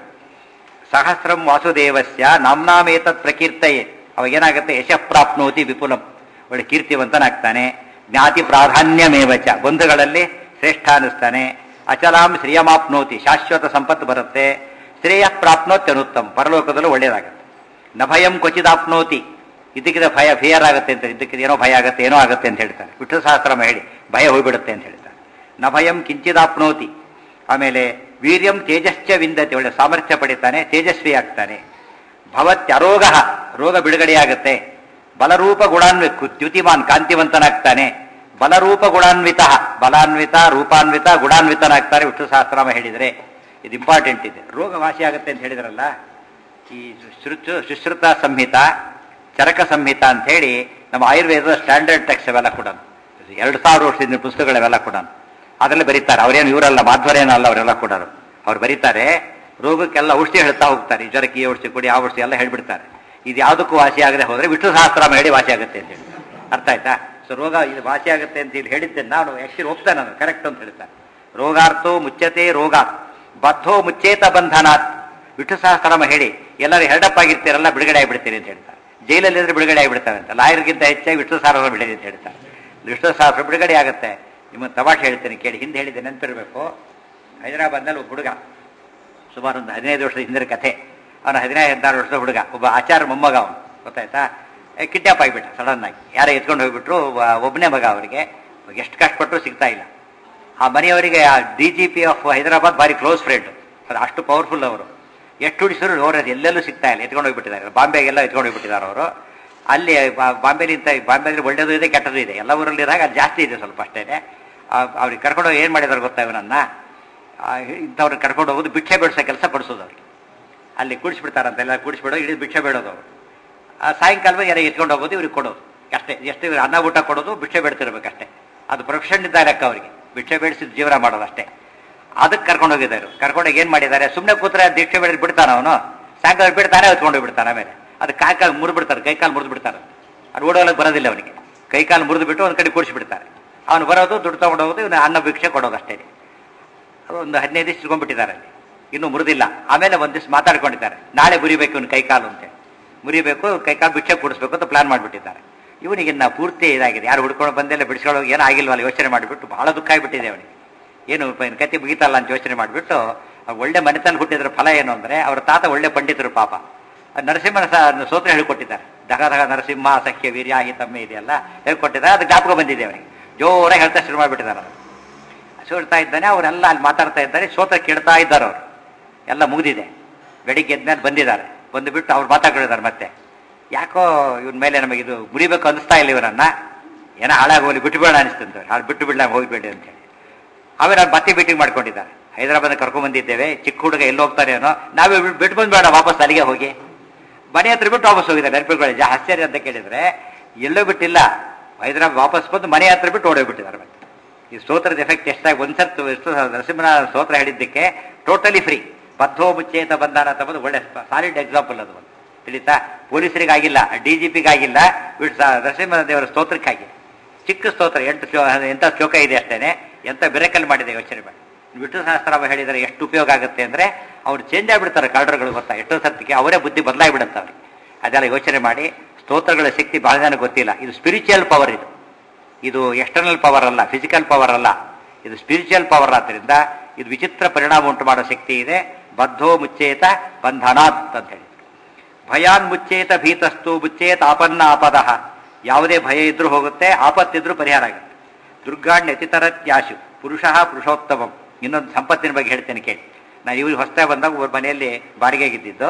ಸಹಸ್ರಂ ವಾಸುದೇವಸ್ಯ ನಾಮ್ನಾಮೇತತ್ ಪ್ರಕೀರ್ತಯೇ ಅವಾಗೇನಾಗುತ್ತೆ ಯಶ ಪ್ರಾಪ್ನೋತಿ ವಿಪುಲಂ ಒಳ್ಳೆ ಕೀರ್ತಿವಂತನಾಗ್ತಾನೆ ಜ್ಞಾತಿ ಪ್ರಾಧಾನ್ಯಮೇವಚ ಬಂಧುಗಳಲ್ಲಿ ಶ್ರೇಷ್ಠ ಅನ್ನಿಸ್ತಾನೆ ಅಚಲಾಂ ಶ್ರೇಯಮಾಪ್ನೋತಿ ಶಾಶ್ವತ ಸಂಪತ್ತು ಬರುತ್ತೆ ಶ್ರೇಯ ಪ್ರಾಪ್ನೋತ್ಯನುತ್ತಮ ಪರಲೋಕದಲ್ಲೂ ಒಳ್ಳೆಯದಾಗುತ್ತೆ ನ ಭಯಂ ಕ್ವಚಿದಾಪ್ನೋತಿ ಇದಕ್ಕಿದ ಭಯ ಫಿಯರ್ ಆಗುತ್ತೆ ಅಂತ ಇದಕ್ಕಿದ ಏನೋ ಭಯ ಆಗುತ್ತೆ ಏನೋ ಆಗುತ್ತೆ ಅಂತ ಹೇಳ್ತಾರೆ ವಿಷ್ಣು ಸಹಸ್ರಮ ಹೇಳಿ ಭಯ ಹೋಗ್ಬಿಡುತ್ತೆ ಅಂತ ಹೇಳ್ತಾರೆ ನ ಭಯಂ ಕಿಂಚಿದಾಪ್ನೋತಿ ಆಮೇಲೆ ವೀರ್ಯಂ ತೇಜಶ್ಚ ವಿಂದತೆ ಒಳ್ಳೆ ಸಾಮರ್ಥ್ಯ ಪಡಿತಾನೆ ತೇಜಸ್ವಿ ಆಗ್ತಾನೆ ಭವತ್ಯರೋಗ ರೋಗ ಬಿಡುಗಡೆಯಾಗುತ್ತೆ ಬಲರೂಪ ಗುಣಾನ್ವಿ ದ್ಯುತಿಮಾನ್ ಕಾಂತಿವಂತನಾಗ್ತಾನೆ ಬಲರೂಪ ಗುಣಾನ್ವಿತ ಬಲಾನ್ವಿತ ರೂಪಾನ್ವಿತ ಗುಣಾನ್ವಿತನಾಗ್ತಾನೆ ವಿಷ್ಣು ಸಹಸ್ರನಾಮ ಹೇಳಿದರೆ ಇದು ಇಂಪಾರ್ಟೆಂಟ್ ಇದೆ ರೋಗ ವಾಸಿ ಆಗುತ್ತೆ ಅಂತ ಹೇಳಿದ್ರಲ್ಲ ಈ ಶುಶ್ರುತ ಸುಶ್ರುತ ಸಂಹಿತ ಚರಕ ಸಂಹಿತ ಅಂತ ಹೇಳಿ ನಮ್ಮ ಆಯುರ್ವೇದದ ಸ್ಟ್ಯಾಂಡರ್ಡ್ ಟೆಕ್ಸ್ಟ್ ಅವೆಲ್ಲ ಕೂಡ ಎರಡು ಸಾವಿರ ವರ್ಷದಿಂದ ಪುಸ್ತಕಗಳೆಲ್ಲ ಕೂಡ ಅದರಲ್ಲಿ ಬರೀತಾರೆ ಅವರೇನು ಇವರಲ್ಲ ಮಾಧ್ವರೇನಲ್ಲ ಅವರೆಲ್ಲ ಕೂಡ ಅವ್ರು ಬರೀತಾರೆ ರೋಗಕ್ಕೆಲ್ಲ ಔಷಧಿ ಹೇಳ್ತಾ ಹೋಗ್ತಾರೆ ಈ ಜ್ವರಕ್ಕೆ ಈ ಔಷಧಿ ಕೊಡಿ ಆ ಔಷಧಿ ಎಲ್ಲ ಹೇಳ್ಬಿಡ್ತಾರೆ ಇದು ಯಾವುದಕ್ಕೂ ವಾಸಿ ಆಗದೆ ಹೋದ್ರೆ ವಿಷ್ಣು ಸಹಸ್ರಾಮ ಹೇಳಿ ವಾಸಿ ಆಗುತ್ತೆ ಅಂತ ಹೇಳಿ ಅರ್ಥ ಆಯ್ತಾ ಸೊ ರೋಗ ಇದು ವಾಸಿ ಆಗುತ್ತೆ ಅಂತ ಹೇಳಿ ಹೇಳಿದ್ದೆ ನಾನು ಆಕ್ಚುಲಿ ಒಪ್ತಾನೆ ನಾನು ಕರೆಕ್ಟ್ ಅಂತ ಹೇಳ್ತಾರೆ ರೋಗಾರ್ಥೋ ಮುಚ್ಚತೆ ರೋಗ ಬದ್ಧೋ ಮುಚ್ಚೇತ ಬಂಧನಾತ್ ವಿಷ್ಣು ಸಹಸ್ರಾಮ ಹೇಳಿ ಎಲ್ಲರೂ ಹೆರಡಪ್ ಆಗಿರ್ತೀರಲ್ಲ ಬಿಡುಗಡೆ ಆಗಿಬಿಡ್ತೀರಿ ಅಂತ ಹೇಳ್ತಾರೆ ಜೈಲಲ್ಲಿ ಇದ್ರೆ ಬಿಡುಗಡೆ ಆಗಿಬಿಡ್ತಾರೆ ಅಂತ ಲಾಯರ್ಗಿಂತ ಹೆಚ್ಚಾಗಿ ವಿಷ್ಣು ಸಹಸ್ರ ಬಿಡಿ ಅಂತ ಹೇಳ್ತಾರೆ ವಿಷ್ಣು ಸಹಸ್ರ ಬಿಡುಗಡೆ ಆಗುತ್ತೆ ನಿಮ್ಮ ತಮಾಷೆ ಹೇಳ್ತೇನೆ ಕೇಳಿ ಹಿಂದೆ ಹೇಳಿದ್ದೆ ನೆನಪಿರಬೇಕು ಹೈದರಾಬಾದ್ನಲ್ಲಿ ಒಬ್ಬ ಹುಡುಗ ಸುಮಾರು ಒಂದು ಹದಿನೈದು ವರ್ಷದ ಹಿಂದಿನ ಕಥೆ ಅವನು ಹದಿನೈದು ಹದಿನಾರು ವರ್ಷದ ಹುಡುಗ ಒಬ್ಬ ಆಚಾರ ಮೊಮ್ಮಗ ಅವನು ಗೊತ್ತಾಯ್ತಾ ಕಿಡ್ನಾಪ್ ಆಗಿಬಿಟ್ಟ ಸಡನ್ ಆಗಿ ಯಾರೋ ಎತ್ಕೊಂಡು ಹೋಗ್ಬಿಟ್ರು ಒಬ್ಬನೇ ಮಗ ಅವರಿಗೆ ಎಷ್ಟು ಕಷ್ಟಪಟ್ಟರು ಸಿಗ್ತಾ ಇಲ್ಲ ಆ ಮನೆಯವರಿಗೆ ಆ D G P of Hyderabad ಭಾರಿ ಕ್ಲೋಸ್ ಫ್ರೆಂಡ್ ಅದು ಅಷ್ಟು ಪವರ್ಫುಲ್ ಅವರು ಎಷ್ಟು ಹುಡಿಸಿದ್ರು ನೋಡೋದು ಎಲ್ಲೆಲ್ಲೂ ಸಿಗ್ತಾ ಇಲ್ಲ ಎತ್ಕೊಂಡು ಹೋಗ್ಬಿಟ್ಟಿದ್ದಾರೆ ಬಾಂಬೆಗೆಲ್ಲ ಎತ್ಕೊಂಡು ಹೋಗ್ಬಿಟ್ಟಿದ್ದಾರೆ ಅವರು ಅಲ್ಲಿ ಬಾ- ಬಾಂಬೆಲಿ ಇಂಥ ಬಾಂಬೆಲಿ ಒಳ್ಳೇದು ಇದೆ ಕೆಟ್ಟದ್ದು ಇದೆ ಎಲ್ಲ ಊರಲ್ಲಿ ಇದ್ದಾಗ ಅದು ಜಾಸ್ತಿ ಇದೆ ಸ್ವಲ್ಪ ಅಷ್ಟೇ ಅವ್ರಿಗೆ ಕರ್ಕೊಂಡು ಹೋಗಿ ಏನು ಮಾಡಿದಾರೆ ಗೊತ್ತಾ ಇವನನ್ನ ಇಂಥವ್ರನ್ನ ಕರ್ಕೊಂಡು ಹೋಗೋದು ಭಿಕ್ಷೆ ಬೇಡಿಸೋ ಕೆಲಸ ಪಡಿಸೋದು ಅವ್ರಿಗೆ ಅಲ್ಲಿ ಕೂಡಿಸ್ಬಿಡ್ತಾರಂತ ಎಲ್ಲ ಕೂಡಿಸ್ಬಿಡೋ ಇಡೀ ಭಿಕ್ಷೆ ಬೇಡೋದು ಅವರು ಆ ಸಾಯಂಕಾಲ ಯಾರೋ ಎತ್ಕೊಂಡು ಹೋಗೋದು ಇವ್ರಿಗೆ ಕೊಡೋದು ಅಷ್ಟೇ ಎಷ್ಟು ಇವ್ರು ಅನ್ನ ಊಟ ಕೊಡೋದು ಭಿಕ್ಷೆ ಬೇಡ್ತಿರ್ಬೇಕಷ್ಟೇ ಅದು ಪ್ರೊಫೆಷನ್ ಇದ್ದ ಲೆಕ್ಕ ಅವರಿಗೆ ಭಿಕ್ಷೆ ಬೇಡಿಸಿದ ಜೀವನ ಮಾಡೋದು ಅಷ್ಟೇ ಅದಕ್ಕೆ ಕರ್ಕೊಂಡು ಹೋಗಿದ್ದಾರೆ ಕರ್ಕೊಂಡೋಗಿ ಏನು ಮಾಡಿದ್ದಾರೆ ಸುಮ್ಮನೆ ಕೂತ್ರೆ ದೀಕ್ಷೆ ಬೇಡಿ ಬಿಡ್ತಾನೆ ಅವನು ಸಾಯಂಕಾಲ ಬಿಡ್ತಾನೆ ಎತ್ಕೊಂಡು ಬಿಡ್ತಾನೆ ಆಮೇಲೆ ಅದು ಕಾಲು ಮುರಿದು ಬಿಡ್ತಾರೆ ಕೈ ಕಾಲು ಮುರಿದು ಬಿಡ್ತಾರೆ ಅದು ಓಡೋಲಕ್ಕೆ ಬರೋದಿಲ್ಲ ಅವನಿಗೆ ಕೈ ಕಾಲು ಮುರಿದು ಬಿಟ್ಟು ಒಂದು ಕಡೆ ಕೂಡಿಸ್ಬಿಡ್ತಾರೆ ಅವನು ಬರೋದು ದುಡ್ಡು ತಗೊಂಡು ಹೋಗೋದು ಇವನು ಅನ್ನ ಭಿಕ್ಷೆ ಕೊಡೋದು ಅಷ್ಟೇ ಒಂದು ಹದಿನೈದು ದಿವಸ ಇಟ್ಕೊಂಡ್ಬಿಟ್ಟಿದ್ದಾರೆ ಅಲ್ಲಿ ಇನ್ನೂ ಮುರಿದಿಲ್ಲ ಆಮೇಲೆ ಒಂದು ದಿವಸ ಮಾತಾಡ್ಕೊಂಡಿದ್ದಾರೆ ನಾಳೆ ಮುರಿಬೇಕು ಇವನು ಕೈಕಾಲು ಅಂತೇಳಿ ಮುರಿಬೇಕು ಕೈಕಾಲು ಭಿಕ್ಷೆ ಕೊಡಿಸ್ಬೇಕು ಅಂತ ಪ್ಲಾನ್ ಮಾಡಿಬಿಟ್ಟಿದ್ದಾರೆ ಇವನಿಗೆ ನಾ ಪೂರ್ತಿ ಇದಾಗಿದೆ ಯಾರು ಹುಡ್ಕೊಂಡು ಬಂದೆಲ್ಲ ಬಿಡಿಸ್ಕೊಂಡು ಹೋಗಿ ಏನೂ ಆಗಿಲ್ವಲ್ಲ ಯೋಚನೆ ಮಾಡಿಬಿಟ್ಟು ಬಹಳ ದುಃಖ ಆಗಿಬಿಟ್ಟಿದೆ ಅವನಿಗೆ ಏನು ಇನ್ನು ಕತೆ ಮುಗಿತಲ್ಲ ಅಂತ ಯೋಚನೆ ಮಾಡಿಬಿಟ್ಟು ಒಳ್ಳೆ ಮನೆತನ ಹುಟ್ಟಿದ್ರ ಫಲ ಏನು ಅಂದರೆ ಅವರ ತಾತ ಒಳ್ಳೆ ಪಂಡಿತರು ಪಾಪ ಆ ನರಸಿಂಹನ ಸ- ಸ್ತೋತ್ರ ಹೇಳಿಕೊಟ್ಟಿದ್ದಾರೆ ದಗ ದಗ ನರಸಿಂಹ ಸಖ್ಯ ವೀರ್ಯಾಹಿ ತಮ್ಮೆ ಇದೆಯಲ್ಲ ಹೇಳ್ಕೊಟ್ಟಿದ್ದಾರೆ ಅದು ಜ್ಞಾಪಕ ಬಂದಿದೆ ಅವನಿಗೆ ಜೋರಾಗಿ ಹೇಳ್ತಾ ಶುರು ಮಾಡಿಬಿಟ್ಟಿದ್ದಾರೆ ಅವರು ಹೇಳ್ತಾ ಇದ್ದಾನೆ ಅವರೆಲ್ಲ ಅಲ್ಲಿ ಮಾತಾಡ್ತಾ ಇದ್ದಾರೆ ಶ್ರೋತ ಕೇಳ್ತಾ ಇದ್ದಾರೆ ಅವರು ಎಲ್ಲ ಮುಗಿದಿದೆ ಬೆಳಿಗ್ಗೆ ಎದ್ಮೇಲೆ ಬಂದಿದ್ದಾರೆ ಬಂದು ಬಿಟ್ಟು ಅವ್ರು ಮಾತಾಡ್ಕೊಂಡಿದ್ದಾರೆ ಮತ್ತೆ ಯಾಕೋ ಇವನ್ ಮೇಲೆ ನಮಗೆ ಇದು ಮುರಿಬೇಕು ಅನಿಸ್ತಾ ಇಲ್ಲ ಇವರನ್ನ ಏನೋ ಹಾಳಾಗೋಲಿ ಬಿಟ್ಟು ಬೇಡ ಅನಿಸ್ತಂತೆ ಹಾಳು ಬಿಟ್ಟು ಬಿಡ್ಲ ಹೋಗ್ಬೇಡಿ ಅಂತ ಹೇಳಿ ಆಮೇಲೆ ಅವ್ರು ಮತ್ತೆ ಮೀಟಿಂಗ್ ಮಾಡ್ಕೊಂಡಿದ್ದಾರೆ ಹೈದರಾಬಾದ್ ಕರ್ಕೊಂಡ್ ಬಂದಿದ್ದೇವೆ ಚಿಕ್ಕ ಹುಡುಗ ಎಲ್ಲಿ ಹೋಗ್ತಾರೆ ಏನೋ ನಾವೇ ಬಿಟ್- ಬಿಟ್ಟು ಬಂದ್ಬೇಡ ವಾಪಸ್ ಅಲ್ಲಿಗೆ ಹೋಗಿ ಮನೆ ಹತ್ರ ಬಿಟ್ಟು ವಾಪಸ್ ಹೋಗಿದ್ದಾರೆ ನೆನಪಿಕೊಳ್ಳಿ ಆಶ್ಚರ್ಯ ಅಂತ ಕೇಳಿದ್ರೆ ಎಲ್ಲೂ ಬಿಟ್ಟಿಲ್ಲ ಹೈದರಾಬಾದ್ ವಾಪಸ್ ಬಂದು ಮನೆ ಹತ್ರ ಬಿಟ್ಟು ಓಡೋಗ್ಬಿಟ್ಟಿದ್ದಾರೆ ಮತ್ತೆ ಈ ಸ್ತೋತ್ರದ ಎಫೆಕ್ಟ್ ಎಷ್ಟಾಗಿ ಒಂದ್ಸರ್ತಿ ಎಷ್ಟು ನರಸಿಂಹನ ಸ್ತೋತ್ರ ಹೇಳಿದ್ದಕ್ಕೆ ಟೋಟಲಿ ಫ್ರೀ ಬದ್ಧೋ ಮುಚ್ಚೇತ ಬಂದಾನ ಅಂತ ಬಂದು ಒಳ್ಳೆ ಸಾಲಿಡ್ ಎಕ್ಸಾಂಪಲ್ ಅದು ಒಂದು ತಿಳಿತಾ ಪೊಲೀಸರಿಗಾಗಿಲ್ಲ ಡಿ ಜಿ ಪಿಗಾಗಿಲ್ಲ ನರಸಿಂಹ ದೇವರ ಸ್ತೋತ್ರಕ್ಕಾಗಿ ಚಿಕ್ಕ ಸ್ತೋತ್ರ ಎಂಟು ಶ್ಲೋ ಎಂಥ ಶ್ಲೋಕ ಇದೆ ಅಷ್ಟೇನೆ ಎಂಥ ಬೆರಕಲ್ ಮಾಡಿದೆ ಯೋಚನೆ ಮಾಡಿ ವಿಷ್ಣು ಸಹಸ್ರಾಮ ಹೇಳಿದರೆ ಎಷ್ಟು ಉಪಯೋಗ ಆಗುತ್ತೆ ಅಂದ್ರೆ ಅವ್ರು ಚೇಂಜ್ ಆಗಿಬಿಡ್ತಾರೆ ಕಾರ್ಡರ್ಗಳು ಗೊತ್ತಾ ಎಷ್ಟೋ ಸರ್ತಿಗೆ ಅವರೇ ಬುದ್ಧಿ ಬದಲಾಗಿಬಿಡುತ್ತೆ ಅವ್ರಿಗೆ ಅದೆಲ್ಲ ಯೋಚನೆ ಮಾಡಿ ಸ್ತೋತ್ರಗಳ ಶಕ್ತಿ ಬಹಳ ಜನ ಗೊತ್ತಿಲ್ಲ ಇದು ಸ್ಪಿರಿಚುವಲ್ ಪವರ್ ಇದು ಇದು ಎಕ್ಸ್ಟರ್ನಲ್ ಪವರ್ ಅಲ್ಲ ಫಿಸಿಕಲ್ ಪವರ್ ಅಲ್ಲ ಇದು ಸ್ಪಿರಿಚುವಲ್ ಪವರ್ ಆದ್ದರಿಂದ ಇದು ವಿಚಿತ್ರ ಪರಿಣಾಮ ಉಂಟು ಮಾಡೋ ಶಕ್ತಿ ಇದೆ ಬದ್ಧೋ ಮುಚ್ಚೇತ ಬಂಧನಾತ್ ಅಂತ ಹೇಳಿ ಭಯಾನ್ ಮುಚ್ಚೇತ ಭೀತಸ್ತು ಮುಚ್ಚೇತ ಆಪನ್ನ ಆಪದ ಯಾವುದೇ ಭಯ ಇದ್ರೂ ಹೋಗುತ್ತೆ ಆಪತ್ತಿದ್ರೂ ಪರಿಹಾರ ಆಗುತ್ತೆ ದುರ್ಗಾಣ್ಯ ಅತಿತರತ್ಯಾಶು ಪುರುಷ ಪುರುಷೋತ್ತಮಂ ಇನ್ನೊಂದು ಸಂಪತ್ತಿನ ಬಗ್ಗೆ ಹೇಳ್ತೇನೆ ಕೇಳಿ ನಾನು ಇವ್ರಿಗೆ ಹೊಸದಾಗಿ ಬಂದಾಗ ಒಬ್ಬ ಮನೆಯಲ್ಲಿ ಬಾಡಿಗೆಗಿದ್ದಿದ್ದು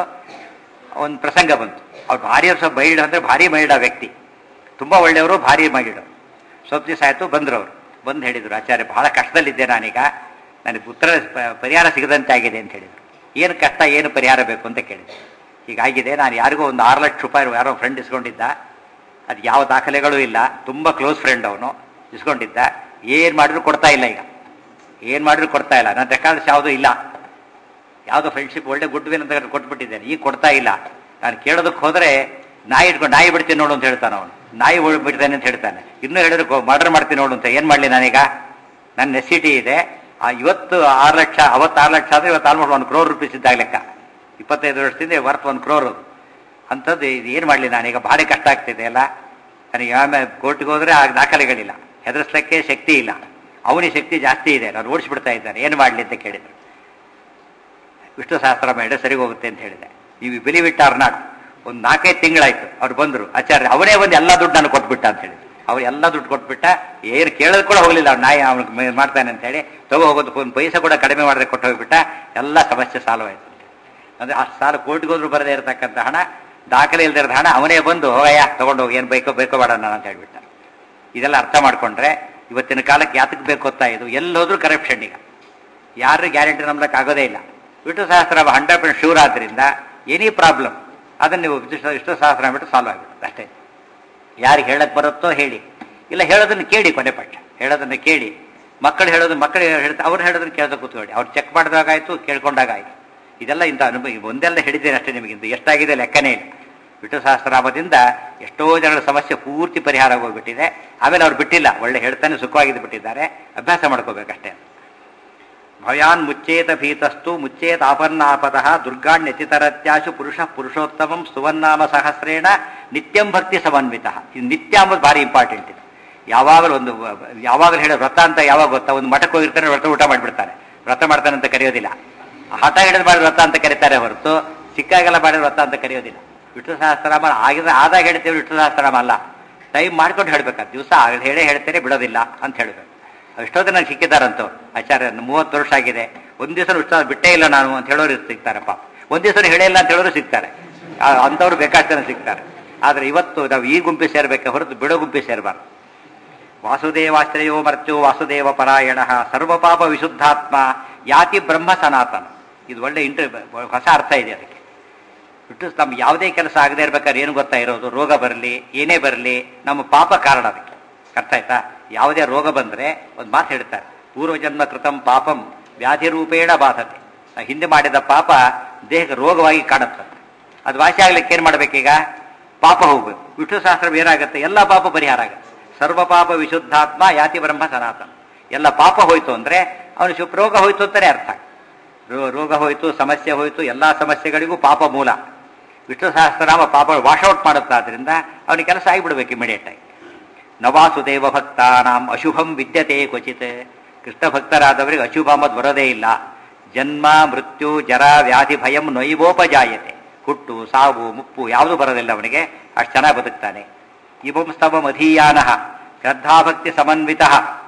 ಒಂದು ಪ್ರಸಂಗ ಬಂತು ಅವ್ರು ಭಾರಿ ಸ್ವಲ್ಪ ಮೈಲ್ಡ್ ಅಂದ್ರೆ ಭಾರಿ ಮೈಲ್ಡ್ ಆ ವ್ಯಕ್ತಿ ತುಂಬಾ ಒಳ್ಳೆಯವರು ಭಾರಿ ಮೈಲ್ಡ್ ಸ್ವಲ್ಪ ದಿವಸ ಆಯ್ತು ಬಂದ್ರು ಅವರು ಬಂದು ಹೇಳಿದ್ರು ಆಚಾರ್ಯ ಬಹಳ ಕಷ್ಟದಲ್ಲಿದ್ದೆ ನಾನೀಗ ನನಗೆ ಉತ್ತರ ಪ- ಪರಿಹಾರ ಸಿಗದಂತೆ ಆಗಿದೆ ಅಂತ ಹೇಳಿದ್ರು ಏನು ಕಷ್ಟ ಏನು ಪರಿಹಾರ ಬೇಕು ಅಂತ ಕೇಳಿದ್ರು ಹೀಗಾಗಿದೆ ನಾನು ಯಾರಿಗೋ ಒಂದು ಆರು ಲಕ್ಷ ರೂಪಾಯಿ ಯಾರೋ ಫ್ರೆಂಡ್ ಇಸ್ಕೊಂಡಿದ್ದ ಅದು ಯಾವ ದಾಖಲೆಗಳೂ ಇಲ್ಲ ತುಂಬ ಕ್ಲೋಸ್ ಫ್ರೆಂಡ್ ಅವನು ಇಸ್ಕೊಂಡಿದ್ದ ಏನು ಮಾಡಿದ್ರು ಕೊಡ್ತಾ ಇಲ್ಲ ಈಗ ಏನು ಮಾಡಿದ್ರು ಕೊಡ್ತಾ ಇಲ್ಲ ನನ್ನ ರೆಕಾರ್ಡ್ಸ್ ಯಾವುದೂ ಇಲ್ಲ ಯಾವುದೋ ಫ್ರೆಂಡ್ಶಿಪ್ ಒಳ್ಳೆ ಗುಡ್ ವಿಲ್ ಅಂತ ಕೊಟ್ಬಿಟ್ಟಿದ್ದೇನೆ ಈಗ ಕೊಡ್ತಾ ಇಲ್ಲ ನಾನು ಕೇಳೋದಕ್ಕೆ ಹೋದರೆ ನಾಯಿ ಇಟ್ಕೊಂಡು ನಾಯಿ ಬಿಡ್ತೀನಿ ನೋಡು ಅಂತ ಹೇಳ್ತಾನೆ ಅವನು ನಾಯಿ ಉಳ್ ಬಿಡ್ತಾನೆ ಅಂತ ಹೇಳ್ತಾನೆ ಇನ್ನೂ ಹೇಳಿದ್ರೆ ಮರ್ಡರ್ ಮಾಡ್ತೀನಿ ನೋಡು ಅಂತ ಏನ್ ಮಾಡ್ಲಿ ನಾನೀಗ ನನ್ನ ನೆಸಿಟಿ ಇದೆ ಆ ಇವತ್ತು ಆರು ಲಕ್ಷ ಅವತ್ತು ಆರು ಲಕ್ಷ ಆದ್ರೆ ಇವತ್ತು ಆಲ್ಮೋಸ್ಟ್ ಒಂದು ಕ್ರೋರ್ ರುಪೀಸ್ ಇದ್ದಾಗ ಲೆಕ್ಕ ಇಪ್ಪತ್ತೈದು ವರ್ಷದಿಂದ ವರ್ತ್ ಒಂದು ಕ್ರೋರ್ ಅದು ಅಂಥದ್ದು ಇದು ಏನು ಮಾಡಲಿ ನಾನೀಗ ಭಾರಿ ಕಷ್ಟ ಆಗ್ತಿದೆ ಅಲ್ಲ ನನಗೆ ಆಮೇಲೆ ಕೋರ್ಟ್ಗೆ ಹೋದ್ರೆ ಆಗ ದಾಖಲೆಗಳಿಲ್ಲ ಹೆದರ್ಸ್ಲಿಕ್ಕೆ ಶಕ್ತಿ ಇಲ್ಲ ಅವನಿಗೆ ಶಕ್ತಿ ಜಾಸ್ತಿ ಇದೆ ನಾನು ಓಡಿಸ್ಬಿಡ್ತಾ ಇದ್ದಾನೆ ಏನು ಮಾಡಲಿ ಅಂತ ಕೇಳಿದ್ರು ವಿಷ್ಣು ಸಹಸ್ರ ಮಾಡಿದ್ರೆ ಸರಿ ಹೋಗುತ್ತೆ ಅಂತ ಹೇಳಿದೆ ನೀವು ಬಿಲಿವ್ ಇಟ್ ಆರ್ ನಾಟ್ ಒಂದು ನಾಲ್ಕೈದು ತಿಂಗಳಾಯ್ತು ಅವ್ರು ಬಂದರು ಆಚಾರ್ಯ ಅವನೇ ಒಂದು ಎಲ್ಲ ದುಡ್ಡು ನಾನು ಕೊಟ್ಬಿಟ್ಟ ಅಂತ ಹೇಳಿ ಅವ್ರು ಎಲ್ಲ ದುಡ್ಡು ಕೊಟ್ಬಿಟ್ಟ ಏನು ಕೇಳೋದು ಕೂಡ ಹೋಗಲಿಲ್ಲ ಅವ್ನು ನಾಯಿ ಅವ್ನಿಗೆ ಮಾಡ್ತಾನೆ ಅಂತ ಹೇಳಿ ತಗೋ ಹೋಗೋದು ಒಂದು ಪೈಸೆ ಕೂಡ ಕಡಿಮೆ ಮಾಡಿದ್ರೆ ಕೊಟ್ಟು ಹೋಗ್ಬಿಟ್ಟ ಎಲ್ಲ ಸಮಸ್ಯೆ ಸಾಲ್ವ್ ಆಯ್ತು ಅಂದ್ರೆ ಆ ಸಾಲ ಕೋರ್ಟ್ಗೆ ಹೋದ್ರು ಬರದೇ ಇರತಕ್ಕಂಥ ಹಣ ದಾಖಲೆ ಇಲ್ದಿರೋದು ಹಣ ಅವನೇ ಬಂದು ಹೋಗಯ್ಯ ತಗೊಂಡು ಹೋಗಿ ಏನು ಬೇಕೋ ಬೇಕೋ ಬೇಡ ನಾನು ಅಂತ ಹೇಳ್ಬಿಟ್ಟ ಇದೆಲ್ಲ ಅರ್ಥ ಮಾಡ್ಕೊಂಡ್ರೆ ಇವತ್ತಿನ ಕಾಲಕ್ಕೆ ಯಾತಕ್ಕೆ ಬೇಕು ಗೊತ್ತಾ ಇದು ಎಲ್ಲೋದ್ರೂ ಕರಪ್ಷನ್ ಈಗ ಯಾರು ಗ್ಯಾರಂಟಿ ನಂಬಲಕ್ಕೆ ಆಗೋದೇ ಇಲ್ಲ Vishnu Sahasra hundred percent sure ಆದ್ರಿಂದ ಎನಿ ಪ್ರಾಬ್ಲಮ್ ಅದನ್ನು ನೀವು ವಿಷ್ಣು ವಿಷ್ಣು ಸಹಸ್ರ ಬಿಟ್ಟು ಸಾಲ್ವ್ ಆಗಿಬಿಡುತ್ತೆ ಅಷ್ಟೇ ಯಾರಿಗೆ ಹೇಳಕ್ ಬರುತ್ತೋ ಹೇಳಿ ಇಲ್ಲ ಹೇಳೋದನ್ನು ಕೇಳಿ ಕೊನೆ ಪಕ್ಷ ಹೇಳೋದನ್ನು ಕೇಳಿ ಮಕ್ಕಳು ಹೇಳೋದು ಮಕ್ಕಳು ಹೇಳ್ತಾ ಅವ್ರು ಹೇಳೋದನ್ನು ಕೇಳ್ತಾ ಕೂತ್ಕೊಳ್ಳಿ ಅವ್ರು ಚೆಕ್ ಮಾಡಿದಾಗಾಯ್ತು ಕೇಳ್ಕೊಂಡಾಗಾಯ್ತು ಇದೆಲ್ಲ ಇಂಥ ಅನುಭವ ಒಂದೆಲ್ಲ ಹೇಳಿದ್ದೇನೆ ಅಷ್ಟೇ ನಿಮಗಿಂತ ಎಷ್ಟಾಗಿದೆ ಲೆಕ್ಕನೇ ಇಲ್ಲ ವಿಷ್ಣು ಸಹಸ್ರನಾಮದಿಂದ ಎಷ್ಟೋ ಜನರ ಸಮಸ್ಯೆ ಪೂರ್ತಿ ಪರಿಹಾರ ಹೋಗ್ಬಿಟ್ಟಿದೆ ಆಮೇಲೆ ಅವ್ರು ಬಿಟ್ಟಿಲ್ಲ ಒಳ್ಳೆ ಹೇಳ್ತಾನೆ ಸುಖವಾಗಿದ್ದು ಬಿಟ್ಟಿದ್ದಾರೆ ಅಭ್ಯಾಸ ಮಾಡ್ಕೋಬೇಕಷ್ಟೇ ಭಯಾನ್ ಮುಚ್ಚೇತ ಭೀತಸ್ತು ಮುಚ್ಚೇತ ಆಪನ್ನಾಪತಃ ದುರ್ಗಾಣ್ಯತಿತರತ್ಯಾಶು ಪುರುಷ ಪುರುಷೋತ್ತಮಂ ಸುವನ್ನಾಮ ಸಹಸ್ರೇಣ ನಿತ್ಯಂ ಭಕ್ತಿ ಸಮನ್ವಿತ ಇದು ನಿತ್ಯ ಅಂಬುದು ಭಾರಿ ಇಂಪಾರ್ಟೆಂಟ್ ಇದೆ ಯಾವಾಗಲೂ ಒಂದು ಯಾವಾಗಲೂ ಹೇಳೋ ವ್ರತ ಅಂತ ಯಾವಾಗ ಗೊತ್ತಾ ಒಂದು ಮಠಕ್ಕೆ ಹೋಗಿರ್ತಾನೆ ವ್ರತ ಊಟ ಮಾಡಿಬಿಡ್ತಾನೆ ವ್ರತ ಮಾಡ್ತಾನೆ ಅಂತ ಕರೆಯೋದಿಲ್ಲ ಹಠ ಹಿಡಿದು ಮಾಡಿದ ವ್ರತ ಅಂತ ಕರೀತಾರೆ ಹೊರತು ಸಿಕ್ಕಾಗೆಲ್ಲ ಮಾಡಿದ ವ್ರತ ಅಂತ ಕರೆಯೋದಿಲ್ಲ ವಿಷ್ಣು ಸಹಸ್ರನಾಮ ಆಗಿದ್ರೆ ಆದಾಗ ಹೇಳ್ತೇವೆ ವಿಷ್ಣು ಸಹಸ್ರನಾಮ ಅಲ್ಲ ಟೈಮ್ ಮಾಡ್ಕೊಂಡು ಹೇಳ್ಬೇಕಾದ ದಿವಸ ಹೇಳೇ ಹೇಳ್ತೇನೆ ಬಿಡೋದಿಲ್ಲ ಅಂತ ಹೇಳ್ಬೇಕು ಎಷ್ಟೋ ಜನ ಸಿಕ್ಕಿದ್ದಾರಂತವ್ರು ಆಚಾರ್ಯ ಮೂವತ್ತು ವರ್ಷ ಆಗಿದೆ ಒಂದ್ ದಿವಸ ವಿಷ್ಣು ಬಿಟ್ಟೇ ಇಲ್ಲ ನಾನು ಅಂತ ಹೇಳೋರು ಸಿಗ್ತಾರಪ್ಪ ಒಂದ್ ದಿವಸ ಹೇಳೇ ಇಲ್ಲ ಅಂತ ಹೇಳೋರು ಸಿಗ್ತಾರೆ ಅಂಥವ್ರು ಬೇಕಾಷ್ಟು ಜನ ಸಿಗ್ತಾರೆ ಆದ್ರೆ ಇವತ್ತು ನಾವು ಈ ಗುಂಪಿ ಸೇರ್ಬೇಕೆ ಹೊರತು ಬಿಡೋ ಗುಂಪಿ ಸೇರಬಾರ್ದು ವಾಸುದೇವಾಶ್ರಯೋ ಮರ್ತ್ಯೋ ವಾಸುದೇವ ಪರಾಯಣ ಸರ್ವಪಾಪ ವಿಶುದ್ಧಾತ್ಮ ಯಾತಿ ಬ್ರಹ್ಮ ಸನಾತನ ಇದು ಒಳ್ಳೆ ಇಂಟರ್ ಹೊಸ ಅರ್ಥ ಇದೆ ಅದಕ್ಕೆ ಬಿಟ್ಟು ನಮ್ಮ ಯಾವುದೇ ಕೆಲಸ ಆಗದೆ ಇರ್ಬೇಕಾದ್ರೆ ಏನು ಗೊತ್ತಾ ಇರೋದು ರೋಗ ಬರಲಿ ಏನೇ ಬರಲಿ ನಮ್ಮ ಪಾಪ ಕಾರಣ ಅದಕ್ಕೆ ಅರ್ಥ ಆಯ್ತಾ ಯಾವುದೇ ರೋಗ ಬಂದ್ರೆ ಒಂದು ಮಾತು ಹೇಳ್ತಾರೆ ಪೂರ್ವಜನ್ಮ ಕೃತಂ ಪಾಪಂ ವ್ಯಾಧಿ ರೂಪೇಣ ಬಾಧತೆ ಹಿಂದೆ ಮಾಡಿದ ಪಾಪ ದೇಹಕ್ಕೆ ರೋಗವಾಗಿ ಕಾಣುತ್ತದೆ ಅದು ವಾಸಿ ಆಗ್ಲಿಕ್ಕೆ ಏನ್ ಮಾಡ್ಬೇಕೀಗ ಪಾಪ ಹೋಗ್ಬೇಕು ವಿಷ್ಣು ಶಾಸ್ತ್ರ ಏನಾಗುತ್ತೆ ಎಲ್ಲ ಪಾಪ ಪರಿಹಾರ ಆಗುತ್ತೆ ಸರ್ವ ಪಾಪ ವಿಶುದ್ಧಾತ್ಮ ಯಾತಿ ಬ್ರಹ್ಮ ಸನಾತನ ಎಲ್ಲ ಪಾಪ ಹೋಯ್ತು ಅಂದ್ರೆ ಅವನು ಶುಭ ರೋಗ ಹೋಯ್ತು ಅಂತಾನೆ ಅರ್ಥ ರೋಗ ಹೋಯ್ತು ಸಮಸ್ಯೆ ಹೋಯ್ತು ಎಲ್ಲಾ ಸಮಸ್ಯೆಗಳಿಗೂ ಪಾಪ ಮೂಲ ವಿಷ್ಣು ಸಹಸ್ರನಾಮ ಪಾಪ ವಾಶೌಟ್ ಮಾಡುತ್ತಾದ್ರಿಂದ ಅವನಿಗೆ ಕೆಲಸ ಆಗಿಬಿಡ್ಬೇಕು ಇಮಿಡಿಯೇಟ್ ಆಗಿ ನವಾಸುದೇವ ಭಕ್ತಾನಾಂ ಅಶುಭಂ ವಿದ್ಯತೆ ಕ್ವಚಿತ್ ಕೃಷ್ಣ ಭಕ್ತರಾದವರಿಗೆ ಅಶುಭ ಅಂಬದು ಬರೋದೇ ಇಲ್ಲ ಜನ್ಮ ಮೃತ್ಯು ಜರ ವ್ಯಾಧಿ ಭಯಂ ನೊಯ್ವೋಪಜಾಯತೆ ಹುಟ್ಟು ಸಾವು ಮುಪ್ಪು ಯಾವುದು ಬರೋದಿಲ್ಲ ಅವನಿಗೆ ಅಷ್ಟು ಚೆನ್ನಾಗಿ ಬದುಕ್ತಾನೆ ಇವಂ ಸ್ತವ ಮಧೀಯಾನ ಶ್ರದ್ಧಾಭಕ್ತಿ ಸಮನ್ವಿತ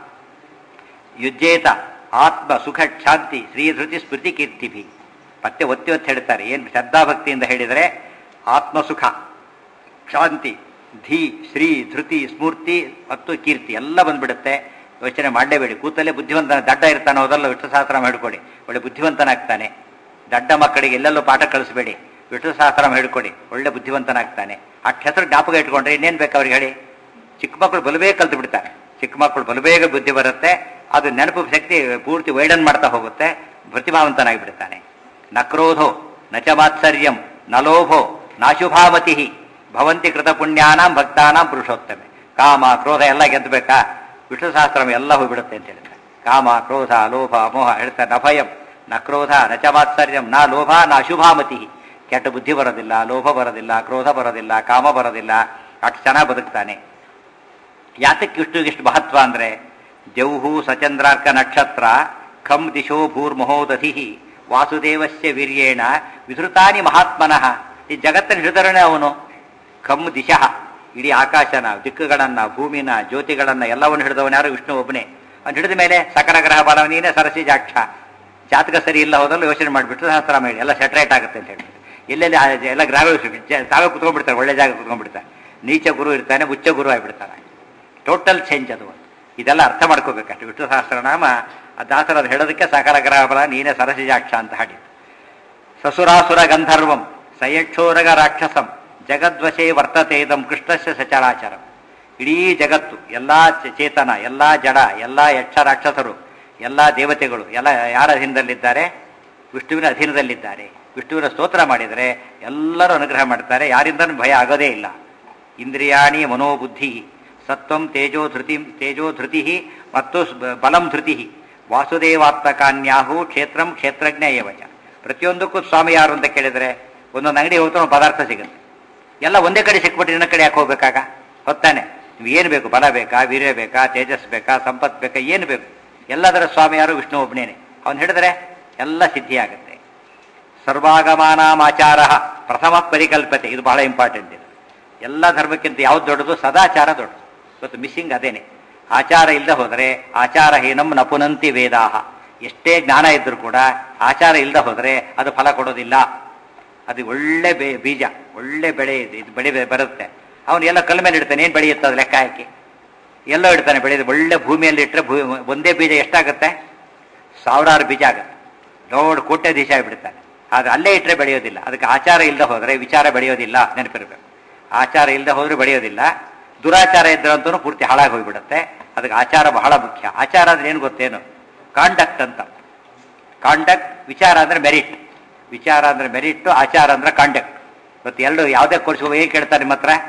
ಯುಜ್ಜೇತ ಆತ್ಮ ಸುಖ ಶಾಂತಿ ಶ್ರೀಧೃತಿ ಸ್ಮೃತಿ ಕೀರ್ತಿಭಿ ಮತ್ತೆ ಒತ್ತಿ ಒತ್ತಿ ಹೇಳ್ತಾರೆ ಏನು ಶ್ರದ್ಧಾಭಕ್ತಿಯಿಂದ ಹೇಳಿದರೆ ಆತ್ಮಸುಖ ಶಾಂತಿ ಧೀ ಶ್ರೀ ಧೃತಿ ಸ್ಮೂರ್ತಿ ಮತ್ತು ಕೀರ್ತಿ ಎಲ್ಲ ಬಂದ್ಬಿಡುತ್ತೆ ಯೋಚನೆ ಮಾಡಲೇಬೇಡಿ ಕೂತಲ್ಲೇ ಬುದ್ಧಿವಂತನ ದಡ್ಡ ಇರ್ತಾನೆ ಹೋದಲ್ಲ ವಿಷ್ಣು ಸಹಸ್ರ ಹೇಳ್ಕೊಡಿ ಒಳ್ಳೆ ಬುದ್ಧಿವಂತನಾಗ್ತಾನೆ ದಡ್ಡ ಮಕ್ಕಳಿಗೆ ಎಲ್ಲೆಲ್ಲೂ ಪಾಠ ಕಳಿಸ್ಬೇಡಿ ವಿಷ್ಣು ಸಹಸ್ರ ಹೇಳ್ಕೊಡಿ ಒಳ್ಳೆ ಬುದ್ಧಿವಂತನಾಗ್ತಾನೆ ಅಷ್ಟು ಹೆಸರು ಜ್ಞಾಪಕ ಇಟ್ಕೊಂಡ್ರೆ ಇನ್ನೇನು ಬೇಕು ಅವ್ರಿಗೆ ಹೇಳಿ ಚಿಕ್ಕ ಮಕ್ಕಳು ಬಲಬೇಗ ಕಲ್ತು ಬಿಡ್ತಾರೆ ಚಿಕ್ಕ ಮಕ್ಕಳು ಬಲಬೇಗ ಬುದ್ಧಿ ಬರುತ್ತೆ ಅದು ನೆನಪು ಶಕ್ತಿ ಪೂರ್ತಿ ವೈಡನ್ ಮಾಡ್ತಾ ಹೋಗುತ್ತೆ ಪ್ರತಿಭಾವಂತನಾಗಿ ಬಿಡ್ತಾನೆ ನ ಕ್ರೋಧೋ ನ ಚ ಮಾತ್ಸರ್ಯಂ ನ ಲೋಭೋ ನಾಶುಭಾಮತಿ ಭವಂತಿ ಕೃತ ಪುಣ್ಯಾನಾಂ ಭಕ್ತಾನಾಂ ಪುರುಷೋತ್ತಮೆ ಕಾಮ ಕ್ರೋಧ ಎಲ್ಲ ಗೆದ್ದಬೇಕಾ ವಿಷ್ಣು ಸಹಸ್ರಮ ಎಲ್ಲ ಹೋಗ್ಬಿಡುತ್ತೆ ಅಂತ ಹೇಳ್ತಾರೆ ಕಾಮ ಕ್ರೋಧ ಲೋಭ ಮೋಹ ಹೇಳ್ತಾರೆ ನ ಭಯಂ ನ ಕ್ರೋಧ ನ ಚ ಮಾತ್ಸರ್ಯಂ ನ ಲೋಭ ನ ಅಶುಭಾಮತಿ ಕೆಟ್ಟ ಬುದ್ಧಿ ಬರೋದಿಲ್ಲ ಲೋಭ ಬರೋದಿಲ್ಲ ಕ್ರೋಧ ಬರೋದಿಲ್ಲ ಕಾಮ ಬರೋದಿಲ್ಲ ಅಷ್ಟು ಚೆನ್ನಾಗಿ ಬದುಕ್ತಾನೆ ಯಾತಕ್ಕೆ ಇಷ್ಟು ಇಷ್ಟು ಮಹತ್ವ ಅಂದ್ರೆ ಜೌಹು ಸಚಂದ್ರಾರ್ಕ ನಕ್ಷತ್ರ ಖಂ ದಿಶೋ ಭೂರ್ಮಹೋದಧಿ ವಾಸುದೇವಸ್ಯ ವೀರ್ಯೇಣ ವಿಧೃತಾನಿ ಮಹಾತ್ಮನಃ ಈ ಜಗತ್ತನ್ನು ಹಿಡಿದರನೇ ಅವನು ಖಮ್ ದಿಶಃ ಇಡೀ ಆಕಾಶನ ದಿಕ್ಕುಗಳನ್ನ ಭೂಮಿನ ಜ್ಯೋತಿಗಳನ್ನ ಎಲ್ಲವನ್ನು ಹಿಡಿದವನು ಯಾರು ವಿಷ್ಣು ಒಬ್ಬನೇ ಅವ್ನು ಹಿಡಿದ ಮೇಲೆ ಸಕಲ ಗ್ರಹ ಬಲ ನೀನೇ ಸರಸಿ ಜಾಕ್ಷ ಜಾತಕ ಸರಿ ಇಲ್ಲ ಹೋದಲ್ಲ ಯೋಚನೆ ಮಾಡಿಬಿಟ್ಟು ಸಹಸ್ರಾಮ ಹೇಳಿ ಎಲ್ಲ ಸೆಟ್ರೇಟ್ ಆಗುತ್ತೆ ಅಂತ ಹೇಳ್ಬಿಟ್ಟು ಎಲ್ಲೆಲ್ಲಿ ಆ ಜ- ಎಲ್ಲ ಗ್ರಹಗಳು ಜ- ತಾವೇ ಕುತ್ಕೊಂಡ್ಬಿಡ್ತಾರೆ ಒಳ್ಳೆ ಜಾಗ ಕುತ್ಕೊಂಡ್ಬಿಡ್ತಾರೆ ನೀಚ ಗುರು ಇರ್ತಾನೆ ಉಚ್ಚ ಗುರು ಆಗಿಬಿಡ್ತಾನೆ ಟೋಟಲ್ ಚೇಂಜ್ ಅದು ಇದೆಲ್ಲ ಅರ್ಥ ಮಾಡ್ಕೋಬೇಕಷ್ಟು ವಿಷ್ಣು ಸಹಸ್ರನಾಮ ಆ ದಾಸರ ಅದು ಹೇಳೋದಕ್ಕೆ ಸಕಲ ಗ್ರಹ ಬಲ ನೀನೇ ಸರಸಿಜಾಕ್ಷ ಅಂತ ಹಾಡಿದ್ದು ಸಸುರಾಸುರ ಗಂಧರ್ವಂ ಸಯಕ್ಷೋರಗ ರಾಕ್ಷಸಂ ಜಗದ್ವಶೇ ವರ್ತತೆ ಇದಂ ಕೃಷ್ಣಸ್ಯ ಸಚರಾಚರಂ ಇಡೀ ಜಗತ್ತು ಎಲ್ಲಾ ಚ- ಚೇತನ ಎಲ್ಲಾ ಜಡ ಎಲ್ಲಾ ಯಕ್ಷ ರಾಕ್ಷಸರು ಎಲ್ಲಾ ದೇವತೆಗಳು ಎಲ್ಲ ಯಾರ ಅಧೀನದಲ್ಲಿದ್ದಾರೆ ವಿಷ್ಣುವಿನ ಅಧೀನದಲ್ಲಿದ್ದಾರೆ ವಿಷ್ಣುವಿನ ಸ್ತೋತ್ರ ಮಾಡಿದರೆ ಎಲ್ಲರೂ ಅನುಗ್ರಹ ಮಾಡ್ತಾರೆ ಯಾರಿಂದನೂ ಭಯ ಆಗೋದೇ ಇಲ್ಲ ಇಂದ್ರಿಯಾಣಿ ಮನೋಬುದ್ಧಿ ಸತ್ವಂ ತೇಜೋ ಧೃತಿ ತೇಜೋ ಧೃತಿ ಮತ್ತು ಸ್- ಬಲಂ ಧೃತಿ ವಾಸುದೇವಾತ್ಮಕಾನ್ಯಾಹು ಕ್ಷೇತ್ರಂ ಕ್ಷೇತ್ರಜ್ಞ ಏವಚ ಪ್ರತಿಯೊಂದಕ್ಕೂ ಸ್ವಾಮಿ ಯಾರು ಅಂತ ಕೇಳಿದರೆ ಒಂದೊಂದು ಅಂಗಡಿ ಹೋಗ್ತಾ ಒಂದು ಪದಾರ್ಥ ಸಿಗುತ್ತೆ ಎಲ್ಲ ಒಂದೇ ಕಡೆ ಸಿಕ್ಬಿಟ್ಟು ಇನ್ನೊಂದು ಕಡೆ ಯಾಕೆ ಹೋಗ್ಬೇಕಾಗ ಹೊತ್ತಾನೆ ನೀವು ಏನು ಬೇಕು ಬಲ ಬೇಕಾ ವೀರ್ಯ ಬೇಕಾ ತೇಜಸ್ ಬೇಕಾ ಸಂಪತ್ ಬೇಕಾ ಏನು ಬೇಕು ಎಲ್ಲದರ ಸ್ವಾಮಿ ಯಾರು ವಿಷ್ಣು ಒಬ್ಬನೇನೆ ಅವನು ಹಿಡಿದ್ರೆ ಎಲ್ಲ ಸಿದ್ಧಿ ಆಗುತ್ತೆ ಸರ್ವಾಗಮಾನಾಮಾಚಾರ ಪ್ರಥಮ ಪರಿಕಲ್ಪತೆ ಇದು ಬಹಳ ಇಂಪಾರ್ಟೆಂಟ್ ಇದು ಎಲ್ಲ ಧರ್ಮಕ್ಕಿಂತ ಯಾವ್ದು ದೊಡ್ಡದು ಸದಾಚಾರ ದೊಡ್ಡದು ಇವತ್ತು ಮಿಸ್ಸಿಂಗ್ ಅದೇನೆ ಆಚಾರ ಇಲ್ಲದೆ ಹೋದರೆ ಆಚಾರ ಹೀನಂ ನಪುನಂತಿ ವೇದಾಹ ಎಷ್ಟೇ ಜ್ಞಾನ ಇದ್ರೂ ಕೂಡ ಆಚಾರ ಇಲ್ಲದೆ ಹೋದರೆ ಅದು ಫಲ ಕೊಡೋದಿಲ್ಲ ಅದು ಒಳ್ಳೆ ಬೇ ಬೀಜ ಒಳ್ಳೆ ಬೆಳೆ ಇದೆ ಇದು ಬೆಳೆ ಬರುತ್ತೆ ಅವನು ಎಲ್ಲ ಕಲ್ ಮೇಲೆ ಇಡ್ತಾನೆ ಏನು ಬೆಳೆಯುತ್ತೆ ಅದು ಲೆಕ್ಕ ಹಾಕಿ ಎಲ್ಲೋ ಇಡ್ತಾನೆ ಬೆಳೆದು ಒಳ್ಳೆ ಭೂಮಿಯಲ್ಲಿ ಇಟ್ಟರೆ ಭೂ ಒಂದೇ ಬೀಜ ಎಷ್ಟಾಗುತ್ತೆ ಸಾವಿರಾರು ಬೀಜ ಆಗುತ್ತೆ ದೊಡ್ಡ ಕೋಟೆ ದೇಶ ಆಗಿಬಿಡ್ತಾನೆ ಆದ್ರೆ ಅಲ್ಲೇ ಇಟ್ಟರೆ ಬೆಳೆಯೋದಿಲ್ಲ ಅದಕ್ಕೆ ಆಚಾರ ಇಲ್ಲದೆ ಹೋದರೆ ವಿಚಾರ ಬೆಳೆಯೋದಿಲ್ಲ ನೆನಪಿರ್ಬೇಕು ಆಚಾರ ಇಲ್ಲದೆ ಹೋದ್ರೆ ಬೆಳೆಯೋದಿಲ್ಲ ದುರಾಚಾರ ಇದ್ರಂತೂ ಪೂರ್ತಿ ಹಾಳಾಗಿ ಹೋಗ್ಬಿಡುತ್ತೆ ಅದಕ್ಕೆ ಆಚಾರ ಬಹಳ ಮುಖ್ಯ ಆಚಾರ ಅಂದ್ರೆ ಏನು ಗೊತ್ತೇನು ಕಾಂಡಕ್ಟ್ ಅಂತ ಕಾಂಡಕ್ಟ್ ವಿಚಾರ ಅಂದ್ರೆ ಮೆರಿಟ್ ವಿಚಾರ ಅಂದ್ರೆ ಮೆರಿಟ್ ಆಚಾರ ಅಂದ್ರೆ ಕಾಂಡಕ್ಟ್ ಇವತ್ತು ಎರಡು ಯಾವುದೇ ಕೋರ್ಸ್ ಹೇಗೆ ಕೇಳ್ತಾರೆ ನಿಮ್ಮ ಹತ್ರ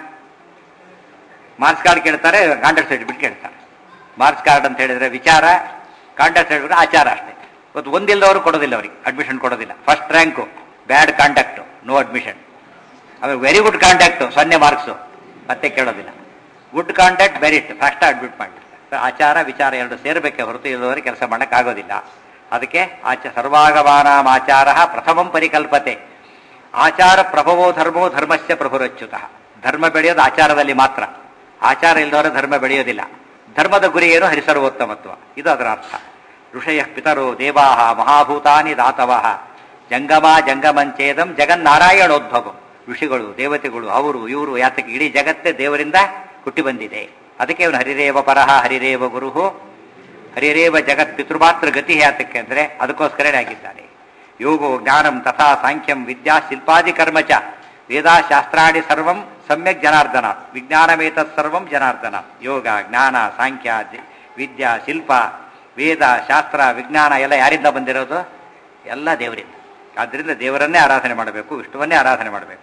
ಮಾರ್ಕ್ಸ್ ಕಾರ್ಡ್ ಕೇಳ್ತಾರೆ ಕಾಂಡಕ್ಟ್ ಸರ್ಟಿಫಿಕೇಟ್ ಕೇಳ್ತಾರೆ ಮಾರ್ಕ್ಸ್ ಕಾರ್ಡ್ ಅಂತ ಹೇಳಿದ್ರೆ ವಿಚಾರ ಕಾಂಡಕ್ಟ್ ಸರ್ಟಿಫಿಕೇಟ್ ಆಚಾರ ಅಷ್ಟೇ ಇವತ್ತು ಒಂದಿಲ್ಲದವರು ಕೊಡೋದಿಲ್ಲ ಅವರಿಗೆ ಅಡ್ಮಿಷನ್ ಕೊಡೋದಿಲ್ಲ first rank bad conduct no admission ಆಮೇಲೆ ವೆರಿ ಗುಡ್ ಕಾಂಟ್ಯಾಕ್ಟ್ ಸೊನ್ನೆ ಮಾರ್ಕ್ಸು ಮತ್ತೆ ಕೇಳೋದಿಲ್ಲ good contact merit first admit ಮಾಡಿರ್ತಾರೆ So, ಆಚಾರ ವಿಚಾರ ಎರಡು ಸೇರಬೇಕೆ ಹೊರತು ಇಲ್ಲದವರಿಗೆ ಕೆಲಸ ಮಾಡೋಕ್ಕಾಗೋದಿಲ್ಲ ಅದಕ್ಕೆ ಆಚ ಸರ್ವಾಗಮಾನಾಂ ಆಚಾರ ಪ್ರಥಮಂ ಪರಿಕಲ್ಪತೆ ಆಚಾರ ಪ್ರಭವೋ ಧರ್ಮೋ ಧರ್ಮಸ್ಯ ಪ್ರಭುರಚ್ಯುತ ಧರ್ಮ ಬೆಳೆಯೋದು ಆಚಾರದಲ್ಲಿ ಮಾತ್ರ ಆಚಾರ ಇಲ್ಲದವರ ಧರ್ಮ ಬೆಳೆಯೋದಿಲ್ಲ ಧರ್ಮದ ಗುರಿ ಏನು ಹರಿಸರ್ವೋತ್ತಮತ್ವ ಇದು ಅದರ ಅರ್ಥ ಋಷಯ ಪಿತರೋ ದೇವಾ ಮಹಾಭೂತಾನಿ ದಾತವ ಜಂಗಮ ಜಂಗಮಂಚೇದಂ ಜಗನ್ನಾರಾಯಣೋದ್ಭವಂ ಋಷಿಗಳು ದೇವತೆಗಳು ಅವರು ಇವರು ಯಾತಕ್ಕೆ ಇಡೀ ಜಗತ್ತೇ ದೇವರಿಂದ ಹುಟ್ಟಿ ಬಂದಿದೆ ಅದಕ್ಕೆ ಅವನು ಹರಿರೇವ ಪರಹ ಹರಿರೇವ ಗುರುಹು ಹರಿರೇವ ಜಗತ್ ಪಿತೃಮಾತ್ರ ಗತಿ ಯಾತಕ್ಕೆ ಅಂದ್ರೆ ಅದಕ್ಕೋಸ್ಕರನೇ ಆಗಿದ್ದಾನೆ ಯೋಗೋ ಜ್ಞಾನಂ ತಥಾ ಸಾಂಖ್ಯಂ ವಿದ್ಯಾ ಶಿಲ್ಪಾದಿ ಕರ್ಮಚ ವೇದಾಶಾಸ್ತ್ರಾಣಿ ಸರ್ವಂ ಸಮ್ಯಕ್ ಜನಾರ್ದನ ವಿಜ್ಞಾನಮೇತತ್ ಸರ್ವಂ ಜನಾರ್ದನ ಯೋಗ ಜ್ಞಾನ ಸಾಂಖ್ಯ ದಿ- ವಿದ್ಯಾ ಶಿಲ್ಪ ವೇದ ಶಾಸ್ತ್ರ ವಿಜ್ಞಾನ ಎಲ್ಲ ಯಾರಿಂದ ಬಂದಿರೋದು ಎಲ್ಲ ದೇವರಿಂದ ಆದ್ದರಿಂದ ದೇವರನ್ನೇ ಆರಾಧನೆ ಮಾಡಬೇಕು ವಿಷ್ಣುವನ್ನೇ ಆರಾಧನೆ ಮಾಡಬೇಕು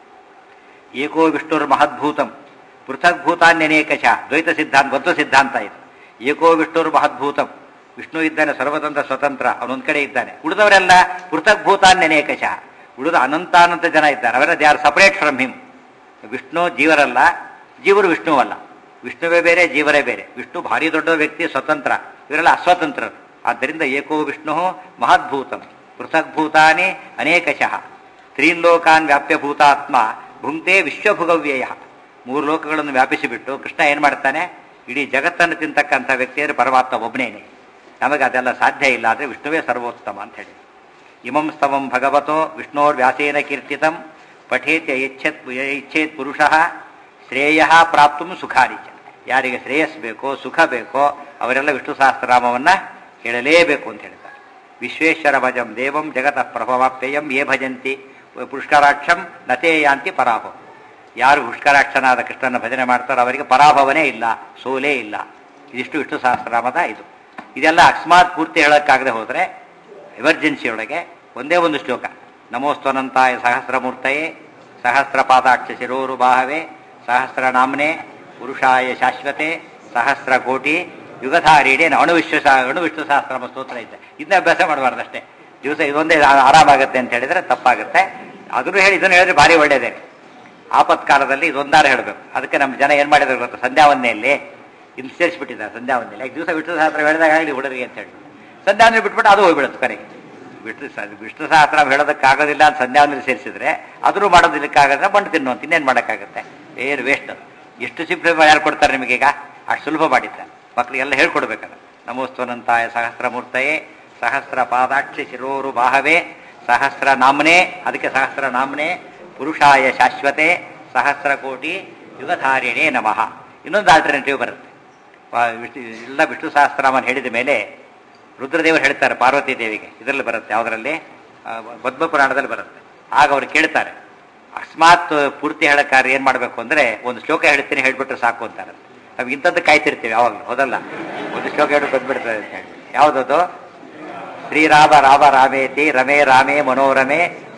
ಏಕೋ ವಿಷ್ಣುರ್ ಮಹದ್ಭೂತಂ ಪೃಥಗ್ಭೂತಾನ್ಯನೇಕಶ ದ್ವೈತ ಸಿದ್ಧಾಂತ ಬದ್ಧ ಸಿದ್ಧಾಂತ ಇದು ಏಕೋ ವಿಷ್ಣುರ್ ಮಹದ್ಭೂತಂ ವಿಷ್ಣು ಇದ್ದಾನೆ ಸರ್ವತಂತ್ರ ಸ್ವತಂತ್ರ ಅವನೊಂದ್ ಕಡೆ ಇದ್ದಾನೆ ಉಳಿದವರೆಲ್ಲ ಪೃಥಗ್ಭೂತಾನ್ಯನೇಕಶ ಉಳಿದ ಅನಂತಾನಂತ ಜನ ಇದ್ದಾರೆ ಅವರ they are separate from him Vishnu ಜೀವರಲ್ಲ ಜೀವರು ವಿಷ್ಣುವಲ್ಲ ವಿಷ್ಣುವೇ ಬೇರೆ ಜೀವರೇ ಬೇರೆ ವಿಷ್ಣು ಭಾರಿ ದೊಡ್ಡ ವ್ಯಕ್ತಿ ಸ್ವತಂತ್ರ ಇವರೆಲ್ಲ ಅಸ್ವತಂತ್ರರು ಆದ್ದರಿಂದ ಏಕೋ ವಿಷ್ಣು ಮಹದ್ಭೂತಂ ಪೃಥಗ್ಭೂತಾನಿ ಅನೇಕಶಃ ತ್ರೀನ್ ಲೋಕಾನ್ ವ್ಯಾಪ್ಯ ಭೂತಾತ್ಮ ಭುಂಕ್ತೆ ವಿಶ್ವಭುಗವ್ಯಯ ಮೂರು ಲೋಕಗಳನ್ನು ವ್ಯಾಪಿಸಿಬಿಟ್ಟು ಕೃಷ್ಣ ಏನ್ ಮಾಡ್ತಾನೆ ಇಡೀ ಜಗತ್ತನ್ನು ತಿಂತಕ್ಕಂಥ ವ್ಯಕ್ತಿಯರು ಪರಮಾತ್ಮ ಒಬ್ಬನೇನೆ ನಮಗೆ ಅದೆಲ್ಲ ಸಾಧ್ಯ ಇಲ್ಲ ಆದರೆ ವಿಷ್ಣುವೇ ಸರ್ವೋತ್ತಮ ಅಂತ ಹೇಳಿ ಇಮಂ ಸ್ತವಂ ಭಗವತೋ ವಿಷ್ಣೋರ್ ವ್ಯಾಸೇನ ಕೀರ್ತಿತಂ ಪಠೇತ್ಯ ಇಚ್ಛೇತ್ ಇಚ್ಛೇತ್ ಪುರುಷ ಶ್ರೇಯ ಪ್ರಾಪ್ತು ಸುಖಾರಿ ಚ ಯಾರಿಗೆ ಶ್ರೇಯಸ್ ಬೇಕೋ ಸುಖ ಬೇಕೋ ಅವರೆಲ್ಲ ವಿಷ್ಣು ಸಹಸ್ರನಾಮವನ್ನ ಹೇಳಲೇಬೇಕು ಅಂತ ಹೇಳ್ತಾರೆ ವಿಶ್ವೇಶ್ವರ ಭಜಂ ದೇವಂ ಜಗತಃ ಪ್ರಭವಾಪ್ಯಯಂ ಯೇ ಭಜಂತಿ ಪುಷ್ಕರಾಕ್ಷಂ ನತೇ ಯಾಂತಿ ಪರಾಭವ ಯಾರು ಪುಷ್ಕರಾಕ್ಷನಾದ ಕೃಷ್ಣನ ಭಜನೆ ಮಾಡ್ತಾರೋ ಅವರಿಗೆ ಪರಾಭವನೇ ಇಲ್ಲ ಸೋಲೇ ಇಲ್ಲ ಇದಿಷ್ಟು ವಿಷ್ಣು ಸಹಸ್ರನಾಮದ ಇದು ಇದೆಲ್ಲ ಅಕಸ್ಮಾತ್ ಪೂರ್ತಿ ಹೇಳೋಕ್ಕಾಗದೆ ಹೋದರೆ ಎಮರ್ಜೆನ್ಸಿ ಒಳಗೆ ಒಂದೇ ಒಂದು ಶ್ಲೋಕ ನಮೋಸ್ತನಂತಾಯ ಸಹಸ್ರಮೂರ್ತಯೇ ಸಹಸ್ರ ಪಾದಾಕ್ಷ ಶಿರೋರು ಬಾಹವೆ ಸಹಸ್ರ ನಾಮ್ನೆ ಪುರುಷಾಯ ಶಾಶ್ವತೆ ಸಹಸ್ರ ಕೋಟಿ ಯುಗಧಾರಿಣೆ ಅಣು ವಿಶ್ವ ಅಣು ವಿಷ್ಣು ಸಹಸ್ರಮ ಸ್ತೋತ್ರ ಇದೆ ಇದನ್ನ ಅಭ್ಯಾಸ ಮಾಡಬಾರ್ದಷ್ಟೇ ದಿವಸ ಇದೊಂದೇ ಆ- ಆರಾಮಾಗುತ್ತೆ ಅಂತ ಹೇಳಿದ್ರೆ ತಪ್ಪಾಗುತ್ತೆ ಅದನ್ನು ಹೇಳಿ ಇದನ್ನು ಹೇಳಿದ್ರೆ ಭಾರಿ ಒಳ್ಳೇದೇ ಆಪತ್ಕಾಲದಲ್ಲಿ ಇದೊಂದಾರ ಹೇಳಬೇಕು ಅದಕ್ಕೆ ನಮ್ಮ ಜನ ಏನು ಮಾಡಿದ್ರು ಗೊತ್ತಾ ಸಂಧ್ಯಾವಂದನೆಯಲ್ಲಿ ಇಲ್ಲಿ ಸೇರಿಸ್ಬಿಟ್ಟಿದ್ದಾರೆ ಸಂಧ್ಯಾವಂದನೆಯಲ್ಲಿ ಯಾಕೆ ದಿವಸ ವಿಷ್ಣು ಸಹಸ್ರ ಹೇಳಿದಾಗ ಆಗಲಿ ಹುಡುಗರಿಗೆ ಅಂತ ಹೇಳಿ ಸಂಧ್ಯಾವಂದನೆ ಬಿಟ್ಬಿಟ್ಟು ಅದು ಹೋಗ್ಬಿಡುತ್ತೆ ಕರೆಗೆ ವಿಷ್ಣು ಸ- ವಿಷ್ಣು ಸಹಸ್ರ ಹೇಳೋದಕ್ಕಾಗೋದಿಲ್ಲ ಅಂತ ಸಂಧ್ಯಾವಂದನೆ ಸೇರಿಸಿದ್ರೆ ಅದನ್ನು ಮಾಡೋದಿಲ್ಲಕ್ಕಾಗದ್ರೆ ಬಂಡು ತಿನ್ನುವಂತ ಇನ್ನೇನು ಮಾಡೋಕ್ಕಾಗುತ್ತೆ ಏನು ವೇಸ್ಟ್ ಎಷ್ಟು ಸಿಂಪ್ಲಿಫೈ ಯಾರು ಕೊಡ್ತಾರೆ ನಿಮಗೀಗ ಅಷ್ಟು ಸುಲಭ ಮಾಡಿದ್ದಾರೆ ಮಕ್ಕಳಿಗೆಲ್ಲ ಹೇಳ್ಕೊಡ್ಬೇಕಲ್ಲ ನಮೋಸ್ತವನಂತಾಯ ಸಹಸ್ರ ಮೂರ್ತಯೇ ಸಹಸ್ರ ಪಾದಾಕ್ಷಿ ಶಿರೋರು ಬಾಹವೇ ಸಹಸ್ರ ನಾಮ್ನೆ ಅದಕ್ಕೆ ಸಹಸ್ರ ನಾಮ್ನೆ ಪುರುಷಾಯ ಶಾಶ್ವತೆ ಸಹಸ್ರ ಕೋಟಿ ಯುಗಧಾರಿಣೇ ನಮಃ ಇನ್ನೊಂದು ಆಲ್ಟರ್ನೇಟಿವ್ ಬರುತ್ತೆ ವಾ- ವಿಷ್ಣು ಎಲ್ಲ ವಿಷ್ಣು ಸಹಸ್ರನಾಮನ ಹೇಳಿದ ಮೇಲೆ ರುದ್ರದೇವರು ಹೇಳ್ತಾರೆ ಪಾರ್ವತಿ ದೇವಿಗೆ ಇದರಲ್ಲಿ ಬರುತ್ತೆ ಯಾವುದರಲ್ಲಿ ಆ, ಪದ್ಮ ಪುರಾಣದಲ್ಲಿ ಬರುತ್ತೆ ಆಗ ಅವ್ರು ಕೇಳ್ತಾರೆ ಅಕಸ್ಮಾತ್ ಪೂರ್ತಿ ಹೇಳಕ್ಕಾದ್ರೆ ಏನ್ ಮಾಡಬೇಕು ಅಂದ್ರೆ ಒಂದು ಶ್ಲೋಕ ಹೇಳ್ತೀನಿ ಹೇಳ್ಬಿಟ್ರೆ ಸಾಕು ಅಂತಾರೆ ನಾವು ಇಂಥದ್ದು ಕಾಯ್ತಿರ್ತೀವಿ ಯಾವಾಗಲೂ ಹೌದಲ್ಲ ಒಂದು ಶ್ಲೋಕ ಹೇಳಿ ಬಂದ್ಬಿಡ್ತದೆ ಅಂತ ಹೇಳಿ ಯಾವುದದು ಶ್ರೀರಾಮ ರಾಮ ರಾಮೇತಿ ರಮೇ ರಾಮೇ ಮನೋರಮೆ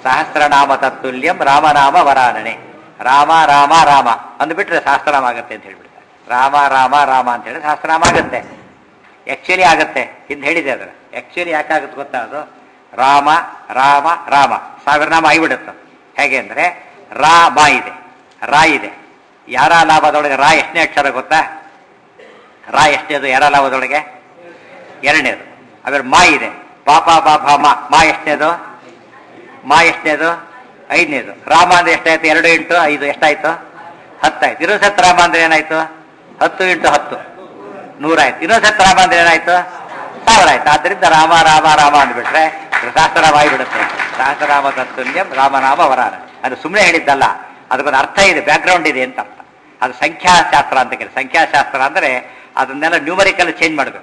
ಸಹಸ್ರನಾಮ ತತ್ತುಲ್ಯಂ ರಾಮನಾಮ ವರಾನನೆ ರಾಮ ರಾಮ ರಾಮ ಅಂದ್ಬಿಟ್ರೆ ಸಹಸ್ರನಾಮ ಆಗುತ್ತೆ ಅಂತ ಹೇಳ್ಬಿಡ್ತಾರೆ ರಾಮ ರಾಮ ರಾಮ ಅಂತ ಹೇಳಿ ಸಹಸ್ರನಾಮ ಆಗುತ್ತೆ ಆಕ್ಚುಲಿ ಆಗುತ್ತೆ ಹಿಂದೆ ಹೇಳಿದೆ ಅದರ ಆಕ್ಚುಲಿ ಯಾಕಾಗುತ್ತೆ ಗೊತ್ತಾ ಅದು ರಾಮ ರಾಮ ರಾಮ ಸಾವಿರ ನಾಮ ಆಗಿಬಿಡುತ್ತೆ ಹೇಗೆ ಅಂದ್ರೆ ರಾ ಮಾ ಇದೆ ರಾ ಇದೆ ಯಾರ ಲಾಭದೊಳಗೆ ರಾ ಎಷ್ಟನೇ ಅಕ್ಷರ ಗೊತ್ತಾ ರಾ ಎಷ್ಟನೇದು ಯಾರ ಲಾಭದೊಳಗೆ ಎರಡನೇದು ಆಮೇಲೆ ಮಾ ಇದೆ ಪಾಪ ಬಾ ಭಾ ಮಾ ಮಾ ಎಷ್ಟನೇದು ಮಾ ಎಷ್ಟನೇದು ಐದನೇದು ರಾಮ ಅಂದ್ರೆ ಎಷ್ಟಾಯ್ತು ಎರಡು ಇಂಟು ಐದು ಎಷ್ಟಾಯ್ತು ಹತ್ತಾಯ್ತು ಇನ್ನೊಂದು ಸತ್ ರಾಮ ಅಂದ್ರೆ ಏನಾಯ್ತು ಹತ್ತು ಇಂಟು ಹತ್ತು ನೂರಾಯ್ತು ಇನ್ನೊಂದು ಸತ್ ರಾಮ ಅಂದ್ರೆ ಏನಾಯ್ತು ಸಾವಿರ ಆಯ್ತು ಆದ್ರಿಂದ ರಾಮ ರಾಮ ರಾಮ ಅಂದ್ಬಿಟ್ರೆ ಸಹಸ್ರನಾಮ ಆಗಿಬಿಡುತ್ತೆ ಸಹಸ್ರನಾಮ ತತ್ತುಲ್ಯಂ ರಾಮನಾಮ ವರಾನ ಅದು ಸುಮ್ಮನೆ ಹೇಳಿದ್ದಲ್ಲ ಅದಕ್ಕೊಂದು ಅರ್ಥ ಇದೆ ಬ್ಯಾಕ್ಗ್ರೌಂಡ್ ಇದೆ ಅಂತ ಅರ್ಥ ಅದು ಸಂಖ್ಯಾಶಾಸ್ತ್ರ ಅಂತ ಕೇಳಿ ಸಂಖ್ಯಾಶಾಸ್ತ್ರ ಅಂದ್ರೆ ಅದನ್ನೆಲ್ಲ ನ್ಯೂಮರಿಕಲ್ ಚೇಂಜ್ ಮಾಡಬೇಕು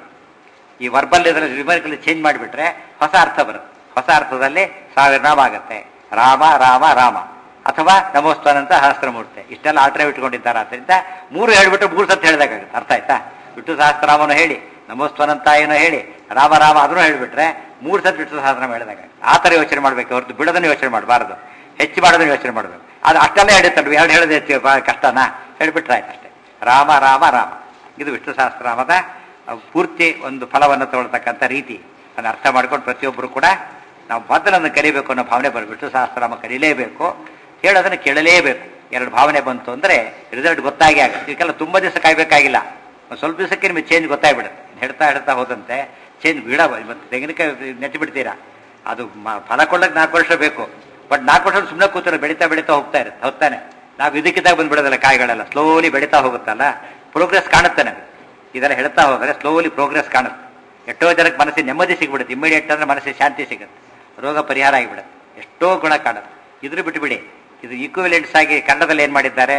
ಈ ವರ್ಬಲ್ ಇದರಲ್ಲಿ ನ್ಯೂಮರಿಕಲ್ ಚೇಂಜ್ ಮಾಡಿಬಿಟ್ರೆ ಹೊಸ ಅರ್ಥ ಬರುತ್ತೆ ಹೊಸ ಅರ್ಥದಲ್ಲಿ ಸಾವಿರ ನಾಮ ಆಗುತ್ತೆ ರಾಮ ರಾಮ ರಾಮ ಅಥವಾ ನಮೋಸ್ತನಂತ ಸಹಸ್ರಮೂರ್ತಿ ಇಷ್ಟೆಲ್ಲ ಆಲ್ಟ್ರೇವ್ ಇಟ್ಕೊಂಡಿದ್ದಾರೆ ಆದ್ದರಿಂದ ಮೂರು ಹೇಳ್ಬಿಟ್ಟು ಮೂರು ಸತ್ ಹೇಳಿದಾಗುತ್ತೆ ಅರ್ಥ ಆಯ್ತಾ ವಿಷ್ಣು ಸಹಸ್ರನಾಮನ ಹೇಳಿ ನಮೋಸ್ತನಂತ ಏನೋ ಹೇಳಿ ರಾಮ ರಾಮ ಅದನ್ನು ಹೇಳಿಬಿಟ್ರೆ ಮೂರು ಸತ್ ವಿಷ್ಣು ಸಹಸ್ರನಾಮ ಹೇಳಿದಾಗ ಆ ಥರ ಯೋಚನೆ ಮಾಡಬೇಕು ಹೊರತು ಬಿಡೋದನ್ನು ಯೋಚನೆ ಮಾಡಬಾರದು ಹೆಚ್ಚು ಮಾಡೋದನ್ನು ಯೋಚನೆ ಮಾಡಬೇಕು ಅದು ಅಷ್ಟೆಲ್ಲ ಹೇಳಿತ್ತಲ್ವಿ ಎರಡು ಹೇಳೋದು ಹೆಚ್ಚು ಬಹಳ ಕಷ್ಟನಾ ಹೇಳಿಬಿಟ್ರೆ ಆಯ್ತು ಅಷ್ಟೇ ರಾಮ ರಾಮ ರಾಮ ಇದು ವಿಷ್ಣು ಸಹಸ್ರನಾಮದ ಅಹ್, ಪೂರ್ತಿ ಒಂದು ಫಲವನ್ನು ತಗೊಳ್ತಕ್ಕಂಥ ರೀತಿ ಅದನ್ನು ಅರ್ಥ ಮಾಡ್ಕೊಂಡು ಪ್ರತಿಯೊಬ್ಬರು ಕೂಡ ನಾವು ಮೊದಲನ್ನು ಕಲಿಬೇಕು ಅನ್ನೋ ಭಾವನೆ ಬರಬೇಕು ವಿಷ್ಣು ಸಹಸ್ರನಾಮ ಕಲಿಲೇಬೇಕು ಹೇಳೋದನ್ನು ಕೇಳಲೇಬೇಕು ಎರಡು ಭಾವನೆ ಬಂತು ಅಂದರೆ ರಿಸಲ್ಟ್ ಗೊತ್ತಾಗಿ ಆಗುತ್ತೆ ಇದಕ್ಕೆಲ್ಲ ತುಂಬ ದಿವಸ ಕಾಯ್ಬೇಕಾಗಿಲ್ಲ ಒಂದು ಸ್ವಲ್ಪ ದಿವಸಕ್ಕೆ ನಿಮಗೆ ಚೇಂಜ್ ಗೊತ್ತಾಗ್ಬಿಡುತ್ತೆ ಹೇಳ್ತಾ ಹೇಳ್ತಾ ಹೋದಂತೆ ಚೇಂಜ್ ಬಿಡ ಇವತ್ತು ತೆಂಗಿನಕಾಯಿ ನೆಟ್ಟು ಬಿಡ್ತೀರಾ ಅದು ಮ- ಫಲ ಕೊಡ್ಲಿಕ್ಕೆ ನಾಲ್ಕು ವರ್ಷ ಬೇಕು ಬಟ್ ನಾಲ್ಕು ವರ್ಷ ಸುಮ್ಮನೆ ಕೂತಾರೆ ಬೆಳೀತಾ ಬೆಳೀತಾ ಹೋಗ್ತಾ ಇರುತ್ತೆ ಹೋಗ್ತಾನೆ ನಾವು ಇದಕ್ಕಿದ್ದಾಗ ಬಂದು ಬಿಡೋದಲ್ಲ ಕಾಯಿಗಳೆಲ್ಲ ಸ್ಲೋಲಿ ಬೆಳೀತಾ ಹೋಗುತ್ತಲ್ಲ ಪ್ರೋಗ್ರೆಸ್ ಕಾಣುತ್ತೆ ನಮಗೆ ಇದೆಲ್ಲ ಹೇಳ್ತಾ ಹೋದರೆ ಸ್ಲೋಲಿ ಪ್ರೋಗ್ರೆಸ್ ಕಾಣುತ್ತೆ ಎಷ್ಟೋ ಜನಕ್ಕೆ ಮನಸ್ಸಿಗೆ ನೆಮ್ಮದಿ ಸಿಗ್ಬಿಡುತ್ತೆ ಇಮಿಡಿಯೇಟ್ ಅಂದ್ರೆ ಮನಸ್ಸಿಗೆ ಶಾಂತಿ ಸಿಗುತ್ತೆ ರೋಗ ಪರಿಹಾರ ಆಗಿಬಿಡುತ್ತೆ ಎಷ್ಟೋ ಗುಣ ಕಾಣುತ್ತೆ ಇದ್ರ ಬಿಟ್ಟುಬಿಡಿ ಇದು ಈಕ್ವಿಲೆಂಟ್ಸ್ ಆಗಿ ಕನ್ನಡದಲ್ಲಿ ಏನು ಮಾಡಿದ್ದಾರೆ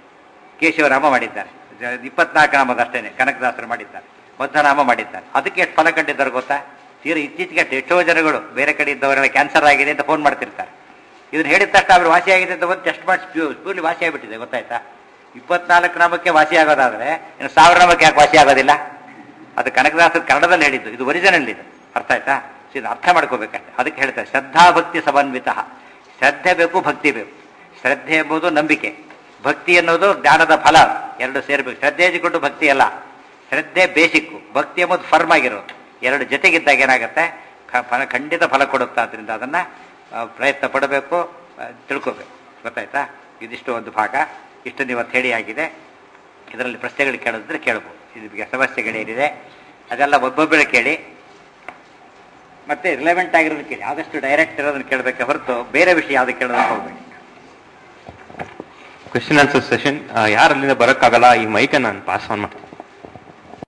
ಕೇಶವರಾಮ ಮಾಡಿದ್ದಾರೆ ಜ- ಇಪ್ಪತ್ನಾಲ್ಕು ನಾಮದ ಅಷ್ಟೇನೆ ಕನಕದಾಸರು ಮಾಡಿದ್ದಾರೆ ಮಧ್ವನಾಮ ಮಾಡಿದ್ದಾರೆ ಅದಕ್ಕೆ ಎಷ್ಟು ಫಲ ಕಂಡಿದ್ದಾರೆ ಗೊತ್ತಾ ತೀರಾ ಇತ್ತೀಚೆಗೆ ಅಷ್ಟೇ ಎಷ್ಟೋ ಜನಗಳು ಬೇರೆ ಕಡೆ ಇದ್ದವರೆಲ್ಲ ಕ್ಯಾನ್ಸರ್ ಆಗಿದೆ ಅಂತ ಫೋನ್ ಮಾಡ್ತಿರ್ತಾರೆ ಇದನ್ನ ಹೇಳಿದ ತಕ್ಷಣ ಅವ್ರು ವಾಸಿ ಆಗಿದೆ ಅಂತ ಬಂದು ಟೆಸ್ಟ್ ಮಾಡಿ ಪ್ಯೂರ್ಲಿ ವಾಸಿ ಆಗಿಬಿಟ್ಟಿದೆ ಗೊತ್ತಾಯ್ತಾ ಇಪ್ಪತ್ನಾಲ್ಕು ನಾಮಕ್ಕೆ ವಾಸಿ ಆಗೋದಾದ್ರೆ ಇನ್ನು ಸಾವಿರ ನಾಮಕ್ಕೆ ಯಾಕೆ ವಾಸಿ ಆಗೋದಿಲ್ಲ ಅದು ಕನಕದಾಸರು ಕನ್ನಡದಲ್ಲಿ ಹೇಳಿದ್ದು ಇದು ಒರಿಜಿನಲ್ ಇದು ಅರ್ಥ ಆಯ್ತಾ ಸೊ ಇದು ಅರ್ಥ ಮಾಡ್ಕೋಬೇಕಷ್ಟೆ ಅದಕ್ಕೆ ಹೇಳ್ತಾರೆ ಶ್ರದ್ಧಾ ಭಕ್ತಿ ಸಮನ್ವಿತ ಶ್ರದ್ಧೆ ಬೇಕು ಭಕ್ತಿ ಬೇಕು ಶ್ರದ್ಧೆ ಎಂಬುದು ನಂಬಿಕೆ ಭಕ್ತಿ ಅನ್ನೋದು ಜ್ಞಾನದ ಫಲ ಎರಡು ಸೇರ್ಬೇಕು ಶ್ರದ್ಧೆ ಇದ್ಕೊಂಡು ಭಕ್ತಿ ಅಲ್ಲ ಶ್ರದ್ಧೆ ಬೇಸಿಕ್ಕು ಭಕ್ತಿ ಎಂಬುದು ಫರ್ಮ್ ಆಗಿರೋದು ಎರಡು ಜೊತೆಗಿದ್ದಾಗ ಏನಾಗುತ್ತೆ ಕ- ಫಲ ಖಂಡಿತ ಫಲ ಕೊಡುತ್ತೆ ಅದರಿಂದ ಅದನ್ನ ಆ, ಪ್ರಯತ್ನ ಪಡಬೇಕು ಆ, ತಿಳ್ಕೋಬೇಕು ಗೊತ್ತಾಯ್ತಾ ಇದಿಷ್ಟು ಒಂದು ಭಾಗ ಇಷ್ಟು ಇವತ್ತು ಹೇಳಿ ಆಗಿದೆ ಇದರಲ್ಲಿ ಪ್ರಶ್ನೆಗಳು ಕೇಳಿದ್ರೆ ಕೇಳ್ಬೋದು ಇದಕ್ಕೆ ಸಮಸ್ಯೆಗಳೇನಿದೆ ಅದೆಲ್ಲ ಒಬ್ಬೊಬ್ಬರೇ ಕೇಳಿ ಮತ್ತೆ ರಿಲೆವೆಂಟ್ ಆಗಿರೋದು ಕೇಳಿ ಆದಷ್ಟು ಡೈರೆಕ್ಟ್ ಇರೋದನ್ನ ಕೇಳಬೇಕೆ ಹೊರತು ಬೇರೆ ವಿಷಯ ಯಾವ್ದು ಕೇಳೋದಕ್ಕೆ ಹೋಗ್ಬೇಡಿ ಕ್ವೆಶನ್ ಆನ್ಸರ್ ಸೆಷನ್ ಯಾರು ಅಲ್ಲಿಂದ ಬರೋಕ್ಕಾಗಲ್ಲ ಈ ಮೈಕ್ ನಾನು ಪಾಸ್ ಆನ್ ಮಾಡ್ತೀನಿ